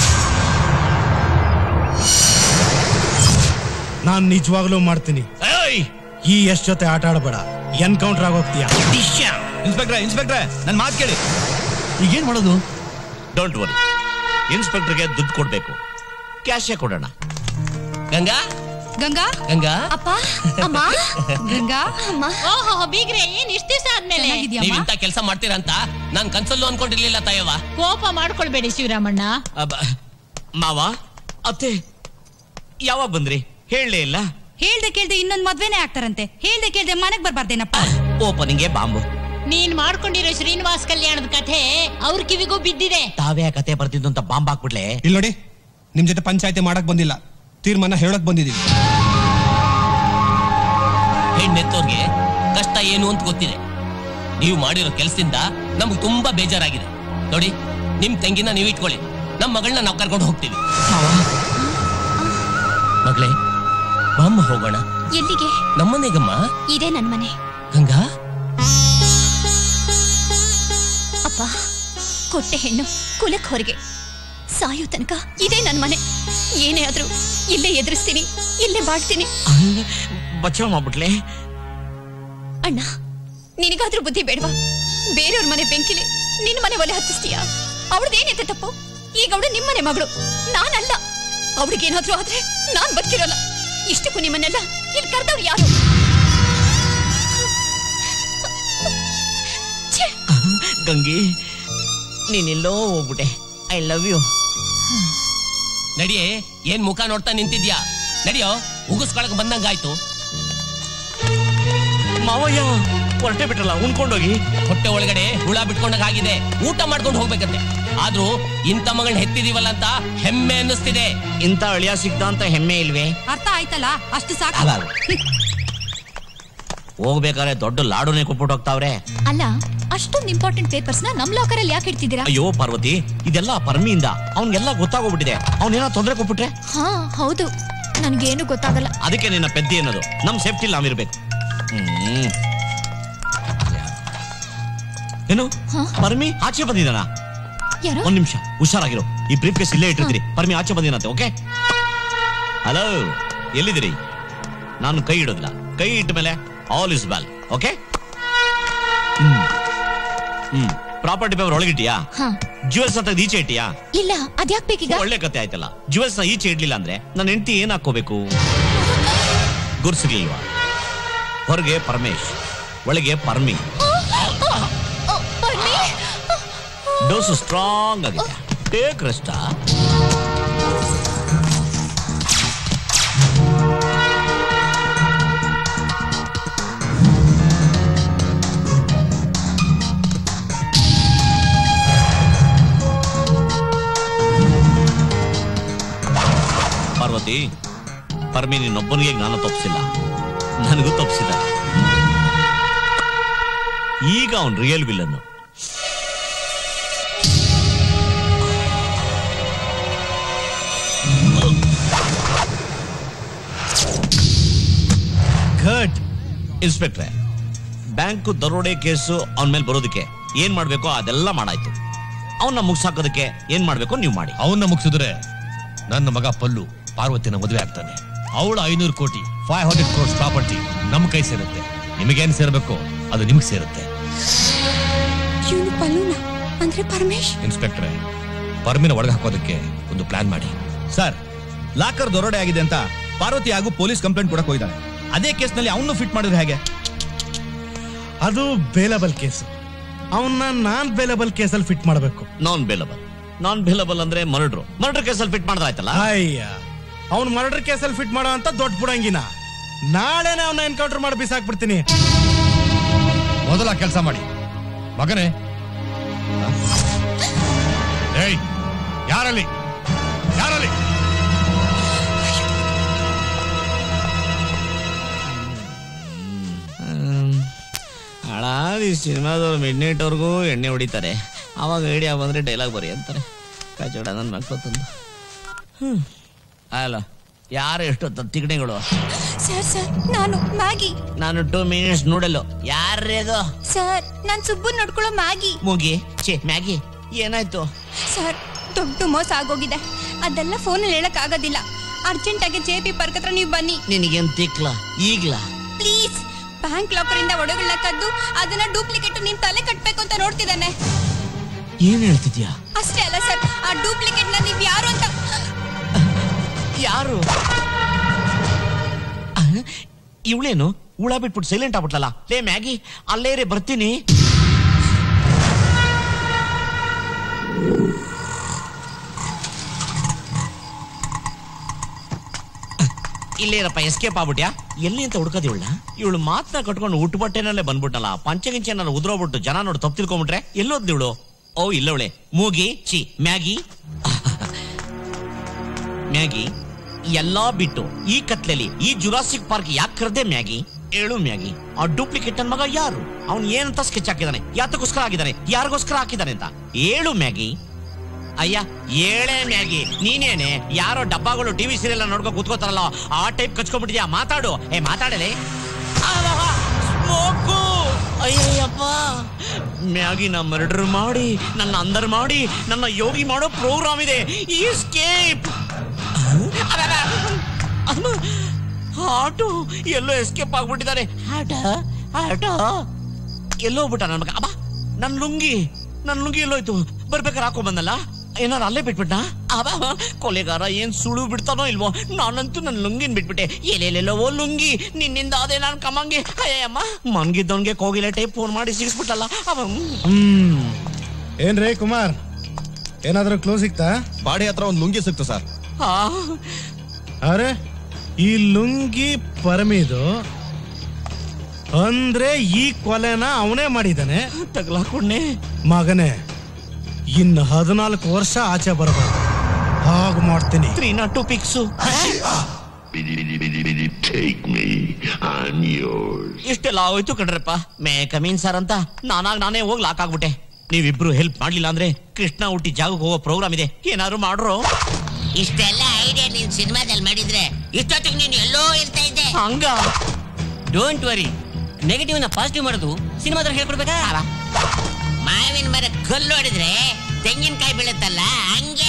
ನಾನ್ ನಿಜವಾಗ್ಲೂ ಮಾಡ್ತೀನಿ ಈ ಎಷ್ಟ್ ಜೊತೆ ಆಟ ಆಡಬೇಡ ಎನ್ಕೌಂಟರ್ ಆಗೋಗ್ತೀಯ ಇನ್ಸ್ಪೆಕ್ಟ್ರೆ ಇನ್ಸ್ಪೆಕ್ಟ್ರೆ ನನ್ನ ಮಾತು ಕೇಳಿ ಈಗೇನ್ ಮಾಡೋದು ಡೋಂಟ್ ವರಿ ಇನ್ಸ್ಪೆಕ್ಟರ್ಗೆ ದುಡ್ಡು ಕೊಡ್ಬೇಕು ಕ್ಯಾಶೇ ಕೊಡೋಣ ಗಂಗಾ ಗಂಗಾ ಗಂಗಾ ಅಪ್ಪ ಅಮ್ಮ ಗಂಗಾ ಅಮ್ಮ ಓಹೋ ಬೀಗ್ರೆ ಏನ್ ಇಷ್ಟ ದಿವಸ ಆದ್ಮೇಲೆ ನೀವ್ ಇಂತ ಕೆಲಸ ಮಾಡ್ತೀರಾ ಅಂತ ನಾನ್ ಕನ್ಸಲ್ಲೂ ಅನ್ಕೊಂಡಿರ್ಲಿಲ್ಲ ತಾಯವ್ವ ಕೋಪ ಮಾಡ್ಕೊಳ್ಬೇಡಿ ಶಿವರಾಮಣ್ಣ ಅಬ್ಬ, ಮಾವ ಅತ್ತೆ ಯಾವಾಗ ಬಂದ್ರಿ ಹೇಳಲೇ ಇಲ್ಲ ಹೇಳ್ದೆ ಕೇಳ್ದೆ ಇನ್ನೊಂದ್ ಮದ್ವೆನೇ ಆಗ್ತಾರಂತೆ ಹೇಳ್ದೆ ಕೇಳ್ದೆ ಮನೆಗ್ ಬರ್ಬಾರ್ದೇನಪ್ಪ ಓಪನಿಂಗ್ಗೆ ಬಾಂಬು ನೀನ್ ಮಾಡ್ಕೊಂಡಿರೋ ಶ್ರೀನಿವಾಸ್ ಕಲ್ಯಾಣದ ಕಥೆ ಅವ್ರ ಕಿವಿಗೂ ಬಿದ್ದಿದೆ ತಾವೇ ಆ ಕತೆ ಬರ್ತಿದ್ದು ಅಂತ ಬಾಂಬ್ ಹಾಕ್ಬಿಡ್ಲೆ ಇಲ್ಲಿ ನೋಡಿ ನಿಮ್ ಜೊತೆ ಪಂಚಾಯತಿ ಮಾಡಕ್ ಬಂದಿಲ್ಲ ತೀರ್ಮಾನ ಹೇಳಕ್ ಬಂದಿದೀವಿ ಹೆಣ್ಣೆತ್ತೋರ್ಗೆ ಕಷ್ಟ ಏನು ಅಂತ ಗೊತ್ತಿದೆ ನೀವು ಮಾಡಿರೋ ಕೆಲಸದಿಂದ ನಮ್ಗೆ ತುಂಬಾ ಬೇಜಾರಾಗಿದೆ ನೋಡಿ ನಿಮ್ ತಂಗಿನ ನೀವು ಇಟ್ಕೊಳ್ಳಿ ನಮ್ ಮಗಳನ್ನ ನಾವು ಕರ್ಕೊಂಡು ಹೋಗ್ತೀವಿ ಮಗಳೇ ಬಾಮ್ಮ ಹೋಗೋಣ ಎಲ್ಲಿಗೆ ನಮ್ಮನೆಗಮ್ಮ ಇದೇ ನನ್ ಮನೆ ಗಂಗಾ ಅಪ್ಪ ಕೊಟ್ಟೆ ಹೆಣ್ಣು ಕುಲಕ್ ಹೊರಗೆ ಸಾಯೋ ತನಕ ಇದೇ ನನ್ ಮನೆ ಏನೇ ಆದ್ರೂ ಇಲ್ಲೇ ಎದುರಿಸ್ತೀನಿ ಇಲ್ಲೇ ಬಾಳ್ತೀನಿ ಬಚಾವ್ ಮಾಡ್ಬಿಟ್ಲೆ ಅಣ್ಣ ನಿನಗಾದ್ರೂ ಬುದ್ಧಿ ಬೇಡವಾ ಬೇರೆಯವ್ರ ಮನೆ ಬೆಂಕಿಲಿ ನಿನ್ ಮನೆ ಒಲೆ ಹತ್ತಿಸ್ತೀಯಾ ಅವಳದೇನೈತೆ ತಪ್ಪು ಈಗ ಅವಳು ನಿಮ್ಮನೆ ಮಗಳು ನಾನಲ್ಲ ಅವಳಿಗೇನಾದ್ರೂ ಆದ್ರೆ ನಾನ್ ಬದುಕಿರೋಲ್ಲ ಇಷ್ಟಕ್ಕೂ ನಿಮ್ಮನ್ನೆಲ್ಲ ಇಲ್ಲಿ ಕರೆದವ್ರು ಯಾರು ಛೇ, ಗಂಗಿ ನೀನೆಲ್ಲೋ ಹೋಗ್ಬಿಟ್ಟೆ ಐ ಲವ್ ಯು ನಡಿಯೇ ಏನ್ ಮುಖ ನೋಡ್ತಾ ನಿಂತಿದ್ಯಾ ನಡಿಯೋ ಉಗಿಸ್ಕೊಳಕ್ ಬಂದಂಗಾಯ್ತು ಮಾವಯ್ಯ ಹೊರಟೆ ಬಿಟ್ರಲ್ಲ ಉಣ್ಕೊಂಡೋಗಿ ಹೊಟ್ಟೆ ಒಳಗಡೆ ಹುಳ ಬಿಟ್ಕೊಂಡಾಗ ಆಗಿದೆ ಊಟ ಮಾಡ್ಕೊಂಡು ಹೋಗ್ಬೇಕಂತೆ ಆದ್ರೂ ಇಂಥ ಮಗಳನ್ನ ಹೆತ್ತಿದೀವಲ್ಲ ಅಂತ ಹೆಮ್ಮೆ ಅನ್ನಿಸ್ತಿದೆ ಇಂಥ ಅಳಿಯ ಸಿಗ್ತಾ ಅಂತ ಹೆಮ್ಮೆ ಇಲ್ವೇ ಅರ್ಥ ಆಯ್ತಲ್ಲ ಅಷ್ಟು ಸಾಕು ಅಲ್ಲ, ಅಲ್ಲ. ಹೋಗ್ಬೇಕಾದ್ರೆ ದೊಡ್ಡ ಲಾಡುನೇ ಕೊಟ್ಬಿಟ್ಟು ಹೋಗ್ತಾವ್ರೆ ಅಲ್ಲ ಅಷ್ಟೊಂದು ಇಂಪಾರ್ಟೆಂಟ್ ಪೇಪರ್ಸ್ ನ ನಮ್ ಲಾಕರ್ ಅಲ್ಲಿ ಯಾಕೆ ಇಡ್ತಿದ್ದೀರಾ ಅಯ್ಯೋ ಪಾರ್ವತಿ ಇದೆಲ್ಲ ಪರ್ಮಿಯಿಂದ ಅವ್ನಿಗೆಲ್ಲ ಗೊತ್ತಾಗೋಗ್ಬಿಟ್ಟಿದೆ ಅವ್ನೇನೋ ತೊಂದರೆ ಕೊಟ್ಬಿಟ್ರೆ ಹಾ ಹೌದು ನನ್ಗೇನು ಗೊತ್ತಾಗಲ್ಲ ಅದಕ್ಕೆ ನಿನ್ನ ಪೆದ್ದಿ ಅನ್ನೋದು ನಮ್ ಸೇಫ್ಟಿ ನಾವಿರ್ಬೇಕು ಹ್ಮ್ ಏನು ಪರ್ಮಿ ಆಚೆ ಬಂದಿದ್ದಾನ ಯಾರು ಒಂದ್ ನಿಮಿಷ ಹುಷಾರಾಗಿರು ಈ ಬ್ರೀಫ್ ಕೇಸ್ ಇಲ್ಲೇ ಇಟ್ಟಿರ್ತೀರಿ ಪರ್ಮಿ ಆಚೆ ಬಂದಿನಂತೆ ಓಕೆ ಹಲೋ ಎಲ್ಲಿದ್ದೀರಿ ನಾನು ಕೈ ಇಡೋದಿಲ್ಲ ಕೈ ಇಟ್ಟ ಮೇಲೆ all is well okay hmm hmm property paper ಒಳಗಿಟ್ಟಿಯಾ ಹಾ ಜುವೆಲ್ಸ್ ಅಂತ ಈಚೆ ಇಟ್ಟಿಯಾ ಇಲ್ಲ ಅದ್ಯಾಕ್ ಬೇಕೀಗ ಒಳ್ಳೆ ಕತೆ ಆಯ್ತಲ್ಲ ಜುವೆಲ್ಸ್ ನ ಈಚೆ ಇಡ್ಲಿಲ್ಲ ಅಂದ್ರೆ ನನ್ನ ಹೆಂಡತಿ ಏನ್ ಹಾಕೋಬೇಕು ಗುರ್ಸಿರ್ಲಿಲ್ವಾ ಹೊರಗೆ ಪರಮೇಶ್ ಒಳಗೆ ಪರ್ಮಿ ಡೋಸು ಸ್ಟ್ರಾಂಗ್ ಆಗಿದೆ ಟೇಕ್ ರೆಸ್ಟ್ ಪಾರ್ವತಿ ಪರ್ಮಿ ನಿನ್ನೊಬ್ಬನಿಗೆ ಜ್ಞಾನ ತಪ್ಪಿಸಿಲ್ಲ ನನಗೂ ತಪ್ಪಿಸಿದ ಈಗ ಅವನ್ ರಿಯಲ್ ವಿಲನ್ನು ಗುಡ್ ಇನ್ಸ್ಪೆಕ್ಟ್ರೆ ಬ್ಯಾಂಕ್ ದರೋಡೆ ಕೇಸು ಅವನ ಮೇಲೆ ಬರೋದಕ್ಕೆ ಏನ್ ಮಾಡ್ಬೇಕೋ ಅದೆಲ್ಲ ಮಾಡಾಯ್ತು ಅವನ್ನ ಮುಗ್ಸಾಕೋದಕ್ಕೆ ಏನ್ ಮಾಡ್ಬೇಕೋ ನೀವು ಮಾಡಿ ಅವನ್ನ ಮುಗಿಸಿದ್ರೆ ನನ್ನ ಮಗ ಪಲ್ಲು ಪಾರ್ವತಿನ ಮದುವೆ ಆಗ್ತಾನೆ ಅವಳ ಐನೂರು ಕೋಟಿ ಫೈವ್ ಹಂಡ್ರೆಡ್ ಕ್ರೋರ್ಸ್ ಪ್ರಾಪರ್ಟಿ ನಮ್ ಕೈ ಸೇರುತ್ತೆ ನಿಮಗೇನ್ ಸೇರ್ಬೇಕು ಅದು ನಿಮ್ಗೆ ಸೇರುತ್ತೆ ಇವನು ಪಲ್ಲುನ ಅಂದ್ರೆ ಪರಮೇಶ್ ಇನ್ಸ್ಪೆಕ್ಟ್ರೆ ಪರ್ಮಿನ ಒಳಗೆ ಹಾಕೋದಕ್ಕೆ ಒಂದು ಪ್ಲಾನ್ ಮಾಡಿ ಸರ್ ಲಾಕರ್ ದೊರಡೆ ಆಗಿದೆ ಅಂತ ಪಾರ್ವತಿ ಹಾಗೂ ಪೊಲೀಸ್ ಕಂಪ್ಲೇಂಟ್ ಕೊಡಕ್ ಹೋಗಿದ್ದಾನೆ ಅದೇ ಕೇಸ್ನಲ್ಲಿ ಅವನು ಫಿಟ್ ಮಾಡಿದ್ರೆ ಹೇಗೆ ಅದು ಬೇಲಬಲ್ ಕೇಸ್ ಅವನ್ನ ನಾನ್ ಬೇಲಬಲ್ ಕೇಸಲ್ಲಿ ಫಿಟ್ ಮಾಡಬೇಕು ನಾನ್ ಬೇಲಬಲ್ ನಾನ್ ಬೇಲಬಲ್ ಅಂದ್ರೆ ಮರ್ಡ್ರು ಮರ್ಡರ್ ಕೇಸಲ್ಲಿ ಫಿಟ್ ಮಾಡ್ದಾಯ್ತಲ್ಲ ಅಯ್ಯ ಅವ್ನ್ ಮರ್ಡರ್ ಕೇಸಲ್ಲಿ ಫಿಟ್ ಮಾಡೋ ಅಂತ ದೊಡ್ಡ ಬುಡಂಗಿನ ನಾಳೆನೆ ಅವನ್ನ ಎನ್ಕೌಂಟರ್ ಮಾಡಿ ಬಿಸಾಕ್ಬಿಡ್ತೀನಿ ಮೊದಲ ಕೆಲಸ ಮಾಡಿ ಮಗನೇ ಏಯ್ ಯಾರಲ್ಲಿ ಯಾರಲ್ಲಿ ಹಳಾದಿ ಸಿನಿಮಾದವ್ರು ಮಿಡ್ ನೈಟ್ವರೆಗೂ ಎಣ್ಣೆ ಹೊಡಿತಾರೆ ಅವಾಗ ಐಡಿಯಾ ಬಂದ್ರೆ ಡೈಲಾಗ್ ಬರಿ ಅಂತಾರೆ ಕಚಡ ನನ್ನ ಮಕ್ಕಳು ತಂದು ಹ್ಮ್ ಅಲ್ಲ ಯಾರು ಎಷ್ಟು ತಿಗಣೆಗಳು ಸರ್ ಸರ್ ನಾನು ಮ್ಯಾಗಿ ನಾನು ಟೂ ಮಿನಿಟ್ಸ್ ನೋಡಲು ಯಾರ್ರೇದು ಸರ್ ನಾನ್ ಸುಬ್ಬು ನೋಡ್ಕೊಳ್ಳೋ ಮ್ಯಾಗಿ ಮುಗಿ ಛೇ ಮ್ಯಾಗಿ ಏನಾಯ್ತು ಸರ್ ದೊಡ್ಡ ಮೋಸ ಆಗೋಗಿದೆ ಅದೆಲ್ಲ ಫೋನಲ್ಲಿ ಹೇಳಕ್ ಆಗೋದಿಲ್ಲ ಅರ್ಜೆಂಟ್ ಆಗಿ ಜೆ ಪಿ ಪಾರ್ಕ್ ಹತ್ರ ನೀವು ಬನ್ನಿ ನಿನಗೇನ್ ತಿಕ್ಲ ಈಗ್ಲಾ ಪ್ಲೀಸ್ ಬ್ಯಾಂಕ್ ಲಾಕರ್ ಇಂದ ಒಡಗಳನ್ನ ಕದ್ದು ಅದನ್ನ ಡೂಪ್ಲಿಕೇಟ್ ನಿಮ್ ತಲೆ ಕಟ್ಬೇಕು ಅಂತ ನೋಡ್ತಿದ್ದಾನೆ ಏನ್ ಹೇಳ್ತಿದ್ಯಾ ಅಷ್ಟೇ ಅಲ್ಲ ಸರ್ ಆ ಡೂಪ್ಲಿಕೇಟ್ ನ ನೀವ್ ಯಾರು ಅಂತ ಯಾರು ಇವಳೇನು ಹುಳ ಬಿಟ್ಬಿಟ್ಟು ಸೈಲೆಂಟ್ ಆಗ್ಬಿಟ್ಲಲ್ಲ ಲೇ ಮ್ಯಾಗಿ ಅಲ್ಲೇ ರೇ ಬರ್ತೀನಿ ಇಲ್ಲೇರಪ್ಪ ಎಸ್ಕೇಪ್ ಆಗ್ಬಿಟ್ಯಾ ಎಲ್ಲಿ ಅಂತ ಹುಡ್ಕದ್ ಇವಳ ಇವಳು ಮಾತನ್ನ ಕಟ್ಕೊಂಡು ಉಟ್ಟು ಬಟ್ಟೆನಲ್ಲೇ ಬಂದ್ಬಿಟ್ಟಲ್ಲ ಪಂಚಗಿಂಚೆ ನಾನು ಉದ್ರೋಗ್ಬಿಟ್ಟು ಜನ ನೋಡಿ ತಪ್ಪು ತಿಳ್ಕೊಂಬಿಟ್ರೆ ಎಲ್ಲೋದ್ ಇವಳು ಓ ಇಲ್ಲವಳೆ ಮೂಗಿ ಚಿ ಮ್ಯಾಗಿ ಮ್ಯಾಗಿ ಎಲ್ಲಾ ಬಿಟ್ಟು ಈ ಕತ್ಲೆಲಿ ಈ ಜುರಾಸಿಕ್ ಪಾರ್ಕ್ ಯಾಕೆ ಕರೆದೆ ಮ್ಯಾಗಿ ಹೇಳು ಮ್ಯಾಗಿ ಆ ಡೂಪ್ಲಿಕೇಟ್ ನನ್ ಮಗ ಯಾರು ಅವ್ನು ಏನಂತ ಸ್ಕೆಚ್ ಹಾಕಿದಾನೆ ಯಾತಕ್ಕೋಸ್ಕರ ಹಾಕಿದಾನೆ ಯಾರಿಗೋಸ್ಕರ ಹಾಕಿದಾನೆ ಅಂತ ಹೇಳು ಮ್ಯಾಗಿ ಅಯ್ಯ ಏಳೇ ಮ್ಯಾಗಿ ನೀನೇನೆ ಯಾರೋ ಡಬ್ಬಗಳು ಟಿವಿ ಸೀರಿಯಲ್ ನೋಡ್ಕೊ ಕೂತ್ಕೋತಾರಲ್ಲ ಆ ಟೈಪ್ ಕಚ್ಕೊಂಡ್ಬಿಟ್ಟಿದ್ಯಾ ಮಾತಾಡು ಏ ಮಾತಾಡಲೇ ಸ್ಮೋಕು ಅಯ್ಯಯ್ಯಪ್ಪ ಮ್ಯಾಗಿನ ಮರ್ಡರ್ ಮಾಡಿ ನನ್ನ ಅಂದರ್ ಮಾಡಿ ನನ್ನ ಯೋಗಿ ಮಾಡೋ ಪ್ರೋಗ್ರಾಮ್ ಇದೆ ಎಸ್ಕೇಪ್ ಆಟೋ ಎಲ್ಲೋ ಎಸ್ಕೇಪ್ ಆಗ್ಬಿಟ್ಟಿದ್ದಾರೆ ಆಟ ಆಟ ಎಲ್ಲೋ ಹೋಗ್ಬಿಟ್ಟ ನನ್ನ ಮಗ ಅಬ್ಬಾ ನನ್ನ ಲುಂಗಿ ನನ್ನ ಲುಂಗಿ ಎಲ್ಲೋಯ್ತು ಬರ್ಬೇಕಾದ್ರೆ ಹಾಕೋ ಬಂದಲ್ಲ ಏನಾರು ಅಲ್ಲೇ ಬಿಟ್ಬಿಟ್ಟ ಅಬ್ಬ ಕೊಲೆಗಾರ ಏನ್ ಸುಳು ಬಿಡ್ತಾನೋ ಇಲ್ವೋ ನಾನಂತೂ ನನ್ನ ಲುಂಗಿನ್ ಬಿಟ್ಬಿಟ್ಟೆ ಎಲ್ಲೆಲ್ಲೆಲ್ಲೋ ಲುಂಗಿ ನಿನ್ನಿಂದ ಅದೇ ನಾನು ಕಮ್ಮಂಗೆ ಅಯ್ಯಮ್ಮ ಮನ್ಗಿದ್ದವನ್ಗೆ ಕೋಗಿಲೆ ಟೈಪ್ ಫೋನ್ ಮಾಡಿ ಸಿಗಿಸ್ಬಿಟ್ಟಲ್ಲ ಅವ ಹ್ಮ್ ಏನ್ರೇ ಕುಮಾರ್ ಏನಾದ್ರೂ ಕ್ಲೋಸ್ ಸಿಗ್ತಾ ಬಾಡಿ ಹತ್ರ ಒಂದು ಲುಂಗಿ ಸಿಕ್ತು ಸರ್ ಆ, ಅರೆ ಈ ಲುಂಗಿ ಪರಮಿದು ಅಂದ್ರೆ ಈ ಕೊಲೆನ ಅವನೇ ಮಾಡಿದಾನೆ ತಗ್ಲಾಕೊಂಡೆ ಮಗನೇ ಇನ್ನು ಹದಿನಾಲ್ಕು ವರ್ಷ ಆಚೆ ಬರಬಾರ್ದು ಹಾಗೆ ಮಾಡ್ತೀನಿ three not two pics Take me, I'm yours. ಇಷ್ಟೆಲ್ಲ ಆಗೋಯ್ತು ಕಣ್ರಪ್ಪ ಮೇ ಕಮೀನ್ ಸರ್ ಅಂತ ನಾನಾಗ್ ನಾನೇ ಹೋಗಿ ಲಾಕ್ ಆಗ್ಬಿಟ್ಟೆ ನೀವಿಬ್ರು ಹೆಲ್ಪ್ ಮಾಡ್ಲಿಲ್ಲ ಅಂದ್ರೆ ಕೃಷ್ಣ ಹುಟ್ಟಿ ಜಾಗಕ್ಕೆ ಹೋಗೋ ಪ್ರೋಗ್ರಾಮ್ ಇದೆ ಏನಾದ್ರು ಮಾಡ್ರೋ ಇಷ್ಟೆಲ್ಲ ಐಡಿಯಾ ನೀನ್ ಸಿನಿಮಾದಲ್ಲಿ ಮಾಡಿದ್ರೆ ಇಷ್ಟೊತ್ತಿಗೆ ನೀನು ಎಲ್ಲೋ ಇರ್ತಾ ಇದ್ದೆ ಹಂಗ ಡೋಂಟ್ ವರಿ ನೆಗೆಟಿವ್ ನ ಪಾಸಿಟಿವ್ ಮಾಡೋದು ಸಿನಿಮಾದಲ್ಲಿ ಹೇಳ್ಕೊಡ್ಬೇಕಾ ಮಾವಿನ ಮರ ಕಲ್ಲು ಹೊಡೆದ್ರೆ ತೆಂಗಿನಕಾಯಿ ಬೀಳುತ್ತಲ್ಲ ಹಂಗೆ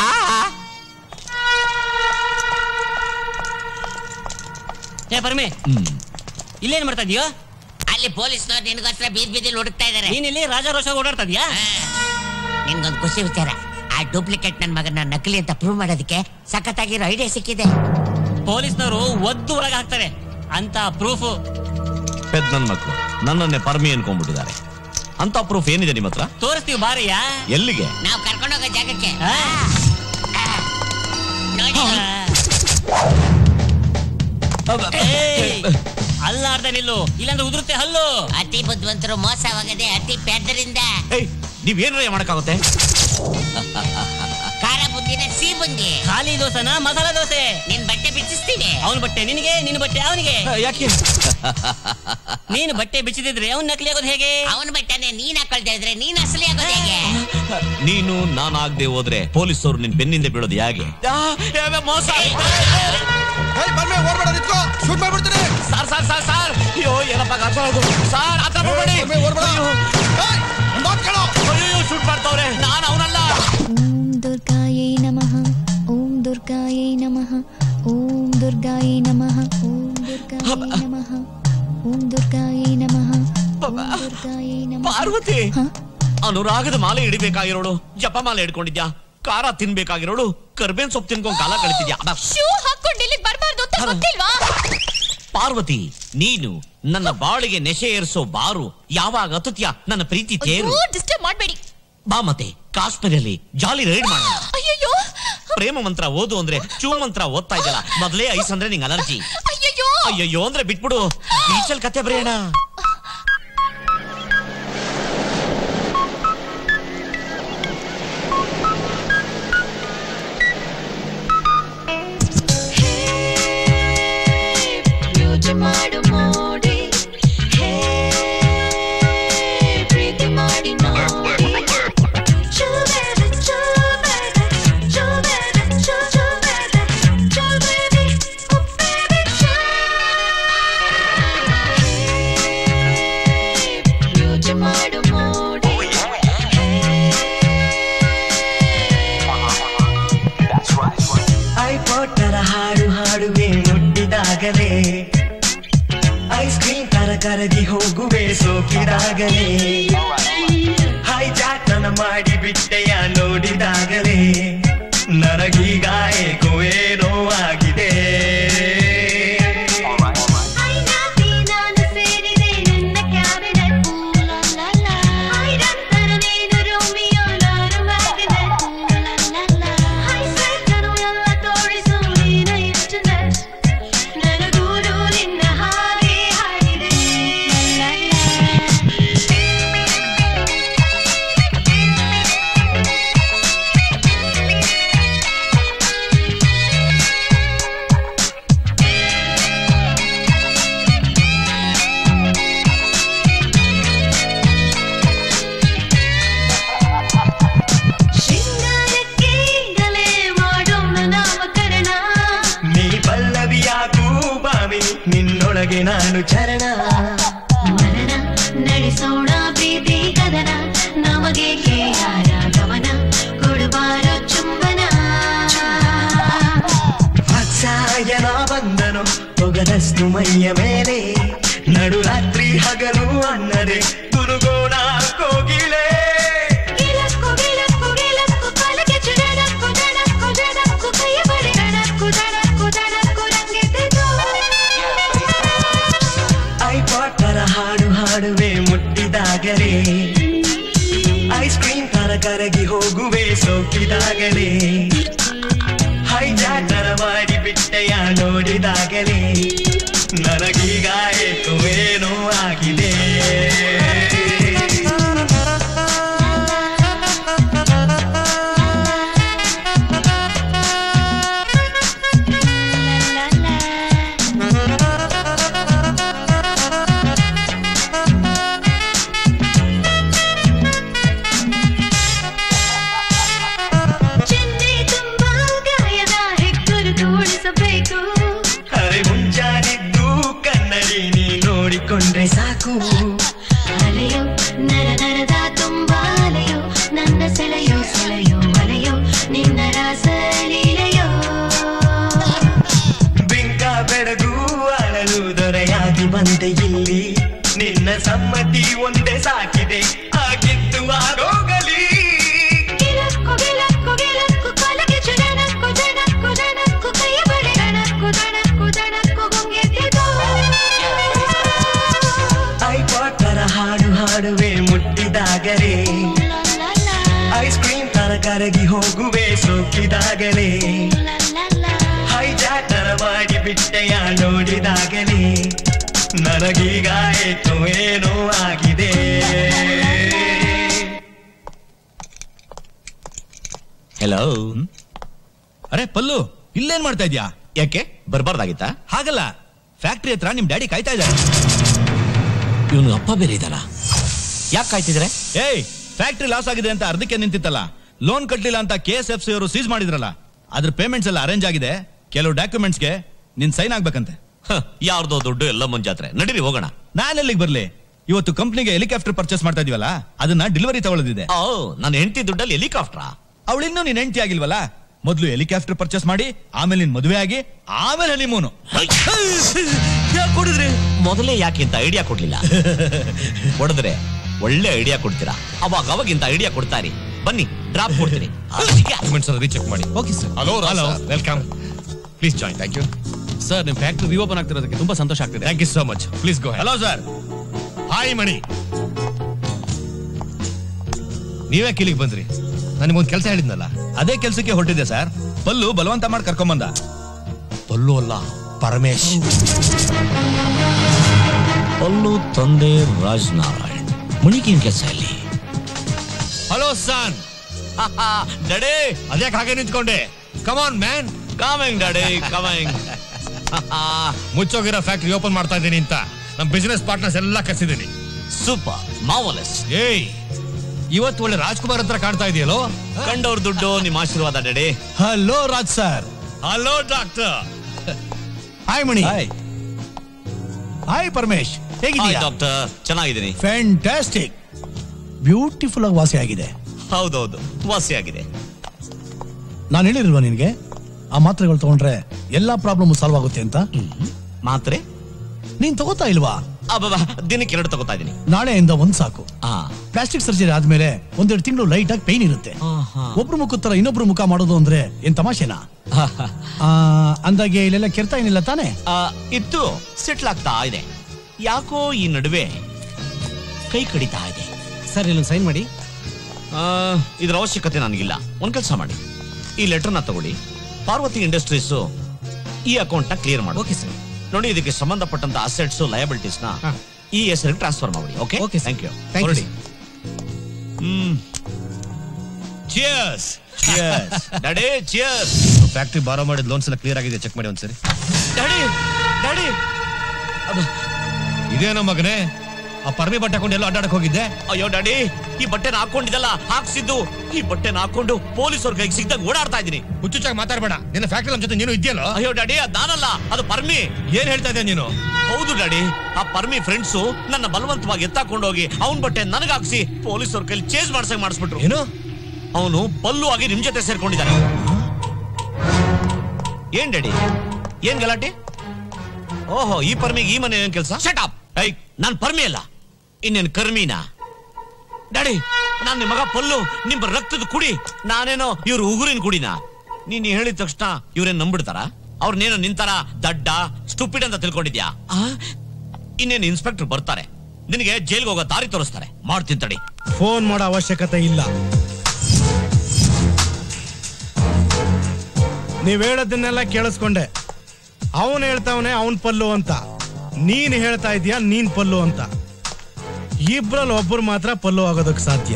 ಏ ಪರಮೆ ಇಲ್ಲೇನ್ ಮಾಡ್ತಾ ಇದೀಯೋ ಅಲ್ಲಿ ಪೊಲೀಸ್ನವ್ರು ನಿನಗೋಸ್ಕರ ಬೀದ್ ಬೀದಿಲ್ ಹುಡುಕ್ತಾ ಇದಾರೆ ನೀನಿಲ್ಲಿ ರಾಜಾರೋಷ ಓಡಾಡ್ತಾ ಇದೀಯಾ ನಿನ್ಗೊಂದು ಖುಷಿ ವಿಚಾರ ಆ ಡೂಪ್ಲಿಕೇಟ್ ನನ್ ಮಗನ ನಕಲಿ ಅಂತ ಪ್ರೂವ್ ಮಾಡೋದಕ್ಕೆ ಸಖತ್ತಾಗಿರೋ ಐಡಿಯಾ ಸಿಕ್ಕಿದೆ ಪೊಲೀಸ್ನವರು ಒದ್ದು ಒಳಗೆ ಹಾಕ್ತಾರೆ ಅಂತ ಪ್ರೂಫ್ ಪೆದ್ ನನ್ ಮಕ್ಕಳು ನನ್ನನ್ನೇ ಪರ್ಮಿ ಅನ್ಕೊಂಡ್ಬಿಟ್ಟಿದ್ದಾರೆ ಅಂತ ಪ್ರೂಫ್ ಏನಿದೆ ನಿಮ್ಮ ಹತ್ರ ತೋರಿಸ್ತೀವಿ ಬಾರಯ್ಯ ಎಲ್ಲಿಗೆ ನಾವು ಕರ್ಕೊಂಡೋಗೋ ಜಾಗಕ್ಕೆ ಏಯ್, ಅಲ್ಲಾಡ್ದೆ ನಿಲ್ಲು ಇಲ್ಲಾಂದ್ರೆ ಉದುರುತ್ತೆ ಹಲ್ಲು ಅತಿ ಬುದ್ಧಿವಂತರು ಮೋಸವಾಗದೆ ಅತಿ ಪೆದ್ದರಿಂದ ನೀವೇನ್ರ ಮಾಡಕ್ಕಾಗುತ್ತೆ ಖಾರ ಬುದ್ಧಿನ ಸಿಹಿ ಬುಂದಿ ಖಾಲಿ ದೋಸೆನ ಮಸಾಲಾ ದೋಸೆ ನಿನ್ ಬಟ್ಟೆ ಬಿಚ್ಚಿಸ್ತೀನಿ ಅವನ ಬಟ್ಟೆ ನಿನಗೆ ನಿನ್ನ ಬಟ್ಟೆ ಅವನಿಗೆ ಯಾಕೆ ನೀನು ಬಟ್ಟೆ ಬಿಚ್ಚಿದಿದ್ರೆ ಅವ್ನ್ ನಕಲಿ ಆಗೋದು ಹೇಗೆ ಅವನ ಬಟ್ಟೆನೆ ನೀನ್ ಹಾಕೊಳ್ತಾ ಇದ್ರೆ ನೀನ್ ಅಸಲಿ ಆಗೋದು ಹೇಗೆ ನೀನು ನಾನಾಗ್ದೆ ಹೋದ್ರೆ ಪೊಲೀಸರು ನಿನ್ ಬೆನ್ನಿಂದ ಬೀಳೋದು ಹೇಗೆ ಮೋಸ ಸರ್ ಸರ್ ಸರ್ ಸರ್ ಅಯ್ಯೋ ಏನಪ್ಪ ಕರ್ಸೋದು ಸರ್ ಆತ ಮಾಡ್ಬೇಡಿ ಅಯ್ಯೋ ಶೂಟ್ ಮಾಡ್ತಾವ್ರೆ ನಾನು ಅವನಲ್ಲ ಓಂ ದುರ್ಗಾಯೈ ನಮಃ ಓಂ ದುರ್ಗಾಯೈ ನಮಃ ಓಂ ದುರ್ಗಾಯೈ ನಮಃ ಓಂ ದುರ್ಗಾಯೈ ನಮಃ ಓಂ ದುರ್ಗಾಯೈ ನಮಃ ಓಂ ದುರ್ಗಾಯೈ ನಮಃ ಪಾರ್ವತಿ ಅನುರಾಗದ ಮಾಲೆ ಹಿಡಿಬೇಕಾಗಿರೋಳು ಜಪ ಮಾಲೆ ಹಿಡ್ಕೊಂಡಿದ್ಯಾ ಖಾರ ತಿನ್ಬೇಕಾಗಿರೋಳು ಕರ್ಬೇನ್ ಸೊಪ್ಪು ತಿನ್ಕೊಂಡ್ ಕಾಲ ಕಳಿತಿದ್ಯಾ ಅಬ್ಬಾ. ಶೂ ಹಾಕೊಂಡು ಇಲ್ಲಿ ಬರಬಾರ್ದು ಅಂತ ಗೊತ್ತಿಲ್ವಾ ಪಾರ್ವತಿ ನೀನು ನನ್ನ ಬಾಳಿಗೆ ನೆಶೆ ಏರಿಸೋ ಬಾರು ಯಾವಾಗ ಹತ್ತುತ್ಯಾ ನನ್ನ ಪ್ರೀತಿ ತೇರು ಡಿಸ್ಟರ್ಬ್ ಮಾಡಬೇಡಿ ಬಾ ಮತ್ತೆ ಕಾಶ್ಮೀರಲ್ಲಿ ಜಾಲಿ ರೈಡ್ ಮಾಡೋಣ ಅಯ್ಯಯ್ಯೋ ಪ್ರೇಮ ಮಂತ್ರ ಓದು ಅಂದ್ರೆ ಚೂ ಮಂತ್ರ ಓದ್ತಾ ಇದ್ದಲ್ಲ ಮೊದಲೇ ಐಸ್ ಅಂದ್ರೆ ನಿಂಗೆ ಅಲರ್ಜಿ ಅಯ್ಯಯ್ಯೋ ಅಯ್ಯಯ್ಯೋ ಅಂದ್ರೆ ಬಿಟ್ಬಿಡು ಬೀಚಲ್ ಕತೆ ಬರೆಯೋಣ ಯೋಚನೆ ಮಾಡು ಮೋಡಿ ಹೇ ಪ್ರೀತಿ ಮಾಡಿ ನೋಡಿ ಚುಬೇರೆ ಚುಬೇರೆ ಚುಬೇರೆ ಚುಬೇರೆ ಚುಬೇರೆ ಉಪ್ಪೇರೆ ಯೋಚನೆ ಮಾಡು ಮೋಡಿ ಐಪೋಟರ ಹಾಡು ಹಾಡುವೆ ಮುಟ್ಟಿದಾಗಲೇ ಐಸ್ ಕ್ರೀಮ್ ತರ ಕರಗಿ ಹೋಗುವೆ ಸೋಕಿದಾಗಲೇ ಹೈಜಾಕ್ ನನ್ನ ಮಾಡಿ ಬಿಟ್ಟೆಯ ನೋಡಿದಾಗಲೇ ನನಗೀಗ ಏಕೋ ಏನೋ ಆಗಿದೆ ನಾನು ಸೇರಿದೆ ನನ್ನ ಕ್ಯಾಬಿನೆಟ್ ಐರಂತರ ನೀನು ರೋಮಿಯೋ ನಾನು ಮ್ಯಾಗ್ನೆಟ್ ಹೈ ಸೈಕನು ಎಲ್ಲ ತೋರಿಸು ನೀನು ಇಂಟರ್ನೆಟ್ ನನಗೂನು ನಿನ್ನ ಹಾಗೆ ಹಾಡಿದೆ ಶೃಂಗಾರಕ್ಕೆ ಈಗಲೇ ಮಾಡೋಣ ನಾಮಕರಣ ನೀ ಪಲ್ಲವಿಯಾಗೂ ಬಾವಿ ನಿನ್ನೊಳಗೆ ನಾನು ಚರಣ ಮರಣ ನಡೆಸೋಣ ಪ್ರೀತಿ ಕದನ ಮೊಗದಷ್ಟು ಮೈಯ ಮೇಲೆ ನಡು ರಾತ್ರಿ ಹಗಲು ಅನ್ನದೆ ಗುರುಗೋಣ ಕೋಗಿಲೆ ಗಿಲಕ್ಕು ಗಿಲಕ್ಕು ಗಿಲಕ್ಕು ಕಾಲಿಗೆ ಚುಡನಕ್ಕು ದಣಕ್ಕು ದಣಕ್ಕು ಕೈಯ ಬಡಿ ದಣಕ್ಕು ದಣಕ್ಕು ದಣಕ್ಕು ರಂಗೆದ್ದೆದು ಐಪಾಡ್ ತರ ಹಾಡು ಹಾಡುವೆ ಮುಟ್ಟಿದಾಗಲೇ ಐಸ್ ಕ್ರೀಮ್ ತರ ಕರಗಿ ಹೋಗುವೆ ಸೋಕಿದಾಗಲೇ ಹೈಜಾಕ್ ತರ ಮಾಡಿ ಬಿಟ್ಟೆಯ ನೋಡಿದಾಗಲೇ ನನಗೀಗ ಏಕೋ ಏನೋ ಆಗಿದೆ ಚಿನ್ನೆ ತುಂಬಾ ಗಾಯದ ಹೆಗ್ಗುರು ತೋಳಿಸಬೇಕು ಅರೆ ಮುಂಜಾನಿದ್ದು ಕನ್ನಡಿ ನೀ ನೋಡಿಕೊಂಡ್ರೆ ಸಾಕು ಅಲೆಯೋ ನರ ನರದ ತುಂಬಾ ಅಲೆಯೋ ನನ್ನ ಸೆಳೆಯೋ ಸೆಳೆಯೋ ಅಲೆಯೋ ನಿನ್ನ ರಾಸಲೀಲೆಯೋ ಬಿಂಕ ಬೆಳಗು ಅಳಲು ದೊರೆಯಾಗಿ ಬಂದೆ ಇಲ್ಲಿ ನಿನ್ನ ಸಮ್ಮತಿ ಒಂದೇ ಸಾಕಿದೆ ಆಗಿದ್ದು ಆಗೋಗಲಿ ಗಿಲಕ್ಕು ಗಿಲಕ್ಕು ಗಿಲಕ್ಕು ಕಾಲಿಗೆ ಚುಡನಕ್ಕು ದಣಕ್ಕು ದಣಕ್ಕು ಕೈಯ ಬಡಿ ದಣಕ್ಕು ದಣಕ್ಕು ದಣಕ್ಕು ಗುಂಗೆದ್ದೆದು ಐಪಾಡ್ ತರ ಹಾಡು ಹಾಡುವೆ ಮುಟ್ಟಿದಾಗಲೇ ಐಸ್ ಕ್ರೀಮ್ ತರ ಕರಗಿ ಹೋಗುವೆ ಸೋಕಿದಾಗಲೇ ಹೈಜಾಕ್ ತರ ಮಾಡಿ ಬಿಟ್ಟೆಯ ನೋಡಿದಾಗಲೇ ನನಗೀಗ ಏಕೋ ಏನೋ ಆಗಿದೆ ಹೆಲೋ ಅರೆ ಪಲ್ಲು ಇಲ್ಲೇನ್ ಮಾಡ್ತಾ ಇದ್ಯಾ ಯಾಕೆ ಬರ್ಬಾರ್ದಾಗಿತ್ತಾ ಹಾಗಲ್ಲ ಫ್ಯಾಕ್ಟ್ರಿ ಹತ್ರ ನಿಮ್ ಡ್ಯಾಡಿ ಕಾಯ್ತಾ ಇದ್ದಾರೆ ಇವನು ಅಪ್ಪ ಬೇರೆ ಇದ್ದಾನ ಯಾಕೆ ಕಾಯ್ತಿದ್ರೆ ಏಯ್ ಫ್ಯಾಕ್ಟ್ರಿ ಲಾಸ್ ಆಗಿದೆ ಅಂತ ಅರ್ಧಕ್ಕೆ ನಿಂತಿತ್ತಲ್ಲ ಲೋನ್ ಕಟ್ಲಿಲ್ಲ ಅಂತ ಕೆ ಎಸ್ ಎಫ್ ಸಿ ಅವರು ಸೀಸ್ ಮಾಡಿದ್ರಲ್ಲ ಅದ್ರ ಪೇಮೆಂಟ್ಸ್ ಎಲ್ಲ ಅರೇಂಜ್ ಆಗಿದೆ ಕೆಲವು ಡಾಕ್ಯುಮೆಂಟ್ಸ್ಗೆ ನಿನ್ ಸೈನ್ ಆಗ್ಬೇಕಂತೆ ಯಾರ್ದೋ ದುಡ್ಡು ಎಲ್ಲ ಮುಂಜಾತ್ರೆ ನಡೀರಿ ಹೋಗೋಣ ನಾನೆಲ್ಲಿಗೆ ಬರ್ಲಿ ಇವತ್ತು ಕಂಪ್ನಿಗೆ ಹೆಲಿಕಾಪ್ಟರ್ ಪರ್ಚೇಸ್ ಮಾಡ್ತಾ ಇದೀವಲ್ಲ ಅದನ್ನ ಡೆಲಿವರಿ ತಗೊಳ್ಳೋದಿದೆ ಓ ನನ್ನ ಹೆಂಡತಿ ದುಡ್ಡಲ್ಲಿ ಹೆಲಿಕಾಪ್ಟ್ರಾ ಅವಳಿನ್ನೂ ನೀನ್ ಹೆಂಡತಿ ಆಗಿಲ್ವಲ್ಲ ಮೊದ್ಲು ಹೆಲಿಕಾಪ್ಟರ್ ಪರ್ಚೇಸ್ ಮಾಡಿ ಆಮೇಲೆ ನಿನ್ ಮದುವೆ ಆಗಿ ಆಮೇಲೆ ಹನಿಮೂನು ಕೊಡಿದ್ರಿ ಮೊದಲೇ ಯಾಕೆ ಇಂತ ಐಡಿಯಾ ಕೊಡ್ಲಿಲ್ಲ ಹೊಡೆದ್ರೆ ಒಳ್ಳೆ ಐಡಿಯಾ ಕೊಡ್ತೀರಾ ಅವಾಗ ಅವಾಗ ಇಂತ ಐಡಿಯಾ ಕೊಡ್ತಾರಿ ಬನ್ನಿ ಡ್ರಾಪ್ ಕೊಡ್ತೀನಿ ಡಾಕ್ಯುಮೆಂಟ್ಸ್ ಎಲ್ಲ ರೀಚೆಕ್ ಮಾಡಿ okay sir hello hello welcome please join thank you sir ನಿಮ್ ಫ್ಯಾಕ್ಟ್ರಿ ರಿಓಪನ್ ಆಗ್ತಿರೋದಕ್ಕೆ ತುಂಬಾ ಸಂತೋಷ ಆಗ್ತಿದೆ thank you so much please go hello sir hi Mani ನೀವೇ ಇಲ್ಲಿಗೆ ಬಂದ್ರಿ ನನಗೊಂದು ಕೆಲಸ ಹೇಳಿದ್ನಲ್ಲ ಅದೇ ಕೆಲ್ಸಕ್ಕೆ ಹೊರಟಿದೆ ಸರ್ ಪಲ್ಲು ಬಲವಂತ ಮಾಡಿ ಕರ್ಕೊಂಬಂದ ಪಲ್ಲು ಅಲ್ಲ ಪರಮೇಶ್ ಅಲ್ಲೂ ತಂದೆ ರಾಜನಾರಾಯಣ್ ಮಣಿಗೇನ್ ಕೆಲಸ ಇಲ್ಲಿ ಹಲೋ ಸನ್ ಡಡೆ ಅದ್ಯಾಕೆ ಹಾಗೆ ನಿಂತ್ಕೊಂಡೆ ಕಮಾನ್ ಮ್ಯಾನ್ ಕಮಿಂಗ್ ಡಡೆ ಕಮಿಂಗ್ ಮುಚ್ಚೋಗಿರೋ ಫ್ಯಾಕ್ಟ್ರಿ ಓಪನ್ ಮಾಡ್ತಾ ಇದ್ದೀನಿ ಅಂತ ನಮ್ಮ ಬಿಸಿನೆಸ್ ಪಾರ್ಟ್ನರ್ಸ್ ಎಲ್ಲ ಕರ್ಸಿದ್ದೀನಿ ಸೂಪರ್ ಮಾವಲಸ್ ಏಯ್ ಇವತ್ತು ಒಳ್ಳೆ ರಾಜ್ಕುಮಾರ್ ಹತ್ರ ಕಾಣ್ತಾ ಇದೆಯಲ್ಲೋ ಕಂಡವ್ರ ದುಡ್ಡು ನಿಮ್ಮ ಆಶೀರ್ವಾದ ಡಡೆ hello Raj sir hello doctor hi Mani hi Paramesh ಹೇಗಿದೀಯಾ ಡಾಕ್ಟರ್ ಚೆನ್ನಾಗಿದ್ದೀನಿ ಫ್ಯಾಂಟಾಸ್ಟಿಕ್ ಬ್ಯೂಟಿಫುಲ್ ಆಗಿ ವಾಸಿ ಆಗಿದೆ ಹೌದೌದು ವಾಸಿ ಆಗಿದೆ ನಾನು ಹೇಳಿಲ್ವಾ ನಿನ್ಗೆ ಆ ಮಾತ್ರೆಗಳು ತಗೊಂಡ್ರೆ ಎಲ್ಲಾ ಪ್ರಾಬ್ಲಮ್ ಸಾಲ್ವ್ ಆಗುತ್ತೆ ಅಂತ ಮಾತ್ರೆ ನೀನ್ ತಗೋತಾ ಇಲ್ವಾ ಅಬ್ಬಬ್ಬ ದಿನಕ್ಕೆ ಎರಡು ತಗೋತಾ ಇದೀನಿ ನಾಳೆಯಿಂದ ಒಂದ್ ಸಾಕು ಆ ಪ್ಲಾಸ್ಟಿಕ್ ಸರ್ಜರಿ ಆದ್ಮೇಲೆ ಒಂದೆರಡು ತಿಂಗಳು ಲೈಟ್ ಆಗಿ ಪೈನ್ ಇರುತ್ತೆ ಒಬ್ರು ಮುಖದ ತರ ಇನ್ನೊಬ್ರು ಮುಖ ಮಾಡೋದು ಅಂದ್ರೆ ಏನ್ ತಮಾಷೆನಾ ಆ, ಅಂದಾಗೆ ಇಲ್ಲೆಲ್ಲ ಕೆರ್ತಾ ಏನಿಲ್ಲ ತಾನೇ ಆ, ಇತ್ತು ಸೆಟ್ಲ್ ಆಗ್ತಾ ಇದೆ ಯಾಕೋ ಈ ನಡುವೆ ಕೈ ಕಡಿತಾ ಇದೆ ಸರ್ ಇಲ್ಲೊಂದು ಸೈನ್ ಮಾಡಿ ಆ, ಇದ್ರ ಅವಶ್ಯಕತೆ ನನಗಿಲ್ಲ ಒಂದ್ ಕೆಲಸ ಮಾಡಿ ಈ ಲೆಟರ್ನ ತಗೊಳ್ಳಿ ಪಾರ್ವತಿ ಇಂಡಸ್ಟ್ರೀಸ್ ಈ ಅಕೌಂಟ್ ನ ಕ್ಲಿಯರ್ ಮಾಡಿ ಓಕೆ ಸರ್ ನೋಡಿ ಇದಕ್ಕೆ ಸಂಬಂಧಪಟ್ಟಂತ ಅಸೆಟ್ಸ್ ಲಯಬಿಲಿಟೀಸ್ ನ ಈ ಹೆಸರಿಗೆ ಟ್ರಾನ್ಸ್ಫರ್ ಮಾಡಿ okay Okay, sir. Thank you Thank you, ಹೊರಡಿ ಹ್ಮ್ cheers daddy cheers factory borrow ಮಾಡಿದ ಲೋನ್ಸ್ ಎಲ್ಲ ಕ್ಲಿಯರ್ ಆಗಿದೆ ಚೆಕ್ ಮಾಡಿ ಒಂದ್ಸರಿ ಡ್ಯಾಡಿ ಡ್ಯಾಡಿ ಇದೇನೋ ಮಗನೇ ಆ ಪರ್ಮಿ ಬಟ್ಟೆ ಹಾಕೊಂಡು ಎಲ್ಲ ಅಡ್ಡಾಡಕ್ ಹೋಗಿದ್ದೆ ಅಯ್ಯೋ ಡ್ಯಾಡಿ ಈ ಬಟ್ಟೆನ ಹಾಕೊಂಡಿದ್ದಲ್ಲ ಹಾಕ್ಸಿದ್ದು ಈ ಬಟ್ಟೆನ ಹಾಕೊಂಡು ಪೊಲೀಸರ ಕೈಗೆ ಸಿಗ್ದಾಗ ಓಡಾಡ್ತಾ ಇದ್ದೀನಿ ಹುಚ್ಚುಚ್ಚಾಗಿ ಮಾತಾಡ್ಬೇಡ ನಿನ್ನ ಫ್ಯಾಕ್ಟ್ರಿ ನಮ್ಮ ಜೊತೆ ನೀನು ಇದೆಯಲ್ಲ ಅಯ್ಯೋ ಡ್ಯಾಡಿ ಅದ್ ನಾನಲ್ಲ ಅದು ಪರ್ಮಿ ಏನ್ ಹೇಳ್ತಾ ಇದ್ದೆ ನೀನು ಹೌದು ಡ್ಯಾಡಿ ಆ ಪರ್ಮಿ ಫ್ರೆಂಡ್ಸು ನನ್ನ ಬಲವಂತವಾಗಿ ಎತ್ತಾಕೊಂಡು ಹೋಗಿ ಅವನ್ ಬಟ್ಟೆ ನನಗೆ ಹಾಕ್ಸಿ ಪೊಲೀಸರ ಕೈಲಿ ಚೇಂಜ್ ಮಾಡ್ಸಕ್ ಮಾಡಿಸ್ಬಿಟ್ರು ಏನು ಅವನು ಪಲ್ಲು ಆಗಿ ನಿಮ್ ಜೊತೆ ಸೇರ್ಕೊಂಡಿದ್ದಾನೆ ಏನ್ ಡ್ಯಾಡಿ ಏನ್ ಗಲಾಟೆ ಓಹೋ ಈ ಪರ್ಮಿಗೆ ಈ ಮನೆ ಏನ್ ಕೆಲಸ ಶಟ್ ಅಪ್ ಐ ನಾನ್ ಪರ್ಮಿ ಅಲ್ಲ ಇನ್ನೇನ್ ಕರ್ಮಿನಾ ಡ್ಯಾಡಿ ನಾನ್ ನಿಮ್ ಮಗ ಪಲ್ಲು ನಿಮ್ ರಕ್ತದ ಕುಡಿ ನಾನೇನೋ ಇವ್ರ ಉಗುರಿನ ಕುಡಿನಾ ನೀನ್ ಹೇಳಿದ ತಕ್ಷಣ ಇವ್ರೇನ್ ನಂಬಿಡ್ತಾರ ಅವ್ರನ್ನೇನೋ ನಿಂತಾರ ದಡ್ಡ ಸ್ಟುಪಿಡ್ ಅಂತ ತಿಳ್ಕೊಂಡಿದ್ಯಾ ಆ? ಇನ್ನೇನ್ ಇನ್ಸ್ಪೆಕ್ಟರ್ ಬರ್ತಾರೆ ನಿನಗೆ ಜೈಲ್ಗೆ ಹೋಗೋ ದಾರಿ ತೋರಿಸ್ತಾರೆ ಮಾಡ್ತೀನಿ ತಡಿ ಫೋನ್ ಮಾಡೋ ಅವಶ್ಯಕತೆ ಇಲ್ಲ ನೀವ್ ಹೇಳೋದನ್ನೆಲ್ಲ ಕೇಳಿಸ್ಕೊಂಡೆ ಅವನು ಹೇಳ್ತಾವನೆ ಅವನ್ ಪಲ್ಲು ಅಂತ ನೀನ್ ಹೇಳ್ತಾ ಇದೀಯ ನೀನ್ ಪಲ್ಲು ಅಂತ ಇಬ್ರಲ್ಲಿ ಒಬ್ಬರು ಮಾತ್ರ ಪಲ್ಲು ಆಗೋದಕ್ಕೆ ಸಾಧ್ಯ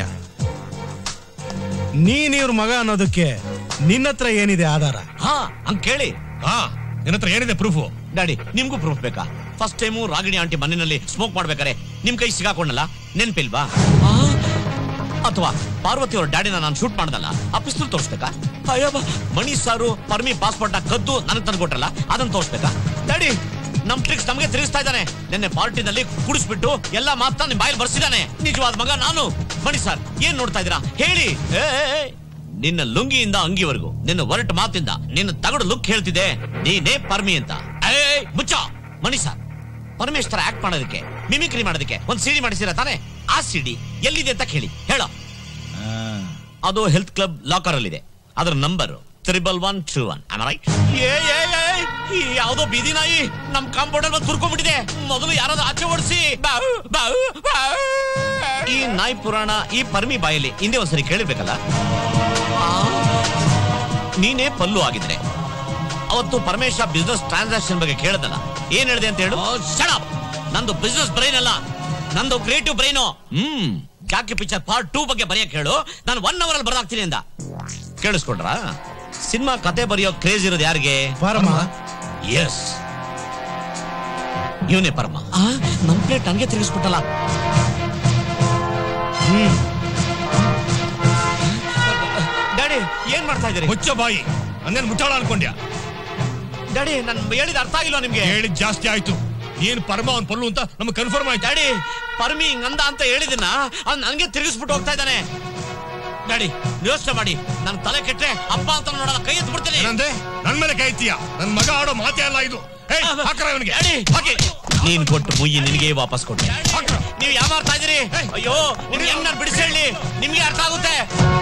ನೀನ್ ಇವ್ರ ಮಗ ಅನ್ನೋದಕ್ಕೆ ನಿನ್ನ ಹತ್ರ ಏನಿದೆ ಆಧಾರ ಹಾ ಹಂಗ್ ಕೇಳಿ ಹಾ ನಿನ್ನ ಹತ್ರ ಏನಿದೆ ಪ್ರೂಫು ಡ್ಯಾಡಿ ನಿಮ್ಗೂ ಪ್ರೂಫ್ ಬೇಕಾ ಫಸ್ಟ್ ಟೈಮು ರಾಗಿಣಿ ಆಂಟಿ ಮನೆಯಲ್ಲಿ ಸ್ಮೋಕ್ ಮಾಡ್ಬೇಕಾರೆ ನಿಮ್ ಕೈ ಸಿಗಾಕೊಂಡಲ್ಲ ನೆನ್ಪಿಲ್ವಾ ಆ? ಅಥವಾ ಪಾರ್ವತಿ ಅವ್ರ ಡ್ಯಾಡಿನ ನಾನು ಶೂಟ್ ಮಾಡ್ದಲ್ಲ ಆ ಪಿಸ್ತೂಲ್ ತೋರಿಸ್ಬೇಕಾ ಅಯ್ಯಬ್ಬ ಮಣಿ ಸಾರು ಪರ್ಮಿ ಪಾಸ್ಪೋರ್ಟ್ ಕದ್ದು ನನಗೆ ತಂದು ಕೊಟ್ರಲ್ಲ ಅದನ್ನ ತೋರಿಸ್ಬೇಕಾ ಡ್ಯಾಡಿ ನಮ್ ಟ್ರಿಕ್ಸ್ ನಮಗೆ ತಿರುಗಿಸ್ತಾ ಇದ್ದಾನೆ ನಿನ್ನೆ ಪಾರ್ಟಿನಲ್ಲಿ ಕುಡಿಸ್ಬಿಟ್ಟು ಎಲ್ಲ ಮಾತನ್ನ ನಿಮ್ ಬಾಯಲ್ಲಿ ಬರ್ಸಿದಾನೆ ನಿಜವಾದ ಮಗ ನಾನು ಮಣಿ ಸರ್ ಏನ್ ನೋಡ್ತಾ ಇದೀರಾ ಹೇಳಿ ಏ, ಏ, ಏ. ನಿನ್ನ ಲುಂಗಿಯಿಂದ ಅಂಗಿವರೆಗೂ ನಿನ್ನ ಒರಟು ಮಾತಿಂದ ನಿನ್ನ ತಗಡು ಲುಕ್ ಹೇಳ್ತಿದೆ ನೀನೇ ಪರ್ಮಿ ಅಂತ ಏ ಮುಚ್ಚ ಮಣಿ ಸರ್ ಪರಮೇಶ್ವರ ಆಕ್ಟ್ ಮಾಡೋದಕ್ಕೆ ಮಿಮಿಕ್ರಿ ಮಾಡೋದಕ್ಕೆ ಒಂದ್ ಸಿಡಿ ಮಾಡಿಸಿರ ತಾನೆ ಆ ಸಿಡಿ ಎಲ್ಲಿದೆ ಅಂತ ಕೇಳಿ ಹೇಳೋ ಅದು ಹೆಲ್ತ್ ಕ್ಲಬ್ ಲಾಕರ್ ಅಲ್ಲಿ ಇದೆ ಅದರ number triple one two one right ಏ ಏ ಏ, ಈ ಯಾವ್ದೋ ಬೀದಿ ನಾಯಿ ನಮ್ ಕಾಂಪೌಂಡ್ ಅಲ್ಲಿ ತುರ್ಕೊಂಡ್ಬಿಟ್ಟಿದೆ ಮೊದಲು ಯಾರಾದ್ರೂ ಆಚೆ ಓಡಿಸಿ ಈ ನಾಯಿ ಪುರಾಣ ಈ ಪರ್ಮಿ ಬಾಯಲ್ಲಿ ಹಿಂದೆ ಒಂದ್ಸರಿ ಕೇಳಿರ್ಬೇಕಲ್ಲ ಆ, ನೀನೇ ಪಲ್ಲು ಆಗಿದ್ರೆ ಅವತ್ತು ಪರಮೇಶ ಬಿಸ್ನೆಸ್ ಟ್ರಾನ್ಸಾಕ್ಷನ್ ಬಗ್ಗೆ ಕೇಳದಲ್ಲ ಏನ್ ಹೇಳಿದೆ ಅಂತ ಹೇಳು ಶಡಪ್ ನಂದು ಬಿಸ್ನೆಸ್ ಬ್ರೈನ್ ಅಲ್ಲ ನಂದು ಕ್ರಿಯೇಟಿವ್ ಬ್ರೈನು ಹ್ಮ್ ಜಾಕಿ ಪಿಕ್ಚರ್ ಪಾರ್ಟ್ ಟೂ ಬಗ್ಗೆ ಬರೆಯಕ್ ಹೇಳು ನಾನು ಒನ್ ಅವರ್ ಅಲ್ಲಿ ಬರ್ದಾಕ್ತೀನಿ ಅಂದ ಕೇಳಿಸ್ಕೊಂಡ್ರ ಸಿನಿಮಾ ಕತೆ ಬರೆಯೋ ಕ್ರೇಜ್ ಇರೋದು ಯಾರಿಗೆ ಪರಮ ಎಸ್ ಇವನೇ ಪರಮ ಆ, ನಮ್ ಪ್ಲೇಟ್ ಹಂಗೆ ತಿರುಗಿಸ್ಬಿಟ್ಟಲ್ಲ ಹ್ಮ್ ಡ್ಯಾಡಿ ಏನ್ ಮಾಡ್ತಾ ಇದ್ದೀರಿ ಮುಚ್ಚ ಬಾಯಿ ನನ್ನೇನ್ ಮುಟ್ಟಾಳ ಅನ್ಕೊಂಡ್ಯಾ ಡ್ಯಾಡಿ ನನ್ ಹೇಳಿದ ಅರ್ಥ ಆಗಿಲ್ವಾ ನಿಮ್ಗೆ ಹೇಳಿದ್ ಜಾಸ್ತಿ ಆಯ್ತು ಏನ್ ಪರಮ ಅವ್ನ್ ಪಲ್ಲು ಅಂತ ನಮ್ಗೆ ಕನ್ಫರ್ಮ್ ಆಯ್ತು ಡ್ಯಾಡಿ ಪರ್ಮಿ ಹಿಂಗಂದ ಅಂತ ಹೇಳಿದನ್ನ ಅವ್ನ್ ನನಗೆ ತಿರುಗಿಸ್ಬಿಟ್ಟು ಹೋಗ್ತಾ ಇದ್ದಾನೆ ಡ್ಯಾಡಿ ಯೋಚನೆ ಮಾಡಿ ನನ್ ತಲೆ ಕೆಟ್ರೆ ಅಪ್ಪ ಅಂತ ನೋಡಲ್ಲ ಕೈ ಎತ್ತು ಬಿಡ್ತೀನಿ ಏನಂದೆ ನನ್ ಮೇಲೆ ಕೈ ಎತ್ತೀಯ ನನ್ ಮಗ ಆಡೋ ಮಾತೇ ಅಲ್ಲ ಇದು ಏಯ್, ಹಾಕ್ರ ಇವನಿಗೆ ಹಾಕಿ ನೀನ್ ಕೊಟ್ಟು ಮುಯ್ಯಿ ನಿನಗೆ ವಾಪಸ್ ಕೊಟ್ಟೆ ನೀವು ಯಾವ ಮಾಡ್ತಾ ಇದೀರಿ ಅಯ್ಯೋ ನಿಮ್ಗೆ ಹೆಂಗ್ ನಾನು ಬಿಡಿಸಿ ಹೇಳಿ ನಿಮ್ಗೆ ಅರ್ಥ ಆಗುತ್ತೆ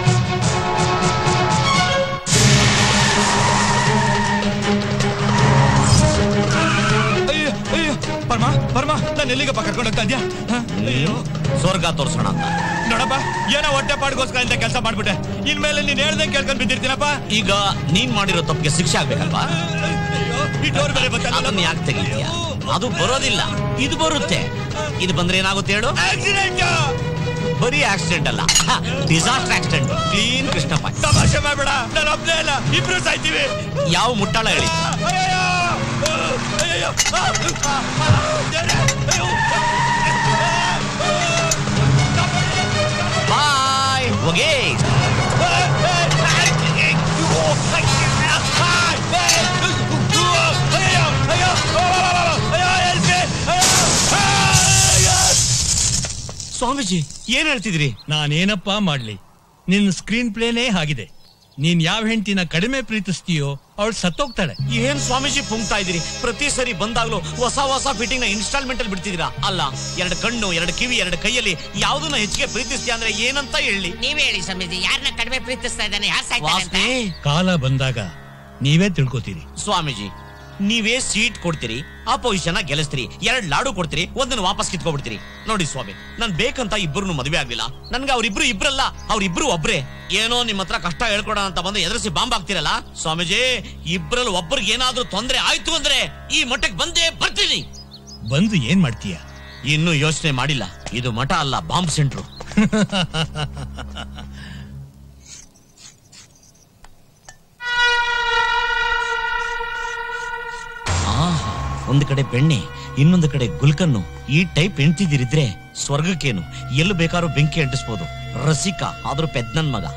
ಪರ್ಮ ಪರ್ಮ ನಾನು ಎಲ್ಲಿಗಪ್ಪ ಕರ್ಕೊಂಡು ಹೋಗ್ತಾ ಇದ್ಯಾ ಸ್ವರ್ಗ ತೋರ್ಸೋಣ ಅಂತ ನೋಡಪ್ಪ ಏನೋ ಹೊಟ್ಟೆ ಪಾಡ್ಗೋಸ್ಕರ ಇಂತ ಕೆಲಸ ಮಾಡ್ಬಿಟ್ಟೆ ಇನ್ಮೇಲೆ ನೀನ್ ಹೇಳ್ದಂಗೆ ಕೇಳ್ಕೊಂಡ್ ಬಿದ್ದಿರ್ತೀನಪ್ಪ ಈಗ ನೀನ್ ಮಾಡಿರೋ ತಪ್ಪಿಗೆ ಶಿಕ್ಷೆ ಆಗ್ಬೇಕಲ್ವಾ ಅದನ್ನ ಯಾಕೆ ತೆಗಿತೀಯ ಅದು ಬರೋದಿಲ್ಲ ಇದು ಬರುತ್ತೆ ಇದು ಬಂದ್ರೆ ಏನಾಗುತ್ತೆ ಹೇಳು ಬರೀ ಆಕ್ಸಿಡೆಂಟ್ ಅಲ್ಲ ಡಿಸಾಸ್ಟರ್ ಆಕ್ಸಿಡೆಂಟ್ ಕ್ಲೀನ್ ಕೃಷ್ಣಪ್ಪ ತಮಾಷೆ ಮಾಡ್ಬೇಡ ನಾನು ಒಬ್ನೇ ಅಲ್ಲ ಇಬ್ರು ಸಾಯ್ತೀವಿ ಯಾವ ಮುಟ್ಟಾಳ ಹೇಳಿ ಅಯ್ಯಯ್ಯೋ! ಅಯ್ಯಯ್ಯೋ! ಬಾಯ್ ಹೋಗೇ ಸ್ವಾಮೀಜಿ ಏನ್ ಹೇಳ್ತಿದ್ರಿ ನಾನೇನಪ್ಪಾ ಮಾಡ್ಲಿ ನಿನ್ ಸ್ಕ್ರೀನ್ ಪ್ಲೇನೇ ಆಗಿದೆ ನೀನ್ ಯಾವ ಹೆಂಡತಿನ ಕಡಿಮೆ ಪ್ರೀತಿಸ್ತೀಯೋ ಅವಳು ಸತ್ತೋಗ್ತಾಳೆ ಏನ್ ಸ್ವಾಮೀಜಿ ಪುಂಕ್ತಾ ಇದೀರಿ ಪ್ರತಿ ಸರಿ ಬಂದಾಗ್ಲೂ ಹೊಸ ಹೊಸ ಫಿಟ್ಟಿಂಗ್ ನ ಇನ್ಸ್ಟಾಲ್ಮೆಂಟ್ ಅಲ್ಲಿ ಬಿಡ್ತಿದ್ದೀರಾ ಅಲ್ಲ ಎರಡು ಕಣ್ಣು ಎರಡು ಕಿವಿ ಎರಡು ಕೈಯಲ್ಲಿ ಯಾವ್ದನ್ನ ಹೆಚ್ಚಿಗೆ ಪ್ರೀತಿಸ್ತೀಯ ಅಂದ್ರೆ ಏನಂತ ಹೇಳಿ ನೀವೇ ಹೇಳಿ ಸ್ವಾಮೀಜಿ ಯಾರನ್ನ ಕಡಿಮೆ ಪ್ರೀತಿಸ್ತಾ ಇದ್ದಾನೆ ಯಾರು ಸಾಯ್ತಾನೆ ಅಂತ ಕಾಲ ಬಂದಾಗ ನೀವೇ ತಿಳ್ಕೊತೀರಿ ಸ್ವಾಮೀಜಿ ನೀವೇ ಸೀಟ್ ಕೊಡ್ತೀರಿ ಅಪೋಸಿಷನ್ ಗೆಲ್ಲಿಸ್ತೀರಿ ಎರಡ್ ಲಾಡು ಕೊಡ್ತೀರಿ ಒಂದನ್ನು ವಾಪಸ್ ಕಿತ್ಕೊಬಿಡ್ತೀರಿ ನೋಡಿ ಸ್ವಾಮಿ ನಾನ್ ಬೇಕಂತ ಇಬ್ಬರು ಮದುವೆ ಆಗ್ಲಿಲ್ಲ ನನ್ಗೆ ಅವ್ರಿಬ್ರು ಇಬ್ರಲ್ಲ ಅವ್ರಿಬ್ರು ಒಬ್ರೇ ಏನೋ ನಿಮ್ಮ ಹತ್ರ ಕಷ್ಟ ಹೇಳ್ಕೊಡೋಣ ಅಂತ ಬಂದು ಎದುರಿಸಿ ಬಾಂಬ್ ಆಗ್ತಿರಲ್ಲ ಸ್ವಾಮೀಜಿ ಇಬ್ರಲ್ಲಿ ಒಬ್ಬರಿಗೆ ಏನಾದ್ರೂ ತೊಂದ್ರೆ ಆಯ್ತು ಅಂದ್ರೆ ಈ ಮಠಕ್ಕೆ ಬಂದೇ ಬರ್ತೀನಿ ಬಂದು ಏನ್ ಮಾಡ್ತೀಯ ಇನ್ನು ಯೋಚನೆ ಮಾಡಿಲ್ಲ ಇದು ಮಠ ಅಲ್ಲ ಬಾಂಬ್ ಸೆಂಟ್ರು ಆಹಾ, ಒಂದು ಕಡೆ ಬೆಣ್ಣೆ ಇನ್ನೊಂದು ಕಡೆ ಗುಲ್ಕನ್ನು ಈ ಟೈಪ್ ಹೆಂಡ್ತಿದಿರಿದ್ರೆ ಸ್ವರ್ಗಕ್ಕೇನು ಎಲ್ಲಿ ಬೇಕಾದ್ರೂ ಬೆಂಕಿ ಅಂಟಿಸ್ಬೋದು ರಸಿಕ ಆದ್ರೂ ಪೆದ್ನನ್ ಮಗ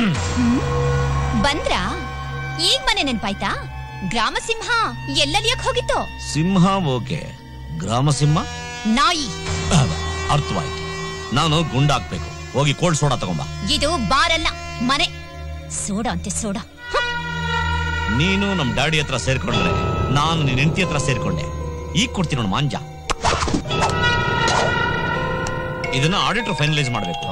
ಬಂದ್ರಾ ಈಗ ಮನೆ ನೆನ್ಪಾಯ್ತಾ ಗ್ರಾಮ ಸಿಂಹ ಎಲ್ಲೆಲ್ಲಿಯಕ್ ಹೋಗಿತ್ತು ಸಿಂಹ ಓಕೆ ಗ್ರಾಮ ಸಿಂಹ ನಾಯಿ ಅರ್ಥವಾಯ್ತು ನಾನು ಗುಂಡಾಕ್ಬೇಕು ಹೋಗಿ ಕೋಲ್ಡ್ ಸೋಡಾ ತಗೊಂಬ ಇದು ಬಾರಲ್ಲ ಮನೆ ಸೋಡಾ ಅಂತೆ ಸೋಡಾ ನೀನು ನಮ್ ಡ್ಯಾಡಿ ಹತ್ರ ಸೇರ್ಕೊಂಡ್ರೆ ನಾನು ನಿನ್ ಹೆಂಡತಿ ಹತ್ರ ಸೇರ್ಕೊಂಡೆ ಈಗ ಕೊಡ್ತೀನಿ ನೋಡು ಮಾಂಜ ಇದನ್ನ ಆಡಿಟರ್ ಫೈನಲೈಸ್ ಮಾಡಬೇಕು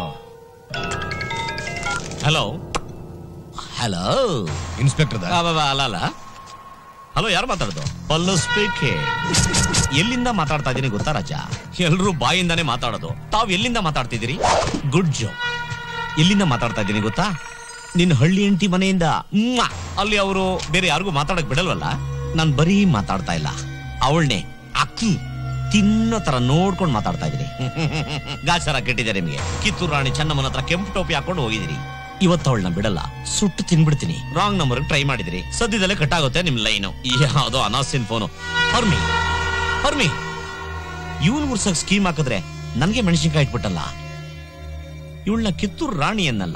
ಹಲೋ ಹಲೋ ಇನ್ಸ್ಪೆಕ್ಟರ್ ಅಲ್ಲ ಅಲ್ಲ ಹಲೋ ಯಾರು ಮಾತಾಡೋದು ಪಲ್ಲು ಸ್ಪೀಕಿಂಗ್ ಎಲ್ಲಿಂದ ಮಾತಾಡ್ತಾ ಇದ್ದೀನಿ ಗೊತ್ತಾ ರಾಜ ಎಲ್ರು ಬಾಯಿಂದಾನೇ ಮಾತಾಡೋದು ತಾವ್ ಎಲ್ಲಿಂದ ಮಾತಾಡ್ತಿದ್ದೀರಿ ಗುಡ್ ಜಾಬ್ ಎಲ್ಲಿಂದ ಮಾತಾಡ್ತಾ ಇದ್ದೀನಿ ಗೊತ್ತಾ ನಿನ್ನ ಹಳ್ಳಿ ಹೆಂಡತಿ ಮನೆಯಿಂದ ಮ್ವಾ! ಅಲ್ಲಿ ಅವರು ಬೇರೆ ಯಾರಿಗೂ ಮಾತಾಡಕ್ ಬಿಡಲ್ವಲ್ಲ ನಾನ್ ಬರೀ ಮಾತಾಡ್ತಾ ಇಲ್ಲ ಅವಳನ್ನೇ ಅಕ್ಕಿ ತಿನ್ನೋ ತರ ನೋಡ್ಕೊಂಡು ಮಾತಾಡ್ತಾ ಇದ್ದೀನಿ ಗಾಚಾರ ಕೆಟ್ಟಿದೆ ನಿಮಗೆ ಕಿತ್ತೂರು ರಾಣಿ ಚೆನ್ನಮ್ಮನ ಹತ್ರ ಕೆಂಪು ಟೋಪಿ ಹಾಕೊಂಡು ಹೋಗಿದ್ದೀರಿ ಇವತ್ತು ಅವಳನ್ನ ಬಿಡಲ್ಲ ಸುಟ್ಟು ತಿನ್ಬಿಡ್ತೀನಿ ರಾಂಗ್ ನಂಬರ್ ಟ್ರೈ ಮಾಡಿದಿರಿ ಸದ್ಯದಲ್ಲೇ ಕಟ್ ಆಗುತ್ತೆ ನಿಮ್ ಲೈನು ಯಾವ್ದೋ ಅನಾಸಿನ್ ಫೋನು ಹರ್ಮಿ ಹರ್ಮಿ ಇವನ್ ಉರ್ಸಕ್ ಸ್ಕೀಮ್ ಹಾಕಿದ್ರೆ ನನ್ಗೆ ಮೆಣಸಿನ್ಕಾಯಿ ಇಟ್ಬಿಟ್ಟಲ್ಲ ಇವಳನ್ನ ಕಿತ್ತೂರು ರಾಣಿ ಅನ್ನಲ್ಲ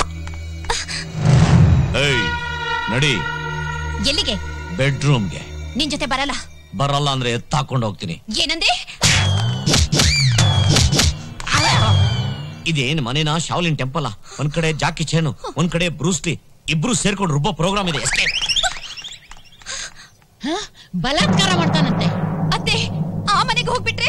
ಏಯ್ ನಡಿ ಎಲ್ಲಿಗೆ ಬೆಡ್ರೂಮ್ಗೆ ನಿನ್ ಜೊತೆ ಬರಲ್ಲ ಬರಲ್ಲ ಅಂದ್ರೆ ಎತ್ತಾಕೊಂಡು ಹೋಗ್ತೀನಿ ಏನಂದೆ ಇದೇನ್ ಮನೇನ ಶಾವ್ಲಿನ್ ಟೆಂಪಲ್ ಒಂದ್ ಕಡೆ ಜಾಕಿ ಚೇನು ಒಂದ್ ಕಡೆ ಬ್ರೂಸ್ಲಿ ಇಬ್ರು ಸೇರ್ಕೊಂಡು ರುಬ್ಬೋ ಪ್ರೋಗ್ರಾಮ್ ಇದೆ ಎಸ್ಕೇಪ್ ಬಲಾತ್ಕಾರ ಮಾಡ್ತಾನಂತೆ ಅತ್ತೆ ಆ ಮನೆಗೆ ಹೋಗ್ಬಿಟ್ರೆ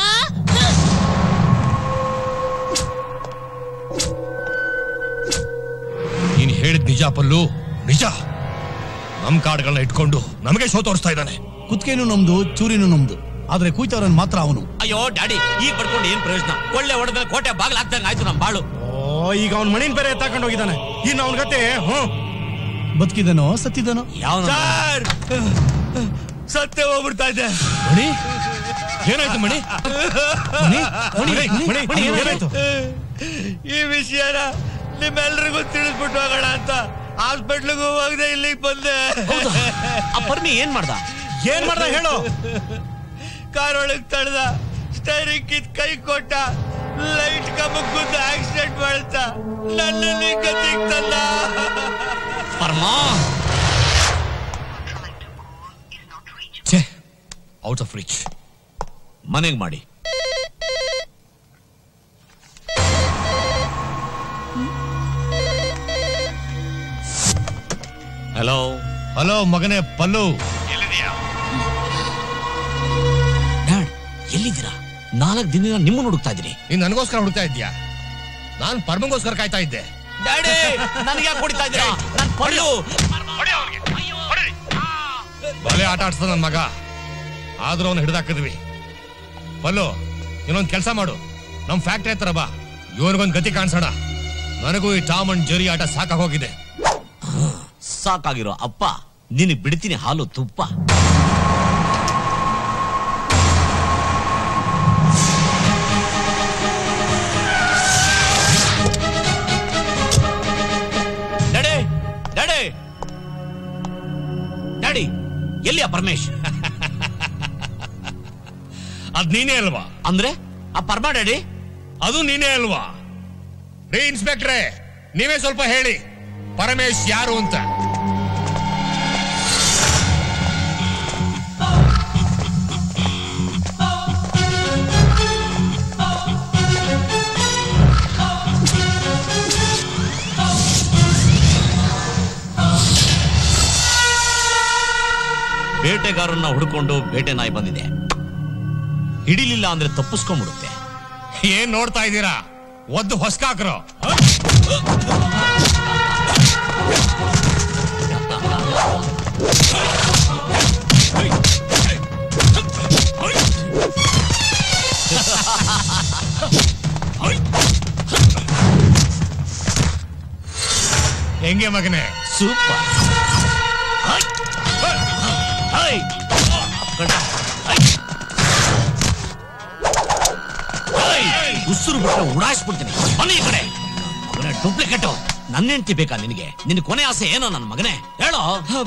ನೀನ್ ಹೇಳಿದ್ ನಿಜ ಪಲ್ಲು ನಿಜ ನಮ್ ಕಾರ್ಡ್ಗಳನ್ನ ಇಟ್ಕೊಂಡು ನಮಗೆ ಶೋ ತೋರಿಸ್ತಾ ಇದ್ದಾನೆ ಕುತ್ಕೇನು ನಮ್ದು ಚೂರಿನು ನಮ್ದು ಆದ್ರೆ ಕೂಯ್ತವ್ರನ್ ಮಾತ್ರ ಅವನು ಅಯ್ಯೋ ಡ್ಯಾಡಿ ಈಗ ಪಡ್ಕೊಂಡು ಏನ್ ಪ್ರಯೋಜನ ಕೊಳ್ಳೆ ಹೊಡೆದ ಕೋಟೆ ಬಾಗ್ಲ ಹಾಕ್ದಂಗ ಆಯ್ತು ನಮ್ ಬಾಳು ಓ ಈಗ ಅವ್ನ ಮಣಿನ್ ಬೇರೆ ಎತ್ತಾಕೊಂಡು ಹೋಗಿದ್ದಾನೆ ಇನ್ನು ಅವನ ಗತೆ ಹ್ಮ್ ಬದುಕಿದನೋ ಸತ್ತಿದನೋ ಸರ್ ಸತ್ಯ ಹೋಗ್ಬಿಡ್ತಾ ಇದೆ ಮಣಿ ಏನಾಯ್ತು ಮಣಿ ಮಣಿ ಮಣಿ ಮಣಿ ಮಣಿ ಏನಾಯ್ತು ಈ ವಿಷಯನ ನಿಮ್ಮೆಲ್ರಿಗೂ ತಿಳಿಸ್ಬಿಟ್ಟು ಹೋಗೋಣ ಅಂತ ಹಾಸ್ಪಿಟ್ಲಿಗೂ ಹೋಗದೆ ಇಲ್ಲಿಗೆ ಬಂದೆ ಪರ್ಮಿ ಏನ್ ಮಾಡ್ದ ಏನ್ ಮಾಡ್ದ ಹೇಳು ಕಾರ್ ಒಳಗ್ ತಳ್ದ ಸ್ಟೈರಿಂಗ್ ಕಿತ್ ಕೈ ಕೊಟ್ಟ ಲೈಟ್ ಕಂಬಕ್ ಗುದ್ದ ಆಕ್ಸಿಡೆಂಟ್ ಮಾಡ್ತಾ ನನ್ನಲ್ಲಿ ಗತಿಗ್ ತಂದ ಪರ್ಮಾ ಔಟ್ ಆಫ್ ರೀಚ್ ಮನೆಗ್ ಮಾಡಿ ಹಲೋ ಹಲೋ ಮಗನೇ ಪಲ್ಲು ಡ್ಯಾಡ್ ಎಲ್ಲಿದ್ದೀರಾ ನಾಲ್ಕು ದಿನ ನಿಮ್ಮನ್ನು ಹುಡುಕ್ತಾ ಇದ್ದೀನಿ ನೀನ್ ನನಗೋಸ್ಕರ ಹುಡುಕ್ತಾ ಇದ್ಯಾ ನಾನ್ ಪರ್ಮಂಗೋಸ್ಕರ ಕಾಯ್ತಾ ಇದ್ದೆ ಡ್ಯಾಡಿ ನನಗೆ ಯಾಕೆ ಹೊಡಿತಾ ಇದ್ದೀರಾ ನನ್ ಪಲ್ಲು ಬಲೆ ಆಟ ಆಡ್ಸ್ದ ನನ್ ಮಗ ಆದ್ರೂ ಅವ್ನು ಹಿಡ್ದಾಕಿದ್ವಿ ಪಲ್ಲು ಇನ್ನೊಂದ್ ಕೆಲಸ ಮಾಡು ನಮ್ ಫ್ಯಾಕ್ಟ್ರಿ ಹತ್ರ ಬಾ ಇವನಿಗೊಂದ್ ಗತಿ ಕಾಣಿಸೋಣ ನನಗೂ ಈ ಟಾಮ್ ಅಂಡ್ ಜರಿ ಆಟ ಸಾಕಾಗೋಗಿದೆ ಸಾಕಾಗಿರೋ ಅಪ್ಪ ನಿನಗ್ ಬಿಡ್ತೀನಿ ಹಾಲು ತುಪ್ಪ ಡ್ಯಾಡಿ ಡ್ಯಾಡಿ ಡ್ಯಾಡಿ ಎಲ್ಲಿಯ ಪರಮೇಶ್ ಅದ್ ನೀನೇ ಅಲ್ವಾ ಅಂದ್ರೆ ಆ ಪರ್ಮ ಡ್ಯಾಡಿ ಅದು ನೀನೇ ಅಲ್ವಾ ರೇ ಇನ್ಸ್ಪೆಕ್ಟ್ರೆ ನೀವೇ ಸ್ವಲ್ಪ ಹೇಳಿ ಪರಮೇಶ್ ಯಾರು ಅಂತ ಬೇಟೆಗಾರನ್ನ ಹುಡ್ಕೊಂಡು ಬೇಟೆ ನಾಯಿ ಬಂದಿದೆ ಹಿಡಿಲಿಲ್ಲ ಅಂದ್ರೆ ತಪ್ಪಿಸ್ಕೊಂಡ್ಬಿಡುತ್ತೆ ಏನ್ ನೋಡ್ತಾ ಇದ್ದೀರಾ ಒದ್ದು ಹೊಸ್ಕಾಕ್ರು ಹೆಂಗೆ ಮಗನೇ ಸೂಪರ್ ಉಸಿರು ಬಿಟ್ರೆ ಉಡಾಯಿಸ್ಬಿಡ್ತೀನಿ ಬನ್ನಿ ಈ ಕಡೆ ಮಗನೇ ಡೂಪ್ಲಿಕೇಟ್ ನನ್ನ ಹೆಂಡತಿ ಬೇಕಾ ನಿನಗೆ ನಿನ್ ಕೊನೆ ಆಸೆ ಏನೋ ನನ್ನ ಮಗನೇ ಹೇಳೋ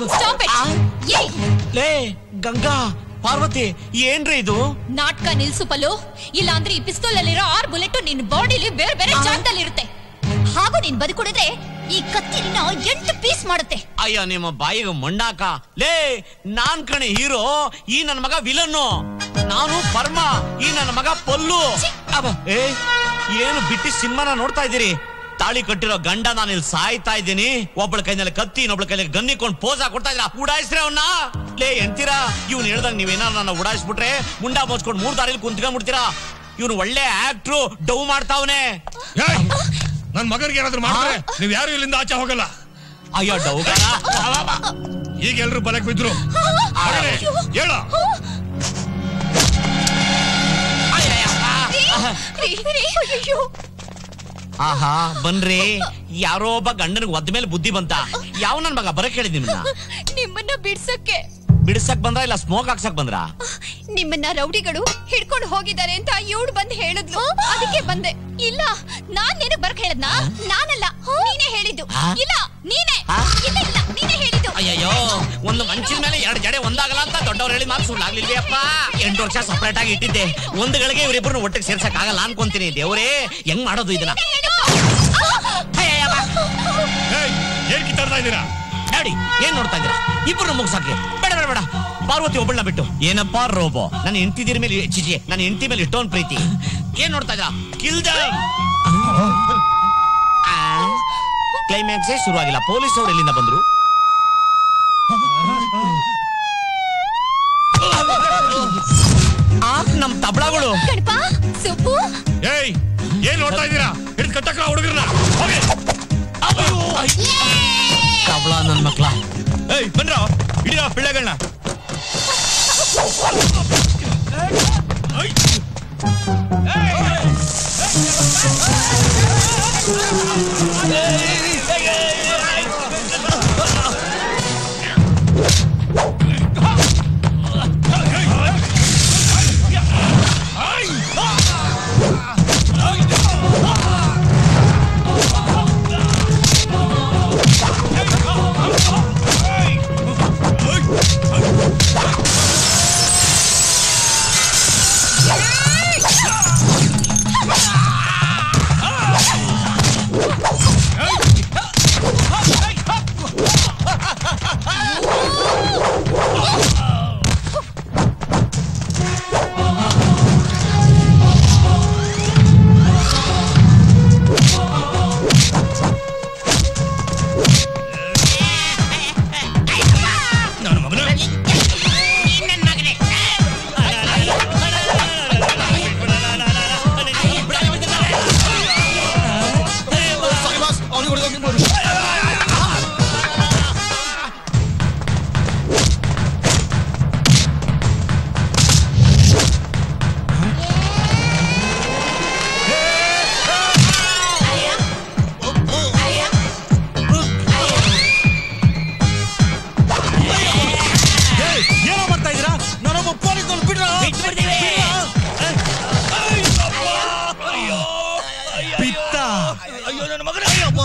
ಲೇ ಗಂಗಾ ಪಾರ್ವತಿ ಏನ್ರಿ ಇದು ನಾಟಕ ನಿಲ್ಸು ಪಲ್ಲು ಇಲ್ಲ ಅಂದ್ರೆ ಈ ಪಿಸ್ತೂಲ್ ಅಲ್ಲಿರೋ ಆರ್ ಬುಲೆಟ್ ನಿನ್ ಬಾಡಿಲಿ ಬೇರೆ ಬೇರೆ ಜಾಗದಲ್ಲಿ ಇರುತ್ತೆ ಹಾಗೂ ನೀನ್ ಬದುಕುಡಿದ್ರೆ ಈ ಕತ್ತಿನ ಎಂಟು ಪೀಸ್ ಮಾಡುತ್ತೆ ಅಯ್ಯ ನಿಮ್ಮ ಬಾಯಿಗೆ ಮಂಡಾಕ ಲೇ ನಾನ್ ಕಣೆ ಹೀರೋ ಈ ನನ್ನ ಮಗ ವಿಲನ್ನು ನಾನು ಪರ್ಮ ಈ ನನ್ನ ಮಗ ಪೊಲ್ಲು ಅಬ್ಬ, ಏ ಏನು ಬಿಟ್ಟಿ ಸಿನಿಮಾನ ನೋಡ್ತಾ ಇದ್ದೀರಿ ತಾಳಿ ಕಟ್ಟಿರೋ ಗಂಡ ನಾನು ಇಲ್ಲಿ ಸಾಯ್ತಾ ಇದ್ದೀನಿ ಒಬ್ಬಳ ಕೈನಲ್ಲಿ ಕತ್ತಿ ಇನ್ನೊಬ್ಳ ಕೈಯಲ್ಲಿ ಗನ್ನಿಕೊಂಡು ಪೋಸ ಕೊಡ್ತಾ ಇದ್ದೀರಾ ಉಡಾಯಿಸ್ರೆ ಅವನ್ನ ಲೇ ಎಂತೀರಾ ಇವ್ನು ಹೇಳ್ದಂಗ್ ನೀವೇನಾರ ನನ್ನ ಉಡಾಯಿಸ್ಬಿಟ್ರೆ ಮುಂಡ ಮೋಚ್ಕೊಂಡು ಮೂರ್ ದಾರಿಲಿ ಕುಂತ್ಕೊಂಡ್ಬಿಡ್ತೀರಾ ಇವನು ಒಳ್ಳೆ ಆಕ್ಟ್ರು ಡೌ ಮಾಡ್ತಾವನೆ ನನ್ ಮಗನಿಗೆ ಏನಾದ್ರು ಮಾಡಿದ್ರೆ ನೀವ್ ಯಾರು ಇಲ್ಲಿಂದ ಆಚೆ ಹೋಗಲ್ಲ ಅಯ್ಯೋ ಡೌಗಾರ ಈಗ ಎಲ್ರು ಬಲಕ್ ಬಿದ್ರು ಮಗನೇ, ಹೇಳ ಆಹಾ ಬನ್ರಿ ಯಾರೋ ಒಬ್ಬ ಗಂಡನಿಗೆ ಒದ್ದ ಮೇಲೆ ಬುದ್ಧಿ ಬಂತ ಯಾವ ನನ್ ಮಗ ಬರಕ್ ಹೇಳಿದ್ ನಿಮ್ನ ನಿಮ್ಮನ್ನ ಬಿಡ್ಸಕ್ಕೆ ಬಿಡಿಸಕ್ ಬಂದ್ರ ಇಲ್ಲ ಸ್ಮೋಕ್ ಹಾಕ್ಸಕ್ ಬಂದ್ರ ನಿಮ್ಮನ್ನ ರೌಡಿಗಳು ಹಿಡ್ಕೊಂಡು ಹೋಗಿದ್ದಾರೆ ಅಂತ ಇವಳು ಬಂದು ಹೇಳಿದ್ಲು ಅದಕ್ಕೆ ಬಂದೆ ಇಲ್ಲ ನಾನ್ ನಿನಗ್ ಬರಕ್ ಹೇಳದ್ನಾ ನಾನಲ್ಲ ನೀನೇ ಹೇಳಿದ್ದು ಆ? ಇಲ್ಲ ನೀನೇ ಇಲ್ಲ ಇಲ್ಲ ನೀನೇ ಹೇಳಿದ್ದು ಅಯ್ಯಯ್ಯೋ ಒಂದು ಮಂಚಿನ ಮೇಲೆ ಎರಡು ಜಡೆ ಒಂದಾಗಲ್ಲ ಅಂತ ದೊಡ್ಡವ್ರು ಹೇಳಿ ಮಾತು ಸುಳ್ಳಾಗ್ಲಿಲ್ವೇ ಅಪ್ಪ ಎಂಟು ವರ್ಷ ಸಪರೇಟ್ ಆಗಿ ಇಟ್ಟಿದ್ದೆ ಒಂದು ಗಳಿಗೆ ಇವರಿಬ್ಬರನ್ನ ಒಟ್ಟಿಗೆ ಸೇರ್ಸಕ್ ಆಗಲ್ಲ ಅನ್ಕೊಂತೀನಿ ದೇವ್ರೇ ಹೆಂಗ್ ಮಾಡೋದು ಇದನ್ನ ಏನ್ ಕಿತ್ತಾಡ್ತಾ ಇದ್ದೀರಾ ಡ್ಯಾಡಿ ಏನ್ ನೋಡ್ತಾ ಇದ್ದೀರಾ ಇಬ್ಬರು ಮುಗ್ಸಾಕ್ಲಿ ಬೇಡ ಬೇಡ ಬೇಡ ಪಾರ್ವತಿ ಒಬ್ಬಳನ್ನ ಬಿಟ್ಟು ಏನಪ್ಪಾ ರೋಬೋ ನನ್ನ ಹೆಂಡತಿದಿರ ಮೇಲೆ ಚಿಚಿ ನನ್ನ ಹೆಂಡತಿ ಮೇಲೆ ಇಷ್ಟೊಂದು ಪ್ರೀತಿ ಏನ್ ನೋಡ್ತಾ ಇದ್ದೀರಾ ಕಿಲ್ ಕ್ಲೈಮ್ಯಾಕ್ಸೇ ಶುರುವಾಗಿಲ್ಲ ಪೊಲೀಸ್ ಅವ್ರು ಎಲ್ಲಿಂದ ಬಂದ್ರು ಆ, ನಮ್ ತಬಳಗಳು ಕಣಪ ಸುಬ್ಬು ಏಯ್ ಏನ್ ನೋಡ್ತಾ ಇದ್ದೀರಾ ಹಿಡಿದು ಕಟ್ಟಕ್ಕ ಹುಡುಗರನ್ನ ಹೋಗಿ ತಬಳ ನನ್ ಮಕ್ಳ ಏಯ್ ಬನ್ರ ಹಿಡಿಯೋ ಪಿಳ್ಳೆಗಳನ್ನ ಏನೋ ಮಾಡ್ತಾ ಇದ್ದೀರಾ ನಾನೊಬ್ಬ ಪೊಲೀಸ್ ಬಿಡ್ರ ಪಿತ್ತ ಅಯ್ಯೋ ನನ್ನ ಮಗನ ಅಯ್ಯಪ್ಪ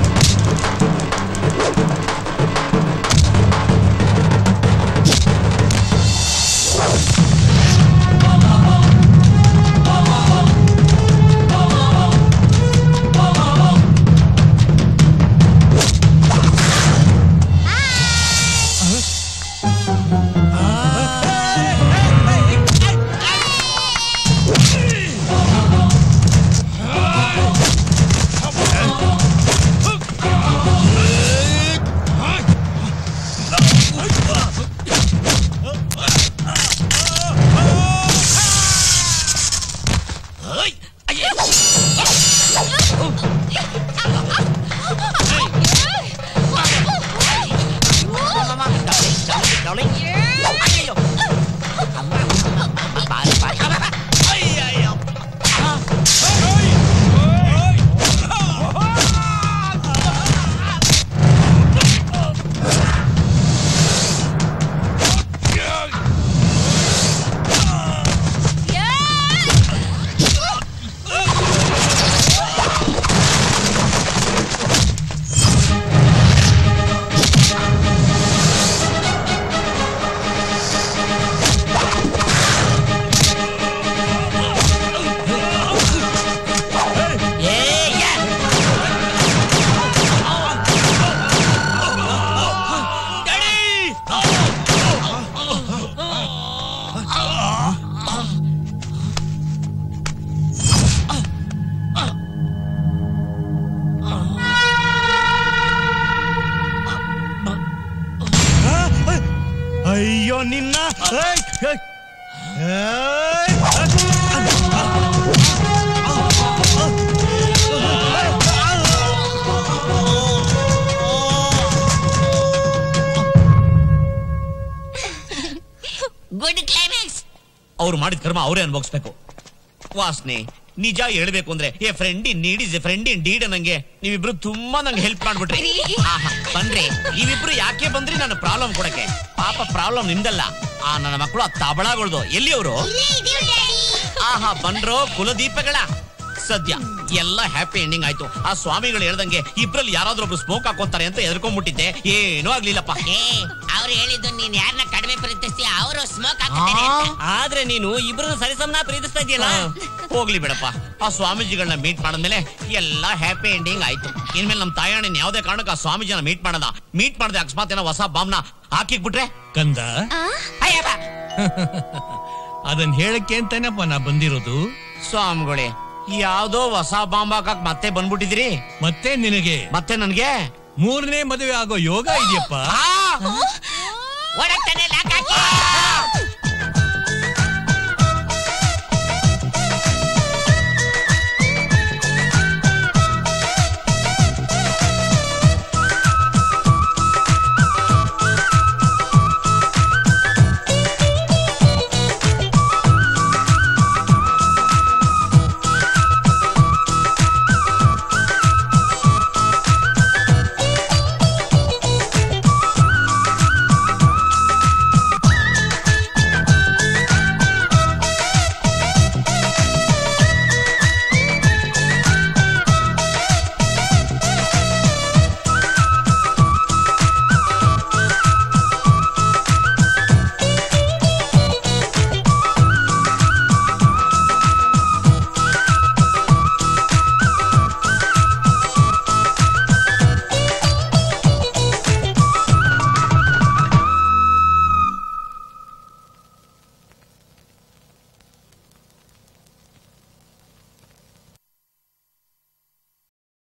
ಆ ಅಯ್ಯೋ ನಿನ್ನ ಏಯ್, ಏಯ್, ಏಯ್, ಗುಡ್ ಕ್ಲೈಮ್ಯಾಕ್ಸ್ ಅವ್ರು ಮಾಡಿದ ಕರ್ಮ ಅವರೇ ಅನುಭವಿಸ್ಬೇಕು ವಾಸನೆ ನಿಜ ಹೇಳ್ಬೇಕು ಅಂದ್ರೆ a friend in need is a friend indeed ನಂಗೆ ನೀವಿಬ್ರು ತುಂಬಾ ನಂಗೆ ಹೆಲ್ಪ್ ಮಾಡ್ಬಿಟ್ರಿ ಆಹಾ, ಬನ್ರಿ ನೀವಿಬ್ರು ಯಾಕೆ ಬಂದ್ರಿ ನನ್ನ ಪ್ರಾಬ್ಲಮ್ ಕೊಡಕ್ಕೆ ಪಾಪ ಪ್ರಾಬ್ಲಮ್ ನಿಮ್ದಲ್ಲ ಆ ನನ್ನ ಮಕ್ಕಳು ಆ ತಬಳಗಳ್ದು ಎಲ್ಲಿ ಅವರು ಆಹಾ ಬನ್ರೋ ಕುಲದೀಪಗಳ ಸದ್ಯ ಎಲ್ಲ ಹ್ಯಾಪಿ ಎಂಡಿಂಗ್ ಆಯ್ತು ಆ ಸ್ವಾಮಿಗಳು ಹೇಳ್ದಂಗೆ ಇಬ್ರಲ್ಲಿ ಯಾರಾದ್ರೂ ಒಬ್ರು ಸ್ಮೋಕ್ ಹಾಕೊಂತಾರೆ ಅಂತ ಎದ್ಕೊಂಡ್ಬಿಟ್ಟಿದ್ದೆ ಏನೂ ಆಗ್ಲಿಲ್ಲಪ್ಪ ಏ ಅವ್ರು ಹೇಳಿದ್ದು ನೀನ್ ಯಾರನ್ನ ಕಡಿಮೆ ಪ್ರೀತಿಸ್ತೀಯ ಅವರು ಸ್ಮೋಕ್ ಹಾಕ್ತಾರೆ ಆದ್ರೆ ನೀನು ಇಬ್ರು ಸರಿಸಮನ ಪ್ರೀತಿಸ್ತಾ ಇದೆಯಲ್ಲ ಹೋಗ್ಲಿ ಬಿಡಪ್ಪ ಆ ಸ್ವಾಮೀಜಿಗಳನ್ನ ಮೀಟ್ ಮಾಡಿದ್ಮೇಲೆ ಎಲ್ಲ ಹ್ಯಾಪಿ ಎಂಡಿಂಗ್ ಆಯ್ತು ಇನ್ಮೇಲೆ ನಮ್ ತಾಯಣ್ಣನ ಯಾವ್ದೇ ಕಾರಣಕ್ಕೆ ಆ ಸ್ವಾಮೀಜಿನ ಮೀಟ್ ಮಾಡೋಣ ಮೀಟ್ ಮಾಡದೆ ಅಕಸ್ಮಾತ್ ಏನೋ ಹೊಸ ಬಾಂಬ್ನ ಹಾಕಿಕ್ಬಿಟ್ರೆ ಕಂದ ಅದನ್ ಹೇಳಕ್ಕೆ ಅಂತಾನಪ್ಪ ನಾ ಬಂದಿರೋದು ಸ್ವಾಮಿಗಳೇ ಯಾವ್ದೋ ಹೊಸ ಬಾಂಬ್ ಹಾಕಕ್ ಮತ್ತೆ ಬಂದ್ಬಿಟ್ಟಿದಿರಿ ಮತ್ತೆ ನಿನಗೆ ಮತ್ತೆ ನನ್ಗೆ ಮೂರನೇ ಮದುವೆ ಆಗೋ ಯೋಗ ಇದೆಯಪ್ಪ ಒಡಗ್ತಾನೆ ಲಾಕ್ ಹಾಕಿ